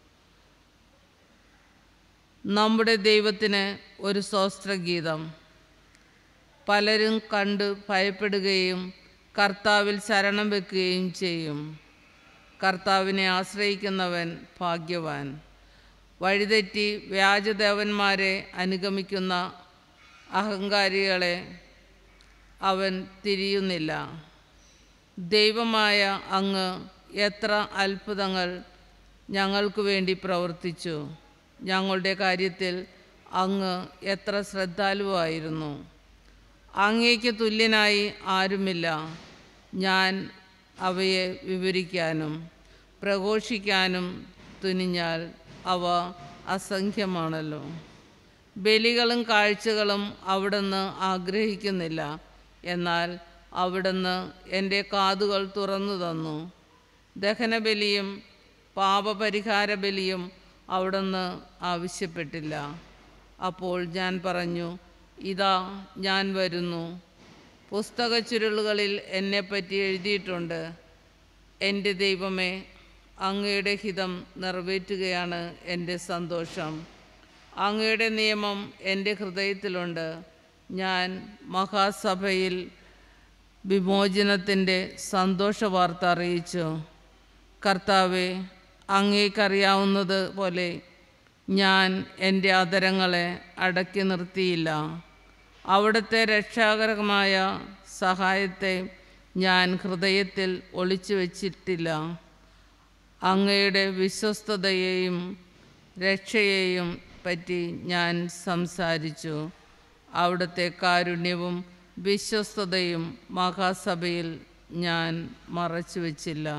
നമ്മുടെ ദൈവത്തിന് ഒരു സ്വസ്ത്രഗീതം പലരും കണ്ട് ഭയപ്പെടുകയും കർത്താവിൽ ശരണം വെക്കുകയും ചെയ്യും കർത്താവിനെ ആശ്രയിക്കുന്നവൻ ഭാഗ്യവാൻ വഴിതെറ്റി വ്യാജദേവന്മാരെ അനുഗമിക്കുന്ന അഹങ്കാരികളെ അവൻ തിരിയുന്നില്ല ദൈവമായ അങ്ങ് എത്ര അത്ഭുതങ്ങൾ ഞങ്ങൾക്ക് വേണ്ടി പ്രവർത്തിച്ചു ഞങ്ങളുടെ കാര്യത്തിൽ അങ്ങ് എത്ര ശ്രദ്ധാലുവായിരുന്നു അങ്ങേക്ക് തുല്യനായി ആരുമില്ല ഞാൻ അവയെ വിവരിക്കാനും പ്രഘോഷിക്കാനും തുനിഞ്ഞാൽ അവ അസംഖ്യമാണല്ലോ ബലികളും കാഴ്ചകളും അവിടുന്ന് ആഗ്രഹിക്കുന്നില്ല എന്നാൽ അവിടുന്ന് എൻ്റെ കാതുകൾ തുറന്നു തന്നു ദഹനബലിയും പാപപരിഹാര ബലിയും അവിടുന്ന് ആവശ്യപ്പെട്ടില്ല അപ്പോൾ ഞാൻ പറഞ്ഞു ഇതാ ഞാൻ വരുന്നു പുസ്തക ചുരുളുകളിൽ എന്നെപ്പറ്റി എഴുതിയിട്ടുണ്ട് എൻ്റെ ദൈവമേ അങ്ങയുടെ ഹിതം നിറവേറ്റുകയാണ് എൻ്റെ സന്തോഷം അങ്ങയുടെ നിയമം എൻ്റെ ഹൃദയത്തിലുണ്ട് ഞാൻ മഹാസഭയിൽ വിമോചനത്തിൻ്റെ സന്തോഷ വാർത്ത അറിയിച്ചു കർത്താവെ അങ്ങേക്കറിയാവുന്നത് പോലെ ഞാൻ എൻ്റെ അതരങ്ങളെ അടക്കി നിർത്തിയില്ല അവിടുത്തെ രക്ഷാകരമായ സഹായത്തെ ഞാൻ ഹൃദയത്തിൽ ഒളിച്ചു വച്ചിട്ടില്ല അങ്ങയുടെ വിശ്വസ്തതയെയും രക്ഷയെയും പറ്റി ഞാൻ സംസാരിച്ചു അവിടുത്തെ കാരുണ്യവും വിശ്വസ്തതയും മഹാസഭയിൽ ഞാൻ മറച്ചു വച്ചില്ല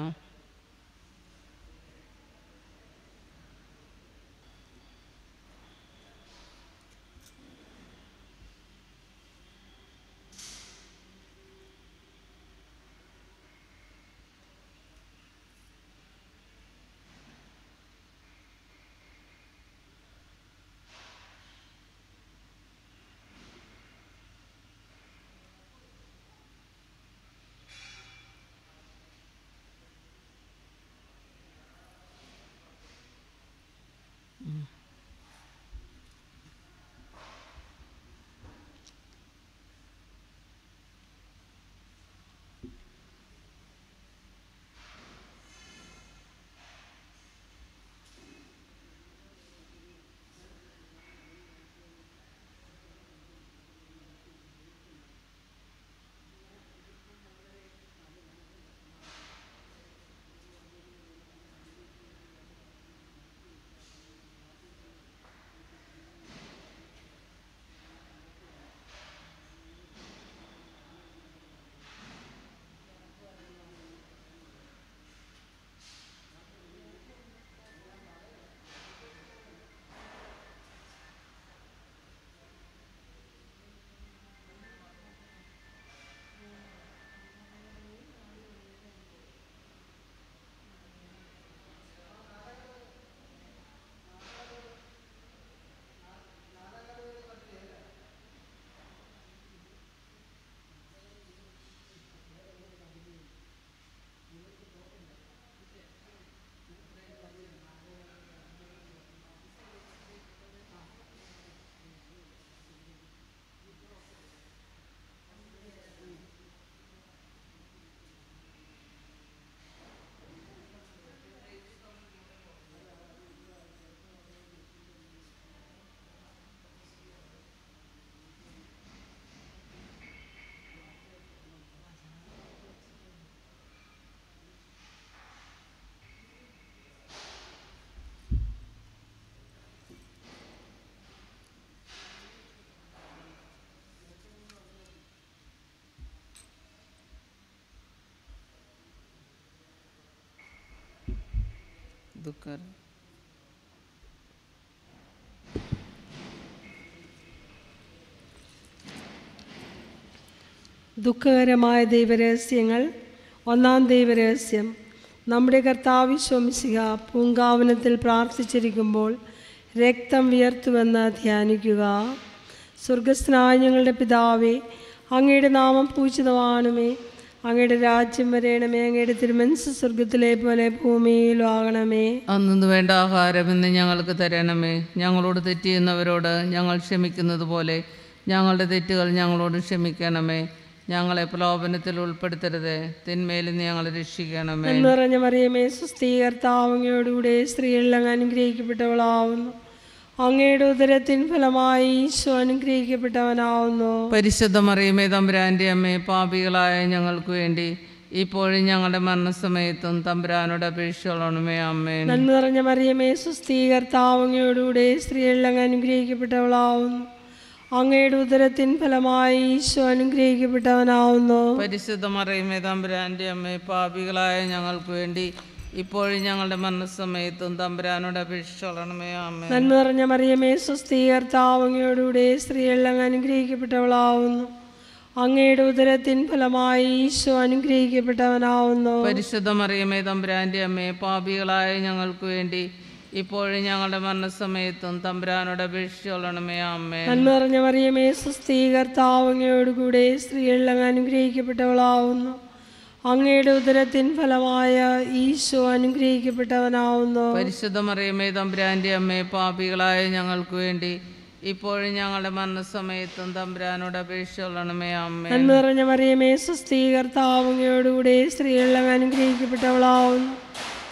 ദുഃഖം ദുഃഖകരമായ ദൈവരഹസ്യങ്ങൾ ഒന്നാം ദൈവരഹസ്യം നമ്മുടെ കർത്താവ് ശോമിശിക പൂങ്കാവനത്തിൽ പ്രാർത്ഥിച്ചിരിക്കുമ്പോൾ രക്തം വിയർത്തുവെന്ന് ധ്യാനിക്കുക സ്വർഗസ്നായ ഞങ്ങളുടെ പിതാവേ അങ്ങയുടെ നാമം പൂജിതമാണമേ അങ്ങയുടെ രാജ്യം വരയണമേ അങ്ങയുടെ തിരുമനസ് സ്വർഗത്തിലെ പോലെ ഭൂമിയിലും ആകണമേ അന്നു വേണ്ട ആഹാരം ഇന്ന് ഞങ്ങൾക്ക് തരണമേ ഞങ്ങളോട് തെറ്റ് ചെയ്യുന്നവരോട് ഞങ്ങൾ ക്ഷമിക്കുന്നത് പോലെ ഞങ്ങളുടെ തെറ്റുകൾ ഞങ്ങളോട് ക്ഷമിക്കണമേ ഞങ്ങളെ പ്രലോഭനത്തിൽ ഉൾപ്പെടുത്തരുത് തിന്മയിൽ നിന്ന് ഞങ്ങളെ രക്ഷിക്കണമേ എന്ന് പറഞ്ഞ മറിയമേ സുസ്ഥീകർത്താവ് അങ്ങയോടുകൂടെ സ്ത്രീകളിൽ അങ്ങ് അനുഗ്രഹിക്കപ്പെട്ടവളാവുന്നു അങ്ങയുടെ ഉദരത്തിൻ ഫലമായി ഈശോ അനുഗ്രഹിക്കപ്പെട്ടവനാവുന്നു പരിശുദ്ധ മറിയമേ തമ്പുരാൻ്റെ അമ്മേ പാപികളായ ഞങ്ങൾക്ക് വേണ്ടി ഇപ്പോഴും ഞങ്ങളുടെ മരണസമയത്തും തമ്പുരാനോട് അപേക്ഷിച്ചോളണമേ അമ്മേ നന്മ നിറഞ്ഞ മറിയമേ സുസ്ഥീകർത്താവ് അങ്ങയോടുകൂടെ സ്ത്രീകളിൽ അങ്ങ് അനുഗ്രഹിക്കപ്പെട്ടവളാവുന്നു അങ്ങയുടെ ഉദരത്തിൻ ഫലമായി ഈശോ അനുഗ്രഹിക്കപ്പെട്ടവനാവുന്നു പരിശുദ്ധ മറിയമേ തമ്പുരാൻ്റെ അമ്മേ പാപികളായ ഞങ്ങൾക്ക് വേണ്ടി ഇപ്പോഴും ഞങ്ങളുടെ മരണസമയത്തും തമ്പുരാനോട് അപേക്ഷിച്ചോളണമേ അമ്മേ നന്മ നിറഞ്ഞ മറിയമേ സുസ്ഥീകർത്താവ് അങ്ങയോടുകൂടെ സ്ത്രീകളിൽ അങ്ങ് അനുഗ്രഹിക്കപ്പെട്ടവളാവുന്നു അങ്ങയുടെ ഉദരത്തിൻ ഫലമായി ഈശോ അനുഗ്രഹിക്കപ്പെട്ടവനാവുന്നു പരിശുദ്ധ മറിയമേ തമ്പുരാൻ്റെ അമ്മേ പാപികളായ ഞങ്ങൾക്ക് വേണ്ടി ഇപ്പോഴും ഞങ്ങളുടെ മരണസമയത്തും തമ്പുരാനോട് അപേക്ഷിച്ചോളണമേ അമ്മേ നന്മ നിറഞ്ഞ മറിയമേ സുസ്ഥീകർത്താവ് അങ്ങയോടുകൂടെ സ്ത്രീകളിൽ അങ്ങ് അനുഗ്രഹിക്കപ്പെട്ടവളാവുന്നു അങ്ങയുടെ ഉദരത്തിൻ ഫലമായ ഈശോ അനുഗ്രഹിക്കപ്പെട്ടവനാവുന്നു പരിശുദ്ധ മറിയമേ തമ്പുരാൻ്റെ അമ്മേ പാപികളായ ഞങ്ങൾക്ക് വേണ്ടി ഇപ്പോഴും ഞങ്ങളുടെ മരണസമയത്തും തമ്പുരാനോട് അപേക്ഷിച്ചോളണമേ അമ്മേ നന്മ നിറഞ്ഞ മറിയമേ സുസ്ഥീകർത്താവ് അങ്ങയോടുകൂടെ സ്ത്രീകളിൽ അങ്ങ് അനുഗ്രഹിക്കപ്പെട്ടവളാവുന്നു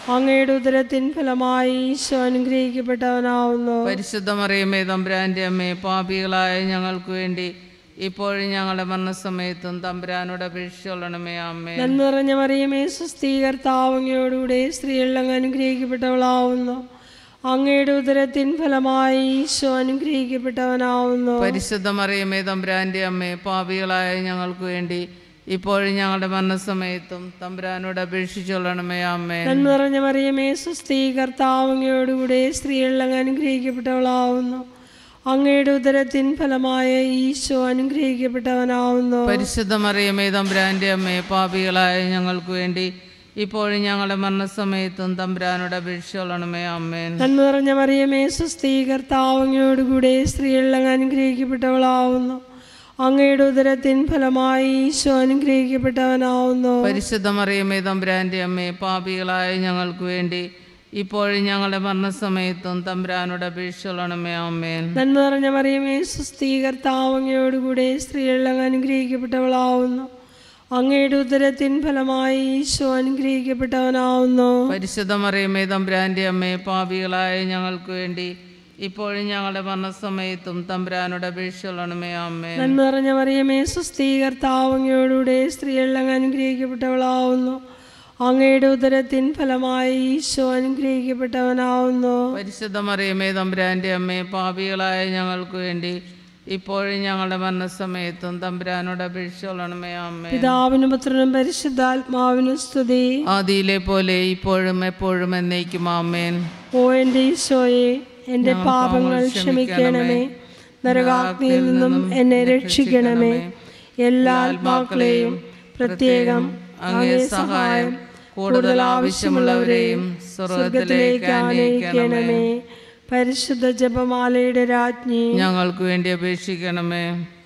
അങ്ങയുടെ ഉദരത്തിൻ ഫലമായി ഈശോ അനുഗ്രഹിക്കപ്പെട്ടവനാവുന്നു പരിശുദ്ധ മറിയമേ തമ്പുരാൻ്റെ അമ്മേ പാപികളായ ഞങ്ങൾക്ക് വേണ്ടി ഇപ്പോഴും ഞങ്ങളുടെ മരണസമയത്തും തമ്പുരാനോട് അപേക്ഷിച്ചോളണമേ അമ്മേ നന്മ നിറഞ്ഞ മറിയമേ സുസ്ഥീകർത്താവ് അങ്ങയോടുകൂടെ സ്ത്രീകളിൽ അങ്ങ് അനുഗ്രഹിക്കപ്പെട്ടവളാവുന്നു അങ്ങയുടെ ഉദരത്തിൻ ഫലമായി ഈശോ അനുഗ്രഹിക്കപ്പെട്ടവനാവുന്നു പരിശുദ്ധ മറിയമേ തമ്പുരാൻ്റെ അമ്മേ പാപികളായ ഞങ്ങൾക്ക് വേണ്ടി ഇപ്പോഴും ഞങ്ങളുടെ മരണസമയത്തും തമ്പുരാനോട് അപേക്ഷിച്ചോളണമേ അമ്മേ നന്മ നിറഞ്ഞ മറിയമേ സുസ്ഥീകർത്താവ് അങ്ങയോടുകൂടെ സ്ത്രീകളിൽ അങ്ങ് അനുഗ്രഹിക്കപ്പെട്ടവളാവുന്നു അങ്ങയുടെ ഉദരത്തിൻ ഫലമായ ഈശോ അനുഗ്രഹിക്കപ്പെട്ടവനാവുന്നു പരിശുദ്ധ മറിയമേ തമ്പുരാൻ്റെ അമ്മേ പാപികളായ ഞങ്ങൾക്ക് വേണ്ടി ഇപ്പോഴും ഞങ്ങളുടെ മരണസമയത്തും തമ്പുരാനോട് അപേക്ഷിച്ചോളണമേ അമ്മേൻ നന്മ നിറഞ്ഞ മറിയമേ സുസ്ഥീകർത്താവ് അങ്ങയോടുകൂടെ സ്ത്രീകളിൽ അങ്ങ് അനുഗ്രഹിക്കപ്പെട്ടവളാവുന്നു അങ്ങയുടെ ഉദരത്തിൻ ഫലമായി ഈശോ അനുഗ്രഹിക്കപ്പെട്ടവനാവുന്നു പരിശുദ്ധ മറിയമേ തമ്പുരാൻ്റെ അമ്മേ പാപികളായ ഞങ്ങൾക്ക് വേണ്ടി ഇപ്പോഴും ഞങ്ങളുടെ മരണസമയത്തും തമ്പുരാനോട് അപേക്ഷിച്ചോളണമേ അമ്മേൻ നന്മ നിറഞ്ഞ മറിയമേ സുസ്ഥീകർത്താവ് അങ്ങയോടുകൂടെ സ്ത്രീകളിൽ അങ്ങ് അനുഗ്രഹിക്കപ്പെട്ടവളാവുന്നു അങ്ങയുടെ ഉദരത്തിൻ ഫലമായി ഈശോ അനുഗ്രഹിക്കപ്പെട്ടവനാവുന്നു പരിശുദ്ധ മറിയമേ തമ്പുരാൻ്റെ അമ്മേ പാപികളായ ഞങ്ങൾക്ക് വേണ്ടി ഇപ്പോഴും ഞങ്ങളുടെ മരണസമയത്തും തമ്പുരാനോട് അപേക്ഷിച്ചോളണമേ അമ്മേൻ നന്മ നിറഞ്ഞ മറിയമേ സുസ്ഥീകർത്താവ് അങ്ങയോടുകൂടെ സ്ത്രീകളിൽ അങ്ങ് അനുഗ്രഹിക്കപ്പെട്ടവളാവുന്നു അങ്ങയുടെ ഉദരത്തിൻ ഫലമായി ഈശോ അനുഗ്രഹിക്കപ്പെട്ടവനാവുന്നു പരിശുദ്ധ മറിയമേ തമ്പുരാൻ്റെ അമ്മേ പാപികളായ ഞങ്ങൾക്ക് വേണ്ടി ഇപ്പോഴും ഞങ്ങളുടെ മരണസമയത്തും തമ്പുരാനോട് അപേക്ഷിച്ചോളണമേ അമ്മേ പിതാവിനും പുത്രനും പരിശുദ്ധാത്മാവിനും സ്തുതി ആദിയിലെ പോലെ ഇപ്പോഴും എപ്പോഴും എന്നേക്കും ആമേൻ ഓ എൻ്റെ ഈശോയെ എൻ്റെ പാപങ്ങൾ ക്ഷമിക്കണമേ നരകാഗ്നിയിൽ നിന്നും എന്നെ രക്ഷിക്കണമേ എല്ലാ ആത്മാക്കളെയും പ്രത്യേകം അങ്ങേ സഹായം കൂടുതൽ ആവശ്യമുള്ളവരെയും സ്വർഗത്തിലേക്ക് ആനയിക്കണമേ പരിശുദ്ധ ജപമാലയുടെ രാജ്ഞി ഞങ്ങൾക്ക് വേണ്ടി അപേക്ഷിക്കണമേ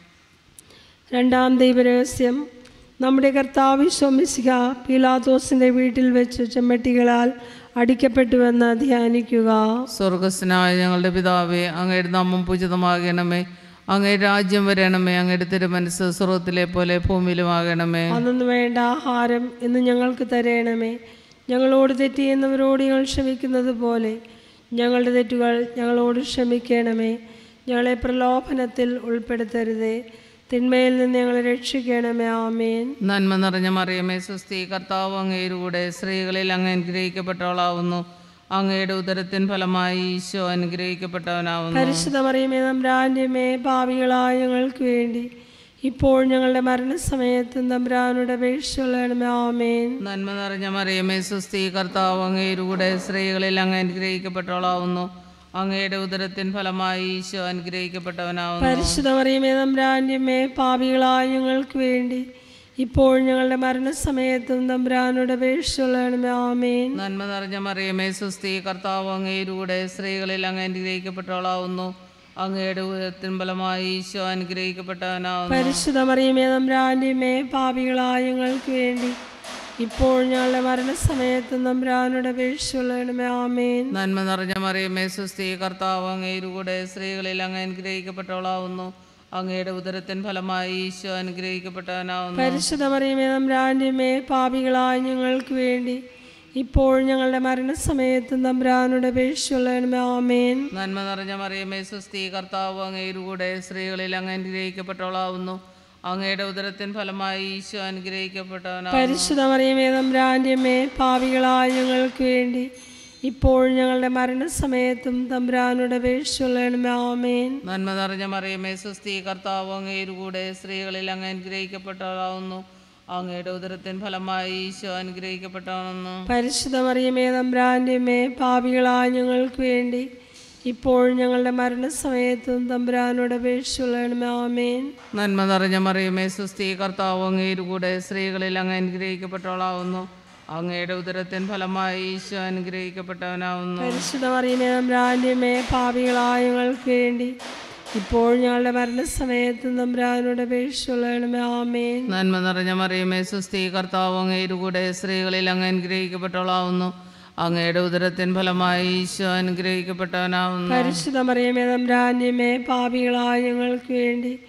രണ്ടാം ദൈവരഹസ്യം നമ്മുടെ കർത്താവ് ശോമിസിക പീലാത്തോസിൻ്റെ വീട്ടിൽ വെച്ച് ചെമ്മട്ടികളാൽ അടിക്കപ്പെട്ടുവെന്ന് ധ്യാനിക്കുക സ്വർഗസ്നായ ഞങ്ങളുടെ പിതാവേ അങ്ങയുടെ നാമം പൂജിതമാകണമേ അങ്ങയുടെ രാജ്യം വരണമേ അങ്ങയുടെ തിരുമനസ് സ്വർഗത്തിലെ പോലെ ഭൂമിയിലുമാകണമേ അന്നു വേണ്ട ആഹാരം ഇന്ന് ഞങ്ങൾക്ക് തരയണമേ ഞങ്ങളോട് തെറ്റ് ചെയ്യുന്നവരോട് ഞങ്ങൾ ക്ഷമിക്കുന്നത് പോലെ ഞങ്ങളുടെ തെറ്റുകൾ ഞങ്ങളോട് ക്ഷമിക്കണമേ ഞങ്ങളെ പ്രലോഭനത്തിൽ ഉൾപ്പെടുത്തരുതേ തിന്മയിൽ നിന്ന് ഞങ്ങളെ രക്ഷിക്കണമേ ആമേൻ നന്മ നിറഞ്ഞ മറിയമേ സുസ്ഥി കർത്താവ് അങ്ങയുടെ കൂടെ സ്ത്രീകളിൽ അങ്ങ് അനുഗ്രഹിക്കപ്പെട്ടവളാവുന്നു അങ്ങയുടെ ഉദരത്തിൻ ഫലമായി ഈശോ അനുഗ്രഹിക്കപ്പെട്ടവനാവുന്നു പരിശുദ്ധ മറിയമേ തമ്പ്രാൻ്റെമേ പാവികളായ ഞങ്ങൾക്ക് വേണ്ടി ഇപ്പോൾ ഞങ്ങളുടെ മരണസമയത്തും തമ്പ്രാനോട് അപേക്ഷിച്ചുള്ളണമേ ആമേൻ നന്മ നിറഞ്ഞ മറിയമേ സുസ്ഥി കർത്താവ് അങ്ങയുടെ കൂടെ സ്ത്രീകളിൽ അങ്ങ് അനുഗ്രഹിക്കപ്പെട്ടവളാവുന്നു അങ്ങയുടെ ഉദരത്തിൻ ഫലമായി ഈശോ അനുഗ്രഹിക്കപ്പെട്ടവനാവുന്നു പരിശുദ്ധ മറിയമേ തമ്പ്രാൻ്റെമേ പാപികളായ ഞങ്ങൾക്ക് വേണ്ടി ഇപ്പോൾ ഞങ്ങളുടെ മരണസമയത്തും തമ്പ്രാനോട് അപേക്ഷിച്ചുള്ളണമേ ആമേൻ നന്മ നിറഞ്ഞ മറിയമേ സുസ്ഥി കർത്താവ് അങ്ങയുടെ കൂടെ സ്ത്രീകളിൽ അങ്ങ് അനുഗ്രഹിക്കപ്പെട്ടവളാവുന്നു അങ്ങയുടെ ഉദരത്തിൻ ഫലമായി ഈശോ അനുഗ്രഹിക്കപ്പെട്ടവനാവുന്നു പരിശുദ്ധ മറിയമേ തമ്പ്രാൻ്റെമേ പാപികളായ ഞങ്ങൾക്ക് വേണ്ടി ഇപ്പോൾ ഞങ്ങളുടെ മരണസമയത്തും തമ്പ്രാനോട് അപേക്ഷിച്ചുള്ളണമേ ആമേൻ നന്മ നിറഞ്ഞ മറിയമേ സുസ്ഥി കർത്താവ് അങ്ങയുടെ കൂടെ സ്ത്രീകളിൽ അങ്ങ് അനുഗ്രഹിക്കപ്പെട്ടവളാവുന്നു അങ്ങയുടെ ഉദരത്തിൻ ഫലമായി ഈശോ അനുഗ്രഹിക്കപ്പെട്ടവനാവുന്നു പരിശുദ്ധ മറിയമേ തമ്പ്രാൻ്റെമേ പാപികളായ ഞങ്ങൾക്ക് വേണ്ടി ഇപ്പോൾ ഞങ്ങളുടെ മരണസമയത്തും തമ്പ്രാനോട് അപേക്ഷിച്ചുള്ളണമേ ആമേൻ നന്മ നിറഞ്ഞ മറിയമേ സുസ്ഥി കർത്താവ് അങ്ങയുടെ കൂടെ സ്ത്രീകളിൽ അങ്ങ് അനുഗ്രഹിക്കപ്പെട്ടവളാവുന്നു അങ്ങയുടെ ഉദരത്തിൻ ഫലമായി ഈശോ അനുഗ്രഹിക്കപ്പെട്ടവനാവുന്നു പരിശുദ്ധ മറിയമേ തമ്പ്രാൻ്റെമേ പാപികളായ ഞങ്ങൾക്ക് വേണ്ടി ഇപ്പോൾ ഞങ്ങളുടെ മരണസമയത്തും തമ്പ്രാനോട് അപേക്ഷിച്ചുള്ളണമേ ആമേൻ നന്മ നിറഞ്ഞ മറിയമേ സുസ്ഥി കർത്താവ് അങ്ങയുടെ കൂടെ സ്ത്രീകളിൽ അങ്ങ് അനുഗ്രഹിക്കപ്പെട്ടവളാവുന്നു അങ്ങയുടെ ഉദരത്തിൻ ഫലമായി ഈശോ അനുഗ്രഹിക്കപ്പെട്ടവനെന്നു പരിശുദ്ധ മറിയമേ തമ്പ്രാൻ്റെമേ പാപികളായ ഞങ്ങൾക്ക് വേണ്ടി ഇപ്പോൾ ഞങ്ങളുടെ മരണസമയത്തും തമ്പ്രാനോട് അപേക്ഷിച്ചുള്ളണമേ ആമേൻ നന്മ നിറഞ്ഞ മറിയമേ സുസ്ഥി കർത്താവ് അങ്ങയുടെ കൂടെ സ്ത്രീകളിൽ അങ്ങ് അനുഗ്രഹിക്കപ്പെട്ടവളാവുന്നു അങ്ങയുടെ ഉദരത്തിൻ ഫലമായി ഈശോ അനുഗ്രഹിക്കപ്പെട്ടവനാവുന്നു പരിശുദ്ധ മറിയമേ തമ്പ്രാൻ്റെമേ പാപികളായ ഞങ്ങൾക്ക് വേണ്ടി ഇപ്പോൾ ഞങ്ങളുടെ മരണസമയത്തും തമ്പ്രാനോട് അപേക്ഷിച്ചുള്ളണമേ ആമേൻ നന്മ നിറഞ്ഞ മറിയമേ സുസ്ഥി കർത്താവ് അങ്ങയുടെ കൂടെ സ്ത്രീകളിൽ അങ്ങ് അനുഗ്രഹിക്കപ്പെട്ടവളാവുന്നു അങ്ങയുടെ ഉദരത്തിൻ ഫലമായി ഈശോ അനുഗ്രഹിക്കപ്പെട്ടവനാവുന്നു പരിശുദ്ധ മറിയമേ തമ്പ്രാൻ്റെമേ പാപികളായ ഞങ്ങൾക്ക് വേണ്ടി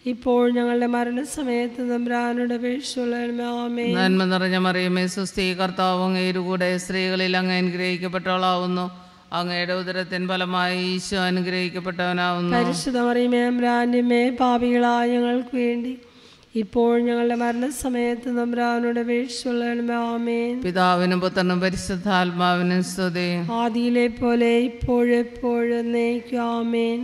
ഇപ്പോൾ ഞങ്ങളുടെ മരണസമയത്ത് തമ്പ്രാനോട് അപേക്ഷിച്ചുള്ള ആമേ നന്മ നിറഞ്ഞ മറിയമേ സുസ്ഥി കർത്താവ് അങ്ങേരുകൂടെ സ്ത്രീകളിൽ അങ്ങ് അനുഗ്രഹിക്കപ്പെട്ടവളാവുന്നു അങ്ങയുടെ ഉദരത്തിൻ ഫലമായി ഈശോ അനുഗ്രഹിക്കപ്പെട്ടവനാവുന്നു പരിശുദ്ധ മറിയമേ തമ്പ്രാന്യമേ പാപികളായ ഞങ്ങൾക്ക് വേണ്ടി ഇപ്പോൾ ഞങ്ങളുടെ മരണസമയത്ത് തമ്പ്രാനോട് അപേക്ഷിച്ചുള്ള ആമേൻ പിതാവിനും പുത്രനും പരിശുദ്ധാത്മാവിനും സ്തുതി ആദിയിലെ പോലെ ഇപ്പോഴെപ്പോഴും നയിക്കും ആമേൻ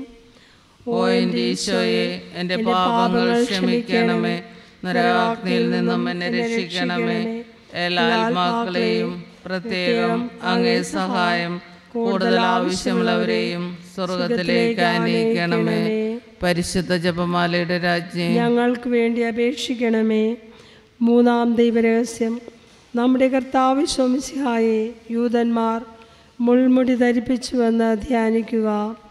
ഓ എൻ്റെ ഈശോയെ എൻ്റെ പാപങ്ങൾ ക്ഷമിക്കണമേ നരകാഗ്നിയിൽ നിന്നും എന്നെ രക്ഷിക്കണമേ എല്ലാ ആത്മാക്കളെയും പ്രത്യേകം അങ്ങേ സഹായം കൂടുതൽ ആവശ്യമുള്ളവരെയും സ്വർഗത്തിലേക്ക് അനയിക്കണമേ പരിശുദ്ധ ജപമാലയുടെ രാജ്ഞി ഞങ്ങൾക്ക് വേണ്ടി അപേക്ഷിക്കണമേ മൂന്നാം ദൈവരഹസ്യം നമ്മുടെ കർത്താവ് ശോമിസിഹായെ യൂതന്മാർ മുൾമുടി ധരിപ്പിച്ചുവെന്ന് ധ്യാനിക്കുക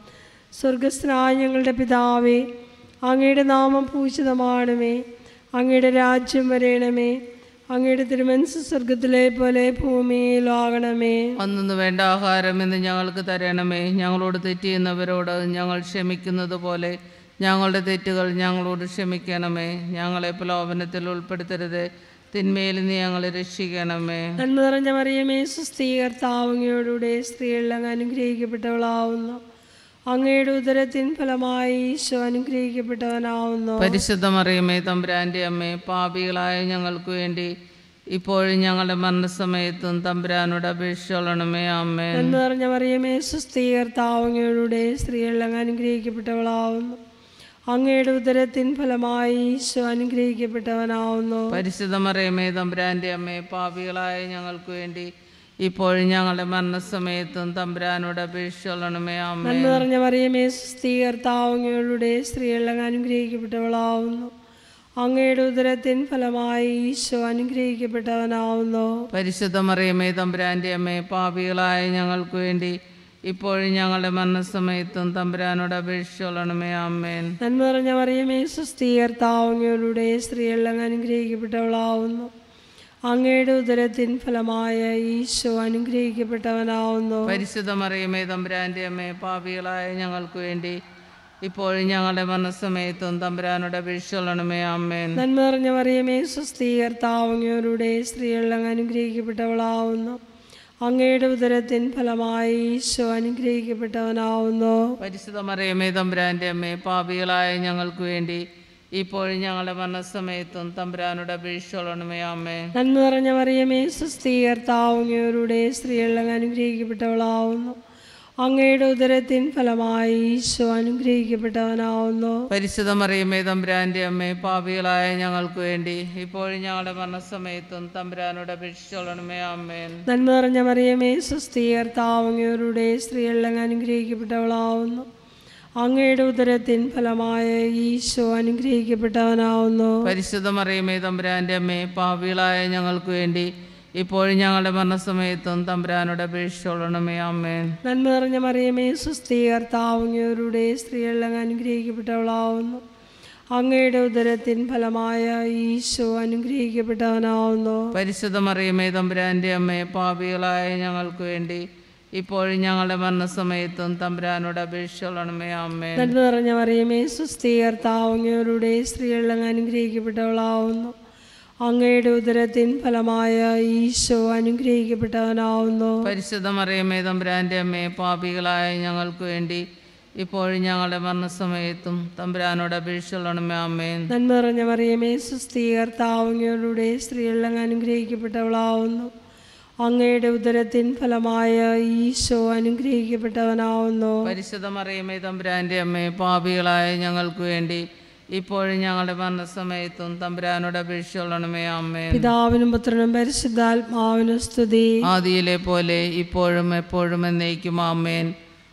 സ്വർഗസ്നായ ഞങ്ങളുടെ പിതാവേ അങ്ങയുടെ നാമം പൂജിതമാണമേ അങ്ങയുടെ രാജ്യം വരേണമേ അങ്ങയുടെ തിരുമനസ് സ്വർഗത്തിലെ പോലെ ഭൂമിയിലാകണമേ അന്നു വേണ്ട ആഹാരം ഇന്ന് ഞങ്ങൾക്ക് തരണമേ ഞങ്ങളോട് തെറ്റിയുന്നവരോട് ഞങ്ങൾ ക്ഷമിക്കുന്നത് പോലെ ഞങ്ങളുടെ തെറ്റുകൾ ഞങ്ങളോട് ക്ഷമിക്കണമേ ഞങ്ങളെ പ്രലോഭനത്തിൽ ഉൾപ്പെടുത്തരുത് തിന്മയിൽ നീ ഞങ്ങളെ രക്ഷിക്കണമേ നന്മ നിറഞ്ഞ മറിയമേ സുസ്ഥീകർത്താവങ്ങയോടുകൂടെ സ്ത്രീകളിൽ അനുഗ്രഹിക്കപ്പെട്ടവളാവുന്നു അങ്ങയുടെ ഉദരത്തിൻ ഫലമായി ഈശോ അനുഗ്രഹിക്കപ്പെട്ടവനാവുന്നു പരിശുദ്ധ മറിയമേ തമ്പുരാൻ്റെ അമ്മേ പാപികളായ ഞങ്ങൾക്ക് വേണ്ടി ഇപ്പോഴും ഞങ്ങളുടെ മരണസമയത്തും തമ്പുരാനോട് അപേക്ഷിച്ചോളണമേ അമ്മേ നന്മ നിറഞ്ഞ മറിയമേ സുസ്ഥീകർത്താവങ്ങയോടുകൂടെ സ്ത്രീകളിൽ അനുഗ്രഹിക്കപ്പെട്ടവളാവുന്നു അങ്ങയുടെ ഉദരത്തിൻ ഫലമായി ഈശോ അനുഗ്രഹിക്കപ്പെട്ടവനാവുന്നു പരിശുദ്ധ മറിയമേ തമ്പുരാൻ്റെ അമ്മേ പാപികളായ ഞങ്ങൾക്ക് വേണ്ടി ഇപ്പോഴും ഞങ്ങളുടെ മരണസമയത്തും തമ്പുരാനോട് അപേക്ഷിച്ചോളണമേ അമ്മേ നന്മ നിറഞ്ഞ മറിയമേ സുസ്ഥീകർത്താവങ്ങയോടുകൂടെ സ്ത്രീകളിൽ അനുഗ്രഹിക്കപ്പെട്ടവളാവുന്നു അങ്ങയുടെ ഉദരത്തിൻ ഫലമായി ഈശോ അനുഗ്രഹിക്കപ്പെട്ടവനാവുന്നു പരിശുദ്ധ മറിയമേ തമ്പുരാൻ്റെ അമ്മേ പാപികളായ ഞങ്ങൾക്ക് വേണ്ടി ഇപ്പോഴും ഞങ്ങളുടെ മരണസമയത്തും തമ്പുരാനോട് അപേക്ഷിച്ചോളണമേ അമ്മേൻ നന്മ നിറഞ്ഞ മറിയമേ സുസ്ഥീകർത്താവങ്ങയോടുകൂടെ സ്ത്രീകളിൽ അനുഗ്രഹിക്കപ്പെട്ടവളാവുന്നു അങ്ങയുടെ ഉദരത്തിൻ ഫലമായ ഈശോ അനുഗ്രഹിക്കപ്പെട്ടവനാവുന്നു പരിശുദ്ധ മറിയമേ തമ്പുരാൻ്റെ അമ്മേ പാപികളായ ഞങ്ങൾക്ക് വേണ്ടി ഇപ്പോഴും ഞങ്ങളുടെ മരണസമയത്തും തമ്പുരാനോട് അപേക്ഷിച്ചോളണമേ അമ്മേൻ നന്മ നിറഞ്ഞ മറിയമേ സുസ്ഥീകർത്താവങ്ങയോടുകൂടെ സ്ത്രീകളിൽ അനുഗ്രഹിക്കപ്പെട്ടവളാവുന്നു അങ്ങയുടെ ഉദരത്തിൻ ഫലമായി ഈശോ അനുഗ്രഹിക്കപ്പെട്ടവനാവുന്നു പരിശുദ്ധ മറിയമേ തമ്പുരാൻ്റെ അമ്മേ പാപികളായ ഞങ്ങൾക്ക് വേണ്ടി ഇപ്പോഴും ഞങ്ങളുടെ മരണസമയത്തും തമ്പുരാനോട് അപേക്ഷിച്ചോളണമേ അമ്മേൻ നന്മ നിറഞ്ഞ മറിയമേ സുസ്ഥീകർത്താവങ്ങയോടുകൂടെ സ്ത്രീകളിൽ അനുഗ്രഹിക്കപ്പെട്ടവളാവുന്നു അങ്ങയുടെ ഉദരത്തിൻ ഫലമായി ഈശോ അനുഗ്രഹിക്കപ്പെട്ടവനാവുന്നു പരിശുദ്ധ മറിയമേ തമ്പുരാൻ്റെ അമ്മേ പാപികളായ ഞങ്ങൾക്ക് വേണ്ടി ഇപ്പോഴും ഞങ്ങളുടെ മരണസമയത്തും തമ്പുരാനോട് അപേക്ഷിച്ചോളണമേ അമ്മേൻ നന്മ നിറഞ്ഞ മറിയമേ സുസ്ഥീകർത്താവങ്ങയോടുകൂടെ സ്ത്രീകളിൽ അനുഗ്രഹിക്കപ്പെട്ടവളാവുന്നു അങ്ങയുടെ ഉദരത്തിൻ ഫലമായ ഈശോ അനുഗ്രഹിക്കപ്പെട്ടവനാവുന്നു പരിശുദ്ധ മറിയമേ തമ്പുരാൻ്റെ അമ്മേ പാപികളായ ഞങ്ങൾക്ക് വേണ്ടി ഇപ്പോഴും ഞങ്ങളുടെ മരണസമയത്തും തമ്പുരാനോട് അപേക്ഷിച്ചോളണമേ അമ്മേൻ നന്മ നിറഞ്ഞ മറിയമേ സുസ്ഥീകർത്താവങ്ങയോടുകൂടെ സ്ത്രീകളിൽ അനുഗ്രഹിക്കപ്പെട്ടവളാവുന്നു അങ്ങയുടെ ഉദരത്തിൻ ഫലമായ ഈശോ അനുഗ്രഹിക്കപ്പെട്ടവനാവുന്നു പരിശുദ്ധ മറിയമേ തമ്പുരാൻ്റെ അമ്മേ പാപികളായ ഞങ്ങൾക്ക് വേണ്ടി ഇപ്പോഴും ഞങ്ങളുടെ മരണസമയത്തും തമ്പുരാനോട് അപേക്ഷിച്ചോളണമേ അമ്മേൻ നന്മ നിറഞ്ഞ മറിയമേ സുസ്ഥീകർത്താവങ്ങയോടുകൂടെ സ്ത്രീകളിൽ അനുഗ്രഹിക്കപ്പെട്ടവളാവുന്നു അങ്ങയുടെ ഉദരത്തിൻ ഫലമായ ഈശോ അനുഗ്രഹിക്കപ്പെട്ടവനാവുന്നു പരിശുദ്ധ മറിയമേ തമ്പുരാൻ്റെ അമ്മേ പാപികളായ ഞങ്ങൾക്ക് വേണ്ടി ഇപ്പോഴും ഞങ്ങളുടെ മരണസമയത്തും തമ്പുരാനോട് അപേക്ഷിച്ചോളണമേ അമ്മേൻ നന്മ നിറഞ്ഞ മറിയമേ സുസ്ഥീകർത്താവങ്ങയോടുകൂടെ സ്ത്രീകളിൽ അനുഗ്രഹിക്കപ്പെട്ടവളാവുന്നു അങ്ങയുടെ ഉദരത്തിൻ ഫലമായ ഈശോ അനുഗ്രഹിക്കപ്പെട്ടവനാവുന്നു പരിശുദ്ധ മറിയമേ തമ്പുരാൻ്റെ അമ്മേ പാപികളായ ഞങ്ങൾക്ക് വേണ്ടി ഇപ്പോഴും ഞങ്ങളുടെ മരണസമയത്തും തമ്പുരാനോട് അപേക്ഷിച്ചോളണമേ അമ്മേൻ പിതാവിനും പുത്രനും പരിശുദ്ധാത്മാവിനും സ്തുതി ആദിയിലെ പോലെ ഇപ്പോഴും എപ്പോഴും എന്നേക്കും അമ്മേൻ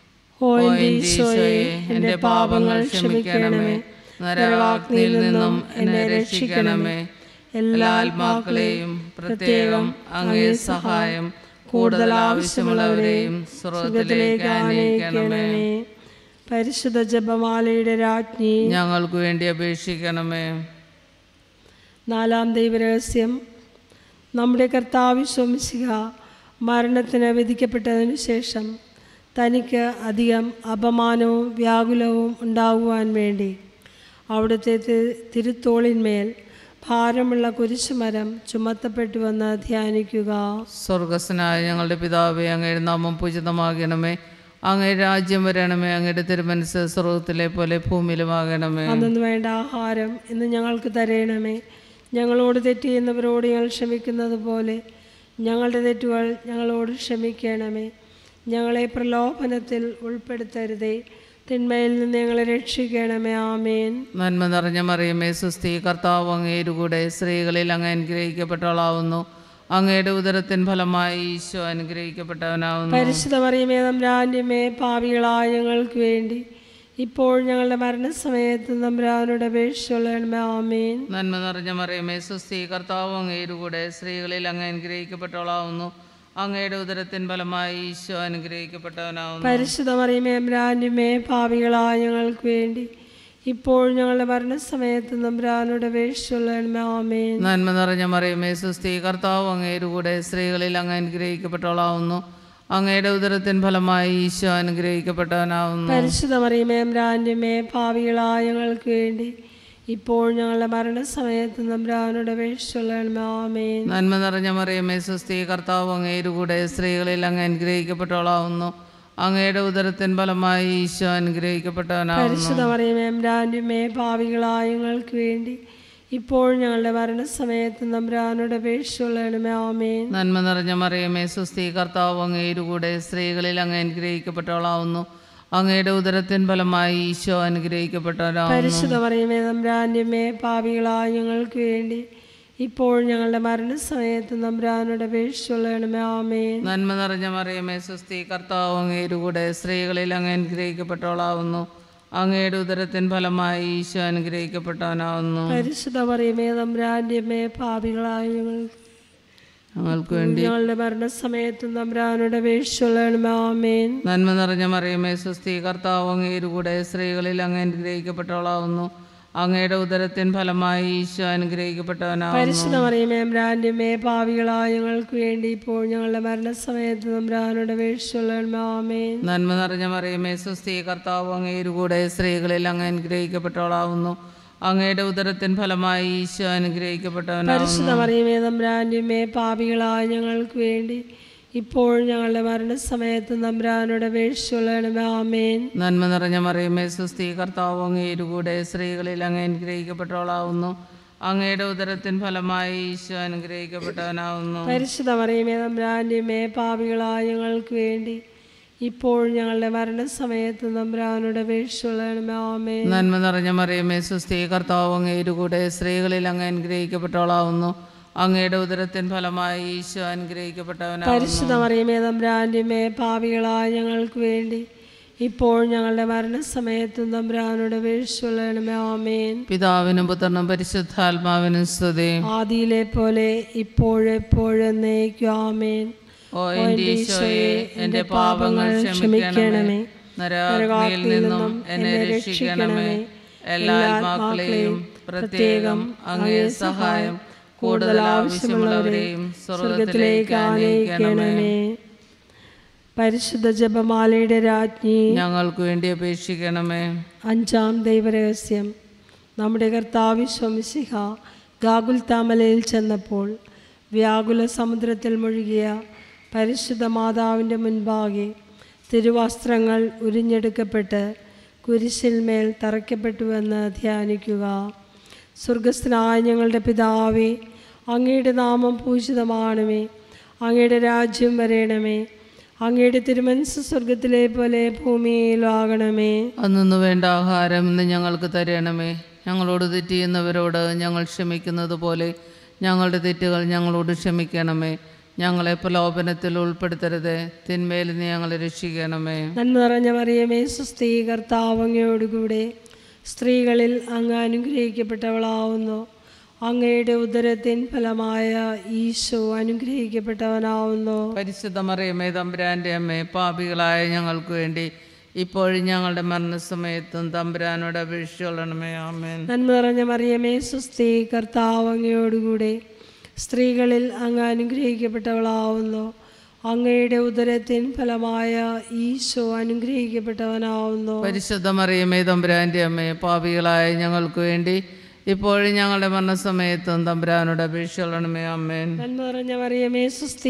ഓ ഓ എൻ്റെ എൻ്റെ ഈശോയെ ഈശോയെ എൻ്റെ പാപങ്ങൾ ക്ഷമിക്കണമേ നരകാഗ്നിയിൽ നിന്നും എന്നെ രക്ഷിക്കണമേ എല്ലാ ആത്മാക്കളെയും പ്രത്യേകം അങ്ങേ സഹായം കൂടുതൽ ആവശ്യമുള്ളവരെയും സ്വർഗത്തിലേക്ക് ആനയിക്കണമേ പരിശുദ്ധ ജപമാലയുടെ രാജ്ഞി ഞങ്ങൾക്ക് വേണ്ടി അപേക്ഷിക്കണമേ നാലാം ദൈവരഹസ്യം നമ്മുടെ കർത്താവ് ശോമിശിക മരണത്തിന് വിധിക്കപ്പെട്ടതിനു ശേഷം തനിക്ക് അധികം അപമാനവും വ്യാകുലവും ഉണ്ടാകുവാൻ വേണ്ടി അവിടുത്തെ തി- തിരുത്തോളിന്മേൽ ഭാരമുള്ള കുരിശുമരം ചുമത്തപ്പെട്ടുവെന്ന് ധ്യാനിക്കുക സ്വർഗസ്നായ ഞങ്ങളുടെ പിതാവേ അങ്ങയുടെ നാമം പൂജിതമാകണമേ അങ്ങയുടെ രാജ്യം വരണമേ അങ്ങയുടെ തിരുമനസ് സ്വർഗത്തിലെ പോലെ ഭൂമിയിലുമാകണമേ അന്നു വേണ്ട ആഹാരം ഇന്ന് ഞങ്ങൾക്ക് തരയണമേ ഞങ്ങളോട് തെറ്റ് ചെയ്യുന്നവരോട് ഞങ്ങൾ ക്ഷമിക്കുന്നത് പോലെ ഞങ്ങളുടെ തെറ്റുകൾ ഞങ്ങളോട് ക്ഷമിക്കണമേ ഞങ്ങളെ പ്രലോഭനത്തിൽ ഉൾപ്പെടുത്തരുതേ തിന്മയിൽ നിന്ന് ഞങ്ങളെ രക്ഷിക്കണമേ ആമേൻ നന്മ നിറഞ്ഞ മറിയമേ സുസ്ഥി കർത്താവ് അങ്ങയുടെ കൂടെ സ്ത്രീകളിൽ അങ്ങ് അനുഗ്രഹിക്കപ്പെട്ടവളാവുന്നു അങ്ങയുടെ ഉദരത്തിൻ ഫലമായി ഈശോ അനുഗ്രഹിക്കപ്പെട്ടവനാവുന്നു പരിശുദ്ധ മറിയമേ തമ്പ്രാൻ്റെമേ പാപികളായ ഞങ്ങൾക്ക് വേണ്ടി ഇപ്പോൾ ഞങ്ങളുടെ മരണസമയത്ത് തമ്പ്രാനോട് അപേക്ഷിച്ചുള്ളണമേ ആമേൻ നന്മ നിറഞ്ഞ മറിയമേ സുസ്ഥി കർത്താവ് അങ്ങയുടെ കൂടെ സ്ത്രീകളിൽ അങ്ങ് അനുഗ്രഹിക്കപ്പെട്ടവളാവുന്നു അങ്ങയുടെ ഉദരത്തിൻ ഫലമായി ഈശോ അനുഗ്രഹിക്കപ്പെട്ടവനാവുന്നു പരിശുദ്ധ മറിയമേ തമ്പ്രാൻ്റെമേ പാപികളായ ഞങ്ങൾക്ക് വേണ്ടി ഇപ്പോൾ ഞങ്ങളുടെ മരണസമയത്ത് തമ്പ്രാനോട് അപേക്ഷിച്ചുള്ളണമേ ആമേൻ നന്മ നിറഞ്ഞ മറിയമേ സുസ്ഥി കർത്താവ് അങ്ങയുടെ കൂടെ സ്ത്രീകളിൽ അങ്ങ് അനുഗ്രഹിക്കപ്പെട്ടവളാവുന്നു അങ്ങയുടെ ഉദരത്തിൻ ഫലമായി ഈശോ അനുഗ്രഹിക്കപ്പെട്ടവനാവുന്നു പരിശുദ്ധ മറിയമേ തമ്പ്രാൻ്റെമേ പാപികളായ ഞങ്ങൾക്ക് വേണ്ടി ഇപ്പോൾ ഞങ്ങളുടെ മരണസമയത്ത് തമ്പ്രാനോട് അപേക്ഷിച്ചുള്ളണമേ ആമേൻ നന്മ നിറഞ്ഞ മറിയമേ സുസ്ഥി കർത്താവ് അങ്ങയുടെ കൂടെ സ്ത്രീകളിൽ അങ്ങ് അനുഗ്രഹിക്കപ്പെട്ടവളാവുന്നു അങ്ങയുടെ ഉദരത്തിൻ ഫലമായി ഈശോ അനുഗ്രഹിക്കപ്പെട്ടവനാവുന്നു പരിശുദ്ധ മറിയമേ തമ്പ്രാൻ്റെമേ പാപികളായ ഞങ്ങൾക്ക് വേണ്ടി ഇപ്പോൾ ഞങ്ങളുടെ മരണസമയത്ത് തമ്പ്രാനോട് അപേക്ഷിച്ചുള്ളണമേ ആമേൻ നന്മ നിറഞ്ഞ മറിയമേ സുസ്ഥി കർത്താവ് അങ്ങയുടെ കൂടെ സ്ത്രീകളിൽ അങ്ങ് അനുഗ്രഹിക്കപ്പെട്ടവളാവുന്നു അങ്ങയുടെ ഉദരത്തിൻ ഫലമായി ഈശോ അനുഗ്രഹിക്കപ്പെട്ടവരാവുന്നു പരിശുദ്ധ മറിയമേ തമ്പ്രാൻ്റെമേ പാപികളായ ഞങ്ങൾക്ക് വേണ്ടി ഇപ്പോൾ ഞങ്ങളുടെ മരണസമയത്ത് തമ്പ്രാനോട് അപേക്ഷിച്ചുള്ളണമേ ആമേൻ നന്മ നിറഞ്ഞ മറിയമേ സുസ്ഥി കർത്താവ് അങ്ങയുടെ കൂടെ സ്ത്രീകളിൽ അങ്ങ് അനുഗ്രഹിക്കപ്പെട്ടവളാവുന്നു അങ്ങയുടെ ഉദരത്തിൻ ഫലമായി ഈശോ അനുഗ്രഹിക്കപ്പെട്ടവനാവുന്നു പരിശുദ്ധ മറിയമേ തമ്പ്രാൻ്റെമേ പാപികളായ ഞങ്ങൾക്ക് ഞങ്ങൾക്ക് വേണ്ടി ഞങ്ങളുടെ മരണസമയത്തും തമ്പ്രാനോട് അപേക്ഷിച്ചുള്ളണമേ ആമേൻ നന്മ നിറഞ്ഞ മറിയമേ സുസ്ഥി കർത്താവ് അങ്ങയുടെ കൂടെ സ്ത്രീകളിൽ അങ്ങ് അനുഗ്രഹിക്കപ്പെട്ടവളാവുന്നു അങ്ങയുടെ ഉദരത്തിൻ ഫലമായി ഈശോ അനുഗ്രഹിക്കപ്പെട്ടവനാവുന്നു പരിശുദ്ധ മറിയമേ തമ്പ്രാൻ്റെമേ പാപികളായ ഞങ്ങൾക്ക് വേണ്ടി ഇപ്പോൾ ഞങ്ങളുടെ മരണസമയത്ത് തമ്പ്രാനോട് അപേക്ഷിച്ചുള്ളണമേ ആമേൻ നന്മ നിറഞ്ഞ മറിയമേ സുസ്ഥി കർത്താവ് അങ്ങയുടെ കൂടെ സ്ത്രീകളിൽ അങ്ങ് അനുഗ്രഹിക്കപ്പെട്ടവളാവുന്നു അങ്ങയുടെ ഉദരത്തിൻ ഫലമായി ഈശോ അനുഗ്രഹിക്കപ്പെട്ടവനാവുന്നു പരിശുദ്ധ മറിയമേ തമ്പ്രാൻ്റെമേ പാപികളായ ഞങ്ങൾക്ക് വേണ്ടി ഇപ്പോൾ ഞങ്ങളുടെ മരണസമയത്ത് തമ്പ്രാനോട് അപേക്ഷിച്ചുള്ളണമേ ആമേൻ നന്മ നിറഞ്ഞ മറിയമേ സുസ്ഥി കർത്താവ് അങ്ങയുടെ കൂടെ സ്ത്രീകളിൽ അങ്ങ് അനുഗ്രഹിക്കപ്പെട്ടവളാവുന്നു അങ്ങയുടെ ഉദരത്തിൻ ഫലമായി ഈശോ അനുഗ്രഹിക്കപ്പെട്ടവനാവുന്നു പരിശുദ്ധ മറിയമേ തമ്പ്രാൻ്റെമേ പാപികളായ ഞങ്ങൾക്ക് വേണ്ടി ഇപ്പോൾ ഞങ്ങളുടെ മരണസമയത്ത് തമ്പ്രാനോട് അപേക്ഷിച്ചുള്ളണമേ ആമേൻ നന്മ നിറഞ്ഞ മറിയമേ സുസ്ഥി കർത്താവ് അങ്ങയുടെ കൂടെ സ്ത്രീകളിൽ അങ്ങ് അനുഗ്രഹിക്കപ്പെട്ടവളാവുന്നു അങ്ങയുടെ ഉദരത്തിൻ ഫലമായി ഈശോ അനുഗ്രഹിക്കപ്പെട്ടവനാവുന്നു പരിശുദ്ധ മറിയമേ തമ്പ്രാൻ്റെമേ പാപികളായ ഞങ്ങൾക്ക് വേണ്ടി ഇപ്പോൾ ഞങ്ങളുടെ മരണസമയത്തും തമ്പ്രാനോട് അപേക്ഷിച്ചുള്ളണമേ ആമേൻ പിതാവിനും പുത്രനും പരിശുദ്ധാത്മാവിനും സ്തുതി ആദിയിലെ പോലെ ഇപ്പോഴെപ്പോഴും എന്നേക്കും ആമേൻ ഓ എൻ്റെ ഈശോയെ എൻ്റെ പാപങ്ങൾ ക്ഷമിക്കണമേ നരകാഗ്നിയിൽ നിന്നും എന്നെ രക്ഷിക്കണമേ എല്ലാ ആത്മാക്കളെയും പ്രത്യേകം അങ്ങേ സഹായം കൂടുതൽ ആവശ്യമുള്ളവരെയും സ്വർഗത്തിലേക്ക് ആനയിക്കണമേ പരിശുദ്ധ ജപമാലയുടെ രാജ്ഞി ഞങ്ങൾക്ക് വേണ്ടി അപേക്ഷിക്കണമേ അഞ്ചാം ദൈവരഹസ്യം നമ്മുടെ കർത്താവ് ശംസിഹ ഗാകുൽ താമലയിൽ ചെന്നപ്പോൾ വ്യാകുല സമുദ്രത്തിൽ മുഴുകിയ പരിശുദ്ധ മാതാവിൻ്റെ മുൻപാകെ തിരുവസ്ത്രങ്ങൾ ഉരിഞ്ഞെടുക്കപ്പെട്ട് കുരിശിന്മേൽ തറയ്ക്കപ്പെട്ടുവെന്ന് ധ്യാനിക്കുക സ്വർഗസ്ഥനായ ഞങ്ങളുടെ പിതാവേ അങ്ങയുടെ നാമം പൂജിതമാണമേ അങ്ങയുടെ രാജ്യം വരയണമേ അങ്ങയുടെ തിരുമനസ് സ്വർഗത്തിലെ പോലെ ഭൂമിയിലാകണമേ അന്നു വേണ്ട ആഹാരം ഇന്ന് ഞങ്ങൾക്ക് തരണമേ ഞങ്ങളോട് തെറ്റ് ചെയ്യുന്നവരോട് ഞങ്ങൾ ക്ഷമിക്കുന്നത് പോലെ ഞങ്ങളുടെ തെറ്റുകൾ ഞങ്ങളോട് ക്ഷമിക്കണമേ ഞങ്ങളെ പ്രലോഭനത്തിൽ ഉൾപ്പെടുത്തരുത് തിന്മയിൽ നിന്ന് ഞങ്ങളെ രക്ഷിക്കണമേ നന്മ നിറഞ്ഞ മറിയമേ സുസ്ഥീ കർത്താവ് അങ്ങയോടുകൂടെ സ്ത്രീകളിൽ അങ്ങ് അനുഗ്രഹിക്കപ്പെട്ടവളാവുന്നു അങ്ങയുടെ ഉദരത്തിൻ ഫലമായ ഈശോ അനുഗ്രഹിക്കപ്പെട്ടവനാവുന്നു പരിശുദ്ധ മറിയമേ തമ്പുരാൻ്റെ അമ്മേ പാപികളായ ഞങ്ങൾക്ക് വേണ്ടി ഇപ്പോഴും ഞങ്ങളുടെ മരണസമയത്തും തമ്പുരാനോട് അപേക്ഷിച്ചുകൊള്ളണമേ ആമേൻ നന്മ നിറഞ്ഞ മറിയമേ സുസ്ഥീ കർത്താവ് അങ്ങയോടുകൂടെ സ്ത്രീകളിൽ അങ്ങ് അനുഗ്രഹിക്കപ്പെട്ടവളാവുന്നു അങ്ങയുടെ ഉദരത്തിൻ ഫലമായ ഈശോ അനുഗ്രഹിക്കപ്പെട്ടവനാവുന്നു പരിശുദ്ധ മറിയമേ തമ്പുരാൻ്റെ അമ്മേ പാപികളായ ഞങ്ങൾക്ക് വേണ്ടി ഇപ്പോഴും ഞങ്ങളുടെ മരണസമയത്തും തമ്പുരാനോട് അപേക്ഷകളണമേ അമ്മേൻ നന്മ നിറഞ്ഞ മറിയമേ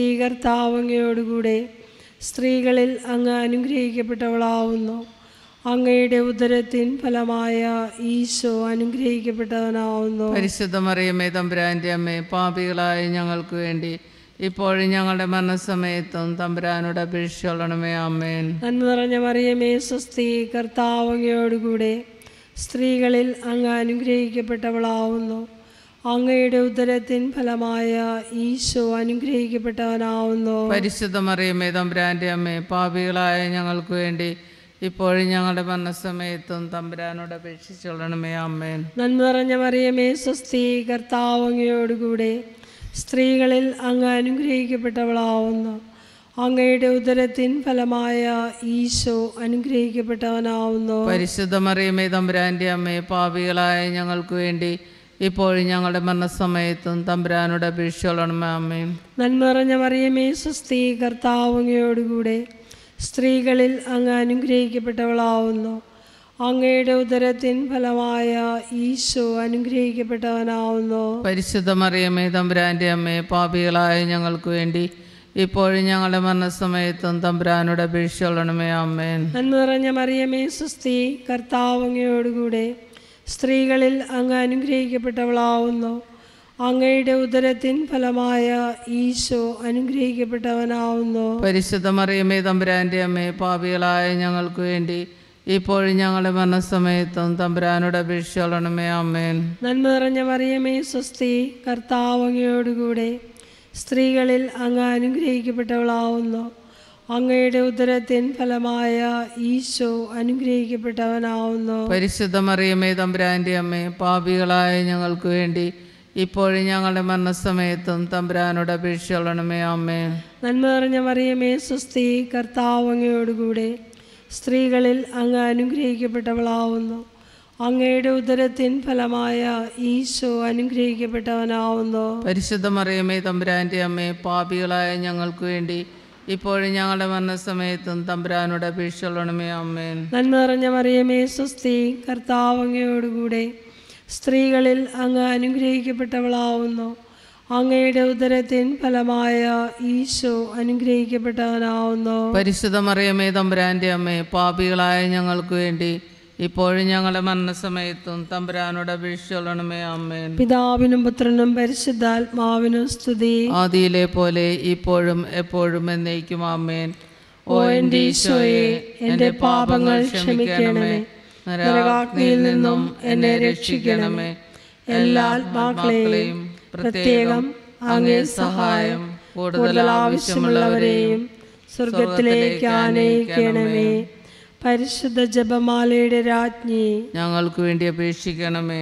സുസ്ഥീകർത്താവങ്ങയോടുകൂടെ സ്ത്രീകളിൽ അങ്ങ് അനുഗ്രഹിക്കപ്പെട്ടവളാവുന്നു അങ്ങയുടെ ഉദരത്തിൻ ഫലമായ ഈശോ അനുഗ്രഹിക്കപ്പെട്ടവനാവുന്നു പരിശുദ്ധ മറിയമേ തമ്പുരാൻ്റെ അമ്മേ പാപികളായ ഞങ്ങൾക്ക് വേണ്ടി ഇപ്പോഴും ഞങ്ങളുടെ മരണസമയത്തും തമ്പുരാനോട് അപേക്ഷകളണമേ അമ്മേൻ നന്മ നിറഞ്ഞ മറിയമേ സ്വസ്തി കർത്താവങ്ങയോടുകൂടെ സ്ത്രീകളിൽ അങ്ങ് അനുഗ്രഹിക്കപ്പെട്ടവളാവുന്നു അങ്ങയുടെ ഉദരത്തിൻ ഫലമായ ഈശോ അനുഗ്രഹിക്കപ്പെട്ടവനാവുന്നു പരിശുദ്ധ മറിയമേ തമ്പുരാൻ്റെ അമ്മേ പാപികളായ ഞങ്ങൾക്ക് വേണ്ടി ഇപ്പോഴും ഞങ്ങളുടെ മരണസമയത്തും തമ്പുരാനോട് അപേക്ഷിച്ചുകൊള്ളണമേ അമ്മേൻ നന്മ നിറഞ്ഞ മറിയമേ സ്വസ്തി കർത്താവങ്ങയോടുകൂടെ സ്ത്രീകളിൽ അങ്ങ് അനുഗ്രഹിക്കപ്പെട്ടവളാവുന്നു അങ്ങയുടെ ഉദരത്തിൻ ഫലമായ ഈശോ അനുഗ്രഹിക്കപ്പെട്ടവനാവുന്നു പരിശുദ്ധ മറിയമേ തമ്പുരാൻ്റെ അമ്മേ പാപികളായ ഞങ്ങൾക്ക് വേണ്ടി ഇപ്പോഴും ഞങ്ങളുടെ മരണസമയത്തും തമ്പുരാനോട് അപേക്ഷിച്ചുകൊള്ളണമേ അമ്മേൻ നന്മ നിറഞ്ഞ മറിയമേ സ്വസ്തി കർത്താവങ്ങയോടുകൂടെ സ്ത്രീകളിൽ അങ്ങ് അനുഗ്രഹിക്കപ്പെട്ടവളാവുന്നു അങ്ങയുടെ ഉദരത്തിൻ ഫലമായ ഈശോ അനുഗ്രഹിക്കപ്പെട്ടവനാവുന്നു പരിശുദ്ധ മറിയമേ തമ്പുരാൻ്റെ അമ്മേ പാപികളായ ഞങ്ങൾക്ക് വേണ്ടി ഇപ്പോഴും ഞങ്ങളുടെ മരണസമയത്തും തമ്പുരാനോട് അപേക്ഷിച്ചുകൊള്ളണമേ അമ്മേൻ നന്മ നിറഞ്ഞ മറിയമേ സുസ്തി കർത്താവങ്ങയോടുകൂടെ സ്ത്രീകളിൽ അങ്ങ് അനുഗ്രഹിക്കപ്പെട്ടവളാവുന്നു അങ്ങയുടെ ഉദരത്തിൻ ഫലമായ ഈശോ അനുഗ്രഹിക്കപ്പെട്ടവനാവുന്നു പരിശുദ്ധ മറിയമേ തമ്പുരാൻ്റെ അമ്മേ പാപികളായ ഞങ്ങൾക്ക് വേണ്ടി ഇപ്പോഴും ഞങ്ങളുടെ മരണസമയത്തും തമ്പുരാനോട് അപേക്ഷിച്ചുകൊള്ളണമേ അമ്മേൻ നന്മ നിറഞ്ഞ മറിയമേ സ്വസ്തി കർത്താവങ്ങയോടുകൂടെ സ്ത്രീകളിൽ അങ്ങ് അനുഗ്രഹിക്കപ്പെട്ടവളാവുന്നു അങ്ങയുടെ ഉദരത്തിൻ ഫലമായ ഈശോ അനുഗ്രഹിക്കപ്പെട്ടവനാവുന്നു പരിശുദ്ധ മറിയമേ തമ്പുരാൻ്റെ അമ്മേ പാപികളായ ഞങ്ങൾക്ക് വേണ്ടി ഇപ്പോഴും ഞങ്ങളുടെ മരണസമയത്തും തമ്പുരാനോട് അപേക്ഷിച്ചുകൊള്ളണമേ അമ്മേ നന്മ നിറഞ്ഞ മറിയമേ സ്വസ്തി കർത്താവങ്ങയോടുകൂടെ സ്ത്രീകളിൽ അങ്ങ് അനുഗ്രഹിക്കപ്പെട്ടവളാവുന്നു അങ്ങയുടെ ഉദരത്തിൻ ഫലമായ ഈശോ അനുഗ്രഹിക്കപ്പെട്ടവനാവുന്നു പരിശുദ്ധ മറിയമേ തമ്പുരാൻ്റെ അമ്മേ പാപികളായ ഞങ്ങൾക്ക് വേണ്ടി ഇപ്പോഴും ഞങ്ങളുടെ മരണസമയത്തും തമ്പുരാനോട് അപേക്ഷിച്ചുകൊള്ളണമേ അമ്മേൻ നന്മ നിറഞ്ഞ മറിയമേ സ്വസ്തി കർത്താവങ്ങയോടുകൂടെ സ്ത്രീകളിൽ അങ്ങ് അനുഗ്രഹിക്കപ്പെട്ടവളാവുന്നു അങ്ങയുടെ ഉദരത്തിൻ ഫലമായ ഈശോ അനുഗ്രഹിക്കപ്പെട്ടവനാവുന്നു പരിശുദ്ധ മറിയമേ തമ്പുരാൻ്റെ അമ്മേ പാപികളായ ഞങ്ങൾക്ക് വേണ്ടി ഇപ്പോഴും ഞങ്ങളുടെ മരണസമയത്തും തമ്പുരാനോട് അപേക്ഷിച്ചുകൊള്ളണമേ അമ്മേൻ പിതാവിനും പുത്രനും പരിശുദ്ധാത്മാവിനും സ്തുതി ആദിയിലെ പോലെ ഇപ്പോഴും എപ്പോഴും എന്നേക്കും അമ്മേൻ ഓ എൻ്റെ ഈശോയെ എൻ്റെ പാപങ്ങൾ ക്ഷമിക്കണമേ നരകാഗ്നിയിൽ നിന്നും എന്നെ രക്ഷിക്കണമേ എല്ലാ ആത്മാക്കളെയും പ്രത്യേകം അങ്ങേ സഹായം കൂടുതൽ ആവശ്യമുള്ളവരെയും സ്വർഗത്തിലേക്ക് ആനയിക്കണമേ പരിശുദ്ധ ജപമാലയുടെ രാജ്ഞി ഞങ്ങൾക്ക് വേണ്ടി അപേക്ഷിക്കണമേ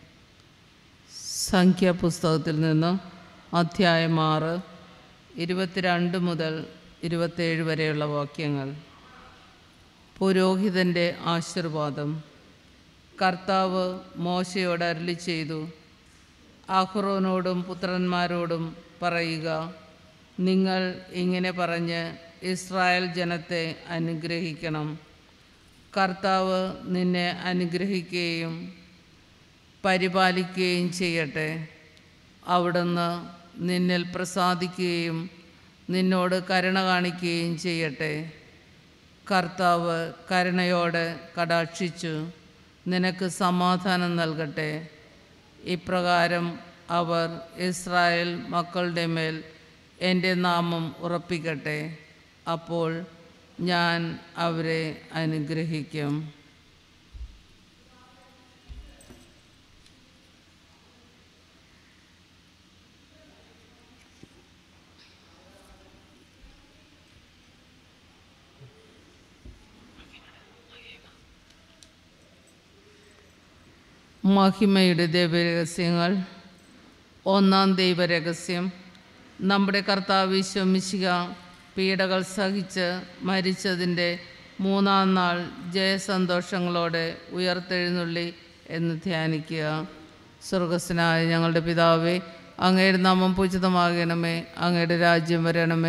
സംഖ്യാപുസ്തകത്തിൽ നിന്ന് അധ്യായം ആറ് ഇരുപത്തിരണ്ട് മുതൽ ഇരുപത്തേഴ് വരെയുള്ള വാക്യങ്ങൾ പുരോഹിതൻ്റെ ആശീർവാദം കർത്താവ് മോശയോട് അരുളി ചെയ്തു അഹ്റോനോടും പുത്രന്മാരോടും പറയുക നിങ്ങൾ ഇങ്ങനെ പറഞ്ഞ് ഇസ്രായേൽ ജനത്തെ അനുഗ്രഹിക്കണം കർത്താവ് നിന്നെ അനുഗ്രഹിക്കുകയും പരിപാലിക്കുകയും ചെയ്യട്ടെ അവിടുന്ന് നിന്നിൽ പ്രസാദിക്കുകയും നിന്നോട് കരുണ കാണിക്കുകയും ചെയ്യട്ടെ കർത്താവ് കരുണയോടെ കടാക്ഷിച്ചു നിനക്ക് സമാധാനം നൽകട്ടെ ഇപ്രകാരം അവർ ഇസ്രായേൽ മക്കളുടെ മേൽ എൻ്റെ നാമം ഉറപ്പിക്കട്ടെ അപ്പോൾ ഞാൻ അവരെ അനുഗ്രഹിക്കും മഹിമയുടെ ദൈവരഹസ്യങ്ങൾ ഒന്നാം ദൈവരഹസ്യം നമ്മുടെ കർത്താവ് ശമിശിക പീഡകൾ സഹിച്ച് മരിച്ചതിൻ്റെ മൂന്നാം നാൾ ജയസന്തോഷങ്ങളോടെ ഉയർത്തെഴുന്നള്ളി എന്ന് ധ്യാനിക്കുക സ്വർഗസ്നായ ഞങ്ങളുടെ പിതാവേ അങ്ങയുടെ നാമം പൂജിതമാകണമേ അങ്ങയുടെ രാജ്യം വരണമേ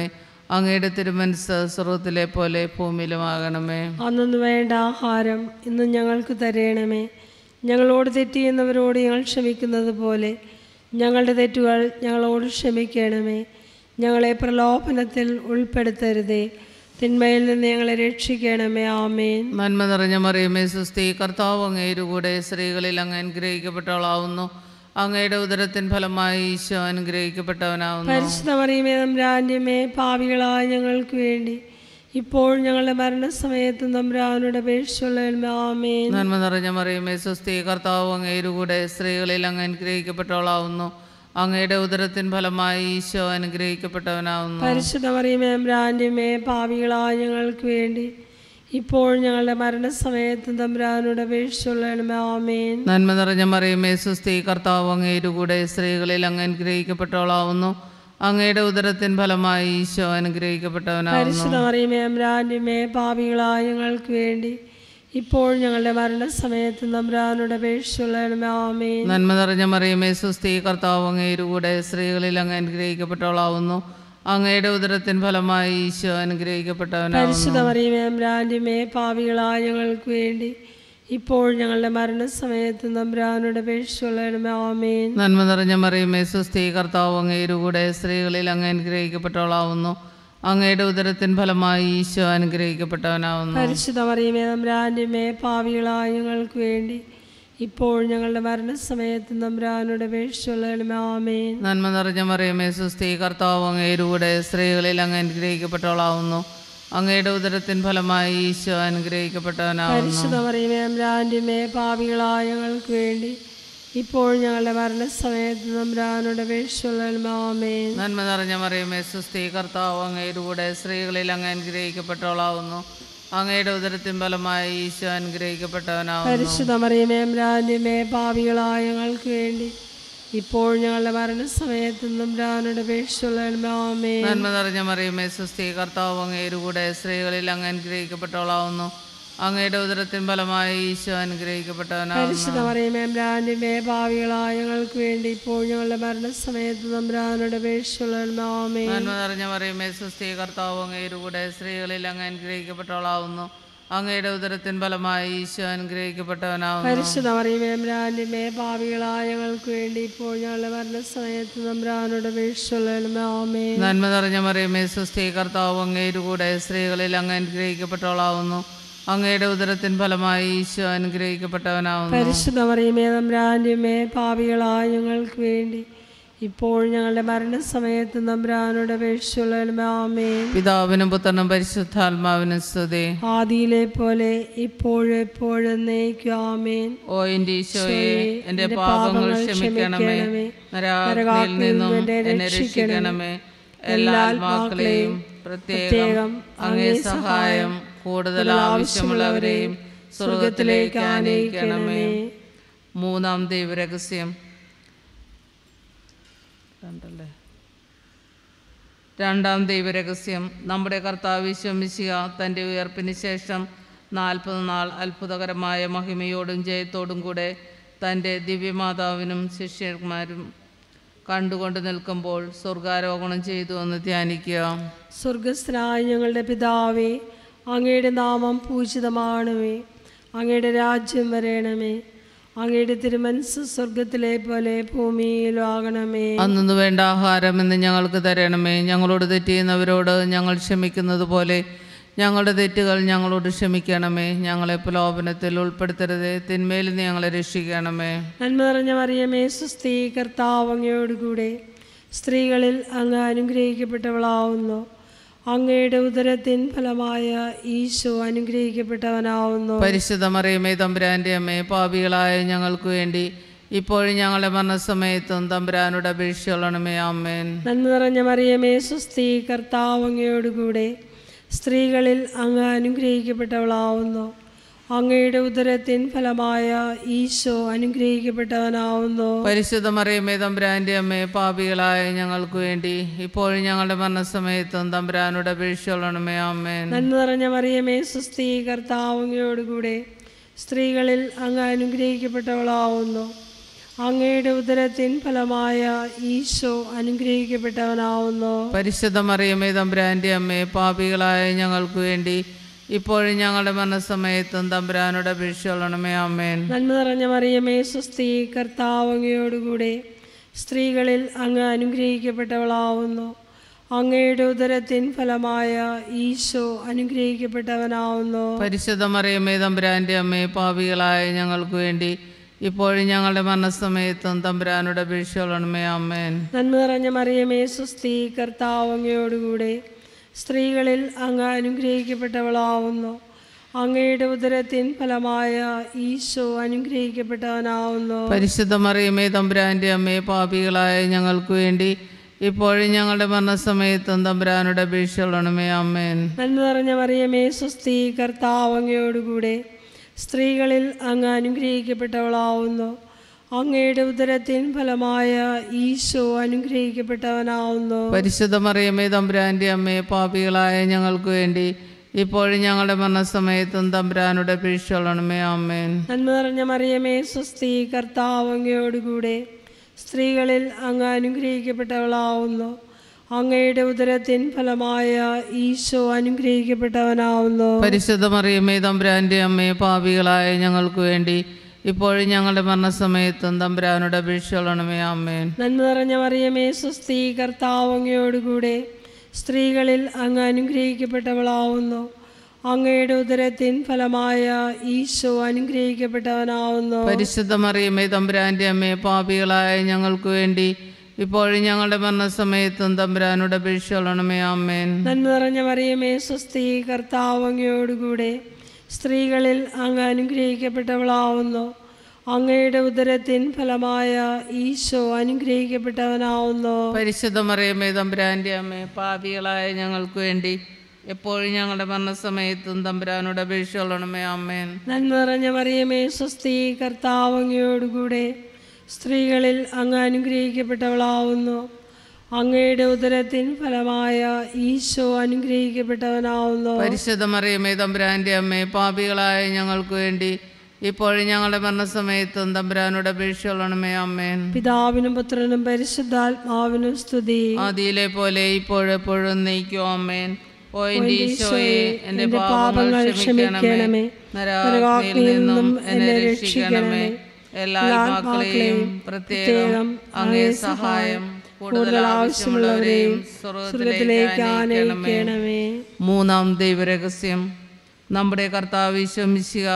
അങ്ങയുടെ തിരുമനസ് സ്വർഗത്തിലെ പോലെ ഭൂമിയിലുമാകണമേ അന്നു വേണ്ട ആഹാരം ഇന്ന് ഞങ്ങൾക്ക് തരയണമേ ഞങ്ങളോട് തെറ്റ് ചെയ്യുന്നവരോട് ഞങ്ങൾ ക്ഷമിക്കുന്നത് പോലെ ഞങ്ങളുടെ തെറ്റുകൾ ഞങ്ങളോട് ക്ഷമിക്കണമേ ഞങ്ങളെ പ്രലോഭനത്തിൽ ഉൾപ്പെടുത്തരുതേ തിന്മയിൽ നിന്ന് ഞങ്ങളെ രക്ഷിക്കണമേ ആമേൻ നന്മ നിറഞ്ഞ മറിയമേ സുസ്തി കർത്താവ് അങ്ങയുടെ കൂടെ സ്ത്രീകളിൽ അങ്ങ് അനുഗ്രഹിക്കപ്പെട്ടവളാവുന്നു അങ്ങയുടെ ഉദരത്തിൻ ഫലമായി ഈശോ അനുഗ്രഹിക്കപ്പെട്ടവനാവുന്നു പരിശുദ്ധ മറിയമേ നമ്പ്രാന്യമേ പാവികളായ ഞങ്ങൾക്ക് വേണ്ടി ഇപ്പോൾ ഞങ്ങളുടെ മരണസമയത്ത് നമ്പ്രാനുടെ അപേക്ഷയുള്ള ആമേൻ നന്മ നിറഞ്ഞ മറിയമേ സുസ്തി കർത്താവ് അങ്ങയുടെ കൂടെ സ്ത്രീകളിൽ അങ്ങ് അനുഗ്രഹിക്കപ്പെട്ടവളാവുന്നു അങ്ങയുടെ ഉദരത്തിൻ ഫലമായി ഈശോ അനുഗ്രഹിക്കപ്പെട്ടവനാവുന്നു പരിശുദ്ധ മറിയമേ നമ്പ്രാന്യമേ പാവികളായ ഞങ്ങൾക്ക് വേണ്ടി ഇപ്പോൾ ഞങ്ങളുടെ മരണസമയത്ത് തമ്പ്രാനുടെ അപേക്ഷയുള്ള ആമേൻ നന്മ നിറഞ്ഞ മറിയമേ സുസ്തി കർത്താവ് അങ്ങയുടെ കൂടെ സ്ത്രീകളിൽ അങ്ങ് അനുഗ്രഹിക്കപ്പെട്ടവളാവുന്നു അങ്ങയുടെ ഉദരത്തിൻ ഫലമായി ഈശോ അനുഗ്രഹിക്കപ്പെട്ടവനാവുന്നു പരിശുദ്ധ മറിയമേ നമ്പ്രാന്യമേ പാവികളായ ഞങ്ങൾക്ക് വേണ്ടി ഇപ്പോൾ ഞങ്ങളുടെ മരണസമയത്ത് തമ്പ്രാനുടെ അപേക്ഷയുള്ള ആമേൻ നന്മ നിറഞ്ഞ മറിയമേ സുസ്തി കർത്താവ് അങ്ങയുടെ കൂടെ സ്ത്രീകളിൽ അങ്ങ് അനുഗ്രഹിക്കപ്പെട്ടവളാവുന്നു അങ്ങയുടെ ഉദരത്തിൻ ഫലമായി ഈശോ അനുഗ്രഹിക്കപ്പെട്ടവനാവുന്നു പരിശുദ്ധ മറിയമേ നമ്പ്രാന്യമേ പാവികളായ ഞങ്ങൾക്ക് വേണ്ടി ഇപ്പോൾ ഞങ്ങളുടെ മരണസമയത്ത് നമ്പ്രാനുടെ അപേക്ഷയുള്ള ആമേൻ നന്മ നിറഞ്ഞ മറിയമേ സുസ്തി കർത്താവ് അങ്ങയുടെ കൂടെ സ്ത്രീകളിൽ അങ്ങ് അനുഗ്രഹിക്കപ്പെട്ടവളാവുന്നു അങ്ങയുടെ ഉദരത്തിൻ ഫലമായി ഈശോ അനുഗ്രഹിക്കപ്പെട്ടവനാവുന്നു പരിശുദ്ധ മറിയമേ നമ്പ്രാന്യമേ പാവികളായ ഞങ്ങൾക്ക് വേണ്ടി ഇപ്പോൾ ഞങ്ങളുടെ മരണസമയത്ത് നമ്പ്രാനുടെ അപേക്ഷയുള്ള ആമേൻ നന്മ നിറഞ്ഞ മറിയമേ സുസ്തി കർത്താവ് അങ്ങയുടെ കൂടെ സ്ത്രീകളിൽ അങ്ങ് അനുഗ്രഹിക്കപ്പെട്ടവളാവുന്നു അങ്ങയുടെ ഉദരത്തിൻ ഫലമായി ഈശോ അനുഗ്രഹിക്കപ്പെട്ടവനാവുന്നു പരിശുദ്ധ മറിയമേ നമ്പ്രാന്യമേ പാവികളായ ഞങ്ങൾക്ക് വേണ്ടി ഇപ്പോൾ ഞങ്ങളുടെ മരണസമയത്ത് നമ്പ്രാനുടെ അപേക്ഷയുള്ള ആമേൻ നന്മ നിറഞ്ഞ മറിയമേ സുസ്തി കർത്താവ് അങ്ങയുടെ കൂടെ സ്ത്രീകളിൽ അങ്ങ് അനുഗ്രഹിക്കപ്പെട്ടവളാവുന്നു അങ്ങയുടെ ഉദരത്തിൻ ഫലമായി ഈശോ അനുഗ്രഹിക്കപ്പെട്ടവനാവുന്നു പരിശുദ്ധ മറിയമേ നമ്പ്രാന്യമേ പാവികളായ ഞങ്ങൾക്ക് വേണ്ടി ഇപ്പോൾ ഞങ്ങളുടെ മരണസമയത്ത് നമ്പ്രാനുടെ അപേക്ഷയുള്ള ആമേൻ നന്മ നിറഞ്ഞ മറിയമേ സുസ്തി കർത്താവ് അങ്ങയുടെ കൂടെ സ്ത്രീകളിൽ അങ്ങ് അനുഗ്രഹിക്കപ്പെട്ടവളാവുന്നു അങ്ങയുടെ ഉദരത്തിൻ ഫലമായി ഈശോ അനുഗ്രഹിക്കപ്പെട്ടവനാവുന്നു പരിശുദ്ധ മറിയമേ നമ്പ്രാന്യമേ പാവികളായ ഞങ്ങൾക്ക് വേണ്ടി ഇപ്പോൾ ഞങ്ങളുടെ മരണസമയത്ത് നമ്പ്രാനുടെ അപേക്ഷയുള്ള ആമേൻ നന്മ നിറഞ്ഞ മറിയമേ സുസ്തി കർത്താവ് അങ്ങയുടെ കൂടെ സ്ത്രീകളിൽ അങ്ങ് അനുഗ്രഹിക്കപ്പെട്ടവളാവുന്നു അങ്ങയുടെ ഉദരത്തിൻ ഫലമായി ഈശോ അനുഗ്രഹിക്കപ്പെട്ടവനാവുന്നു പരിശുദ്ധ മറിയമേ നമ്പ്രാന്യമേ പാവികളായ ഞങ്ങൾക്ക് വേണ്ടി ഇപ്പോൾ ഞങ്ങളുടെ മരണസമയത്ത് നമ്പ്രാനുടെ അപേക്ഷയുള്ള ആമേൻ നന്മ നിറഞ്ഞ മറിയമേ സുസ്തി കർത്താവ് അങ്ങയുടെ കൂടെ സ്ത്രീകളിൽ അങ്ങ് അനുഗ്രഹിക്കപ്പെട്ടവളാവുന്നു അങ്ങയുടെ ഉദരത്തിൻ ഫലമായി ഈശോ അനുഗ്രഹിക്കപ്പെട്ടവനാവുന്നു പരിശുദ്ധ മറിയമേ നമ്പ്രാന്യമേ പാവികളായ ഞങ്ങൾക്ക് വേണ്ടി ഇപ്പോൾ ഞങ്ങളുടെ മരണസമയത്ത് നമ്പ്രാനുടെ അപേക്ഷയുള്ള ആമേൻ പിതാവിനും പുത്രനും പരിശുദ്ധാത്മാവിനും സ്തുതി ആദിയിലെ പോലെ ഇപ്പോഴും എപ്പോഴും നയിക്കും ആമേൻ ഓ എൻ്റെ ഈശോയെ എൻ്റെ പാപങ്ങൾ ക്ഷമിക്കണമേ നരകാഗ്നിയിൽ നിന്നും എന്നെ രക്ഷിക്കണമേ എല്ലാ ആത്മാക്കളെയും പ്രത്യേകം അങ്ങേ സഹായം കൂടുതൽ ആവശ്യമുള്ളവരെയും സ്വർഗത്തിലേക്ക് ആനയിക്കണമേ മൂന്നാം ദൈവരഹസ്യം രണ്ടല്ലേ രണ്ടാം ദൈവരഹസ്യം നമ്മുടെ കർത്താവ് ശമിശിക തൻ്റെ ഉയർപ്പിന് ശേഷം നാൽപ്പത് നാൾ അത്ഭുതകരമായ മഹിമയോടും ജയത്തോടും കൂടെ തൻ്റെ ദിവ്യമാതാവിനും ശിഷ്യന്മാരും കണ്ടുകൊണ്ട് നിൽക്കുമ്പോൾ സ്വർഗാരോഹണം ചെയ്തു എന്ന് ധ്യാനിക്കുക സ്വർഗസ്ഥനായ ഞങ്ങളുടെ പിതാവേ അങ്ങയുടെ നാമം പൂജിതമാണമേ അങ്ങയുടെ രാജ്യം വരയണമേ അങ്ങയുടെ തിരുമനസ് സ്വർഗത്തിലെ പോലെ ഭൂമിയിലും ആകണമേ അന്നു വേണ്ട ആഹാരം ഇന്ന് ഞങ്ങൾക്ക് തരണമേ ഞങ്ങളോട് തെറ്റ് ചെയ്യുന്നവരോട് ഞങ്ങൾ ക്ഷമിക്കുന്നത് പോലെ ഞങ്ങളുടെ തെറ്റുകൾ ഞങ്ങളോട് ക്ഷമിക്കണമേ ഞങ്ങളെ പ്രലോഭനത്തിൽ ഉൾപ്പെടുത്തരുതേ തിന്മയിൽ നിന്ന് ഞങ്ങളെ രക്ഷിക്കണമേ നന്മ നിറഞ്ഞ മറിയമേ സുസ്ഥീ കർത്താവ് അങ്ങയോടുകൂടെ സ്ത്രീകളിൽ അങ്ങ് അനുഗ്രഹിക്കപ്പെട്ടവളാവുന്നു അങ്ങയുടെ ഉദരത്തിൻ ഫലമായ ഈശോ അനുഗ്രഹിക്കപ്പെട്ടവനാവുന്നു പരിശുദ്ധ മറിയമേ തമ്പുരാൻ്റെ അമ്മേ പാപികളായ ഞങ്ങൾക്ക് വേണ്ടി ഇപ്പോഴും ഞങ്ങളുടെ മരണസമയത്തും തമ്പുരാനോട് അപേക്ഷിച്ചോളണമേ അമ്മേൻ നന്മ നിറഞ്ഞ മറിയമേ സുസ്ഥീ കർത്താവ് അങ്ങയോടുകൂടെ സ്ത്രീകളിൽ അങ്ങ് അനുഗ്രഹിക്കപ്പെട്ടവളാവുന്നു അങ്ങയുടെ ഉദരത്തിൻ ഫലമായ ഈശോ അനുഗ്രഹിക്കപ്പെട്ടവനാവുന്നു പരിശുദ്ധ മറിയമേ തമ്പുരാൻ്റെ അമ്മേ പാപികളായ ഞങ്ങൾക്ക് വേണ്ടി ഇപ്പോഴും ഞങ്ങളുടെ മരണസമയത്തും തമ്പുരാനോട് അപേക്ഷിച്ചോളണമേ അമ്മേൻ നന്മ നിറഞ്ഞ മറിയമേ സുസ്ഥീ കർത്താവ് അങ്ങയോടുകൂടെ സ്ത്രീകളിൽ അങ്ങ് അനുഗ്രഹിക്കപ്പെട്ടവളാവുന്നു അങ്ങയുടെ ഉദരത്തിൻ ഫലമായ ഈശോ അനുഗ്രഹിക്കപ്പെട്ടവനാവുന്നു പരിശുദ്ധ മറിയമേ തമ്പുരാൻ്റെ അമ്മേ പാപികളായ ഞങ്ങൾക്ക് വേണ്ടി ഇപ്പോഴും ഞങ്ങളുടെ മരണസമയത്തും തമ്പുരാനോട് അപേക്ഷിച്ചോളണമേ അമ്മേൻ നന്മ നിറഞ്ഞ മറിയമേ സുസ്തി കർത്താവ് അങ്ങയോടുകൂടെ സ്ത്രീകളിൽ അങ്ങ് അനുഗ്രഹിക്കപ്പെട്ടവളാവുന്നു അങ്ങയുടെ ഉദരത്തിൻ ഫലമായ ഈശോ അനുഗ്രഹിക്കപ്പെട്ടവനാവുന്നു പരിശുദ്ധ മറിയമേ തമ്പുരാൻ്റെ അമ്മേ പാപികളായ ഞങ്ങൾക്ക് വേണ്ടി ഇപ്പോഴും ഞങ്ങളുടെ മരണസമയത്തും തമ്പുരാനോട് അപേക്ഷിച്ചോളണമേ അമ്മേൻ നന്മ നിറഞ്ഞ മറിയമേ സുസ്തി കർത്താവ് അങ്ങയോടുകൂടെ സ്ത്രീകളിൽ അങ്ങ് അനുഗ്രഹിക്കപ്പെട്ടവളാവുന്നു അങ്ങയുടെ ഉദരത്തിൻ ഫലമായ ഈശോ അനുഗ്രഹിക്കപ്പെട്ടവനാവുന്നു പരിശുദ്ധ മറിയമേ തമ്പുരാൻ്റെ അമ്മേ പാപികളായ ഞങ്ങൾക്ക് വേണ്ടി ഇപ്പോഴും ഞങ്ങളുടെ മരണസമയത്തും തമ്പുരാനോട് അപേക്ഷിച്ചോളണമേ അമ്മേൻ നന്മ നിറഞ്ഞ മറിയമേ സുസ്തി കർത്താവ് അങ്ങയോടുകൂടെ സ്ത്രീകളിൽ അങ്ങ് അനുഗ്രഹിക്കപ്പെട്ടവളാവുന്നു അങ്ങയുടെ ഉദരത്തിൻ ഫലമായ ഈശോ അനുഗ്രഹിക്കപ്പെട്ടവനാവുന്നു പരിശുദ്ധ മറിയമേ തമ്പുരാൻ്റെ അമ്മേ പാപികളായ ഞങ്ങൾക്ക് വേണ്ടി ഇപ്പോഴും ഞങ്ങളുടെ മരണസമയത്തും തമ്പുരാനോട് അപേക്ഷിച്ചോളണമേ അമ്മേൻ നന്മ നിറഞ്ഞ മറിയമേ സുസ്തി കർത്താവ് അങ്ങയോടുകൂടെ സ്ത്രീകളിൽ അങ്ങ് അനുഗ്രഹിക്കപ്പെട്ടവളാവുന്നു അങ്ങയുടെ ഉദരത്തിൻ ഫലമായ ഈശോ അനുഗ്രഹിക്കപ്പെട്ടവനാവുന്നു പരിശുദ്ധ മറിയമേ തമ്പുരാൻ്റെ അമ്മേ പാപികളായ ഞങ്ങൾക്ക് വേണ്ടി ഇപ്പോഴും ഞങ്ങളുടെ മരണസമയത്തും തമ്പുരാനോട് അപേക്ഷിച്ചോളണമേ അമ്മേൻ നന്മ നിറഞ്ഞ മറിയമേ സുസ്തി കർത്താവ് അങ്ങയോടുകൂടെ സ്ത്രീകളിൽ അങ്ങ് അനുഗ്രഹിക്കപ്പെട്ടവളാവുന്നു അങ്ങയുടെ ഉദരത്തിൻ ഫലമായ ഈശോ അനുഗ്രഹിക്കപ്പെട്ടവനാവുന്നു പരിശുദ്ധ മറിയമേ തമ്പുരാൻ്റെ അമ്മേ പാപികളായ ഞങ്ങൾക്ക് വേണ്ടി ഇപ്പോഴും ഞങ്ങളുടെ മരണസമയത്തും തമ്പുരാനോട് അപേക്ഷിച്ചോളണമേ അമ്മേൻ നന്മ നിറഞ്ഞ മറിയമേ സ്വസ്തി കർത്താവ് അങ്ങയോടുകൂടെ സ്ത്രീകളിൽ അങ്ങ് അനുഗ്രഹിക്കപ്പെട്ടവളാവുന്നു അങ്ങയുടെ ഉദരത്തിൻ ഫലമായ ഈശോ അനുഗ്രഹിക്കപ്പെട്ടവനാവുന്നു പരിശുദ്ധ മറിയമേ തമ്പുരാൻ്റെ അമ്മേ പാപികളായ ഞങ്ങൾക്ക് വേണ്ടി എപ്പോഴും ഞങ്ങളുടെ മരണസമയത്തും തമ്പുരാനോട് അപേക്ഷിച്ചോളണമേ അമ്മേൻ നന്മ നിറഞ്ഞ മറിയമേ സ്വസ്തി കർത്താവ് അങ്ങയോടുകൂടെ സ്ത്രീകളിൽ അങ്ങ് അനുഗ്രഹിക്കപ്പെട്ടവളാവുന്നു അങ്ങയുടെ ഉദരത്തിൻ ഫലമായ ഈശോ അനുഗ്രഹിക്കപ്പെട്ടവനാവുന്നു പരിശുദ്ധ മറിയമേ തമ്പുരാൻ്റെ അമ്മേ പാപികളായ ഞങ്ങൾക്ക് വേണ്ടി ഇപ്പോഴും ഞങ്ങളുടെ മരണസമയത്തും തമ്പുരാനോട് അപേക്ഷിച്ചോളണമേ അമ്മേൻ പിതാവിനും പുത്രനും പരിശുദ്ധാത്മാവിനും സ്തുതി ആദിയിലെ പോലെ ഇപ്പോഴെപ്പോഴും നയിക്കും അമ്മേൻ ഓ എൻ്റെ ഈശോയെ എൻ്റെ പാപങ്ങൾ ക്ഷമിക്കണമേ നരകാഗ്നിയിൽ നിന്നും എന്നെ രക്ഷിക്കണമേ എല്ലാ ആത്മാക്കളെയും പ്രത്യേകം അങ്ങേ സഹായം കൂടുതൽ ആവശ്യമുള്ളവരെയും സ്വർഗത്തിലേക്ക് ആനയിക്കണമേ ആനയിക്കണമേ മൂന്നാം ദൈവരഹസ്യം നമ്മുടെ കർത്താവ് ഈശോമിശിക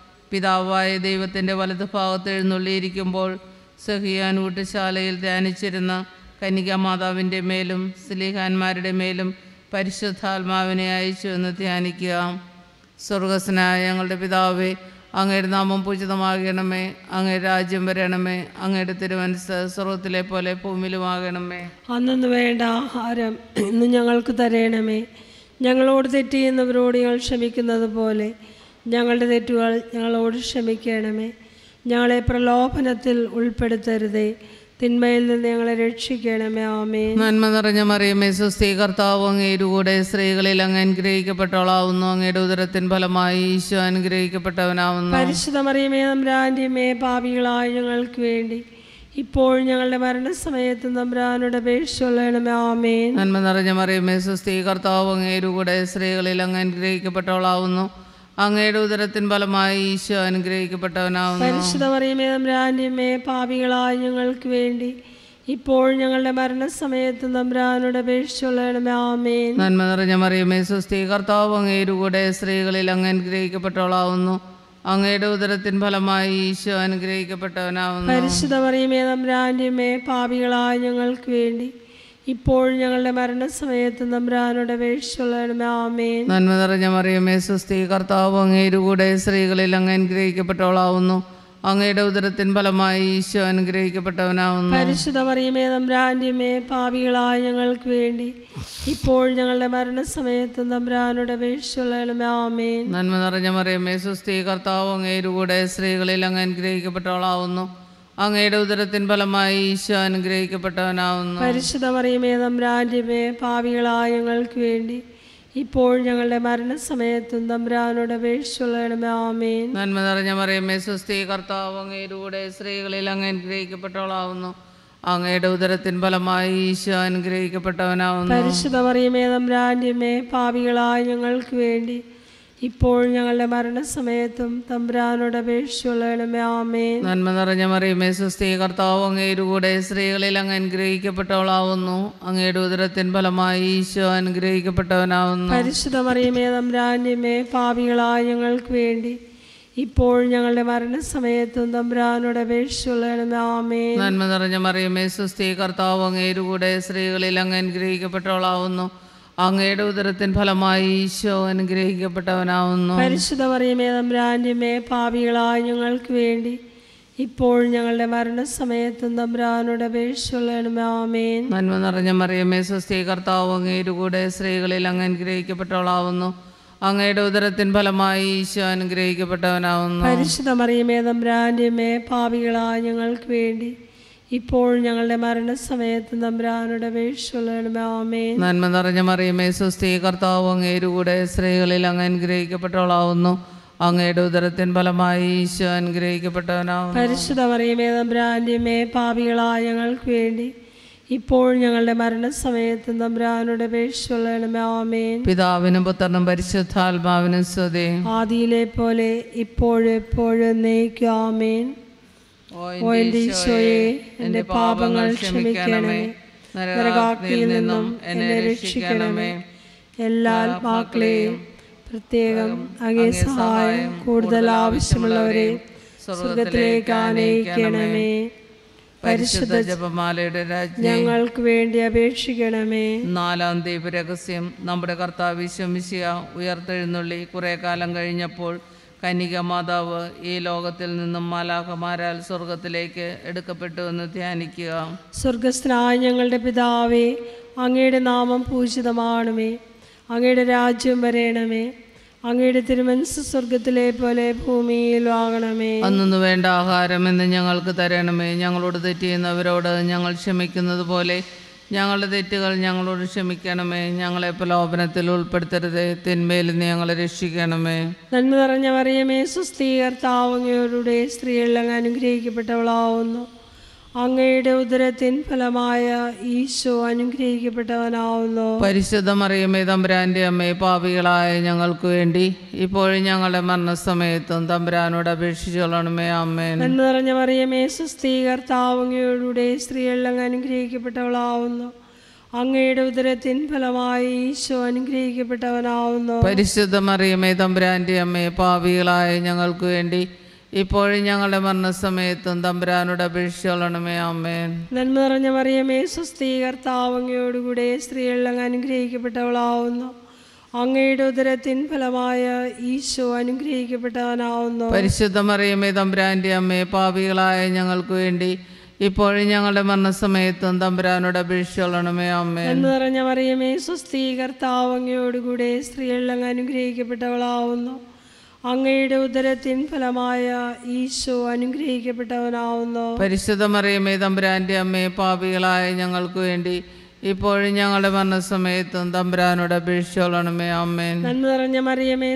പിതാവായ ദൈവത്തിൻ്റെ വലതുഭാഗത്ത് എഴുന്നള്ളിയിരിക്കുമ്പോൾ സഹിയാൻ ഊട്ടുശാലയിൽ ധ്യാനിച്ചിരുന്ന കന്യക മാതാവിൻ്റെ മേലും സ്ലീഹാന്മാരുടെ മേലും പരിശുദ്ധാത്മാവിനെ അയച്ചു എന്ന് ധ്യാനിക്കുക സ്വർഗസ്നായ ഞങ്ങളുടെ പിതാവേ അങ്ങയുടെ നാമം പൂജിതമാകണമേ അങ്ങയുടെ രാജ്യം വരണമേ അങ്ങയുടെ തിരുവനസ് സ്വർഗത്തിലെ പോലെ ഭൂമിയിലുമാകണമേ അന്നു വേണ്ട ആഹാരം ഇന്ന് ഞങ്ങൾക്ക് തരയണമേ ഞങ്ങളോട് തെറ്റ് ചെയ്യുന്നവരോട് ഞങ്ങൾ ക്ഷമിക്കുന്നത് പോലെ ഞങ്ങളുടെ തെറ്റുകൾ ഞങ്ങളോട് ക്ഷമിക്കണമേ ഞങ്ങളെ പ്രലോഭനത്തിൽ ഉൾപ്പെടുത്തരുതേ തിന്മയിൽ നിന്ന് ഞങ്ങളെ രക്ഷിക്കണമേ ആമേ നന്മ നിറഞ്ഞ മറിയമേ സുസ്ഥീ കർത്താവ് അങ്ങേരുകൂടെ സ്ത്രീകളിൽ അങ്ങ് അനുഗ്രഹിക്കപ്പെട്ടവളാവുന്നു അങ്ങയുടെ ഉദരത്തിൻ ഫലമായി ഈശോ അനുഗ്രഹിക്കപ്പെട്ടവനാവുന്നു പരിശുദ്ധ മറിയമേ നമ്പ്രാൻ്റെമേ പാപികളായ ഞങ്ങൾക്ക് വേണ്ടി ഇപ്പോൾ ഞങ്ങളുടെ മരണസമയത്ത് നമ്പ്രാനോട് അപേക്ഷിച്ചുള്ളണമേ ആമേൻ നന്മ നിറഞ്ഞ മറിയമേ സുസ്ഥീ കർത്താവ് അങ്ങേരുകൂടെ സ്ത്രീകളിൽ അങ്ങ് അനുഗ്രഹിക്കപ്പെട്ടവളാവുന്നു അങ്ങയുടെ ഉദരത്തിൻ ഫലമായി ഈശോ അനുഗ്രഹിക്കപ്പെട്ടവനാവുന്നു പരിശുദ്ധ മറിയമേ നമ്പ്രാൻ്റെമേ പാപികളായ ഞങ്ങൾക്ക് വേണ്ടി ഇപ്പോൾ ഞങ്ങളുടെ മരണസമയത്ത് നമ്പ്രാനോട് അപേക്ഷിച്ചുള്ളണമേ ആമേൻ നന്മ നിറഞ്ഞ മറിയമേ സുസ്ഥീ കർത്താവ് അങ്ങേരുകൂടെ സ്ത്രീകളിൽ അങ്ങ് അനുഗ്രഹിക്കപ്പെട്ടവളാവുന്നു അങ്ങയുടെ ഉദരത്തിൻ ഫലമായി ഈശോ അനുഗ്രഹിക്കപ്പെട്ടവനാവുന്നു പരിശുദ്ധ മറിയമേ നമ്പ്രാൻ്റെമേ പാപികളായ ഞങ്ങൾക്ക് വേണ്ടി ഇപ്പോൾ ഞങ്ങളുടെ മരണസമയത്ത് നമ്പ്രാനോട് അപേക്ഷിച്ചുള്ളണമേ ആമേൻ നന്മ നിറഞ്ഞ മറിയമേ സുസ്ഥി കർത്താവ് അങ്ങേരുകൂടെ സ്ത്രീകളിൽ അങ്ങ് അനുഗ്രഹിക്കപ്പെട്ടവളാവുന്നു അങ്ങയുടെ ഉദരത്തിൻ ഫലമായി ഈശോ അനുഗ്രഹിക്കപ്പെട്ടവനാവുന്നു പരിശുദ്ധ മറിയമേ നമ്പ്രാൻ്റെമേ പാപികളായ ഞങ്ങൾക്ക് വേണ്ടി ഇപ്പോൾ ഞങ്ങളുടെ മരണസമയത്ത് നമ്പ്രാനോട് അപേക്ഷിച്ചുള്ളണമേ ആമേൻ നന്മ നിറഞ്ഞ മറിയമേ സുസ്ഥി കർത്താവ് അങ്ങേരുകൂടെ സ്ത്രീകളിൽ അങ്ങ് അനുഗ്രഹിക്കപ്പെട്ടവളാവുന്നു അങ്ങയുടെ ഉദരത്തിൻ ഫലമായി ഈശോ അനുഗ്രഹിക്കപ്പെട്ടവനാവുന്നു പരിശുദ്ധ മറിയമേ നമ്പ്രാൻ്റെമേ പാപികളായ ഞങ്ങൾക്ക് വേണ്ടി ഇപ്പോൾ ഞങ്ങളുടെ മരണസമയത്തും തമ്പുരാനോട് അപേക്ഷിച്ചുള്ളണമേ ആമേൻ നന്മ നിറഞ്ഞ മറിയമ്മേ സ്വസ്തി കർത്താവ് അങ്ങയുടെ കൂടെ സ്ത്രീകളിൽ അങ്ങ് അനുഗ്രഹിക്കപ്പെട്ടവളാവുന്നു അങ്ങയുടെ ഉദരത്തിൻ ഫലമായി ഈശോ അനുഗ്രഹിക്കപ്പെട്ടവനാവുന്നു പരിശുദ്ധ മറിയമേ തമ്പുരാൻ്റെമേ പാപികളായ ഞങ്ങൾക്ക് വേണ്ടി ഇപ്പോൾ ഞങ്ങളുടെ മരണസമയത്തും തമ്പുരാനോട് അപേക്ഷിച്ചുള്ളണമേ ആമേൻ നന്മ നിറഞ്ഞ മറിയമ്മേ സ്വസ്തി കർത്താവ് അങ്ങയുടെ കൂടെ സ്ത്രീകളിൽ അങ്ങ് അനുഗ്രഹിക്കപ്പെട്ടവളാവുന്നു അങ്ങയുടെ ഉദരത്തിൻ ഫലമായി ഈശോ അനുഗ്രഹിക്കപ്പെട്ടവനാവുന്നു പരിശുദ്ധ മറിയമേ തമ്പുരാൻ്റെമേ പാപികളായ ഞങ്ങൾക്ക് വേണ്ടി ഇപ്പോൾ ഞങ്ങളുടെ മരണസമയത്തും തമ്പുരാനോട് അപേക്ഷിച്ചുള്ളണമേ ആമേൻ നന്മ നിറഞ്ഞ മറിയമ്മേ സ്വസ്തി കർത്താവ് അങ്ങയുടെ കൂടെ സ്ത്രീകളിൽ അങ്ങ് അനുഗ്രഹിക്കപ്പെട്ടവളാവുന്നു അങ്ങയുടെ ഉദരത്തിൻ ഫലമായി ഈശോ അനുഗ്രഹിക്കപ്പെട്ടവനാവുന്നു പരിശുദ്ധ മറിയമേ തമ്പുരാൻ്റെമേ പാപികളായ ഞങ്ങൾക്ക് വേണ്ടി ഇപ്പോൾ ഞങ്ങളുടെ മരണസമയത്തും തമ്പുരാനോട് അപേക്ഷിച്ചുള്ളണമേ ആമേൻ നന്മ നിറഞ്ഞ മറിയമ്മേ സ്വസ്തി കർത്താവ് അങ്ങയുടെ കൂടെ സ്ത്രീകളിൽ അങ്ങ് അനുഗ്രഹിക്കപ്പെട്ടവളാവുന്നു അങ്ങയുടെ ഉദരത്തിൻ ഫലമായി ഈശോ അനുഗ്രഹിക്കപ്പെട്ടവനാവുന്നു പരിശുദ്ധ മറിയമേ തമ്പുരാൻ്റെമേ പാപികളായ ഞങ്ങൾക്ക് വേണ്ടി ഇപ്പോൾ ഞങ്ങളുടെ മരണസമയത്തും തമ്പുരാനോട് അപേക്ഷിച്ചുള്ളണമേ ആമേൻ നന്മ നിറഞ്ഞ മറിയമ്മേ സ്വസ്തി കർത്താവ് അങ്ങയുടെ കൂടെ സ്ത്രീകളിൽ അങ്ങ് അനുഗ്രഹിക്കപ്പെട്ടവളാവുന്നു അങ്ങയുടെ ഉദരത്തിൻ ഫലമായി ഈശോ അനുഗ്രഹിക്കപ്പെട്ടവനാവുന്നു പരിശുദ്ധ മറിയമേ തമ്പുരാൻ്റെമേ പാപികളായ ഞങ്ങൾക്ക് വേണ്ടി ഇപ്പോൾ ഞങ്ങളുടെ മരണസമയത്തും തമ്പുരാനോട് അപേക്ഷിച്ചുള്ളണമേ ആമേൻ പിതാവിനും പുത്രനും പരിശുദ്ധാത്മാവിനും സ്തുതി ആദിയിലെ പോലെ ഇപ്പോഴും എപ്പോഴും നയിക്കും ആമേൻ ഓ എൻ്റെ ഈശോയെ എൻ്റെ പാപങ്ങൾ ക്ഷമിക്കണമേ നരകാഗ്നിയിൽ നിന്നും എന്നെ രക്ഷിക്കണമേ എല്ലാ ആത്മാക്കളെയും പ്രത്യേകം അങ്ങേ സഹായം കൂടുതൽ ആവശ്യമുള്ളവരെ സ്വർഗത്തിലേക്ക് ആനയിക്കണമേ പരിശുദ്ധ ജപമാലയുടെ രാജ്ഞി ഞങ്ങൾക്ക് വേണ്ടി അപേക്ഷിക്കണമേ നാലാം ദീപ രഹസ്യം നമ്മുടെ കർത്താവ് വിശ്വമിശിയ ഉയർത്തെഴുന്നള്ളി കുറെ കാലം കഴിഞ്ഞപ്പോൾ കന്യക മാതാവ് ഈ ലോകത്തിൽ നിന്നും മാലാഖമാരാൽ സ്വർഗത്തിലേക്ക് എടുക്കപ്പെട്ടു എന്ന് ധ്യാനിക്കുക സ്വർഗസ്ഥനായ ഞങ്ങളുടെ പിതാവേ അങ്ങയുടെ നാമം പൂജിതമാണമേ അങ്ങയുടെ രാജ്യം വരേണമേ അങ്ങയുടെ തിരുമനസ് സ്വർഗത്തിലെ പോലെ ഭൂമിയിൽ വാങ്ങണമേ അന്നു വേണ്ട ആഹാരം എന്ന് ഞങ്ങൾക്ക് തരണമേ ഞങ്ങളോട് തെറ്റ് ചെയ്യുന്നവരോട് ഞങ്ങൾ ക്ഷമിക്കുന്നത് പോലെ ഞങ്ങളുടെ തെറ്റുകൾ ഞങ്ങളോട് ക്ഷമിക്കണമേ ഞങ്ങളെ പ്രലോഭനത്തിൽ ഉൾപ്പെടുത്തരുത് തിന്മയിൽ നിന്ന് ഞങ്ങളെ രക്ഷിക്കണമേ നന്മ നിറഞ്ഞ മറിയമേ സുസ്ഥീകർത്താവങ്ങയോടുടെ സ്ത്രീകളിൽ അങ്ങ് അനുഗ്രഹിക്കപ്പെട്ടവളാവുന്നു അങ്ങയുടെ ഉദരത്തിൻ ഫലമായ ഈശോ അനുഗ്രഹിക്കപ്പെട്ടവനാവുന്നു പരിശുദ്ധ മറിയമേ തമ്പുരാൻ്റെ അമ്മേ പാപികളായ ഞങ്ങൾക്ക് വേണ്ടി ഇപ്പോഴും ഞങ്ങളുടെ മരണസമയത്തും തമ്പുരാനോട് അപേക്ഷിച്ചോളണമേ അമ്മേൻ നന്മ നിറഞ്ഞ മറിയമേ സുസ്ഥീകർത്താവങ്ങയോടുടെ സ്ത്രീകളിൽ അങ്ങ് അനുഗ്രഹിക്കപ്പെട്ടവളാവുന്നു അങ്ങയുടെ ഉദരത്തിൻ ഫലമായി ഈശോ അനുഗ്രഹിക്കപ്പെട്ടവനാവുന്നു പരിശുദ്ധ മറിയമേ തമ്പുരാൻ്റെ അമ്മേ പാപികളായ ഞങ്ങൾക്ക് വേണ്ടി ഇപ്പോഴും ഞങ്ങളുടെ മരണസമയത്തും തമ്പുരാനോട് അപേക്ഷിച്ചോളണമേ അമ്മേൻ നന്മ നിറഞ്ഞ മറിയമേ സുസ്ഥീകർത്താവങ്ങയോടുകൂടെ സ്ത്രീകളിൽ അങ്ങ് അനുഗ്രഹിക്കപ്പെട്ടവളാവുന്നു അങ്ങയുടെ ഉദരത്തിൻ ഫലമായ ഈശോ അനുഗ്രഹിക്കപ്പെട്ടവനാവുന്നു പരിശുദ്ധ മറിയമേ തമ്പുരാൻ്റെ അമ്മേ പാപികളായ ഞങ്ങൾക്ക് വേണ്ടി ഇപ്പോഴും ഞങ്ങളുടെ മരണസമയത്തും തമ്പുരാനോട് അപേക്ഷിച്ചോളണമേ അമ്മേൻ നന്മ നിറഞ്ഞ മറിയമേ സുസ്ഥീകർത്താവങ്ങയോടുകൂടെ സ്ത്രീകളിൽ അങ്ങ് അനുഗ്രഹിക്കപ്പെട്ടവളാവുന്നു അങ്ങയുടെ ഉദരത്തിൻ ഫലമായ ഈശോ അനുഗ്രഹിക്കപ്പെട്ടവനാവുന്നു പരിശുദ്ധ മറിയമേ തമ്പുരാൻ്റെ അമ്മേ പാപികളായ ഞങ്ങൾക്ക് വേണ്ടി ഇപ്പോഴും ഞങ്ങളുടെ മരണസമയത്തും തമ്പുരാനോട് അപേക്ഷിച്ചോളണമേ അമ്മേൻ നന്മ നിറഞ്ഞ മറിയമേ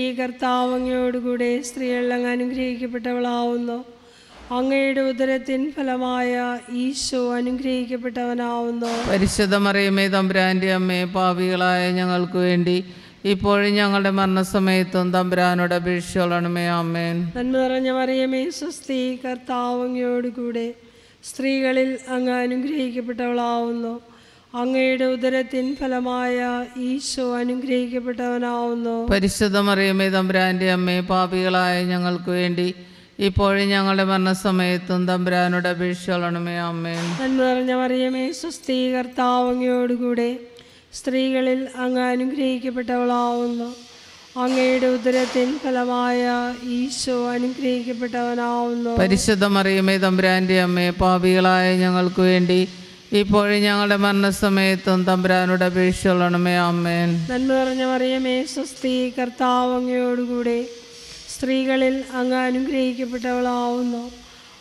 സുസ്ഥീകർത്താവങ്ങയോടുകൂടെ സ്ത്രീകളിൽ അങ്ങ് അനുഗ്രഹിക്കപ്പെട്ടവളാവുന്നു അങ്ങയുടെ ഉദരത്തിൻ ഫലമായ ഈശോ അനുഗ്രഹിക്കപ്പെട്ടവനാവുന്നു പരിശുദ്ധ മറിയമേ തമ്പുരാൻ്റെ അമ്മേ പാപികളായ ഞങ്ങൾക്ക് വേണ്ടി ഇപ്പോഴും ഞങ്ങളുടെ മരണസമയത്തും തമ്പുരാനോട് അപേക്ഷിച്ചോളണമേ അമ്മേൻ നന്മ നിറഞ്ഞ മറിയമേ സ്വസ്തി കർത്താവങ്ങയോടുകൂടെ സ്ത്രീകളിൽ അങ്ങ് അനുഗ്രഹിക്കപ്പെട്ടവളാവുന്നു അങ്ങയുടെ ഉദരത്തിൻ ഫലമായ ഈശോ അനുഗ്രഹിക്കപ്പെട്ടവനാവുന്നു പരിശുദ്ധ മറിയമേ തമ്പുരാൻ്റെ അമ്മേ പാപികളായ ഞങ്ങൾക്ക് വേണ്ടി ഇപ്പോഴും ഞങ്ങളുടെ മരണസമയത്തും തമ്പുരാനോട് അപേക്ഷിച്ചോളണമേ അമ്മേൻ നന്മ നിറഞ്ഞ മറിയമേ സ്വസ്തി കർത്താവങ്ങയോടുകൂടെ സ്ത്രീകളിൽ അങ്ങ് അനുഗ്രഹിക്കപ്പെട്ടവളാവുന്നു അങ്ങയുടെ ഉദരത്തിൻ ഫലമായ ഈശോ അനുഗ്രഹിക്കപ്പെട്ടവനാവുന്നു പരിശുദ്ധ മറിയമേ തമ്പുരാൻ്റെ അമ്മേ പാപികളായ ഞങ്ങൾക്ക് വേണ്ടി ഇപ്പോഴും ഞങ്ങളുടെ മരണസമയത്തും തമ്പുരാനോട് അപേക്ഷിച്ചോളണമേ അമ്മേൻ നന്മ നിറഞ്ഞ മറിയമേ സ്വസ്തി കർത്താവ് അങ്ങയോടുകൂടെ സ്ത്രീകളിൽ അങ്ങ് അനുഗ്രഹിക്കപ്പെട്ടവളാവുന്നു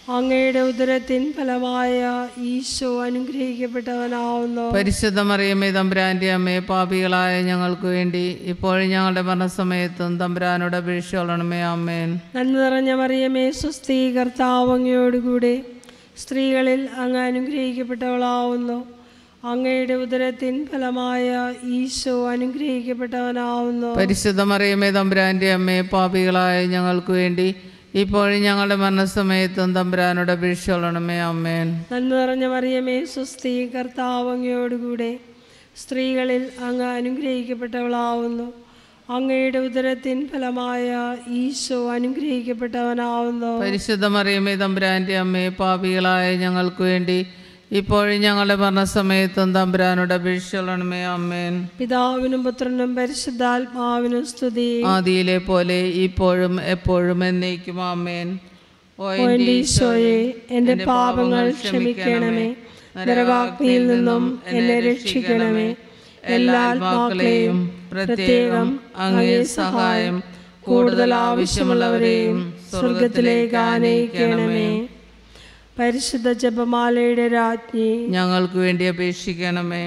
അങ്ങയുടെ ഉദരത്തിൻ ഫലമായ ഈശോ അനുഗ്രഹിക്കപ്പെട്ടവനാവുന്നു പരിശുദ്ധ മറിയമ്മേ തമ്പുരാൻ്റെ അമ്മേ പാപികളായ ഞങ്ങൾക്ക് വേണ്ടി ഇപ്പോഴും ഞങ്ങളുടെ മരണസമയത്തും തമ്പുരാനോട് അപേക്ഷ കൊള്ളണമേ അമ്മേൻ നന്മ നിറഞ്ഞ മറിയമേ സ്വസ്തി കർത്താവ് അങ്ങയോടുകൂടെ സ്ത്രീകളിൽ അങ്ങ് അനുഗ്രഹിക്കപ്പെട്ടവളാവുന്നു അങ്ങയുടെ ഉദരത്തിൻ ഫലമായ ഈശോ അനുഗ്രഹിക്കപ്പെട്ടവനാവുന്നു പരിശുദ്ധ മറിയമ്മേ തമ്പുരാൻ്റെ അമ്മേ പാപികളായ ഞങ്ങൾക്ക് വേണ്ടി ഇപ്പോഴും ഞങ്ങളുടെ മരണസമയത്തും തമ്പുരാനോട് അപേക്ഷ കൊള്ളണമേ അമ്മേൻ നന്മ നിറഞ്ഞ മറിയമേ സ്വസ്തി കർത്താവ് അങ്ങയോടുകൂടെ സ്ത്രീകളിൽ അങ്ങ് അനുഗ്രഹിക്കപ്പെട്ടവളാവുന്നു അങ്ങയുടെ ഉദരത്തിൻ ഫലമായ ഈശോ അനുഗ്രഹിക്കപ്പെട്ടവനാവുന്നു പരിശുദ്ധ മറിയമ്മേ തമ്പുരാൻ്റെ അമ്മേ പാപികളായ ഞങ്ങൾക്ക് വേണ്ടി ഇപ്പോഴും ഞങ്ങളുടെ മരണസമയത്തും തമ്പുരാനോട് അപേക്ഷ കൊള്ളണമേ അമ്മേൻ പിതാവിനും പുത്രനും പരിശുദ്ധാത്മാവിനും സ്തുതി ആദിയിലെ പോലെ ഇപ്പോഴും എപ്പോഴും എന്നേക്കും ആമേൻ ഓ ഓ എൻ്റെ ഈശോയെ എൻ്റെ പാപങ്ങൾ ക്ഷമിക്കണമേ നരകാഗ്നിയിൽ നിന്നും എന്നെ രക്ഷിക്കണമേ എല്ലാ ആത്മാക്കളെയും പ്രത്യേകം അങ്ങേ സഹായം കൂടുതൽ ആവശ്യമുള്ളവരെയും സ്വർഗത്തിലേക്ക് ആനയിക്കണമേ പരിശുദ്ധ ജപമാലയുടെ രാജ്ഞി ഞങ്ങൾക്ക് വേണ്ടി അപേക്ഷിക്കണമേ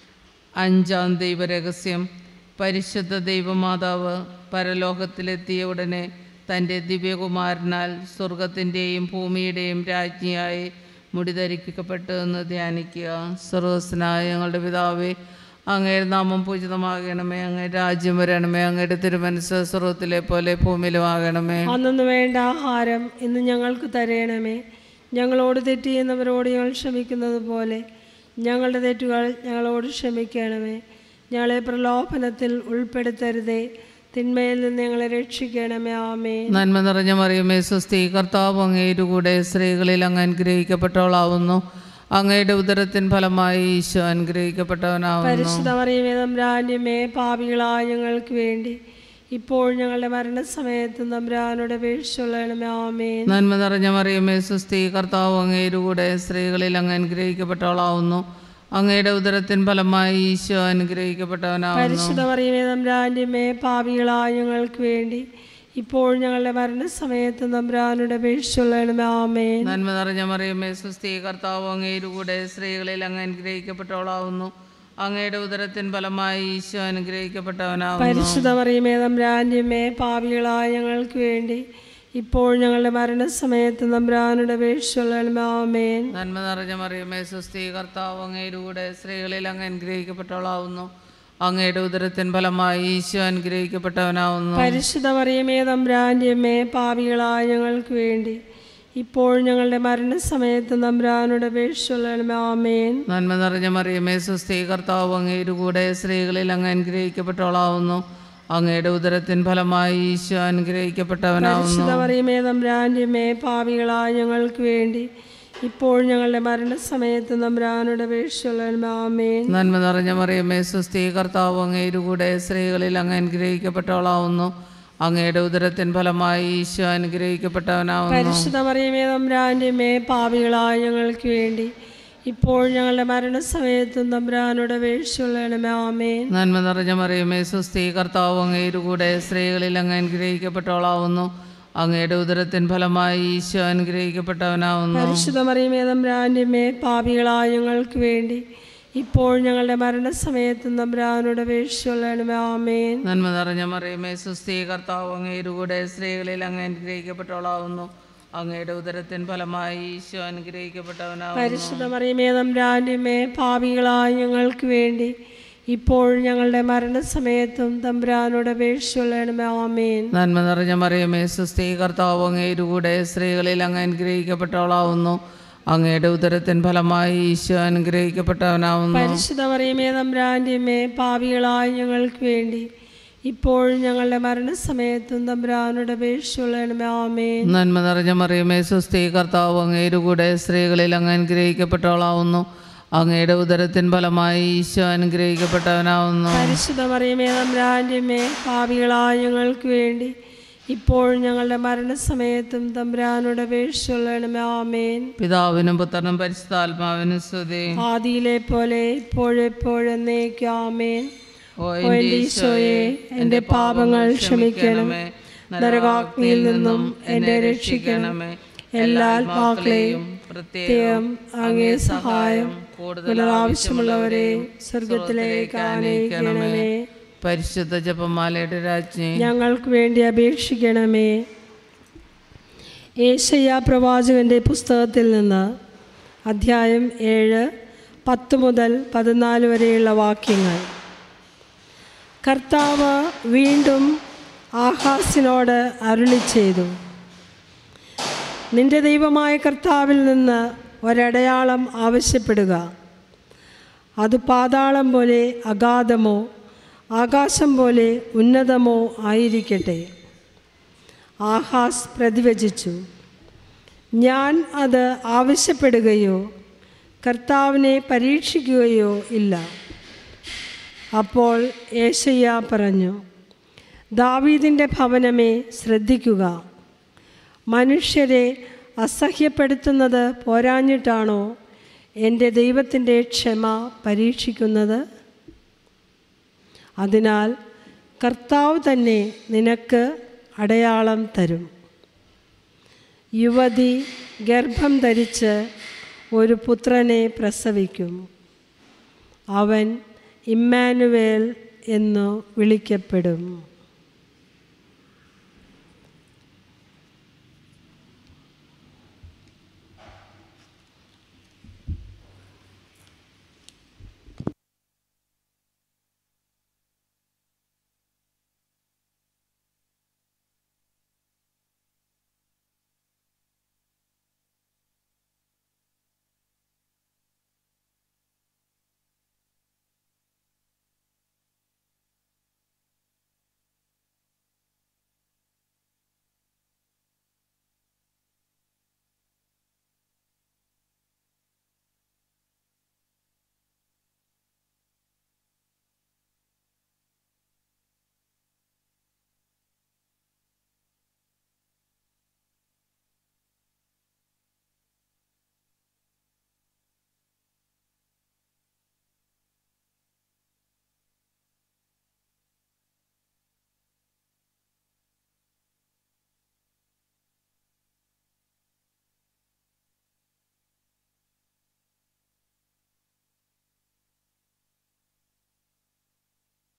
അഞ്ചാം ദൈവരഹസ്യം പരിശുദ്ധ ദൈവമാതാവ് പരലോകത്തിലെത്തിയ ഉടനെ തൻ്റെ ദിവ്യകുമാരനാൽ സ്വർഗത്തിൻ്റെയും ഭൂമിയുടെയും രാജ്ഞിയായി മുടിധരിക്കപ്പെട്ടു എന്ന് ധ്യാനിക്കുക സർവസ്നായ ഞങ്ങളുടെ പിതാവേ അങ്ങയുടെ നാമം പൂജിതമാകണമേ അങ്ങയുടെ രാജ്യം വരണമേ അങ്ങയുടെ തിരുമനസ് സ്വർഗത്തിലെ പോലെ ഭൂമിയിലും ആകണമേ അന്നു വേണ്ട ആഹാരം ഇന്ന് ഞങ്ങൾക്ക് തരയണമേ ഞങ്ങളോട് തെറ്റ് ചെയ്യുന്നവരോട് ഞങ്ങൾ ക്ഷമിക്കുന്നത് പോലെ ഞങ്ങളുടെ തെറ്റുകൾ ഞങ്ങളോട് ക്ഷമിക്കണമേ ഞങ്ങളെ പ്രലോഭനത്തിൽ ഉൾപ്പെടുത്തരുതേ തിന്മയിൽ നിന്ന് ഞങ്ങളെ രക്ഷിക്കണമേ ആമേ നന്മ നിറഞ്ഞ മറിയമേ സ്വസ്തി കർത്താവ് അങ്ങയുടെ കൂടെ സ്ത്രീകളിൽ അങ്ങ് അനുഗ്രഹിക്കപ്പെട്ടവളാവുന്നു അങ്ങയുടെ ഉദരത്തിൻ ഫലമായി ഈശോ അനുഗ്രഹിക്കപ്പെട്ടവനാവുന്നു പരിശുദ്ധ മറിയമേ രാജ്യമേ പാപികളായ ഞങ്ങൾക്ക് വേണ്ടി ഇപ്പോൾ ഞങ്ങളുടെ മരണസമയത്ത് തമ്പ്രാനോട് അപേക്ഷിച്ചുള്ളണമേ ആമേൻ നന്മ നിറഞ്ഞ മറിയമേ സ്വസ്തി കർത്താവ് അങ്ങയുടെ കൂടെ സ്ത്രീകളിൽ അങ്ങ് അനുഗ്രഹിക്കപ്പെട്ടവളാവുന്നു അങ്ങയുടെ ഉദരത്തിൻ ഫലമായി ഈശോ അനുഗ്രഹിക്കപ്പെട്ടവനാവുന്നു പരിശുദ്ധ മറിയമേ തമ്പ്രാൻ്റെമേ പാപികളായ ഞങ്ങൾക്ക് വേണ്ടി ഇപ്പോൾ ഞങ്ങളുടെ മരണസമയത്ത് തമ്പ്രാനോട് അപേക്ഷിച്ചുള്ളണമേ ആമേൻ നന്മ നിറഞ്ഞ മറിയമേ സ്വസ്തി കർത്താവ് അങ്ങയുടെ കൂടെ സ്ത്രീകളിൽ അങ്ങ് അനുഗ്രഹിക്കപ്പെട്ടവളാവുന്നു അങ്ങയുടെ ഉദരത്തിൻ ഫലമായി ഈശോ അനുഗ്രഹിക്കപ്പെട്ടവനാവുന്നു പരിശുദ്ധ മറിയമേ തമ്പ്രാൻ്റെമേ പാപികളായ ഞങ്ങൾക്ക് വേണ്ടി ഇപ്പോൾ ഞങ്ങളുടെ മരണസമയത്ത് തമ്പ്രാനോട് അപേക്ഷിച്ചുള്ളണമേ ആമേൻ നന്മ നിറഞ്ഞ മറിയമേ സ്വസ്തി കർത്താവ് അങ്ങയുടെ കൂടെ സ്ത്രീകളിൽ അങ്ങ് അനുഗ്രഹിക്കപ്പെട്ടവളാവുന്നു അങ്ങയുടെ ഉദരത്തിൻ ഫലമായി ഈശോ അനുഗ്രഹിക്കപ്പെട്ടവനാവുന്നു പരിശുദ്ധ മറിയമേ തമ്പ്രാൻ്റെമേ പാപികളായ ഞങ്ങൾക്ക് വേണ്ടി ഇപ്പോൾ ഞങ്ങളുടെ മരണസമയത്ത് തമ്പ്രാനോട് അപേക്ഷിച്ചുള്ളണമേ ആമേൻ നന്മ നിറഞ്ഞ മറിയമേ സ്വസ്തി കർത്താവ് അങ്ങയുടെ കൂടെ സ്ത്രീകളിൽ അങ്ങ് അനുഗ്രഹിക്കപ്പെട്ടവളാവുന്നു അങ്ങയുടെ ഉദരത്തിൻ ഫലമായി ഈശോ അനുഗ്രഹിക്കപ്പെട്ടവനാവുന്നു പരിശുദ്ധ മറിയമേ തമ്പ്രാൻ്റെമേ പാപികളായ ഞങ്ങൾക്ക് വേണ്ടി ഇപ്പോൾ ഞങ്ങളുടെ മരണസമയത്ത് തമ്പ്രാനോട് അപേക്ഷിച്ചുള്ളണമേ ആമേൻ നന്മ നിറഞ്ഞ മറിയമേ സ്വസ്തി കർത്താവ് അങ്ങയുടെ കൂടെ സ്ത്രീകളിൽ അങ്ങ് അനുഗ്രഹിക്കപ്പെട്ടവളാവുന്നു അങ്ങയുടെ ഉദരത്തിൻ ഫലമായി ഈശോ അനുഗ്രഹിക്കപ്പെട്ടവനാവുന്നു പരിശുദ്ധ മറിയമേ തമ്പ്രാൻ്റെമേ പാപികളായ ഞങ്ങൾക്ക് വേണ്ടി ഇപ്പോൾ ഞങ്ങളുടെ മരണസമയത്തും തമ്പ്രാനോട് അപേക്ഷിച്ചുള്ളണമേ ആമേൻ നന്മ നിറഞ്ഞ മറിയമേ സ്വസ്തി കർത്താവ് അങ്ങയുടെ കൂടെ സ്ത്രീകളിൽ അങ്ങ് അനുഗ്രഹിക്കപ്പെട്ടവളാവുന്നു അങ്ങയുടെ ഉദരത്തിൻ ഫലമായി ഈശോ അനുഗ്രഹിക്കപ്പെട്ടവനാവുന്നു പരിശുദ്ധ മറിയമേ തമ്പ്രാൻ്റെമേ പാപികളായ ഞങ്ങൾക്ക് വേണ്ടി ഇപ്പോൾ ഞങ്ങളുടെ മരണസമയത്തും തമ്പ്രാനോട് അപേക്ഷിച്ചുള്ളണമേ ആമേൻ നന്മ നിറഞ്ഞ മറിയമേ സുസ്ഥി കർത്താവ് അങ്ങയുടെ കൂടെ സ്ത്രീകളിൽ അങ്ങ് അനുഗ്രഹിക്കപ്പെട്ടവളാവുന്നു അങ്ങയുടെ ഉദരത്തിൻ ഫലമായി ഈശോ അനുഗ്രഹിക്കപ്പെട്ടവനാവുന്നു പരിശുദ്ധ മറിയമേ തമ്പ്രാൻ്റെമേ പാപികളായ ഞങ്ങൾക്ക് വേണ്ടി ഇപ്പോൾ ഞങ്ങളുടെ മരണസമയത്തും തമ്പ്രാനോട് അപേക്ഷിച്ചുള്ളണമേ ആമേൻ നന്മ നിറഞ്ഞ മറിയമേ സുസ്ഥി കർത്താവ് അങ്ങയുടെ കൂടെ സ്ത്രീകളിൽ അങ്ങ് അനുഗ്രഹിക്കപ്പെട്ടവളാവുന്നു അങ്ങയുടെ ഉദരത്തിൻ ഫലമായി ഈശോ അനുഗ്രഹിക്കപ്പെട്ടവനാവുന്നു പരിശുദ്ധ മറിയമേ തമ്പ്രാൻ്റെമേ പാപികളായ ഞങ്ങൾക്ക് വേണ്ടി ഇപ്പോൾ ഞങ്ങളുടെ മരണസമയത്തും തമ്പ്രാനോട് അപേക്ഷിച്ചുള്ളണമേ ആമേൻ നന്മ നിറഞ്ഞ മറിയമേ സുസ്ഥി കർത്താവ് അങ്ങയുടെ കൂടെ സ്ത്രീകളിൽ അങ്ങ് അനുഗ്രഹിക്കപ്പെട്ടവളാവുന്നു അങ്ങയുടെ ഉദരത്തിൻ ഫലമായി ഈശോ അനുഗ്രഹിക്കപ്പെട്ടവനാവുന്നു പരിശുദ്ധ മറിയമേ തമ്പ്രാൻ്റെമേ പാപികളായ ഞങ്ങൾക്ക് വേണ്ടി ഇപ്പോൾ ഞങ്ങളുടെ മരണസമയത്തും തമ്പ്രാനോട് അപേക്ഷിച്ചുള്ളണമേ ആമേൻ പിതാവിനും പുത്രനും പരിശുദ്ധാത്മാവിനും സ്തുതി ആദിയിലെ പോലെ ഇപ്പോഴെപ്പോഴെന്നേക്കും ആമേൻ ഓ ഓ എൻ്റെ ഈശോയെ എൻ്റെ പാപങ്ങൾ ക്ഷമിക്കണമേ നരകാഗ്നിയിൽ നിന്നും എന്നെ രക്ഷിക്കണമേ എല്ലാ ആത്മാക്കളെയും പ്രത്യേകം അങ്ങേ സഹായം കൂടുതൽ ആവശ്യമുള്ളവരെയും സ്വർഗത്തിലേക്ക് ആനയിക്കണമേ പരിശുദ്ധ ജപമാലയുടെ രാജ്ഞി ഞങ്ങൾക്ക് വേണ്ടി അപേക്ഷിക്കണമേ ഏഷ്യ പ്രവാചകന്റെ പുസ്തകത്തിൽ നിന്ന് അധ്യായം ഏഴ് പത്ത് മുതൽ പതിനാല് വരെയുള്ള വാക്യങ്ങൾ കർത്താവ് വീണ്ടും ആഹാസിനോട് അരുളി ചെയ്തു നിന്റെ ദൈവമായ കർത്താവിൽ നിന്ന് ഒരടയാളം ആവശ്യപ്പെടുക അത് പാതാളം പോലെ അഗാധമോ ആകാശം പോലെ ഉന്നതമോ ആയിരിക്കട്ടെ ആഹാസ് പ്രതിവചിച്ചു ഞാൻ അത് ആവശ്യപ്പെടുകയോ കർത്താവിനെ പരീക്ഷിക്കുകയോ ഇല്ല അപ്പോൾ ഏഷയ്യ പറഞ്ഞു ദാവീദിൻ്റെ ഭവനമേ ശ്രദ്ധിക്കുക മനുഷ്യരെ അസഹ്യപ്പെടുത്തുന്നത് പോരാഞ്ഞിട്ടാണോ എൻ്റെ ദൈവത്തിൻ്റെ ക്ഷമ പരീക്ഷിക്കുന്നത് അതിനാൽ കർത്താവ് തന്നെ നിനക്ക് അടയാളം തരും യുവതി ഗർഭം ധരിച്ച് ഒരു പുത്രനെ പ്രസവിക്കും അവൻ ഇമ്മാനുവേൽ എന്നു വിളിക്കപ്പെടും